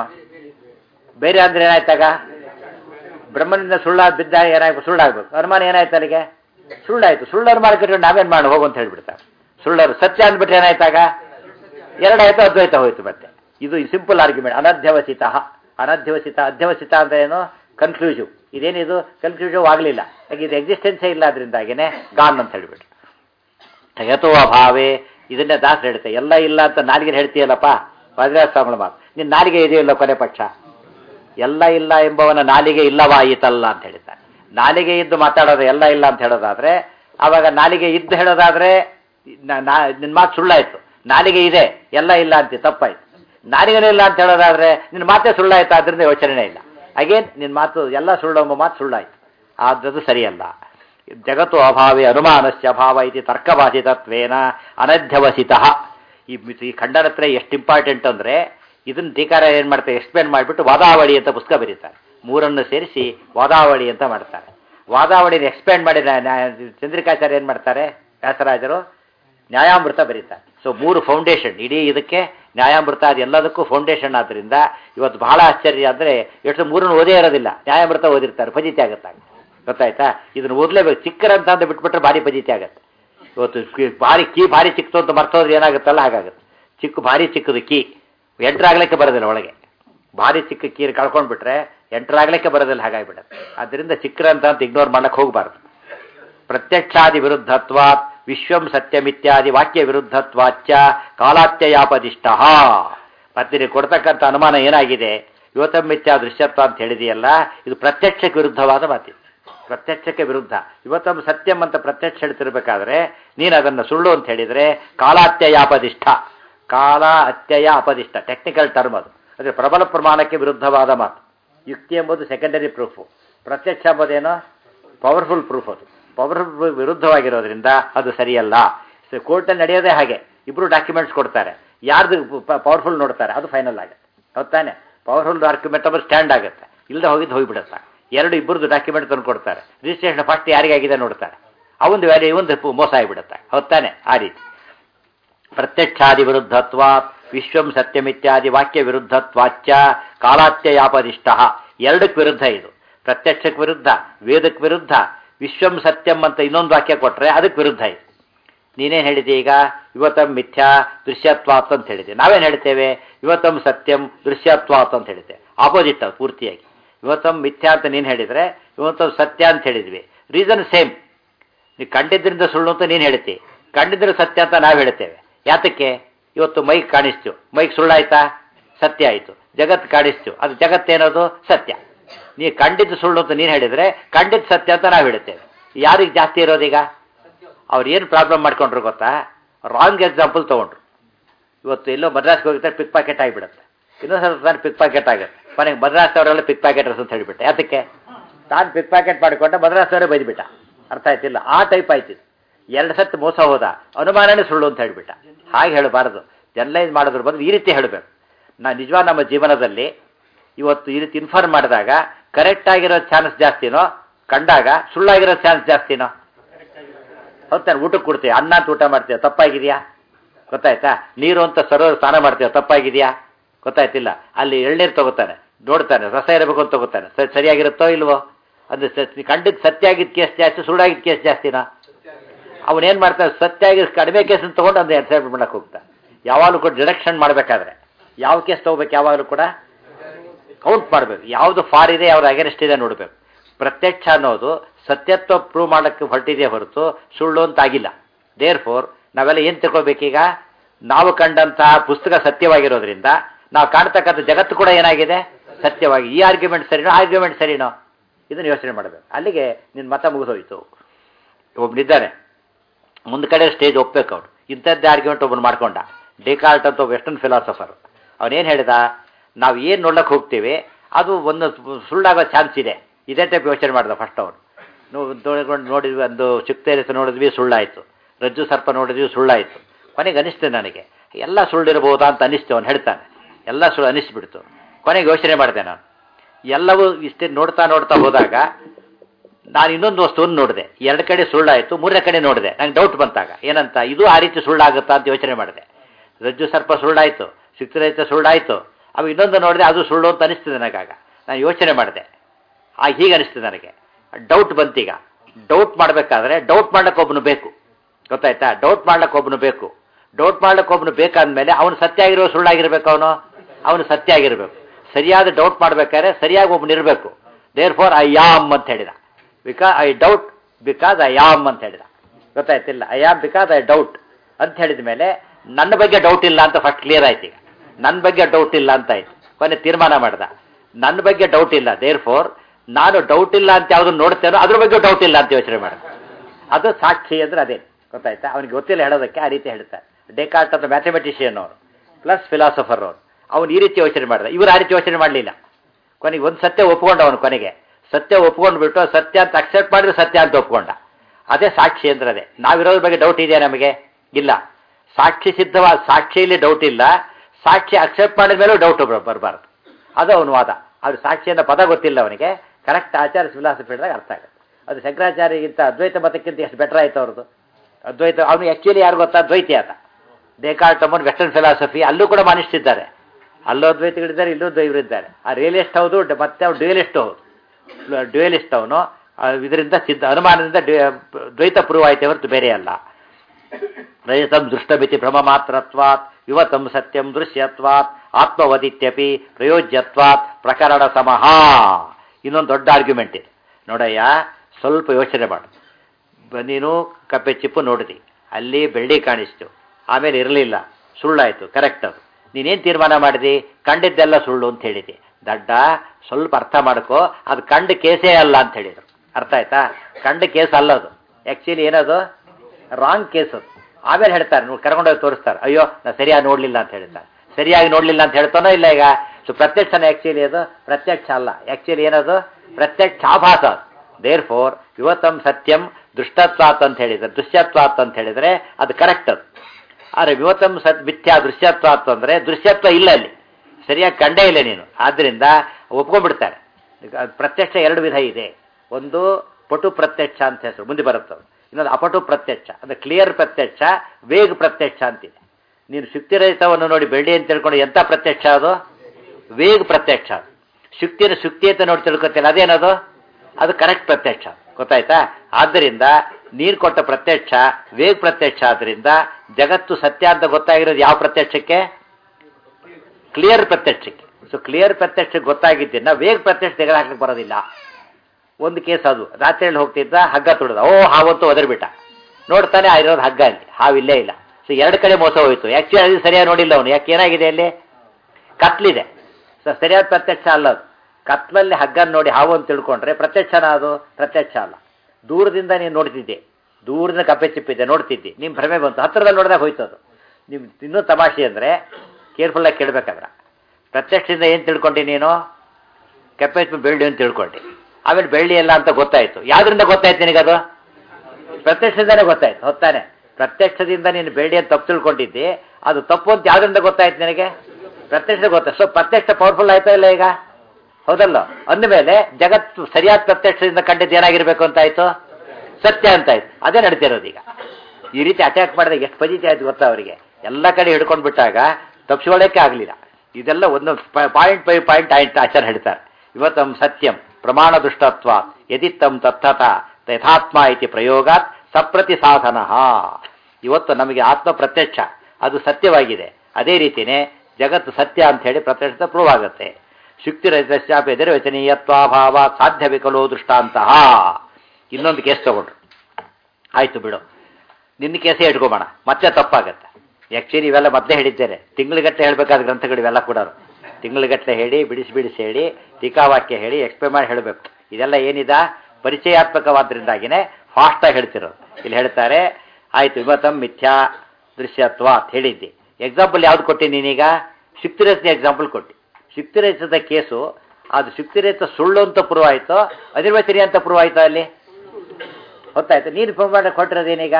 ಬೇರೆ ಅಂದ್ರೆ ಏನಾಯ್ತಾಗ ಬ್ರಹ್ಮನಿಂದ ಸುಳ್ಳ ಬಿದ್ದ ಏನಾಯ್ತು ಸುಳ್ಳಾಗ್ಬೇಕು ಅನುಮಾನ ಏನಾಯ್ತು ಅಲ್ಲಿಗೆ ಸುಳ್ಳಾಯ್ತು ಸುಳ್ಳು ಅನುಮಾನ ಕಟ್ಕೊಂಡು ನಾವೇನ್ ಮಾಡಿ ಹೋಗು ಅಂತ ಹೇಳ್ಬಿಡ್ತಾರೆ ಸುಳ್ಳರು ಸತ್ಯ ಅಂದ್ಬಿಟ್ರೆ ಏನಾಯ್ತಾಗ ಎರಡಾಯ್ತು ಅದ್ವೈತ ಹೋಯ್ತು ಮತ್ತೆ ಇದು ಸಿಂಪಲ್ ಆರ್ಗ್ಯುಮೆಂಟ್ ಅನಧ್ಯವಸಿತ ಅನಧ್ಯವಸಿತ ಅಧ್ಯವಸಿತ ಅಂದ್ರೆ ಏನು ಕನ್ಕ್ಲೂಸಿವ್ ಇದೇನಿದು ಕನ್ಕ್ಲೂಸಿವ್ ಆಗಲಿಲ್ಲ ಯಾಕೆ ಇದು ಎಕ್ಸಿಸ್ಟೆನ್ಸೇ ಇಲ್ಲ ಅದರಿಂದಾಗಿನೇ ಗಾನ್ ಅಂತ ಹೇಳ್ಬಿಟ್ಟು ಯಥೋ ಅಭಾವೇ ಇದನ್ನೇ ದಾಸ ಹೇಳ್ತೆ ಎಲ್ಲ ಇಲ್ಲ ಅಂತ ನಾಲಿಗೆ ಹೇಳ್ತೀಯಲ್ಲಪ್ಪ ವಜ್ರಾಜ ಸ್ವಾಮಿಗಳ ಮಾತು ನಿನ್ನ ನಾಲಿಗೆ ಇದೆಯಲ್ಲ ಕೊನೆ ಪಕ್ಷ ಎಲ್ಲ ಇಲ್ಲ ಎಂಬವನ ನಾಲಿಗೆ ಇಲ್ಲವಾಯಿತಲ್ಲ ಅಂತ ಹೇಳ್ತಾರೆ ನಾಲಿಗೆ ಇದ್ದು ಮಾತಾಡೋದು ಎಲ್ಲ ಇಲ್ಲ ಅಂತ ಹೇಳೋದಾದ್ರೆ ಆವಾಗ ನಾಲಿಗೆ ಇದ್ದು ಹೇಳೋದಾದ್ರೆ ನ- ನಾ- ನಿನ್ನ ಮಾತು ಸುಳ್ಳಾಯ್ತು ನಾಲಿಗೆ ಇದೆ ಎಲ್ಲ ಇಲ್ಲ ಅಂತ ತಪ್ಪಾಯ್ತು ನಾಲಿಗೆನೇ ಇಲ್ಲ ಅಂತ ಹೇಳೋದಾದ್ರೆ ನಿನ್ನ ಮಾತೇ ಸುಳ್ಳಾಯ್ತು ಆದ್ರಿಂದ ಯೋಚನೆ ಇಲ್ಲ ಅಗೇನ್ ನಿನ್ನ ಮಾತು ಎಲ್ಲ ಸುಳ್ಳು ಎಂಬ ಮಾತು ಸುಳ್ಳಾಯ್ತು ಆದದ್ದು ಸರಿಯಲ್ಲ ಜಗತ್ತು ಅಭಾವೇ ಅನುಮಾನಸ್ಯ ಅಭಾವ ಇತಿ ತರ್ಕಭಾಷಿತತ್ವೇನ ಅನಧ್ಯವಸಿತ ಈ ಈ ಖಂಡನತ್ರ ಎಷ್ಟು ಇಂಪಾರ್ಟೆಂಟ್ ಅಂದ್ರೆ ಇದನ್ನ ಟೀಕಾರ ಏನ್ ಮಾಡ್ತಾರೆ ಎಕ್ಸ್ಪ್ಲೇನ್ ಮಾಡಿಬಿಟ್ಟು ವಾದಾವಳಿ ಅಂತ ಪುಸ್ತಕ ಬರೀತಾರೆ ಮೂರನ್ನು ಸೇರಿಸಿ ವಾದಾವಳಿ ಅಂತ ಮಾಡ್ತಾರೆ ವಾದಾವಳಿನ ಎಕ್ಸ್ಪ್ಲೇನ್ ಮಾಡಿ ನ್ಯಾ- ನ್ಯಾ- ಚಂದ್ರಿಕಾಚಾರ್ಯ ಏನ್ ಮಾಡ್ತಾರೆ ವ್ಯಾಸರಾಜರು ನ್ಯಾಯಾಮೃತ ಬರೀತಾರೆ ಸೊ ಮೂರು ಫೌಂಡೇಶನ್ ಇಡೀ ಇದಕ್ಕೆ ನ್ಯಾಯಾಮೃತ ಅದು ಎಲ್ಲದಕ್ಕೂ ಫೌಂಡೇಶನ್ ಆದ್ರಿಂದ ಇವತ್ತು ಬಹಳ ಆಶ್ಚರ್ಯ ಅಂದ್ರೆ ಎಷ್ಟು ಮೂರನ್ನು ಓದೇ ಇರೋದಿಲ್ಲ ನ್ಯಾಯಾಮೃತ ಓದಿರ್ತಾರೆ ಫಜಿತಿ ಆಗುತ್ತಾಗ ಗೊತ್ತಾಯ್ತಾ ಇದನ್ನ ಓದ್ಲೇಬೇಕು ಚಿಕ್ಕರಂತ ಅಂತ ಬಿಟ್ಬಿಟ್ರೆ ಭಾರಿ ಫಜಿತಿ ಆಗುತ್ತೆ ಇವತ್ತು ಕಿ- ಭಾರಿ ಕೀ ಭಾರಿ ಚಿಕ್ಕದು ಅಂತ ಮರ್ತೋದ್ರೆ ಏನಾಗುತ್ತಲ್ಲ ಹಾಗಾಗುತ್ತೆ ಚಿಕ್ಕ ಭಾರಿ ಚಿಕ್ಕದು ಕೀ ಎಂಟ್ರಾಗ್ಲಿಕ್ಕೆ ಬರೋದಿಲ್ಲ ಒಳಗೆ ಭಾರಿ ಚಿಕ್ಕ ಕೀರ್ ಕಳ್ಕೊಂಡ್ಬಿಟ್ರೆ ಎಂಟ್ರಾಗ್ಲಿಕ್ಕೆ ಬರೋದಿಲ್ಲ ಹಾಗಾಗ್ಬಿಡುತ್ತೆ ಆದ್ದರಿಂದ ಚಿಕ್ಕರಂತ ಅಂತ ಇಗ್ನೋರ್ ಮಾಡಕ್ ಹೋಗಬಾರ್ದು ಪ್ರತ್ಯಕ್ಷಾದಿ ವಿರುದ್ಧತ್ವಾತ್ ವಿಶ್ವಂ ಸತ್ಯಮಿತ್ಯಾದಿ ವಾಕ್ಯ ವಿರುದ್ಧತ್ವಾಚ್ಚ ಕಾಲಾತ್ಯಯಾಪದಿಷ್ಟ ಮತ್ತೆ ನೀವು ಕೊಡ್ತಕ್ಕಂಥ ಅನುಮಾನ ಏನಾಗಿದೆ ಯುವತಂ ಮಿಥ್ಯಾ ದೃಶ್ಯತ್ವ ಅಂತ ಹೇಳಿದೆಯಲ್ಲ ಇದು ಪ್ರತ್ಯಕ್ಷಕ್ಕೆ ವಿರುದ್ಧವಾದ ಮಾತಿದೆ ಪ್ರತ್ಯಕ್ಷಕ್ಕೆ ವಿರುದ್ಧ ಇವತ್ತೊಮ್ಮೆ ಸತ್ಯಂ ಅಂತ ಪ್ರತ್ಯಕ್ಷ ಹೇಳ್ತಿರ್ಬೇಕಾದ್ರೆ ನೀನು ಅದನ್ನು ಸುಳ್ಳು ಅಂತ ಹೇಳಿದ್ರೆ ಕಾಲಾತ್ಯಯಾಪದಿಷ್ಠ ಕಾಲ ಅತ್ಯಯ ಅಪದಿಷ್ಠ ಟೆಕ್ನಿಕಲ್ ಟರ್ಮ್ ಅದು ಅದೇ ಪ್ರಬಲ ಪ್ರಮಾಣಕ್ಕೆ ವಿರುದ್ಧವಾದ ಮಾತು ಯುಕ್ತಿ ಎಂಬುದು ಸೆಕೆಂಡರಿ ಪ್ರೂಫು ಪ್ರತ್ಯಕ್ಷ ಎಂಬುದೇನೋ ಪವರ್ಫುಲ್ ಪ್ರೂಫ್ ಅದು ಪವರ್ಫುಲ್ ವಿರುದ್ಧವಾಗಿರೋದ್ರಿಂದ ಅದು ಸರಿಯಲ್ಲ ಕೋರ್ಟಲ್ಲಿ ನಡೆಯೋದೇ ಹಾಗೆ ಇಬ್ರು ಡಾಕ್ಯುಮೆಂಟ್ಸ್ ಕೊಡ್ತಾರೆ ಯಾರ್ದು ಪವರ್ಫುಲ್ ನೋಡ್ತಾರೆ ಅದು ಫೈನಲ್ ಆಗುತ್ತೆ ಹೌದಾನೆ ಪವರ್ಫುಲ್ ಡಾಕ್ಯುಮೆಂಟ್ ಅವ್ರು ಸ್ಟ್ಯಾಂಡ್ ಆಗುತ್ತೆ ಇಲ್ಲದೆ ಹೋಗಿದ್ದು ಹೋಗಿಬಿಡುತ್ತೆ ಎರಡು ಇಬ್ಬರದು ಡಾಕ್ಯುಮೆಂಟ್ ತಂದು ಕೊಡ್ತಾರೆ ರಿಜಿಸ್ಟ್ರೇಷನ್ ಫಸ್ಟ್ ಯಾರಿಗಾಗಿದೆ ನೋಡ್ತಾರೆ ಅವಂದು ವ್ಯಾಲ್ಯೂ ಇವಂದು ಮೋಸ ಆಗಿಬಿಡುತ್ತೆ ಹೌದಾನೆ ಆ ರೀತಿ ಪ್ರತ್ಯಕ್ಷಾದಿ ವಿರುದ್ಧತ್ವಾತ್ ವಿಶ್ವಂ ಸತ್ಯಮಿತ್ಯಾದಿ ವಾಕ್ಯ ವಿರುದ್ಧತ್ವಾಚ್ಚ ಕಾಲಾತ್ಯಯಾಪದಿಷ್ಟ ಎರಡಕ್ಕೆ ವಿರುದ್ಧ ಇದು ಪ್ರತ್ಯಕ್ಷಕ್ಕೆ ವಿರುದ್ಧ ವೇದಕ್ಕೆ ವಿರುದ್ಧ ವಿಶ್ವಂ ಸತ್ಯಂ ಅಂತ ಇನ್ನೊಂದು ವಾಕ್ಯ ಕೊಟ್ರೆ ಅದಕ್ಕೆ ವಿರುದ್ಧ ಇದು ನೀನೇನು ಹೇಳಿದೆ ಈಗ ಇವತ್ತಂ ಮಿಥ್ಯಾ ದೃಶ್ಯತ್ವಾತ್ ಅಂತ ಹೇಳಿದೆ ನಾವೇನು ಹೇಳ್ತೇವೆ ಇವತ್ತಂ ಸತ್ಯಂ ದೃಶ್ಯತ್ವಾತ್ ಅಂತ ಹೇಳ್ತೇವೆ ಆಪೋಸಿಟ್ ಅದು ಪೂರ್ತಿಯಾಗಿ ಇವತ್ತೊಮ್ಮೆ ಮಿಥ್ಯಾ ಅಂತ ನೀನು ಹೇಳಿದರೆ ಇವತ್ತೊಮ್ಮೆ ಸತ್ಯ ಅಂತ ಹೇಳಿದ್ವಿ ರೀಸನ್ ಸೇಮ್ ನೀವು ಕಂಡಿದ್ದರಿಂದ ಸುಳ್ಳು ಅಂತ ನೀನು ಹೇಳ್ತಿ ಕಂಡಿದ್ರೆ ಸತ್ಯ ಅಂತ ನಾವು ಹೇಳ್ತೇವೆ ಯಾತಕ್ಕೆ ಇವತ್ತು ಮೈಕ್ ಕಾಣಿಸ್ತು ಮೈಕ್ ಸುಳ್ಳಾಯ್ತಾ ಸತ್ಯ ಆಯಿತು ಜಗತ್ತು ಕಾಣಿಸ್ತು ಅದು ಜಗತ್ತೇನೋದು ಸತ್ಯ ನೀವು ಕಂಡಿದ್ದು ಸುಳ್ಳು ಅಂತ ನೀನು ಹೇಳಿದರೆ ಕಂಡಿದ್ದು ಸತ್ಯ ಅಂತ ನಾವು ಹೇಳ್ತೇವೆ ಯಾರಿಗೆ ಜಾಸ್ತಿ ಇರೋದೀಗ ಅವ್ರು ಏನು ಪ್ರಾಬ್ಲಮ್ ಮಾಡ್ಕೊಂಡ್ರು ಗೊತ್ತಾ ರಾಂಗ್ ಎಕ್ಸಾಂಪಲ್ ತೊಗೊಂಡ್ರು ಇವತ್ತು ಎಲ್ಲೋ ಮದ್ರಾಸ್ಗೆ ಹೋಗಿರ್ತಾರೆ ಪಿಕ್ ಪ್ಯಾಕೆಟ್ ಆಗಿಬಿಡುತ್ತೆ ಇನ್ನೊಂದು ಸ್ವಲ್ಪ ತಾನು ಪಿಕ್ ಪ್ಯಾಕೆಟ್ ಆಗುತ್ತೆ ಕೊನೆಗೆ ಮದ್ರಾಸ್ ಅವರೆಲ್ಲ ಪಿಕ್ ಪ್ಯಾಕೆಟರ್ಸ್ ಅಂತ ಹೇಳಿಬಿಟ್ಟೆ ಯಾತಕ್ಕೆ ತಾನು ಪಿಕ್ ಪ್ಯಾಕೆಟ್ ಮಾಡಿಕೊಂಡ ಮದ್ರಾಸ್ ಅವರೇ ಬೈದ್ಬಿಟ್ಟ ಅರ್ಥ ಆಯ್ತಿಲ್ಲ ಆ ಟೈಪ್ ಆಯ್ತಿದ್ದು ಎರಡು ಸತ್ತು ಮೋಸ ಹೋದ ಅನುಮಾನನೇ ಸುಳ್ಳು ಅಂತ ಹೇಳಿಬಿಟ್ಟ ಹಾಗೆ ಹೇಳಬಾರ್ದು ಎಲ್ಲ ಇದು ಮಾಡೋದ್ರ ಬದಲು ಈ ರೀತಿ ಹೇಳಬೇಕು ನಾ ನಿಜವಾದ ನಮ್ಮ ಜೀವನದಲ್ಲಿ ಇವತ್ತು ಈ ರೀತಿ ಇನ್ಫಾರ್ಮ್ ಮಾಡಿದಾಗ ಕರೆಕ್ಟ್ ಆಗಿರೋ ಚಾನ್ಸ್ ಜಾಸ್ತಿನೋ ಕಂಡಾಗ ಸುಳ್ಳಾಗಿರೋ ಚಾನ್ಸ್ ಜಾಸ್ತಿನೋ ಹೌದಾನೆ ಊಟಕ್ಕೆ ಕೊಡ್ತೀವಿ ಅನ್ನ ಅಂತ ಊಟ ಮಾಡ್ತೀವಿ ತಪ್ಪಾಗಿದೆಯಾ ಗೊತ್ತಾಯ್ತಾ ನೀರು ಅಂತ ಸರೋವರ ಸ್ನಾನ ಮಾಡ್ತೀವಿ ತಪ್ಪಾಗಿದೆಯಾ ಗೊತ್ತಾಯ್ತಿಲ್ಲ ಅಲ್ಲಿ ಎಳ್ನೀರು ತಗೋತಾನೆ ನೋಡ್ತಾನೆ ರಸ ಇರಬೇಕು ಅಂತ ತಗೋತಾನೆ ಸ- ಸರಿಯಾಗಿರುತ್ತೋ ಇಲ್ವೋ ಅದು ಕಂಡಿದ್ದು ಸತ್ಯ ಆಗಿದ್ದ ಕೇಸ್ ಜಾಸ್ತಿ ಸುಳ್ಳಾಗಿದ್ದ ಕೇಸ್ ಜಾಸ್ತಿನಾ ಅವನೇನು ಮಾಡ್ತಾನೆ ಸತ್ಯ ಆಗಿರೋ ಕಡಿಮೆ ಕೇಸನ್ನು ತೊಗೊಂಡು ಅದನ್ನ ಎನ್ಸೈಡ್ ಮಾಡಕ್ಕೆ ಹೋಗ್ತಾನೆ ಯಾವಾಗಲೂ ಕೂಡ ಡಿಡಕ್ಷನ್ ಮಾಡಬೇಕಾದ್ರೆ ಯಾವ ಕೇಸ್ ತೊಗೋಬೇಕು ಯಾವಾಗಲೂ ಕೂಡ ಕೌಂಟ್ ಮಾಡಬೇಕು ಯಾವುದು ಫಾರ್ ಇದೆ ಯಾವ್ದು ಅಗೇನೆಸ್ಟ್ ಇದೆ ನೋಡಬೇಕು ಪ್ರತ್ಯಕ್ಷ ಅನ್ನೋದು ಸತ್ಯತ್ವ ಪ್ರೂವ್ ಮಾಡೋಕ್ಕೆ ಹೊರಟಿದೆ ಹೊರತು ಸುಳ್ಳು ಅಂತ ಆಗಿಲ್ಲ ದೇರ್ ಫೋರ್ ನಾವೆಲ್ಲ ಏನು ತಿಳ್ಕೊಬೇಕೀಗ ನಾವು ಕಂಡಂತಹ ಪುಸ್ತಕ ಸತ್ಯವಾಗಿರೋದ್ರಿಂದ ನಾವು ಕಾಣ್ತಕ್ಕಂಥ ಜಗತ್ತು ಕೂಡ ಏನಾಗಿದೆ ಸತ್ಯವಾಗಿ ಈ ಆರ್ಗ್ಯುಮೆಂಟ್ ಸರಿನೋ ಆರ್ಗ್ಯುಮೆಂಟ್ ಸರಿನೋ ಇದನ್ನು ಯೋಚನೆ ಮಾಡಬೇಕು ಅಲ್ಲಿಗೆ ನಿನ್ನ ಮತ ಮುಗಿದೋಯ್ತು ಒಬ್ಬನಿದ್ದಾನೆ ಮುಂದ್ ಕಡೆ ಸ್ಟೇಜ್ ಒಪ್ಬೇಕು ಅವನು ಇಂಥದ್ದೇ ಆರ್ಗ್ಯುಮೆಂಟ್ ಒಬ್ಬನು ಮಾಡ್ಕೊಂಡ ಡಿಕಾಲ್ಟ್ ಅಂತ ಒಬ್ಬ ವೆಸ್ಟರ್ನ್ ಫಿಲಾಸಫರ್ ಅವನೇನು ಹೇಳಿದ ನಾವು ಏನು ನೋಡ್ಲಕ್ಕೆ ಹೋಗ್ತೀವಿ ಅದು ಒಂದು ಸುಳ್ಳಾಗೋ ಚಾನ್ಸ್ ಇದೆ ಇದೇ ಟೈಪ್ ಯೋಚನೆ ಮಾಡ್ದ ಫಸ್ಟ್ ಅವನು ನೋಡ್ಕೊಂಡು ನೋಡಿದ್ವಿ ಒಂದು ಚಿಕ್ತೇರಿಸ ನೋಡಿದ್ವಿ ಸುಳ್ಳಾಯಿತು ರಜ್ಜು ಸರ್ಪ ನೋಡಿದ್ವಿ ಸುಳ್ಳಾಯಿತು ಕೊನೆಗೆ ಅನಿಸ್ತು ನನಗೆ ಎಲ್ಲ ಸುಳ್ಳಿರ್ಬೋದಾ ಅಂತ ಅನಿಸ್ತು ಅವನು ಹೇಳ್ತಾನೆ ಎಲ್ಲ ಸುಳ್ಳು ಅನಿಸ್ಬಿಡ್ತು ಕೊನೆಗೆ ಯೋಚನೆ ಮಾಡಿದೆ ನಾನು ಎಲ್ಲವೂ ಇಷ್ಟೇ ನೋಡ್ತಾ ನೋಡ್ತಾ ಹೋದಾಗ ನಾನು ಇನ್ನೊಂದು ವಸ್ತುವನ್ನು ನೋಡಿದೆ ಎರಡು ಕಡೆ ಸುಳ್ಳಾಯಿತು ಮೂರನೇ ಕಡೆ ನೋಡಿದೆ ನಂಗೆ ಡೌಟ್ ಬಂತಾಗ ಏನಂತ ಇದು ಆ ರೀತಿ ಸುಳ್ಳಾಗುತ್ತಾ ಅಂತ ಯೋಚನೆ ಮಾಡಿದೆ ರಜ್ಜು ಸರ್ಪ ಸುಳ್ಳಾಯಿತು ಸಿಕ್ತರೈತ ಸುಳ್ಳಾಯಿತು ಅವು ಇನ್ನೊಂದು ನೋಡಿದೆ ಅದು ಸುಳ್ಳು ಅಂತ ಅನಿಸ್ತದೆ ನನಗಾಗ ನಾನು ಯೋಚನೆ ಮಾಡಿದೆ ಆ ಹೀಗೆ ಅನಿಸ್ತದೆ ನನಗೆ ಡೌಟ್ ಬಂತೀಗ ಡೌಟ್ ಮಾಡಬೇಕಾದ್ರೆ ಡೌಟ್ ಮಾಡ್ಲಿಕ್ಕೆ ಒಬ್ಬನು ಬೇಕು ಗೊತ್ತಾಯ್ತಾ ಡೌಟ್ ಮಾಡ್ಲಿಕ್ಕೆ ಒಬ್ಬನು ಬೇಕು ಡೌಟ್ ಮಾಡ್ಲಿಕ್ಕೆ ಒಬ್ಬನು ಬೇಕಾದ್ಮೇಲೆ ಅವನು ಸತ್ಯ ಆಗಿರೋ ಸುಳ್ಳಾಗಿರ್ಬೇಕು ಅವನು ಅವನು ಸತ್ಯ ಆಗಿರಬೇಕು ಸರಿಯಾದ ಡೌಟ್ ಮಾಡ್ಬೇಕಾದ್ರೆ ಸರಿಯಾಗಿ ಒಬ್ಬನು ಇರಬೇಕು ದೇರ್ ಫಾರ್ ಐ ಯಾಮ್ ಅಂತ ಹೇಳಿದ because I doubt because I am ಅಂತ ಹೇಳಿದ ಗೊತ್ತಾಯ್ತಿಲ್ಲ I am because I doubt ಅಂತ ಹೇಳಿದ ಮೇಲೆ ನನ್ನ ಬಗ್ಗೆ ಡೌಟ್ ಇಲ್ಲ ಅಂತ ಫಸ್ಟ್ ಕ್ಲಿಯರ್ ಆಯ್ತು ಈಗ ನನ್ನ ಬಗ್ಗೆ ಡೌಟ್ ಇಲ್ಲ ಅಂತ ಆಯ್ತು ಕೊನೆ ತೀರ್ಮಾನ ಮಾಡ್ದ ನನ್ನ ಬಗ್ಗೆ ಡೌಟ್ ಇಲ್ಲ ದೇರ್ ಫೋರ್ ನಾನು ಡೌಟ್ ಇಲ್ಲ ಅಂತ ಯಾವುದು ನೋಡ್ತೇನೋ ಅದ್ರ ಬಗ್ಗೆ ಡೌಟ್ ಇಲ್ಲ ಅಂತ ಯೋಚನೆ ಮಾಡಿದೆ ಅದು ಸಾಕ್ಷಿ ಅಂದ್ರೆ ಅದೇ ಗೊತ್ತಾಯ್ತಾ ಅವನಿಗೆ ಗೊತ್ತಿಲ್ಲ ಹೇಳೋದಕ್ಕೆ ಆ ರೀತಿ ಹೇಳ್ತಾರೆ ಡೆಕಾರ್ಟ್ ಅಂತ ಮ್ಯಾಥಮೆಟಿಷಿಯನ್ ಅವರು ಪ್ಲಸ್ ಫಿಲಾಸಫರ್ ಅವರು ಅವನು ಈ ರೀತಿ ಯೋಚನೆ ಮಾಡಿದ ಇವರು ಆ ರೀತಿ ಯೋಚನೆ ಮಾಡಲಿಲ್ಲ ಕೊನೆಗೆ ಒಂದು ಸತ್ಯ ಒಪ್ಕೊಂಡ ಅವನು ಕೊನೆಗೆ ಸತ್ಯ ಒಪ್ಕೊಂಡ್ಬಿಟ್ಟು ಸತ್ಯ ಅಂತ ಅಕ್ಸೆಪ್ಟ್ ಮಾಡಿದ್ರೆ ಸತ್ಯ ಅಂತ ಒಪ್ಕೊಂಡ ಅದೇ ಸಾಕ್ಷಿ ಅಂದ್ರೆ ಅದೇ ನಾವಿರೋದ್ರ ಬಗ್ಗೆ ಡೌಟ್ ಇದೆಯಾ ನಮಗೆ ಇಲ್ಲ ಸಾಕ್ಷಿ ಸಿದ್ಧವಾದ ಸಾಕ್ಷಿಯಲ್ಲಿ ಡೌಟ್ ಇಲ್ಲ ಸಾಕ್ಷಿ ಅಕ್ಸೆಪ್ಟ್ ಮಾಡಿದ ಮೇಲೂ ಡೌಟ್ ಬರಬಾರ್ದು ಅದು ಅವನ ವಾದ ಅದು ಸಾಕ್ಷಿ ಅನ್ನೋ ಪದ ಗೊತ್ತಿಲ್ಲ ಅವನಿಗೆ ಕರೆಕ್ಟ್ ಆಚಾರ ಫಿಲಾಸಫಿ ಹೇಳಿದಾಗ ಅರ್ಥ ಆಗುತ್ತೆ ಅದು ಶಂಕರಾಚಾರ್ಯಗಿಂತ ಅದ್ವೈತ ಮತಕ್ಕಿಂತ ಎಷ್ಟು ಬೆಟರ್ ಆಯ್ತು ಅವ್ರದ್ದು ಅದ್ವೈತ ಅವನು ಆ್ಯಕ್ಚುಲಿ ಯಾರು ಗೊತ್ತಾ ದ್ವೈತಿ ಆತ ಡೆಕಾರ್ಟ್ ಅಮ್ಮನ್ ವೆಸ್ಟರ್ನ್ ಫಿಲಾಸಫಿ ಅಲ್ಲೂ ಕೂಡ ಮಾನಿಸ್ತಿದ್ದಾರೆ ಅಲ್ಲೂ ಅದ್ವೈತಗಳಿದ್ದಾರೆ ಇಲ್ಲೂ ದ್ವೈವರಿದ್ದಾರೆ ಆ ರಿಯಲಿಸ್ಟ್ ಹೌದು ಡ- ಮತ್ತೆ ಅವ್ನು ಡ್ಯೂಯಲಿಸ್ಟ್ ಹೌದು ಡ್ಯೂಯಲಿಸ್ಟ್ ಅವನು ಇದರಿಂದ ಸಿದ್ಧ ಅನುಮಾನದಿಂದ ಡ್ಯೂ- ದ್ವೈತ ಪ್ರೂವ್ ಆಯ್ತೆ ಹೊರತು ಬೇರೆ ಅಲ್ಲ ರಜತಂ ದೃಷ್ಟಮಿತಿ ಭ್ರಮ ಮಾತ್ರತ್ವಾತ್ ಯುವತಂ ಸತ್ಯಂ ದೃಶ್ಯತ್ವಾತ್ ಆತ್ಮವದಿತ್ಯಪಿ ಪ್ರಯೋಜ್ಯತ್ವಾತ್ ಪ್ರಕರಣ ಸಮಹ ಇನ್ನೊಂದು ದೊಡ್ಡ ಆರ್ಗ್ಯುಮೆಂಟ್ ಇದೆ ನೋಡಯ್ಯ ಸ್ವಲ್ಪ ಯೋಚನೆ ಮಾಡು ಬ- ನೀನು ಕಪ್ಪೆ ಚಿಪ್ಪು ನೋಡಿದಿ ಅಲ್ಲಿ ಬೆಳ್ಳಿ ಕಾಣಿಸ್ತು ಆಮೇಲೆ ಇರಲಿಲ್ಲ ಸುಳ್ಳಾಯಿತು ಕರೆಕ್ಟ್ ಅದು ನೀನೇನು ತೀರ್ಮಾನ ಮಾಡಿದಿ ಕಂಡಿದ್ದೆಲ್ಲ ಸುಳ್ಳು ಅಂತ ಹೇಳಿದೆ ದಡ್ಡ ಸ್ವಲ್ಪ ಅರ್ಥ ಮಾಡ್ಕೋ ಅದು ಕಂಡ ಕೇಸೇ ಅಲ್ಲ ಅಂತ ಹೇಳಿದರು ಅರ್ಥ ಆಯ್ತಾ ಕಂಡ ಕೇಸ್ ಅಲ್ಲ ಅದು ಆ್ಯಕ್ಚುಲಿ ಏನದು ರಾಂಗ್ ಕೇಸ್ ಅದು ಆಮೇಲೆ ಹೇಳ್ತಾರೆ ನೋಡಿ ಕರ್ಕೊಂಡೋಗಿ ತೋರಿಸ್ತಾರೆ ಅಯ್ಯೋ ನಾ ಸರಿಯಾಗಿ ನೋಡಲಿಲ್ಲ ಅಂತ ಹೇಳ್ತಾರೆ ಸರಿಯಾಗಿ ನೋಡಲಿಲ್ಲ ಅಂತ ಹೇಳ್ತಾನೋ ಇಲ್ಲ ಈಗ ಸೊ ಪ್ರತ್ಯಕ್ಷನ ಆ್ಯಕ್ಚುಲಿ ಅದು ಪ್ರತ್ಯಕ್ಷ ಅಲ್ಲ ಆ್ಯಕ್ಚುಲಿ ಏನದು ಪ್ರತ್ಯಕ್ಷ ಆಭಾಸ ದೇರ್ ಫೋರ್ ಯುವತಂ ಸತ್ಯಂ ದೃಷ್ಟತ್ವಾತ್ ಅಂತ ಹೇಳಿದ್ರೆ ದೃಶ್ಯತ್ವಾತ್ ಅಂತ ಹೇಳಿದ್ರೆ ಅದು ಕರೆಕ್ಟ್ ಅದು ಆದರೆ ವಿವತಂ ಸತ್ ಮಿಥ್ಯಾ ದೃಶ್ಯತ್ವಾತ್ ಅಂದರೆ ದೃಶ್ಯತ್ವ ಇಲ್ಲ ಅಲ್ಲಿ ಸರಿಯಾಗಿ ಕಂಡೇ ಇಲ್ಲ ನೀನು ಆದ್ದರಿಂದ ಒಪ್ಕೊಂಡ್ಬಿಡ್ತಾರೆ ಈಗ ಅದು ಪ್ರತ್ಯಕ್ಷ ಎರಡು ವಿಧ ಇದೆ ಒಂದು ಪಟು ಪ್ರತ್ಯಕ್ಷ ಅಂತ ಹೆಸರು ಮುಂದೆ ಬರುತ್ತೆ ಅದು. ಇನ್ನೊಂದು ಅಪಟು ಪ್ರತ್ಯಕ್ಷ ಅಂದರೆ ಕ್ಲಿಯರ್ ಪ್ರತ್ಯಕ್ಷ ವೇಗ ಪ್ರತ್ಯಕ್ಷ ಅಂತಿದೆ ನೀನು ಶುಕ್ತಿರಹಿತವನ್ನು ನೋಡಿ ಬೆಳ್ಳಿ ಅಂತ ತಿಳ್ಕೊಂಡು ಎಂಥ ಪ್ರತ್ಯಕ್ಷ ಅದು ವೇಗ ಪ್ರತ್ಯಕ್ಷ ಅದು ಶುಕ್ತಿನ ಶುಕ್ತಿ ಅಂತ ನೋಡಿ ತಿಳ್ಕೊತಿಲ್ಲ ಅದೇನದು ಅದು ಕರೆಕ್ಟ್ ಪ್ರತ್ಯಕ್ಷ ಗೊತ್ತಾಯ್ತಾ ಆದ್ದರಿಂದ ನೀರು ಕೊಟ್ಟ ಪ್ರತ್ಯಕ್ಷ ವೇಗ ಪ್ರತ್ಯಕ್ಷ ಆದ್ರಿಂದ ಜಗತ್ತು ಸತ್ಯ ಅಂತ ಗೊತ್ತಾಗಿರೋದು ಯಾವ ಪ್ರತ್ಯಕ್ಷಕ್ಕೆ ಕ್ಲಿಯರ್ ಪ್ರತ್ಯಕ್ಷಕ್ಕೆ ಸೊ ಕ್ಲಿಯರ್ ಪ್ರತ್ಯಕ್ಷ ಗೊತ್ತಾಗಿದ್ದೇನೆ ನಾವು ವೇಗ ಪ್ರತ್ಯಕ್ಷ ತೆಗೆದು ಹಾಕ್ಲಿಕ್ಕೆ ಬರೋದಿಲ್ಲ ಒಂದು ಕೇಸ್ ಅದು ರಾತ್ರಿಯಲ್ಲಿ ಹೋಗ್ತಿದ್ದ ಹಗ್ಗ ತುಳಿದ ಓ ಹಾವಂತೂ ಒದರ್ಬಿಟ್ಟ ನೋಡ್ತಾನೆ ಆ ಇರೋದು ಹಗ್ಗ ಅಲ್ಲಿ ಹಾವಿಲ್ಲೇ ಇಲ್ಲ ಸೊ ಎರಡು ಕಡೆ ಮೋಸ ಹೋಯ್ತು ಆ್ಯಕ್ಚುಲಿ ಅದು ಸರಿಯಾಗಿ ನೋಡಿಲ್ಲ ಅವನು ಯಾಕೆ ಏನಾಗಿದೆ ಅಲ್ಲಿ ಕತ್ಲಿದೆ ಸೊ ಸರಿಯಾದ ಪ್ರತ್ಯಕ್ಷ ಅಲ್ಲ ಅದು ಕತ್ಲಲ್ಲಿ ಹಗ್ಗನ ನೋಡಿ ಹಾವು ಅಂತ ತಿಳ್ಕೊಂಡ್ರೆ ಪ್ರತ್ಯಕ್ಷನ ಅದು ಪ್ರತ್ಯಕ್ಷ ಅಲ್ಲ ದೂರದಿಂದ ನೀನು ನೋಡ್ತಿದ್ದೆ ದೂರದಿಂದ ಕಪ್ಪೆ ಚಿಪ್ಪಿದ್ದೆ ನೋಡ್ತಿದ್ದೆ ನಿಮ್ಮ ಭ್ರಮೆ ಬಂತು ಹತ್ತಿರದಲ್ಲಿ ನೋಡಿದಾಗ ಹೋಯ್ತು ಅದು ನೀವು ಇನ್ನೂ ತಮಾಷೆ ಅಂದರೆ ಕೇರ್ಫುಲ್ಲಾಗಿ ಕೇಳಬೇಕಾದ್ರೆ ಪ್ರತ್ಯಕ್ಷದಿಂದ ಏನು ತಿಳ್ಕೊಂಡಿ ನೀನು ಕಪ್ಪೆ ಚಿಪ್ಪು ಬೆಳ್ಳಿ ಅಂತ ತಿಳ್ಕೊಂಡೆ ಆಮೇಲೆ ಬೆಳ್ಳಿ ಅಲ್ಲ ಅಂತ ಗೊತ್ತಾಯ್ತು ಯಾವ್ದ್ರಿಂದ ಗೊತ್ತಾಯ್ತು ನಿನಗದು ಪ್ರತ್ಯಕ್ಷದಿಂದಾನೇ ಗೊತ್ತಾಯ್ತು ಹೊತ್ತಾನೆ ಪ್ರತ್ಯಕ್ಷದಿಂದ ನೀನು ಬೆಳ್ಳಿ ಅಂತ ತಪ್ಪು ತಿಳ್ಕೊಂಡಿದ್ದಿ ಅದು ತಪ್ಪು ಅಂತ ಯಾವ್ದ್ರಿಂದ ಗೊತ್ತಾಯ್ತು ನಿನಗೆ ಪ್ರತ್ಯಕ್ಷ ಗೊತ್ತಾಯ್ತು ಸೊ ಪ್ರತ್ಯಕ್ಷ ಪವರ್ಫುಲ್ ಆಯ್ತಾ ಇಲ್ಲ ಈಗ ಹೌದಲ್ಲ ಅಂದಮೇಲೆ ಜಗತ್ತು ಸರಿಯಾದ ಪ್ರತ್ಯಕ್ಷದಿಂದ ಕಂಡಿದ್ದು ಏನಾಗಿರ್ಬೇಕು ಅಂತ ಆಯ್ತು ಸತ್ಯ ಅಂತ ಆಯ್ತು ಅದೇ ನಡೀತಿರೋದು ಈಗ ಈ ರೀತಿ ಅಟ್ಯಾಕ್ ಮಾಡಿದಾಗ ಎಷ್ಟು ಪಜಿತಿ ಆಯ್ತು ಗೊತ್ತಾ ಅವರಿಗೆ ಎಲ್ಲ ಕಡೆ ಹಿಡ್ಕೊಂಡು ಬಿಟ್ಟಾಗ ತಪ್ಪಿಸ್ಕೊಳ್ಳೋಕೆ ಆಗಲಿಲ್ಲ ಇದೆಲ್ಲ ಒಂದೊಂದು ಪಾಯಿಂಟ್ ಬೈ ಪಾಯಿಂಟ್ ಆಯ್ತು ಆಚಾರ ಹೇಳ್ತಾರೆ ಇವತ್ತಂ ಸತ್ಯಂ ಪ್ರಮಾಣ ದುಷ್ಟತ್ವ ಯದಿತ್ತಂ ತತ್ತತ ಯಥಾತ್ಮ ಇತಿ ಪ್ರಯೋಗಾತ್ ಸಪ್ರತಿ ಸಾಧನ ಇವತ್ತು ನಮಗೆ ಆತ್ಮ ಪ್ರತ್ಯಕ್ಷ ಅದು ಸತ್ಯವಾಗಿದೆ ಅದೇ ರೀತಿಯೇ ಜಗತ್ತು ಸತ್ಯ ಅಂತ ಹೇಳಿ ಪ್ರತ್ಯಕ್ಷ ಪ್ರೂವ್ ಆಗುತ್ತೆ ಶುಕ್ತಿರಹಿತಾಪಿ ಎದುರ್ವಚನೀಯತ್ವಾಭಾವ ಸಾಧ್ಯ ವಿಕಲೋ ದೃಷ್ಟಾಂತಹ ಇನ್ನೊಂದು ಕೇಸ್ ತಗೊಂಡ್ರು ಆಯ್ತು ಬಿಡು ನಿನ್ನ ಕೇಸೇ ಇಟ್ಕೊಬೋಣ ಮತ್ತೆ ತಪ್ಪಾಗತ್ತೆ ಆ್ಯಕ್ಚುಲಿ ಇವೆಲ್ಲ ಮೊದಲೇ ಹೇಳಿದ್ದೇನೆ ತಿಂಗಳಿಗಟ್ಟಲೆ ಹೇಳಬೇಕಾದ ಗ್ರಂಥಗಳು ಇವೆಲ್ಲ ಕೂಡ ತಿಂಗಳಿಗಟ್ಟಲೆ ಹೇಳಿ ಬಿಡಿಸಿ ಬಿಡಿಸಿ ಹೇಳಿ ಟೀಕಾವಾಕ್ಯ ಹೇಳಿ ಎಕ್ಸ್ಪ್ಲೇನ್ ಮಾಡಿ ಹೇಳಬೇಕು ಇದೆಲ್ಲ ಏನಿದ ಪರಿಚಯಾತ್ಮಕವಾದ್ರಿಂದಾಗಿನೇ ಫಾಸ್ಟಾಗಿ ಹೇಳ್ತಿರೋದು ಇಲ್ಲಿ ಹೇಳ್ತಾರೆ ಆಯ್ತು ವಿಮತಂ ಮಿಥ್ಯಾ ದೃಶ್ಯತ್ವ ಅಂತ ಹೇಳಿದ್ದಿ ಎಕ್ಸಾಂಪಲ್ ಯಾವ್ದು ಕೊಟ್ಟಿ ನೀನೀಗ ಶುಕ್ತಿರಚನೆ ಎಕ್ಸಾಂಪಲ್ ಕೊಟ್ಟಿ ಶುಕ್ತಿರಚದ ಕೇಸು ಅದು ಶುಕ್ತಿರಹಿತ ಸುಳ್ಳು ಅಂತ ಪ್ರೂವ್ ಆಯ್ತು ಅನಿರ್ವಚನಿ ಅಂತ ಪ್ರೂವ್ ಆಯ್ತು ಅಲ್ಲಿ ಗೊತ್ತಾಯ್ತು ನೀನು ಪ್ರೂವ್ ಮಾಡಕ್ಕೆ ಕೊಟ್ಟಿರೋದೇನೀಗ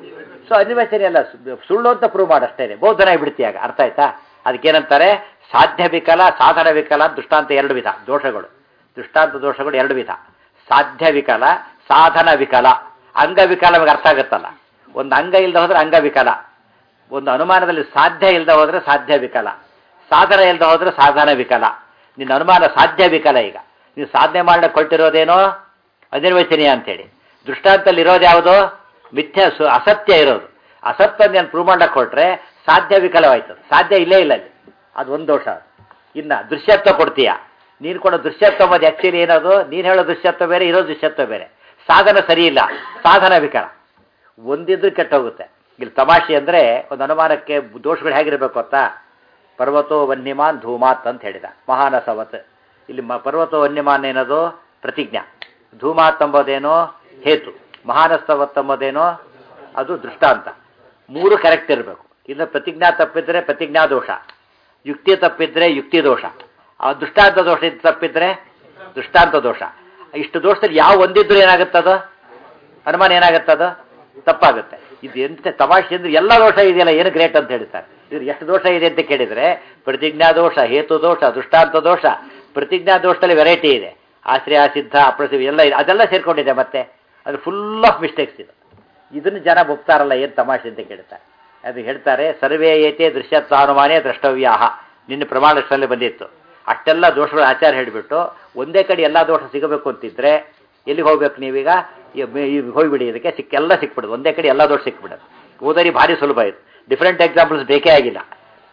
ಸೊ ಅನಿರ್ವಚನಿ ಅಲ್ಲ ಸು- ಸುಳ್ಳು ಅಂತ ಪ್ರೂವ್ ಮಾಡಷ್ಟೇ ಬಹುಧನ ಬಿಡ್ತೀಯಾಗ ಅರ್ಥ ಆಯ್ತಾ ಅದಕ್ಕೇನಂತಾರೆ ಸಾಧ್ಯ ವಿಕಲ ಸಾಧನ ವಿಕಲ ದೃಷ್ಟಾಂತ ಎರಡು ವಿಧ ದೋಷಗಳು ದೃಷ್ಟಾಂತ ದೋಷಗಳು ಎರಡು ವಿಧ ಸಾಧ್ಯ ವಿಕಲ ಸಾಧನ ವಿಕಲ ಅಂಗವಿಕಲ ನಮಗೆ ಅರ್ಥ ಆಗುತ್ತಲ್ಲ ಒಂದು ಅಂಗ ಇಲ್ಲದೆ ಹೋದ್ರೆ ಅಂಗವಿಕಲ ಒಂದು ಅನುಮಾನದಲ್ಲಿ ಸಾಧ್ಯ ಇಲ್ಲದೆ ಹೋದ್ರೆ ಸಾಧ್ಯ ವಿಕಲ ಸಾಧನ ಇಲ್ಲದೆ ಹೋದ್ರೆ ಸಾಧನ ವಿಕಲ ನಿನ್ನ ಅನುಮಾನ ಸಾಧ್ಯ ವಿಕಲ ಈಗ ನೀವು ಸಾಧನೆ ಮಾಡಕ್ಕೆ ಕೊಟ್ಟಿರೋದೇನೋ ಅನಿರ್ವಚನೀಯ ಅಂತೇಳಿ ದೃಷ್ಟಾಂತದಲ್ಲಿ ಇರೋದು ಯಾವುದು ಮಿಥ್ಯ ಸು ಅಸತ್ಯ ಇರೋದು ಅಸತ್ಯ ನಾನು ಪ್ರೂವ್ ಮಾಡಕ್ಕೆ ಕೊಟ್ರೆ ಸಾಧ್ಯ ವಿಕಲವಾಯ್ತು ಸಾಧ್ಯ ಇಲ್ಲೇ ಇಲ್ಲ ಅಲ್ಲಿ ಅದು ಒಂದು ದೋಷ ಅದು ಇನ್ನು ದೃಶ್ಯತ್ವ ಕೊಡ್ತೀಯ ನೀನು ಕೊಡೋ ದೃಶ್ಯತ್ವ ಮತ್ತು ಆ್ಯಕ್ಚುಲಿ ಏನದು ನೀನು ಹೇಳೋ ದೃಶ್ಯತ್ವ ಬೇರೆ ಇರೋ ದೃಶ್ಯತ್ವ ಬೇರೆ ಸಾಧನ ಸರಿ ಇಲ್ಲ ಸಾಧನ ವಿಕಲ ಒಂದಿದ್ರು ಕೆಟ್ಟೋಗುತ್ತೆ ಇಲ್ಲಿ ತಮಾಷೆ ಅಂದರೆ ಒಂದು ಅನುಮಾನಕ್ಕೆ ದೋಷಗಳು ಹೇಗಿರಬೇಕು ಗೊತ್ತಾ ಪರ್ವತೋ ವನ್ಯಮಾನ್ ಧೂಮಾತ್ ಅಂತ ಹೇಳಿದ ಮಹಾನಸವತ್ ಇಲ್ಲಿ ಮ ಪರ್ವತೋ ವನ್ಯಮಾನ್ ಏನದು ಪ್ರತಿಜ್ಞಾ ಧೂಮಾತ್ ಎಂಬುದೇನೋ ಹೇತು ಮಹಾನಸವತ್ ಎಂಬುದೇನೋ ಅದು ದೃಷ್ಟಾಂತ ಮೂರು ಕರೆಕ್ಟ್ ಇರಬೇಕು ಇನ್ನು ಪ್ರತಿಜ್ಞಾ ತಪ್ಪಿದ್ರೆ ಪ್ರತಿಜ್ಞಾ ದೋಷ ಯುಕ್ತಿ ತಪ್ಪಿದ್ರೆ ಯುಕ್ತಿ ದೋಷ ಆ ದೃಷ್ಟಾಂತ ದೋಷ ಇದ್ ತಪ್ಪಿದ್ರೆ ದೃಷ್ಟಾಂತ ದೋಷ ಇಷ್ಟು ದೋಷದಲ್ಲಿ ಯಾವ ಒಂದಿದ್ರು ಏನಾಗುತ್ತದು ಅನುಮಾನ ಏನಾಗುತ್ತದು ತಪ್ಪಾಗುತ್ತೆ ಇದು ಎಂತ ತಮಾಷೆ ಅಂದ್ರೆ ಎಲ್ಲ ದೋಷ ಇದೆಯಲ್ಲ ಏನು ಗ್ರೇಟ್ ಅಂತ ಹೇಳ್ತಾರೆ ಇದು ಎಷ್ಟು ದೋಷ ಇದೆ ಅಂತ ಕೇಳಿದ್ರೆ ಪ್ರತಿಜ್ಞಾ ದೋಷ ಹೇತು ದೋಷ ದೃಷ್ಟಾಂತ ದೋಷ ಪ್ರತಿಜ್ಞಾ ದೋಷದಲ್ಲಿ ವೆರೈಟಿ ಇದೆ ಆಶ್ರಯ ಸಿದ್ಧ ಅಪ್ರಸಿದ್ಧ ಎಲ್ಲ ಇದೆ ಅದೆಲ್ಲ ಸೇರ್ಕೊಂಡಿದೆ ಮತ್ತೆ ಅದು ಫುಲ್ ಆಫ್ ಮಿಸ್ಟೇಕ್ಸ್ ಇದು ಇದನ್ನು ಜನ ಒಪ್ತಾರಲ್ಲ ಏನು ತಮಾಷೆ ಅಂತ ಕೇಳ್ತಾರೆ ಅದು ಹೇಳ್ತಾರೆ ಸರ್ವೇ ಏತೆ ದೃಶ್ಯತ್ವಾನುಮಾನೇ ದ್ರಷ್ಟವ್ಯ ನಿನ್ನ ಪ್ರಮಾಣದಲ್ಲಿ ಬಂದಿತ್ತು ಅಷ್ಟೆಲ್ಲ ದೋಷಗಳು ಆಚಾರ ಹೇಳಿಬಿಟ್ಟು ಒಂದೇ ಕಡೆ ಎಲ್ಲ ದೋಷ ಸಿಗಬೇಕು ಅಂತಿದ್ರೆ ಎಲ್ಲಿಗೆ ಹೋಗ್ಬೇಕು ನೀವೀಗ ಈ ಮೇ- ಈ ಹೋಗ್ಬಿಡಿ ಇದಕ್ಕೆ ಸಿಕ್ಕ ಎಲ್ಲ ಸಿಕ್ಬಿಡೋದು ಒಂದೇ ಕಡೆ ಎಲ್ಲ ದೋಷ ಸಿಕ್ಬಿಡೋದು ಓದರಿ ಭಾರಿ ಸುಲಭ ಇದು ಡಿಫ್ರೆಂಟ್ ಎಕ್ಸಾಂಪಲ್ಸ್ ಬೇಕೇ ಆಗಿಲ್ಲ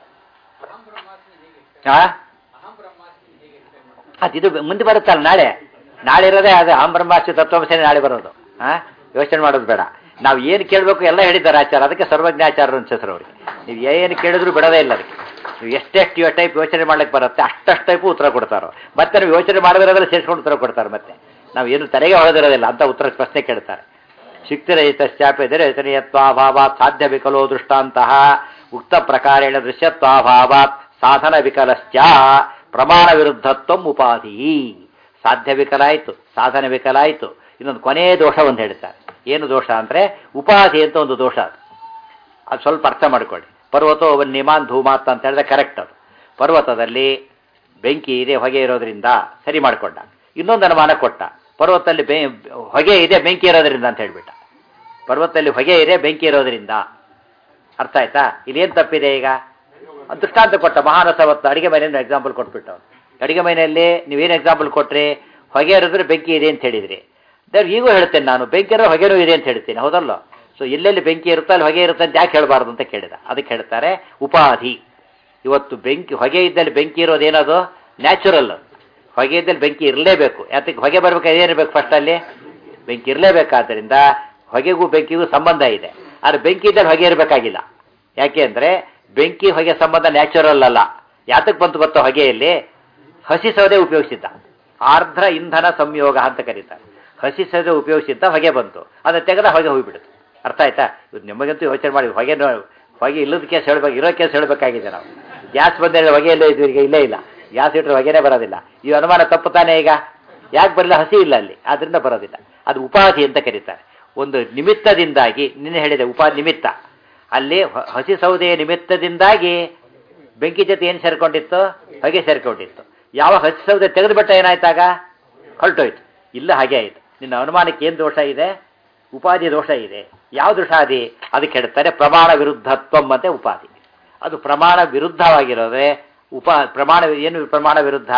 ಹಾ ಅದು ಇದು ಮುಂದೆ ಬರುತ್ತಲ್ಲ ನಾಳೆ ನಾಳೆ ಇರೋದೇ ಅದು ಆಂ ಬ್ರಹ್ಮಾಸ್ತಿ ತತ್ವಮಸೇನೆ ನಾಳೆ ಬರೋದು ಹಾ ಯೋಚನೆ ಮಾಡೋದು ಬೇಡ ನಾವು ಏನು ಕೇಳಬೇಕು ಎಲ್ಲ ಹೇಳಿದ್ದಾರೆ ಆಚಾರ ಅದಕ್ಕೆ ಸರ್ವಜ್ಞಾಚಾರ್ಯರು ಅಂತ ಹೆಸರು ಅವರಿಗೆ ನೀವು ಏನು ಕೇಳಿದ್ರು ಬಿಡೋದೇ ಇಲ್ಲ ಅದಕ್ಕೆ ನೀವು ಎಷ್ಟೆಷ್ಟು ಇವ ಟೈಪ್ ಯೋಚನೆ ಮಾಡ್ಲಿಕ್ಕೆ ಬರುತ್ತೆ ಅಷ್ಟಷ್ಟು ಟೈಪು ಉತ್ತರ ಕೊಡ್ತಾರೋ ಮತ್ತೆ ನೀವು ಯೋಚನೆ ಮಾಡಿದ್ರೆಲ್ಲ ಸೇರಿಸ್ಕೊಂಡು ಉತ್ತರ ಕೊಡ್ತಾರೆ ಮತ್ತೆ ನಾವು ಏನು ತಲೆಗೆ ಹೊಳೆದಿರೋದಿಲ್ಲ ಅಂತ ಉತ್ತರ ಪ್ರಶ್ನೆ ಕೇಳ್ತಾರೆ ಶುಕ್ತಿರಹಿತಶ್ಚಾಪಿ ರಚನೀಯತ್ವಾಭಾವಾತ್ ಸಾಧ್ಯ ವಿಕಲೋ ದೃಷ್ಟಾಂತಹ ಉಕ್ತ ಪ್ರಕಾರೇಣ ದೃಶ್ಯತ್ವಾಭಾವಾತ್ ಸಾಧನ ವಿಕಲಶ್ಚ ಪ್ರಮಾಣ ವಿರುದ್ಧತ್ವ ಉಪಾಧಿ ಸಾಧ್ಯ ವಿಕಲ ಆಯಿತು ಸಾಧನ ವಿಕಲ ಆಯಿತು ಇನ್ನೊಂದು ಕೊನೆಯ ದೋಷ ಒಂದು ಹೇಳ್ತಾರೆ ಏನು ದೋಷ ಅಂದರೆ ಉಪಾಧಿ ಅಂತ ಒಂದು ದೋಷ ಅದು ಅದು ಸ್ವಲ್ಪ ಅರ್ಥ ಮಾಡ್ಕೊಳ್ಳಿ ಪರ್ವತೋ ವನ್ಯಮಾನ್ ಧೂಮಾತ್ ಅಂತ ಹೇಳಿದ್ರೆ ಕರೆಕ್ಟ್ ಅದು ಪರ್ವತದಲ್ಲಿ ಬೆಂಕಿ ಇದೆ ಹೊಗೆ ಇರೋದ್ರಿಂದ ಸರಿ ಮಾಡಿಕೊಂಡ ಇನ್ನೊಂದು ಅನುಮಾನ ಕೊಟ್ಟ ಪರ್ವತದಲ್ಲಿ ಬೆ ಹೊಗೆ ಇದೆ ಬೆಂಕಿ ಇರೋದ್ರಿಂದ ಅಂತ ಹೇಳ್ಬಿಟ್ಟ ಪರ್ವತದಲ್ಲಿ ಹೊಗೆ ಇದೆ ಬೆಂಕಿ ಇರೋದ್ರಿಂದ ಅರ್ಥ ಆಯ್ತಾ ಇಲ್ಲೇನು ತಪ್ಪಿದೆ ಈಗ ಅದು ದೃಷ್ಟಾಂತ ಕೊಟ್ಟ ಮಹಾನಸವತ್ತು ಅಡಿಗೆ ಮನೆಯನ್ನು ಎಕ್ಸಾಂಪಲ್ ಕೊಟ್ಬಿಟ್ಟು ಅಡಿಗೆ ಮನೆಯಲ್ಲಿ ನೀವೇನು ಎಕ್ಸಾಂಪಲ್ ಕೊಟ್ರಿ ಹೊಗೆ ಇರಿದ್ರೆ ಬೆಂಕಿ ಇದೆ ಅಂತ ಹೇಳಿದ್ರಿ ದೇವ್ರು ಈಗೂ ಹೇಳ್ತೇನೆ ನಾನು ಬೆಂಕಿ ಇರೋ ಹೊಗೆನೂ ಇದೆ ಅಂತ ಹೇಳ್ತೀನಿ ಹೌದಲ್ಲ ಸೊ ಎಲ್ಲೆಲ್ಲಿ ಬೆಂಕಿ ಇರುತ್ತೋ ಅಲ್ಲಿ ಹೊಗೆ ಇರುತ್ತೆ ಅಂತ ಯಾಕೆ ಹೇಳಬಾರ್ದು ಅಂತ ಕೇಳಿದ ಅದಕ್ಕೆ ಹೇಳ್ತಾರೆ ಉಪಾಧಿ ಇವತ್ತು ಬೆಂಕಿ ಹೊಗೆ ಇದ್ದಲ್ಲಿ ಬೆಂಕಿ ಇರೋದೇನದು ನ್ಯಾಚುರಲ್ ಹೊಗೆ ಇದ್ದಲ್ಲಿ ಬೆಂಕಿ ಇರಲೇಬೇಕು ಯಾತಕ್ಕೆ ಹೊಗೆ ಬರ್ಬೇಕಾದ್ರೆ ಏನಿರ್ಬೇಕು ಫಸ್ಟ್ ಅಲ್ಲಿ ಬೆಂಕಿ ಇರಲೇಬೇಕಾದ್ದರಿಂದ ಹೊಗೆಗೂ ಬೆಂಕಿಗೂ ಸಂಬಂಧ ಇದೆ ಆದರೆ ಬೆಂಕಿ ಇದ್ದಲ್ಲಿ ಹೊಗೆ ಇರಬೇಕಾಗಿಲ್ಲ ಯಾಕೆ ಅಂದರೆ ಬೆಂಕಿ ಹೊಗೆ ಸಂಬಂಧ ನ್ಯಾಚುರಲ್ ಅಲ್ಲ ಯಾತಕ್ಕೆ ಬಂತು ಗೊತ್ತೋ ಹೊಗೆಯಲ್ಲಿ ಹಸಿ ಸೌದೆ ಉಪಯೋಗಿಸಿದ್ದ ಆರ್ದ್ರ ಇಂಧನ ಸಂಯೋಗ ಅಂತ ಕರೀತಾರೆ ಹಸಿ ಸೌದೆ ಉಪಯೋಗಿಸಿದ್ದ ಹೊಗೆ ಬಂತು ಅದನ್ನ ತೆಗೆದ ಹೊಗೆ ಹೋಗಿಬಿಡುತ್ತೆ ಅರ್ಥ ಆಯ್ತಾ ಇದು ನಿಮಗಂತೂ ಯೋಚನೆ ಮಾಡಿ ಹೊಗೆ ನೋ- ಹೊಗೆ ಇಲ್ಲದ ಕೇಸ್ ಹೇಳ್ಬೇಕು ಇರೋ ಕೇಸ್ ಹೇಳಬೇಕಾಗಿದೆ ನಾವು ಗ್ಯಾಸ್ ಬಂದರೆ ಹೊಗೆ ಇಲ್ಲೇ ಇದ್ವಿ ಈಗ ಇಲ್ಲೇ ಇಲ್ಲ ಗ್ಯಾಸ್ ಇಟ್ಟರೆ ಹೊಗೆನೇ ಬರೋದಿಲ್ಲ ಈ ಅನುಮಾನ ತಪ್ಪು ತಾನೇ ಈಗ ಯಾಕೆ ಬರಲಿಲ್ಲ ಹಸಿ ಇಲ್ಲ ಅಲ್ಲಿ ಆದ್ರಿಂದ ಬರೋದಿಲ್ಲ ಅದು ಉಪಾಧಿ ಅಂತ ಕರೀತಾರೆ ಒಂದು ನಿಮಿತ್ತದಿಂದಾಗಿ ನಿನ್ನೆ ಹೇಳಿದೆ ಉಪಾ ನಿಮಿತ್ತ ಅಲ್ಲಿ ಹ- ಹಸಿ ಸೌದೆಯ ನಿಮಿತ್ತದಿಂದಾಗಿ ಬೆಂಕಿ ಜೊತೆ ಏನು ಸೇರ್ಕೊಂಡಿತ್ತು ಹೊಗೆ ಸೇರ್ಕೊಂಡಿತ್ತು ಯಾವ ಹಸಿ ಸೌದೆ ತೆಗೆದುಬಿಟ್ಟ ಏನಾಯ್ತಾಗ ಹೊರಟೋಯ್ತು ಇಲ್ಲ ಹಾಗೆ ಆಯಿತು ನಿನ್ನ ಅನುಮಾನಕ್ಕೆ ಏನು ದೋಷ ಇದೆ ಉಪಾಧಿ ದೋಷ ಇದೆ ಯಾವ ದೋಷಾದಿ ಅದಕ್ಕೆ ಹೇಳ್ತಾರೆ ಪ್ರಮಾಣ ವಿರುದ್ಧತ್ವಂ ಮತ್ತೆ ಉಪಾಧಿ ಅದು ಪ್ರಮಾಣ ವಿರುದ್ಧವಾಗಿರೋದ್ರೆ ಉಪ ಪ್ರಮಾಣ ಏನು ಪ್ರಮಾಣ ವಿರುದ್ಧ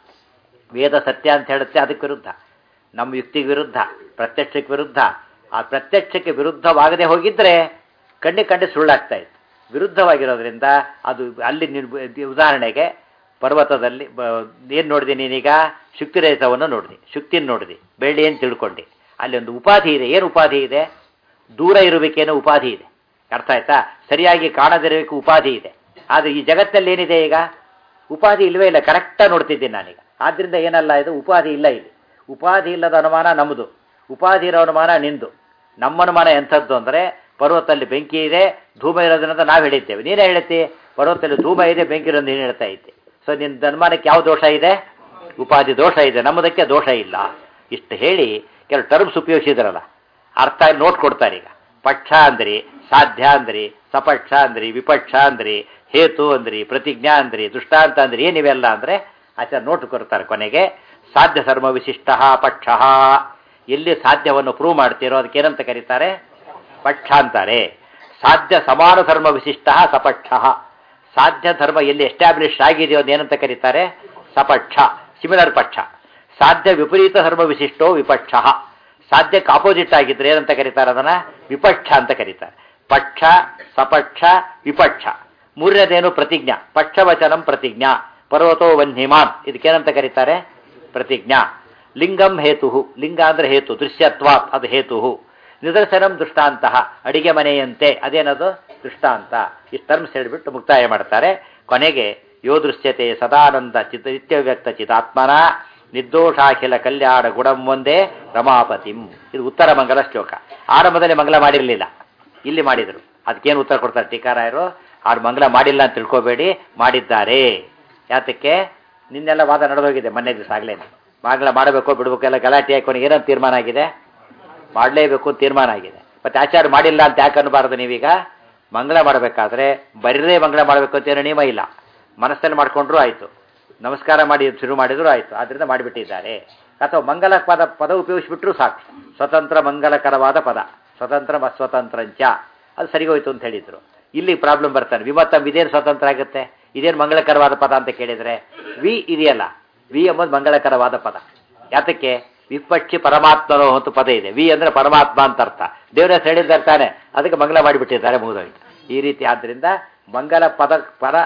ವೇದ ಸತ್ಯ ಅಂತ ಹೇಳುತ್ತೆ ಅದಕ್ಕೆ ವಿರುದ್ಧ ನಮ್ಮ ಯುಕ್ತಿಗೆ ವಿರುದ್ಧ ಪ್ರತ್ಯಕ್ಷಕ್ಕೆ ವಿರುದ್ಧ ಆ ಪ್ರತ್ಯಕ್ಷಕ್ಕೆ ವಿರುದ್ಧವಾಗದೆ ಹೋಗಿದ್ರೆ ಕಣ್ಣಿ ಕಂಡು ಸುಳ್ಳಾಗ್ತಾ ಇತ್ತು ವಿರುದ್ಧವಾಗಿರೋದ್ರಿಂದ ಅದು ಅಲ್ಲಿ ನೀನು ಉದಾಹರಣೆಗೆ ಪರ್ವತದಲ್ಲಿ ಏನು ನೋಡಿದೆ ನೀನೀಗ ಶುಕ್ತಿರೇತವನ್ನು ನೋಡಿದೆ ಶುಕ್ತಿನ ನೋಡಿದೆ ಬೆಳ್ಳಿ ಏನು ತಿಳ್ಕೊಂಡೆ ಅಲ್ಲಿ ಒಂದು ಉಪಾಧಿ ಇದೆ ಏನು ಉಪಾಧಿ ಇದೆ ದೂರ ಇರುವಿಕೇನೋ ಉಪಾಧಿ ಇದೆ ಅರ್ಥ ಆಯ್ತಾ ಸರಿಯಾಗಿ ಕಾಣದಿರಬೇಕು ಉಪಾಧಿ ಇದೆ ಆದರೆ ಈ ಜಗತ್ತಲ್ಲಿ ಏನಿದೆ ಈಗ ಉಪಾಧಿ ಇಲ್ಲವೇ ಇಲ್ಲ ಕರೆಕ್ಟಾಗಿ ನೋಡ್ತಿದ್ದೀನಿ ನಾನೀಗ ಆದ್ದರಿಂದ ಏನಲ್ಲ ಇದು ಉಪಾಧಿ ಇಲ್ಲ ಇಲ್ಲಿ ಉಪಾಧಿ ಇಲ್ಲದ ಅನುಮಾನ ನಮ್ಮದು ಉಪಾಧಿ ಇರೋ ಅನುಮಾನ ನಿಂದು ನಮ್ಮ ಅನುಮಾನ ಎಂಥದ್ದು ಅಂದರೆ ಪರ್ವತದಲ್ಲಿ ಬೆಂಕಿ ಇದೆ ಧೂಮ ಇರೋದ್ರಿಂದ ನಾವು ಹೇಳಿದ್ದೇವೆ ನೀನೇ ಹೇಳ್ತಿ ಪರ್ವತದಲ್ಲಿ ಧೂಮ ಇದೆ ಬೆಂಕಿ ಇರೋದು ನೀನು ಹೇಳ್ತಾ ಇದ್ದೆ ಸೊ ನಿನ್ನ ಅನುಮಾನಕ್ಕೆ ಯಾವ ದೋಷ ಇದೆ ಉಪಾಧಿ ದೋಷ ಇದೆ ನಮ್ಮದಕ್ಕೆ ದೋಷ ಇಲ್ಲ ಇಷ್ಟು ಹೇಳಿ ಕೆಲವು ಟರ್ಮ್ಸ್ ಉಪಯೋಗಿಸಿದ್ರಲ್ಲ ಅರ್ಥ ನೋಟ್ ಕೊಡ್ತಾರೆ ಈಗ ಪಕ್ಷ ಅಂದ್ರಿ ಸಾಧ್ಯ ಅಂದ್ರಿ ಸಪಕ್ಷ ಅಂದ್ರಿ ವಿಪಕ್ಷ ಅಂದ್ರಿ ಹೇತು ಅಂದ್ರಿ ಪ್ರತಿಜ್ಞಾ ಅಂದ್ರಿ ದೃಷ್ಟಾಂತ ಅಂದ್ರಿ ಏನಿವೆಲ್ಲ ಅಂದ್ರೆ ಆಚಾರ ನೋಟ್ ಕೊಡ್ತಾರೆ ಕೊನೆಗೆ ಸಾಧ್ಯ ಸರ್ಮ ವಿಶಿಷ್ಟ ಪಕ್ಷ ಎಲ್ಲಿ ಸಾಧ್ಯವನ್ನು ಪ್ರೂವ್ ಮಾಡ್ತೀರೋ ಅದಕ್ಕೆ ಏನಂತ ಕರೀತಾರೆ ಪಕ್ಷ ಅಂತಾರೆ ಸಾಧ್ಯ ಸಮಾನ ಧರ್ಮ ವಿಶಿಷ್ಟ ಸಪಕ್ಷ ಸಾಧ್ಯ ಧರ್ಮ ಎಲ್ಲಿ ಎಸ್ಟಾಬ್ಲಿಷ್ ಆಗಿದೆಯೋ ಅದೇನಂತ ಕರೀತಾರೆ ಸಪಕ್ಷ ಸಿಮಿಲರ್ ಪಕ್ಷ ಸಾಧ್ಯ ವಿಪರೀತ ಧರ್ಮ ವಿಶಿಷ್ಟೋ ವಿಪಕ್ಷ ಸಾಧ್ಯಕ್ಕೆ ಆಪೋಸಿಟ್ ಆಗಿದ್ರೆ ಏನಂತ ಕರೀತಾರೆ ಅದನ್ನ ವಿಪಕ್ಷ ಅಂತ ಕರೀತಾರೆ ಪಕ್ಷ ಸಪಕ್ಷ ವಿಪಕ್ಷ ಮೂರನೇದೇನು ಪ್ರತಿಜ್ಞಾ ಪಕ್ಷವಚನಂ ಪ್ರತಿಜ್ಞಾ ಪರ್ವತೋ ವನ್ಹಿಮಾನ್ ಇದಕ್ಕೇನಂತ ಕರೀತಾರೆ ಪ್ರತಿಜ್ಞಾ ಲಿಂಗಂ ಹೇತು ಲಿಂಗ ಅಂದ್ರೆ ಹೇತು ದೃಶ್ಯತ್ವಾತ್ ಅದು ಹೇತು ನಿದರ್ಶನಂ ದೃಷ್ಟಾಂತ ಅಡಿಗೆ ಮನೆಯಂತೆ ಅದೇನದು ದೃಷ್ಟಾಂತ ಈ ಟರ್ಮ್ಸ್ ಹೇಳಿಬಿಟ್ಟು ಮುಕ್ತಾಯ ಮಾಡ್ತಾರೆ ಕೊನೆಗೆ ಯೋ ದೃಶ್ಯತೆ ಸದಾನಂದ ಚಿತ್ ನಿತ್ಯವ್ಯಕ್ತ ಚಿತಾತ್ಮನ ನಿರ್ದೋಷಾಖಿಲ ಕಲ್ಯಾಣ ಗುಣಂ ಒಂದೇ ರಮಾಪತಿಂ ಇದು ಉತ್ತರ ಮಂಗಲ ಶ್ಲೋಕ ಆರಂಭದಲ್ಲಿ ಮಂಗಲ ಮಾಡಿರಲಿಲ್ಲ ಇಲ್ಲಿ ಮಾಡಿದರು ಅದಕ್ಕೇನು ಉತ್ತರ ಕೊಡ್ತಾರೆ ಟೀಕಾರಾಯರು ಅವ್ರು ಮಂಗಲ ಮಾಡಿಲ್ಲ ಅಂತ ತಿಳ್ಕೊಬೇಡಿ ಮಾಡಿದ್ದಾರೆ ಯಾತಕ್ಕೆ ನಿನ್ನೆಲ್ಲ ವಾದ ನಡೆದೋಗಿದೆ ಮೊನ್ನೆ ದಿವಸ ಆಗ್ಲೇನೆ ಮಂಗಲ ಮಾಡಬೇಕು ಬಿಡಬೇಕು ಎಲ್ಲ ಗಲಾಟೆ ಹಾಕೊಂಡು ಏನಂತ ತೀರ್ಮಾನ ಆಗಿದೆ ಮಾಡಲೇಬೇಕು ಅಂತ ತೀರ್ಮಾನ ಆಗಿದೆ ಮತ್ತೆ ಆಚಾರ ಮಾಡಿಲ್ಲ ಅಂತ ಯಾಕೆ ಅನ್ನಬಾರದು ನೀವೀಗ ಮಂಗಳ ಮಾಡಬೇಕಾದ್ರೆ ಬರೀದೇ ಮಂಗಳ ಮಾಡಬೇಕು ಅಂತ ಏನೋ ನಿಯಮ ಇಲ್ಲ ಮನಸ್ಸಲ್ಲಿ ಮಾಡ್ಕೊಂಡ್ರು ಆಯಿತು ನಮಸ್ಕಾರ ಮಾಡಿ ಶುರು ಮಾಡಿದ್ರು ಆಯಿತು ಆದ್ದರಿಂದ ಮಾಡಿಬಿಟ್ಟಿದ್ದಾರೆ ಅಥವಾ ಮಂಗಲ ಪದ ಪದ ಉಪಯೋಗಿಸ್ಬಿಟ್ರು ಸಾಕು ಸ್ವತಂತ್ರ ಮಂಗಲಕರವಾದ ಪದ ಸ್ವತಂತ್ರ ಅಸ್ವತಂತ್ರಂಚ ಅದು ಸರಿಗೋಯ್ತು ಅಂತ ಹೇಳಿದ್ರು ಇಲ್ಲಿ ಪ್ರಾಬ್ಲಮ್ ಬರ್ತಾನೆ ವಿಮತ್ತಂ ಇದೇನು ಸ್ವತಂತ್ರ ಆಗುತ್ತೆ ಇದೇನು ಮಂಗಳಕರವಾದ ಪದ ಅಂತ ಕೇಳಿದರೆ ವಿ ಇದೆಯಲ್ಲ ವಿ ಎಂಬುದು ಮಂಗಳಕರವಾದ ಪದ ಯಾತಕ್ಕೆ ವಿಪಕ್ಷಿ ಪರಮಾತ್ಮನೋ ಅಂತ ಪದ ಇದೆ ವಿ ಅಂದ್ರೆ ಪರಮಾತ್ಮ ಅಂತ ಅರ್ಥ ದೇವರ ಹೆಸರು ಹೇಳಿದ್ದಾರೆ ತಾನೆ ಅದಕ್ಕೆ ಮಂಗಲ ಮಾಡಿಬಿಟ್ಟಿದ್ದಾರೆ ಮುಗಿದೋಯ್ತು ಈ ರೀತಿ ಆದ್ದರಿಂದ ಮಂಗಲ ಪದ ಪದ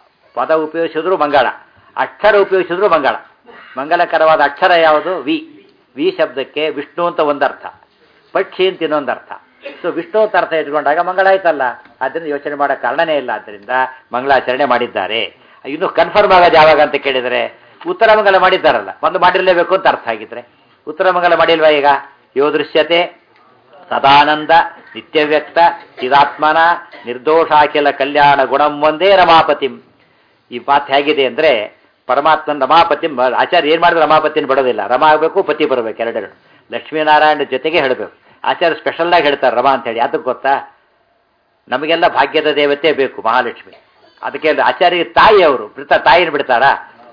ಪದ ಉಪಯೋಗಿಸಿದ್ರು ಮಂಗಳ ಅಕ್ಷರ ಉಪಯೋಗಿಸಿದ್ರು ಮಂಗಳ ಮಂಗಲಕರವಾದ ಅಕ್ಷರ ಯಾವುದು ವಿ ವಿ ಶಬ್ದಕ್ಕೆ ವಿಷ್ಣು ಅಂತ ಒಂದರ್ಥ ಪಕ್ಷಿ ಅಂತ ಇನ್ನೊಂದರ್ಥ ಸೊ ವಿಷ್ಣು ಅಂತ ಅರ್ಥ ಇಟ್ಕೊಂಡಾಗ ಮಂಗಳ ಆಯ್ತಲ್ಲ ಆದ್ದರಿಂದ ಯೋಚನೆ ಮಾಡೋ ಕಾರಣನೇ ಇಲ್ಲ ಆದ್ದರಿಂದ ಮಂಗಳಾಚರಣೆ ಮಾಡಿದ್ದಾರೆ ಇನ್ನು ಕನ್ಫರ್ಮ್ ಆಗೋದು ಯಾವಾಗ ಅಂತ ಕೇಳಿದರೆ ಉತ್ತರ ಮಂಗಲ ಮಾಡಿದ್ದಾರಲ್ಲ ಮೊದಲು ಮಾಡಿರಲೇಬೇಕು ಅಂತ ಅರ್ಥ ಆಗಿದ್ರೆ ಉತ್ತರ ಮಂಗಲ ಮಾಡಿಲ್ವಾ ಈಗ ಯೋ ದೃಶ್ಯತೆ ಸದಾನಂದ ನಿತ್ಯವ್ಯಕ್ತ ಚಿದಾತ್ಮನ ನಿರ್ದೋಷಾಖಿಲ ಕಲ್ಯಾಣ ಗುಣಂ ಒಂದೇ ರಮಾಪತಿಂ ಈ ಮಾತು ಹೇಗಿದೆ ಅಂದರೆ ಪರಮಾತ್ಮನ ರಮಾಪತಿ ಆಚಾರ್ಯ ಏನು ಮಾಡಿದ್ರೆ ರಮಾಪತಿನ ಬಿಡೋದಿಲ್ಲ ರಮಾ ಆಗಬೇಕು ಪತಿ ಬರಬೇಕು ಎರಡೆರಡು ಲಕ್ಷ್ಮೀನಾರಾಯಣ ಜೊತೆಗೆ ಹೇಳಬೇಕು ಆಚಾರ್ಯ ಸ್ಪೆಷಲ್ಲಾಗಿ ಹೇಳ್ತಾರೆ ರಮಾ ಅಂತ ಹೇಳಿ ಅದಕ್ಕೆ ಗೊತ್ತಾ ನಮಗೆಲ್ಲ ಭಾಗ್ಯದ ದೇವತೆ ಬೇಕು ಮಹಾಲಕ್ಷ್ಮಿ ಅದಕ್ಕೆ ಆಚಾರ್ಯ ತಾಯಿ ಅವರು ಮೃತ ತಾಯಿನ ಬಿಡ್ತಾರಾ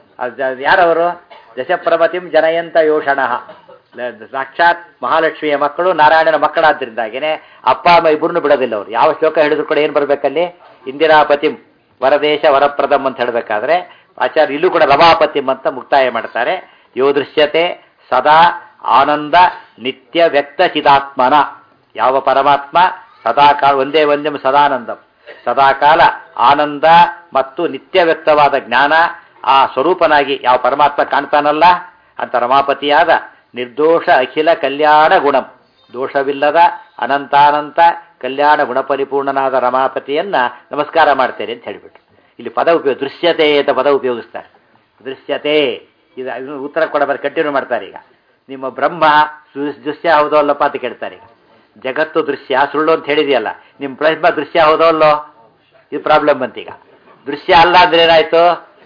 ಯಾರವರು ದಶಪ್ರಮತಿಂ ಜನಯಂತ ಯೋಷಣ ಸಾಕ್ಷಾತ್ ಮಹಾಲಕ್ಷ್ಮಿಯ ಮಕ್ಕಳು ನಾರಾಯಣನ ಮಕ್ಕಳಾದ್ದರಿಂದಾಗೇನೆ ಅಪ್ಪ ಅಮ್ಮ ಇಬ್ಬರನ್ನು ಬಿಡೋದಿಲ್ಲ ಅವರು ಯಾವ ಶ್ಲೋಕ ಹೇಳಿದ್ರು ಕೂಡ ಏನು ಬರಬೇಕಲ್ಲಿ ಇಂದಿರಾಪತಿಂ ವರದೇಶ ವರಪ್ರದಂ ಅಂತ ಹೇಳಬೇಕಾದ್ರೆ ಆಚಾರ್ಯ ಇಲ್ಲೂ ಕೂಡ ರಮಾಪತಿಂ ಅಂತ ಮುಕ್ತಾಯ ಮಾಡ್ತಾರೆ ಯೋ ದೃಶ್ಯತೆ ಸದಾ ಆನಂದ ನಿತ್ಯ ವ್ಯಕ್ತ ಚಿದಾತ್ಮನ ಯಾವ ಪರಮಾತ್ಮ ಸದಾಕಾಲ ಒಂದೇ ಒಂದೇ ಸದಾನಂದಂ ಸದಾಕಾಲ ಆನಂದ ಮತ್ತು ನಿತ್ಯ ವ್ಯಕ್ತವಾದ ಜ್ಞಾನ ಆ ಸ್ವರೂಪನಾಗಿ ಯಾವ ಪರಮಾತ್ಮ ಕಾಣ್ತಾನಲ್ಲ ಅಂತ ರಮಾಪತಿಯಾದ ನಿರ್ದೋಷ ಅಖಿಲ ಕಲ್ಯಾಣ ಗುಣಂ ದೋಷವಿಲ್ಲದ ಅನಂತಾನಂತ ಕಲ್ಯಾಣ ಗುಣಪರಿಪೂರ್ಣನಾದ ರಮಾಪತಿಯನ್ನ ನಮಸ್ಕಾರ ಮಾಡ್ತೇನೆ ಅಂತ ಹೇಳಿಬಿಟ್ರು ಇಲ್ಲಿ ಪದ ಉಪಯೋಗ ದೃಶ್ಯತೆ ಅಂತ ಪದ ಉಪಯೋಗಿಸ್ತಾರೆ ದೃಶ್ಯತೆ ಇದು ಇನ್ನು ಉತ್ತರ ಕೊಡಬಾರ್ದು ಕಂಟಿನ್ಯೂ ಮಾಡ್ತಾರೆ ಈಗ ನಿಮ್ಮ ಬ್ರಹ್ಮ ಸು- ದೃಶ್ಯ ಹೌದೋ ಅಲ್ಲಪ್ಪ ಅಂತ ಕೇಳ್ತಾರೆ ಈಗ ಜಗತ್ತು ದೃಶ್ಯ ಸುಳ್ಳು ಅಂತ ಹೇಳಿದೆಯಲ್ಲ ನಿಮ್ಮ ಬ್ರಹ್ಮ ದೃಶ್ಯ ಹೌದೋ ಅಲ್ಲೋ ಇದು ಪ್ರಾಬ್ಲಮ್ ಬಂತೀಗ ದೃಶ್ಯ ಅಲ್ಲ ಅಂದ್ರೆ ಏನಾಯ್ತು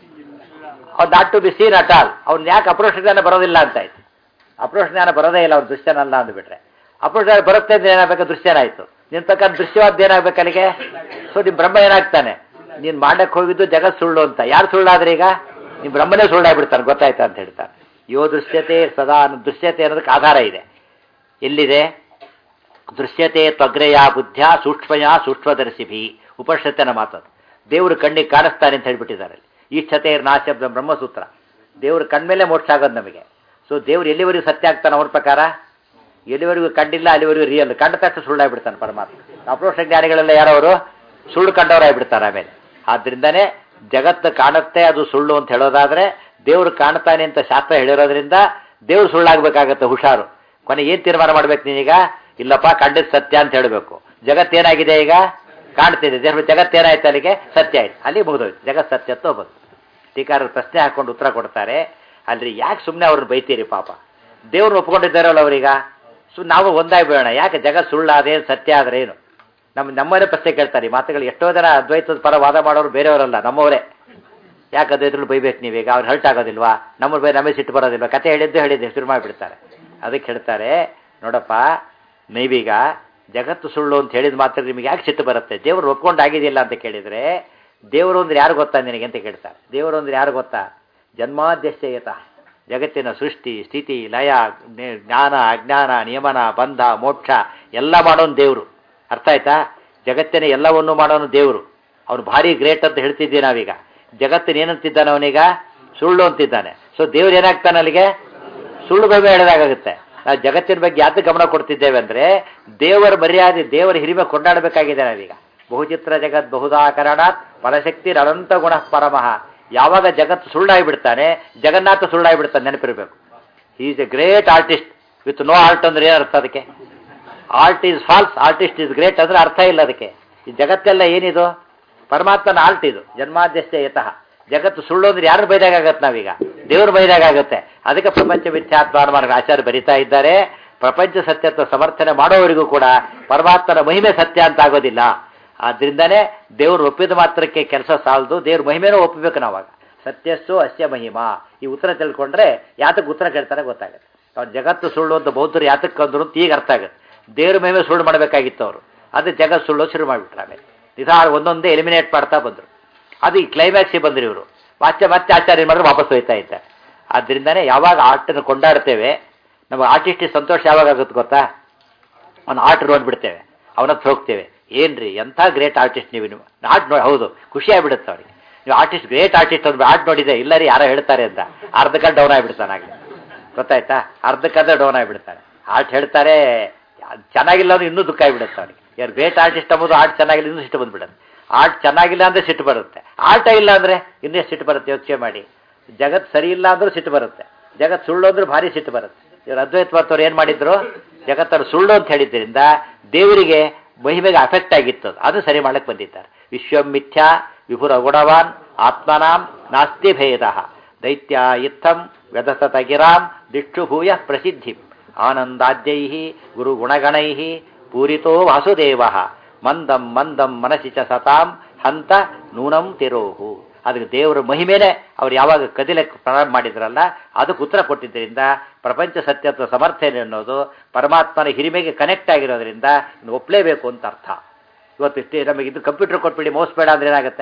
ಅವ್ರು not to be seen at all ಅವ್ನು ಯಾಕೆ ಅಪ್ರೋಷ ಜ್ಞಾನ ಬರೋದಿಲ್ಲ ಅಂತ ಆಯ್ತು ಅಪ್ರೋಷ ಜ್ಞಾನ ಬರೋದೇ ಇಲ್ಲ ಅವ್ರು ದೃಶ್ಯನಲ್ಲ ಅಂದ್ಬಿಟ್ರೆ ಅಪ್ರೋಷ ಜ್ಞಾನ ಬರುತ್ತೆ ಅಂದ್ರೆ ಏನಾಗಬೇಕು ದೃಶ್ಯನಾಯ್ತು ನಿನ್ ಪ್ರಕಾರ ದೃಶ್ಯವಾದ ಏನಾಗ್ಬೇಕು ಅಲ್ಲಿಗೆ ಸೊ ನಿಮ್ ಬ್ರಹ್ಮ ಏನಾಗ್ತಾನೆ ನೀನ್ ಮಾಡಕ್ ಹೋಗಿದ್ದು ಜಗತ್ ಸುಳ್ಳು ಅಂತ ಯಾರು ಸುಳ್ಳಾದ್ರೆ ಈಗ ನಿಮ್ ಬ್ರಹ್ಮನೇ ಸುಳ್ಳಾಗ್ಬಿಡ್ತಾನೆ ಗೊತ್ತಾಯ್ತಾ ಅಂತ ಹೇಳ್ತಾರೆ ಯೋ ದೃಶ್ಯತೆ ಸದಾ ಅನ್ನೋ ದೃಶ್ಯತೆ ಅನ್ನೋದಕ್ಕೆ ಆಧಾರ ಇದೆ ಎಲ್ಲಿದೆ ದೃಶ್ಯತೆ ತ್ವಗ್ರೆಯ ಬುದ್ಧ ಸೂಕ್ಷ್ಮಯ ಸೂಕ್ಷ್ಮದರ್ಶಿಭಿ ಉಪನಿಷತ್ತಿನ ಮಾತದು ದೇವರು ಕಣ್ಣಿಗೆ ಕಾಣಿಸ್ತಾನೆ ಅಂತ ಹೇಳ್ಬಿಟ್ಟಿದ್ದಾರೆ ಈಚ್ಛತೆ ನಾಶಬ್ದ ಬ್ರಹ್ಮಸೂತ್ರ ದೇವ್ರ ಕಣ್ಮೇಲೆ ಮೋಕ್ಷ ಆಗೋದು ನಮಗೆ ಸೊ ದೇವ್ರು ಎಲ್ಲಿವರೆಗೂ ಸತ್ಯ ಆಗ್ತಾನೆ ಅವ್ರ ಪ್ರಕಾರ ಎಲ್ಲಿವರೆಗೂ ಕಂಡಿಲ್ಲ ಅಲ್ಲಿವರೆಗೂ ರಿಯಲ್ ಕಂಡ ತಕ್ಷಣ ಸುಳ್ಳಾಗ್ಬಿಡ್ತಾನೆ ಪರಮಾತ್ಮ ಅಪ್ರೋಷ ಜ್ಞಾನಿಗಳೆಲ್ಲ ಯಾರವರು ಸುಳ್ಳು ಕಂಡವರಾಗ್ಬಿಡ್ತಾರೆ ಆಮೇಲೆ ಆದ್ರಿಂದನೇ ಜಗತ್ತು ಕಾಣುತ್ತೆ ಅದು ಸುಳ್ಳು ಅಂತ ಹೇಳೋದಾದ್ರೆ ದೇವ್ರು ಕಾಣ್ತಾನೆ ಅಂತ ಶಾಸ್ತ್ರ ಹೇಳಿರೋದ್ರಿಂದ ದೇವ್ರು ಸುಳ್ಳಾಗಬೇಕಾಗತ್ತೆ ಹುಷಾರು ಕೊನೆ ಏನ್ ತೀರ್ಮಾನ ಮಾಡ್ಬೇಕು ನೀನೀಗ ಇಲ್ಲಪ್ಪ ಕಂಡಿದ್ ಸತ್ಯ ಅಂತ ಹೇಳಬೇಕು ಜಗತ್ತೇನಾಗಿದೆ ಈಗ ಕಾಣ್ತಿದೆ ದೇವ್ರ ಜಗತ್ತೇನಾಯ್ತು ಅಲ್ಲಿಗೆ ಸತ್ಯ ಆಯ್ತು ಅಲ್ಲಿ ಮುಗಿದೋಯ್ತು ಜಗತ್ ಸತ್ಯ ಅಂತ ಬಂತು ಟೀಕಾರರು ಪ್ರಶ್ನೆ ಹಾಕೊಂಡು ಉತ್ತರ ಕೊಡ್ತಾರೆ ಅಲ್ರಿ ಯಾಕೆ ಸುಮ್ಮನೆ ಅವ್ರನ್ನ ಬೈತೀರಿ ಪಾಪ ದೇವ್ರು ಒಪ್ಕೊಂಡಿದ್ದಾರಲ್ಲ ಅವ್ರೀಗ ಸೊ ನಾವು ಒಂದಾಗಿ ಬೀಳೋಣ ಯಾಕೆ ಜಗತ್ ಸುಳ್ಳು ಅದೇನು ಸತ್ಯ ಆದ್ರೆ ಏನು ನಮ್ಮ ನಮ್ಮವರೇ ಪ್ರಶ್ನೆ ಕೇಳ್ತಾರೆ ಈ ಮಾತುಗಳು ಎಷ್ಟೋ ಜನ ಅದ್ವೈತದ ಪರ ವಾದ ಮಾಡೋರು ಬೇರೆಯವರಲ್ಲ ನಮ್ಮವರೇ ಯಾಕೆ ಅದ್ವೈತಗಳು ಬೈಬೇಕು ನೀವೀಗ ಅವ್ರು ಹರ್ಟ್ ಆಗೋದಿಲ್ವಾ ನಮ್ಮ ಬೈ ನಮಗೆ ಸಿಟ್ಟು ಬರೋದಿಲ್ವಾ ಕತೆ ಹೇಳಿದ್ದು ಹೇಳಿದ್ದೆ ಶುರು ಮಾಡಿಬಿಡ್ತಾರೆ ಅದಕ್ಕೆ ಹೇಳ್ತಾರೆ ನೋಡಪ್ಪ ನೀವೀಗ ಜಗತ್ತು ಸುಳ್ಳು ಅಂತ ಹೇಳಿದ ಮಾತ್ರ ನಿಮಗೆ ಯಾಕೆ ಸಿಟ್ಟು ಬರುತ್ತೆ ದೇವರು ಒಪ್ಕೊಂಡಾಗಿದೆಯಲ್ಲ ಅಂತ ಕೇಳಿದರೆ ದೇವರು ಅಂದ್ರೆ ಯಾರು ಗೊತ್ತಾ ನಿನಗೆ ಅಂತ ಕೇಳ್ತಾರೆ ದೇವರು ಅಂದ್ರೆ ಯಾರು ಗೊತ್ತಾ ಜನ್ಮಾದ್ಯಶ್ಚಯತ ಜಗತ್ತಿನ ಸೃಷ್ಟಿ ಸ್ಥಿತಿ ಲಯ ಜ್ಞ- ಜ್ಞಾನ ಅಜ್ಞಾನ ನಿಯಮನ ಬಂಧ ಮೋಕ್ಷ ಎಲ್ಲ ಮಾಡೋನು ದೇವರು ಅರ್ಥ ಆಯ್ತಾ ಜಗತ್ತಿನ ಎಲ್ಲವನ್ನೂ ಮಾಡೋನು ದೇವರು ಅವನು ಭಾರಿ ಗ್ರೇಟ್ ಅಂತ ಹೇಳ್ತಿದ್ದೀವಿ ನಾವೀಗ ಜಗತ್ತಿನ ಏನಂತಿದ್ದಾನೆ ಅವನೀಗ ಸುಳ್ಳು ಅಂತಿದ್ದಾನೆ ಸೊ ದೇವ್ರು ಏನಾಗ್ತಾನೆ ಅಲ್ಲಿಗೆ ಸುಳ್ಳು ಬಗ್ಗೆ ಹೇಳೋದಾಗುತ್ತೆ ನಾವು ಜಗತ್ತಿನ ಬಗ್ಗೆ ಯಾಕೆ ಗಮನ ಕೊಡ್ತಿದ್ದೇವೆ ಅಂದ್ರೆ ದೇವರ ಮರ್ಯಾದೆ ದೇವರ ಹಿರಿಮೆ ಕೊಂಡಾಡಬೇಕಾಗಿದೆ ನಾವೀಗ ಬಹುಚಿತ್ರ ಜಗತ್ ಬಹುದಾಕರಣಾತ್ ಪರಶಕ್ತಿ ಅನಂತ ಗುಣ ಪರಮಃ ಯಾವಾಗ ಜಗತ್ತು ಸುಳ್ಳಾಗಿಬಿಡ್ತಾನೆ ಜಗನ್ನಾಥ ಸುಳ್ಳಾಗಿಬಿಡ್ತಾನೆ ನೆನಪಿರ್ಬೇಕು is a great artist with no art ಅಂದ್ರೆ ಏನು ಅರ್ಥ ಅದಕ್ಕೆ art is false artist is great ಅಂದ್ರೆ ಅರ್ಥ ಇಲ್ಲ ಅದಕ್ಕೆ ಈ ಜಗತ್ತೆಲ್ಲ ಏನಿದು ಪರಮಾತ್ಮನ ಆರ್ಟ್ ಇದು ಜನ್ಮಾದ್ಯಸ್ಯ ಯತಃ ಜಗತ್ತು ಸುಳ್ಳು ಅಂದ್ರೆ ಯಾರು ಬೈದಾಗತ್ತೆ ನಾವೀಗ ದೇವ್ರು ಬೈದಾಗತ್ತೆ ಅದಕ್ಕೆ ಪ್ರಪಂಚ ಮಿಥ್ಯಾತ್ಮಾನ ಆಚಾರ್ಯ ಬರಿತಾ ಇದ್ದಾರೆ ಪ್ರಪಂಚ ಸತ್ಯತ್ವ ಸಮರ್ಥನೆ ಮಾಡೋವರಿಗೂ ಕೂಡ ಪರಮಾತ್ಮನ ಮಹಿಮೆ ಸತ್ಯ ಅಂತ ಆಗೋದಿಲ್ಲ ಆದ್ರಿಂದಾನೇ ದೇವ್ರು ಒಪ್ಪಿದ ಮಾತ್ರಕ್ಕೆ ಕೆಲಸ ಸಾಲದು ದೇವ್ರ ಮಹಿಮೆನೂ ಒಪ್ಪಬೇಕು ನಾವಾಗ ಸತ್ಯಸ್ಸು ಅಸ್ಯ ಮಹಿಮಾ ಈ ಉತ್ತರ ತಿಳ್ಕೊಂಡ್ರೆ ಯಾತಕ್ಕೆ ಉತ್ತರ ಕೇಳ್ತಾರೆ ಗೊತ್ತಾಗುತ್ತೆ ಅವ್ರು ಜಗತ್ತು ಸುಳ್ಳು ಅಂತ ಬೌದ್ಧರು ಯಾತಕ್ಕೆ ಅಂದ್ರು ಅಂತ ಈಗ ಅರ್ಥ ಆಗುತ್ತೆ ದೇವ್ರ ಮಹಿಮೆ ಸುಳ್ಳು ಮಾಡಬೇಕಾಗಿತ್ತು ಅವರು ಅದು ಜಗತ್ ಸುಳ್ಳು ಶುರು ಮಾಡಿಬಿಟ್ರು ಆಮೇಲೆ ನಿಧಾನ ಒಂದೊಂದೇ ಎಲಿಮಿನೇಟ್ ಮಾಡ್ತಾ ಬಂದರು ಅದು ಈ ಕ್ಲೈಮ್ಯಾಕ್ಸಿಗೆ ಬಂದ್ರು ಇವರು ಮತ್ತೆ ಮತ್ತೆ ಆಚಾರ್ಯ ಮಾಡಿದ್ರೆ ವಾಪಸ್ ಹೋಯ್ತಾ ಇದ್ದಾರೆ ಆದ್ರಿಂದಾನೇ ಯಾವಾಗ ಆರ್ಟನ್ನು ಕೊಂಡಾಡ್ತೇವೆ ನಮಗೆ ಆರ್ಟಿಸ್ಟಿಗೆ ಸಂತೋಷ ಯಾವಾಗ ಆಗುತ್ತೆ ಗೊತ್ತಾ ಅವ್ನು ಆರ್ಟ್ ನೋಡ್ಬಿಡ್ತೇವೆ ಅವನ ಹತ್ರ ಹೋಗ್ತೇವೆ ಏನ್ರಿ ಎಂಥ ಗ್ರೇಟ್ ಆರ್ಟಿಸ್ಟ್ ನೀವು ನೀವು ಆರ್ಟ್ ನೋಡಿ ಹೌದು ಖುಷಿ ಆಗ್ಬಿಡುತ್ತೆ ಅವ್ರಿಗೆ ನೀವು ಆರ್ಟಿಸ್ಟ್ ಗ್ರೇಟ್ ಆರ್ಟಿಸ್ಟ್ ಅಂದ್ರೆ ಆರ್ಟ್ ನೋಡಿದೆ ಇಲ್ಲ ರೀ ಯಾರೋ ಹೇಳ್ತಾರೆ ಅಂತ ಅರ್ಧಕ್ಕೆ ಡೌನ್ ಆಗಿಬಿಡ್ತಾನೆ ಆಗಲಿ ಗೊತ್ತಾಯ್ತಾ ಅರ್ಧಕ್ಕರ್ಧ ಡೌನ್ ಆಗಿಬಿಡ್ತಾನೆ ಆರ್ಟ್ ಹೇಳ್ತಾರೆ ಅದ್ ಚೆನ್ನಾಗಿಲ್ಲ ಅಂದ್ರೆ ಇನ್ನೂ ದುಃಖ ಆಗಿಬಿಡುತ್ತೆ ಅವ್ರಿಗೆ ಯಾರು ಗ್ರೇಟ್ ಆರ್ಟಿಸ್ಟ್ ಅಂಬೋದು ಆರ್ಟ್ ಚೆನ್ನಾಗಿಲ್ಲ ಇನ್ನೂ ಸಿಟ್ಟು ಬಂದ್ಬಿಡುತ್ತೆ ಆರ್ಟ್ ಚೆನ್ನಾಗಿಲ್ಲ ಅಂದ್ರೆ ಸಿಟ್ಟು ಬರುತ್ತೆ ಆರ್ಟ ಇಲ್ಲ ಅಂದ್ರೆ ಇನ್ನೇ ಸಿಟ್ಟು ಬರುತ್ತೆ ಯೋಚನೆ ಮಾಡಿ ಜಗತ್ ಸರಿ ಇಲ್ಲ ಅಂದ್ರೂ ಸಿಟ್ಟು ಬರುತ್ತೆ ಜಗತ್ ಸುಳ್ಳು ಅಂದ್ರೆ ಭಾರಿ ಸಿಟ್ಟು ಬರುತ್ತೆ ಇವ್ರು ಅದ್ವೈತ ಮತ್ತವ್ರು ಏನ್ ಮಾಡಿದ್ರು ಜಗತ್ತನ್ನು ಸುಳ್ಳು ಅಂತ ಹೇಳಿದ್ರಿಂದ ದೇವರಿಗೆ ಮಹಿಮೆಗೆ ಅಫೆಕ್ಟ್ ಆಗಿತ್ತು ಅದು. ಅದು ಸರಿ ಮಾಡಕ್ ಬಂದಿದ್ದಾರೆ ವಿಶ್ವಂ ಮಿಥ್ಯಾ ವಿಭುರ ಗುಣವಾನ್ ಆತ್ಮನಾಂ ನಾಸ್ತಿ ಭೇದ ದೈತ್ಯ ಇತ್ತಂ ವ್ಯದಸತ ಗಿರಾಂ ದಿಕ್ಷು ಭೂಯ ಪ್ರಸಿದ್ಧಿ ಆನಂದಾದ್ಯೈ ಗುರುಗುಣಗಣೈ ಪೂರಿತೋ ವಾಸುದೇವ ಮಂದಂ ಮಂದಂ ಮನಸಿ ಚ ಸತಾಂ ಹಂತ ನೂನಂ ತಿರೋಹು ಅದಕ್ಕೆ ದೇವರ ಮಹಿಮೆನೆ ಅವ್ರು ಯಾವಾಗ ಕದಿಲಕ್ಕೆ ಪ್ರಾರಂಭ ಮಾಡಿದ್ರಲ್ಲ ಅದಕ್ಕೆ ಉತ್ತರ ಕೊಟ್ಟಿದ್ದರಿಂದ ಪ್ರಪಂಚ ಸತ್ಯತ್ವ ಸಮರ್ಥನೆ ಅನ್ನೋದು ಪರಮಾತ್ಮನ ಹಿರಿಮೆಗೆ ಕನೆಕ್ಟ್ ಆಗಿರೋದ್ರಿಂದ ಇನ್ನು ಒಪ್ಪಲೇಬೇಕು ಅಂತ ಅರ್ಥ ಇವತ್ತು ಇಷ್ಟೇ ನಮಗೆ ಇದು ಕಂಪ್ಯೂಟರ್ ಕೊಟ್ಬಿಡಿ ಮೌಸ್ ಬೇಡ ಅಂದ್ರೆ ಏನಾಗುತ್ತೆ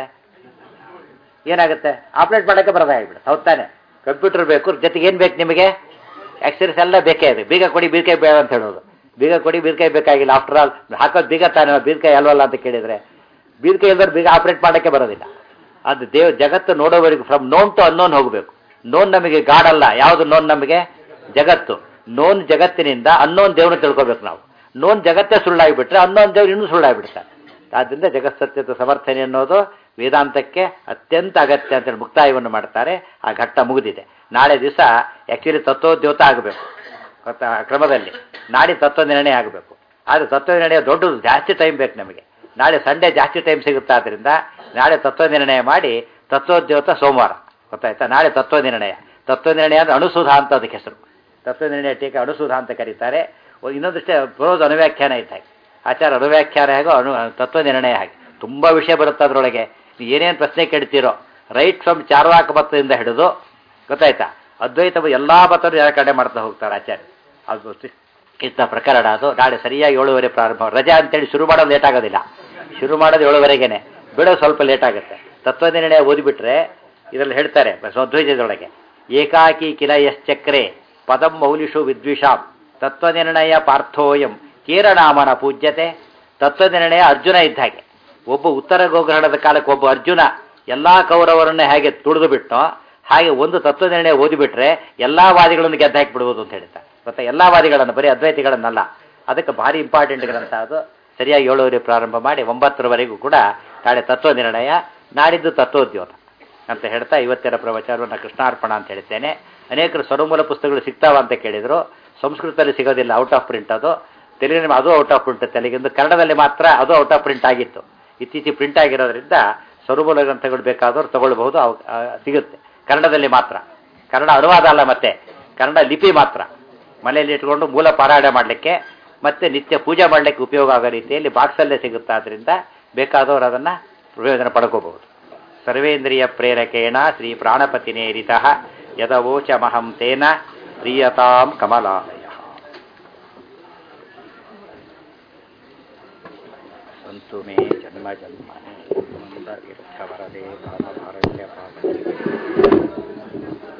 ಏನಾಗುತ್ತೆ ಆಪ್ರೇಟ್ ಮಾಡೋಕ್ಕೆ ಬರೋದ ಆಗ್ಬಿಡುತ್ತೆ ಹೌದ್ ತಾನೆ ಕಂಪ್ಯೂಟರ್ ಬೇಕು ಜೊತೆಗೆ ಏನು ಬೇಕು ನಿಮಗೆ ಎಕ್ಸರ್ಸ್ ಎಲ್ಲ ಬೇಕೇ ಇದೆ ಬೀಗ ಕೊಡಿ ಬೀರ್ಕಾಯಿ ಬೇಡ ಅಂತ ಹೇಳೋದು ಬೀಗ ಕೊಡಿ ಬೀರ್ಕಾಯಿ ಬೇಕಾಗಿಲ್ಲ ಆಫ್ಟರ್ ಆಲ್ ಹಾಕೋದು ಬೀಗ ತಾನೆ ಬೀರ್ಕಾಯಿ ಅಲ್ವಲ್ಲ ಅಂತ ಕೇಳಿದ್ರೆ ಬೀರ್ಕಾಯಿ ಇಲ್ದ್ರೆ ಬೀಗ ಆಪ್ರೇಟ್ ಮಾಡೋಕ್ಕೆ ಬರೋದಿಲ್ಲ ಅದು ದೇವ್ ಜಗತ್ತು ನೋಡೋವರೆಗೂ ಫ್ರಮ್ ನೋನ್ ಟು ಅನ್ನೋನ್ ಹೋಗಬೇಕು ನೋನ್ ನಮಗೆ ಗಾಡಲ್ಲ ಯಾವುದು ನೋನ್ ನಮಗೆ ಜಗತ್ತು ನೋನ್ ಜಗತ್ತಿನಿಂದ ಅನ್ನೋನ್ ದೇವ್ರನ್ನ ತಿಳ್ಕೊಬೇಕು ನಾವು ನೋನ್ ಜಗತ್ತೇ ಸುಳ್ಳಾಗಿಬಿಟ್ರೆ ಅನ್ನೋನ್ ದೇವ್ರು ಇನ್ನೂ ಸುಳ್ಳಾಗಿಬಿಡ್ತಾರೆ ಆದ್ದರಿಂದ ಜಗತ್ ಸತ್ಯದ ಸಮರ್ಥನೆ ಅನ್ನೋದು ವೇದಾಂತಕ್ಕೆ ಅತ್ಯಂತ ಅಗತ್ಯ ಅಂತೇಳಿ ಮುಕ್ತಾಯವನ್ನು ಮಾಡ್ತಾರೆ ಆ ಘಟ್ಟ ಮುಗಿದಿದೆ ನಾಳೆ ದಿವಸ ಆ್ಯಕ್ಚುಲಿ ತತ್ವೋದ್ಯೋತ ಆಗಬೇಕು ಗೊತ್ತಾ ಆ ಕ್ರಮದಲ್ಲಿ ನಾಳೆ ತತ್ವ ನಿರ್ಣಯ ಆಗಬೇಕು ಆದರೆ ತತ್ವ ನಿರ್ಣಯ ದೊಡ್ಡದು ಜಾಸ್ತಿ ಟೈಮ್ ಬೇಕು ನಮಗೆ ನಾಳೆ ಸಂಡೇ ಜಾಸ್ತಿ ಟೈಮ್ ಸಿಗುತ್ತೆ ಆದ್ದರಿಂದ ನಾಳೆ ತತ್ವ ನಿರ್ಣಯ ಮಾಡಿ ತತ್ವೋದ್ಯೋತ ಸೋಮವಾರ ಗೊತ್ತಾಯ್ತಾ ನಾಳೆ ತತ್ವ ನಿರ್ಣಯ ತತ್ವ ನಿರ್ಣಯ ಅಂದರೆ ಅಣುಸುಧ ಅಂತ ಅದಕ್ಕೆ ಹೆಸರು ತತ್ವ ನಿರ್ಣಯ ಟೀಕೆ ಅಣುಸುಧ ಅಂತ ಕರೀತಾರೆ ಒ- ಇನ್ನೊಂದಷ್ಟೇ ಪ್ರೋಸ್ ಅನುವ್ಯಾಖ್ಯಾನ ಇದ್ದ ಹಾಗೆ ಆಚಾರ ಅನುವ್ಯಾಖ್ಯಾನ ಹೇಗೋ ಅನು ತತ್ವ ನಿರ್ಣಯ ಹಾಗೆ ತುಂಬ ವಿಷಯ ಬರುತ್ತೆ ಅದರೊಳಗೆ ನೀವು ಏನೇನು ಪ್ರಶ್ನೆ ಕೇಳ್ತೀರೋ ರೈಟ್ ಫ್ರಮ್ ಚಾರ್ವಾಕ ಮತದಿಂದ ಹಿಡಿದು ಗೊತ್ತಾಯ್ತಾ ಅದ್ವೈತ ಎಲ್ಲ ಮತರು ಯಾರ ಕಡೆ ಮಾಡ್ತಾ ಹೋಗ್ತಾರೆ ಆಚಾರ್ಯ ಅದು ಸಿ- ಇಂಥ ಪ್ರಕರಣ ಅದು ನಾಳೆ ಸರಿಯಾಗಿ ಏಳುವರೆ ಪ್ರಾರಂಭ ರಜಾ ಅಂತೇಳಿ ಶುರು ಮಾಡೋದು ಲೇಟ್ ಆಗೋದಿಲ್ಲ ಶುರು ಮಾಡೋದು ಏಳುವರೆಗೇನೆ ಬಿಡೋದು ಸ್ವಲ್ಪ ಲೇಟ್ ಆಗುತ್ತೆ ತತ್ವ ನಿರ್ಣಯ ಓದಿಬಿಟ್ರೆ ಇದರಲ್ಲಿ ಹೇಳ್ತಾರೆ ಅದ್ವೈತದೊಳಗೆ ಏಕಾಕಿ ಕಿಲ ಯಶ್ಚಕ್ರೆ ಪದಂ ಮೌಲಿಷು ವಿದ್ವಿಷಾಂ ತತ್ವ ನಿರ್ಣಯ ಪಾರ್ಥೋಯಂ ಕೇರನಾಮನ ಪೂಜ್ಯತೆ ತತ್ವ ನಿರ್ಣಯ ಅರ್ಜುನ ಇದ್ದ ಹಾಗೆ ಒಬ್ಬ ಉತ್ತರ ಗೋಗ್ರಹಣದ ಕಾಲಕ್ಕೆ ಒಬ್ಬ ಅರ್ಜುನ ಎಲ್ಲಾ ಕೌರವರನ್ನ ಹೇಗೆ ತುಳಿದು ಬಿಟ್ಟೋ ಹಾಗೆ ಒಂದು ತತ್ವ ನಿರ್ಣಯ ಓದಿಬಿಟ್ರೆ ಎಲ್ಲಾ ವಾದಿಗಳನ್ನು ಗೆದ್ದು ಹಾಕಿಬಿಡ್ಬೋದು ಅಂತ ಹೇಳ್ತಾರೆ ಗೊತ್ತಾ ಎಲ್ಲಾ ವಾದಿಗಳನ್ನು ಬರೀ ಅದ್ವೈತಿಗಳನ್ನಲ್ಲ ಅದಕ್ಕೆ ಭಾರಿ ಇಂಪಾರ್ಟೆಂಟ್ ಗ್ರಂಥ ಅದು ಸರಿಯಾಗಿ ಏಳುವರೆ ಪ್ರಾರಂಭ ಮಾಡಿ ಒಂಬತ್ತರವರೆಗೂ ಕೂಡ ನಾಳೆ ತತ್ವ ನಿರ್ಣಯ ನಾಡಿದ್ದು ತತ್ವೋದ್ಯೋತ ಅಂತ ಹೇಳ್ತಾ ಇವತ್ತಿನ ಪ್ರವಚನವನ್ನು ಕೃಷ್ಣಾರ್ಪಣ ಅಂತ ಹೇಳ್ತೇನೆ ಅನೇಕರು ಸ್ವರಮೂಲ ಪುಸ್ತಕಗಳು ಸಿಗ್ತಾವ ಅಂತ ಕೇಳಿದ್ರು ಸಂಸ್ಕೃತದಲ್ಲಿ ಸಿಗೋದಿಲ್ಲ ಔಟ್ ಆಫ್ ಪ್ರಿಂಟ್ ಅದು ತೆಲುಗಿನ ಅದು ಔಟ್ ಆಫ್ ಪ್ರಿಂಟ್ ತೆಲುಗಿಂದು ಕನ್ನಡದಲ್ಲಿ ಮಾತ್ರ ಅದು ಔಟ್ ಆಫ್ ಪ್ರಿಂಟ್ ಆಗಿತ್ತು ಇತ್ತೀಚೆಗೆ ಪ್ರಿಂಟ್ ಆಗಿರೋದ್ರಿಂದ ಸ್ವರಮೂಲ ಗ್ರಂಥಗಳು ಬೇಕಾದವ್ರು ತಗೊಳ್ಬಹುದು ಅವು ಆ, ಸಿಗುತ್ತೆ ಕನ್ನಡದಲ್ಲಿ ಮಾತ್ರ ಕನ್ನಡ ಅನುವಾದ ಅಲ್ಲ ಮತ್ತೆ ಕನ್ನಡ ಲಿಪಿ ಮಾತ್ರ ಮನೆಯಲ್ಲಿ ಇಟ್ಕೊಂಡು ಮೂಲ ಪಾರಾಯಣ ಮಾಡಲಿಕ್ಕೆ ಮತ್ತೆ ನಿತ್ಯ ಪೂಜೆ ಮಾಡಲಿಕ್ಕೆ ಉಪಯೋಗ ಆಗೋ ರೀತಿಯಲ್ಲಿ ಬಾಕ್ಸಲ್ಲೇ ಸಿಗುತ್ತೆ ಆದ್ದರಿಂದ ಬೇಕಾದವರು ಅದನ್ನು ಪ್ರಯೋಜನ ಪಡ್ಕೋಬಹುದು ಸರ್ವೇಂದ್ರಿಯ ಪ್ರೇರಕೇಣ ಶ್ರೀ ಪ್ರಾಣಪತಿನೇರಿತ ಯದವೋಚಮಹಂ ತೇನ ಪ್ರಿಯತಾಂ ಕಮಲಾಲಯ ಸಂತು ಮೇ ಜನ್ಮ ಜನ್ಮನೆ ಮಂದ ತೀರ್ಥವರದೆ ಭಾರಣ್ಯ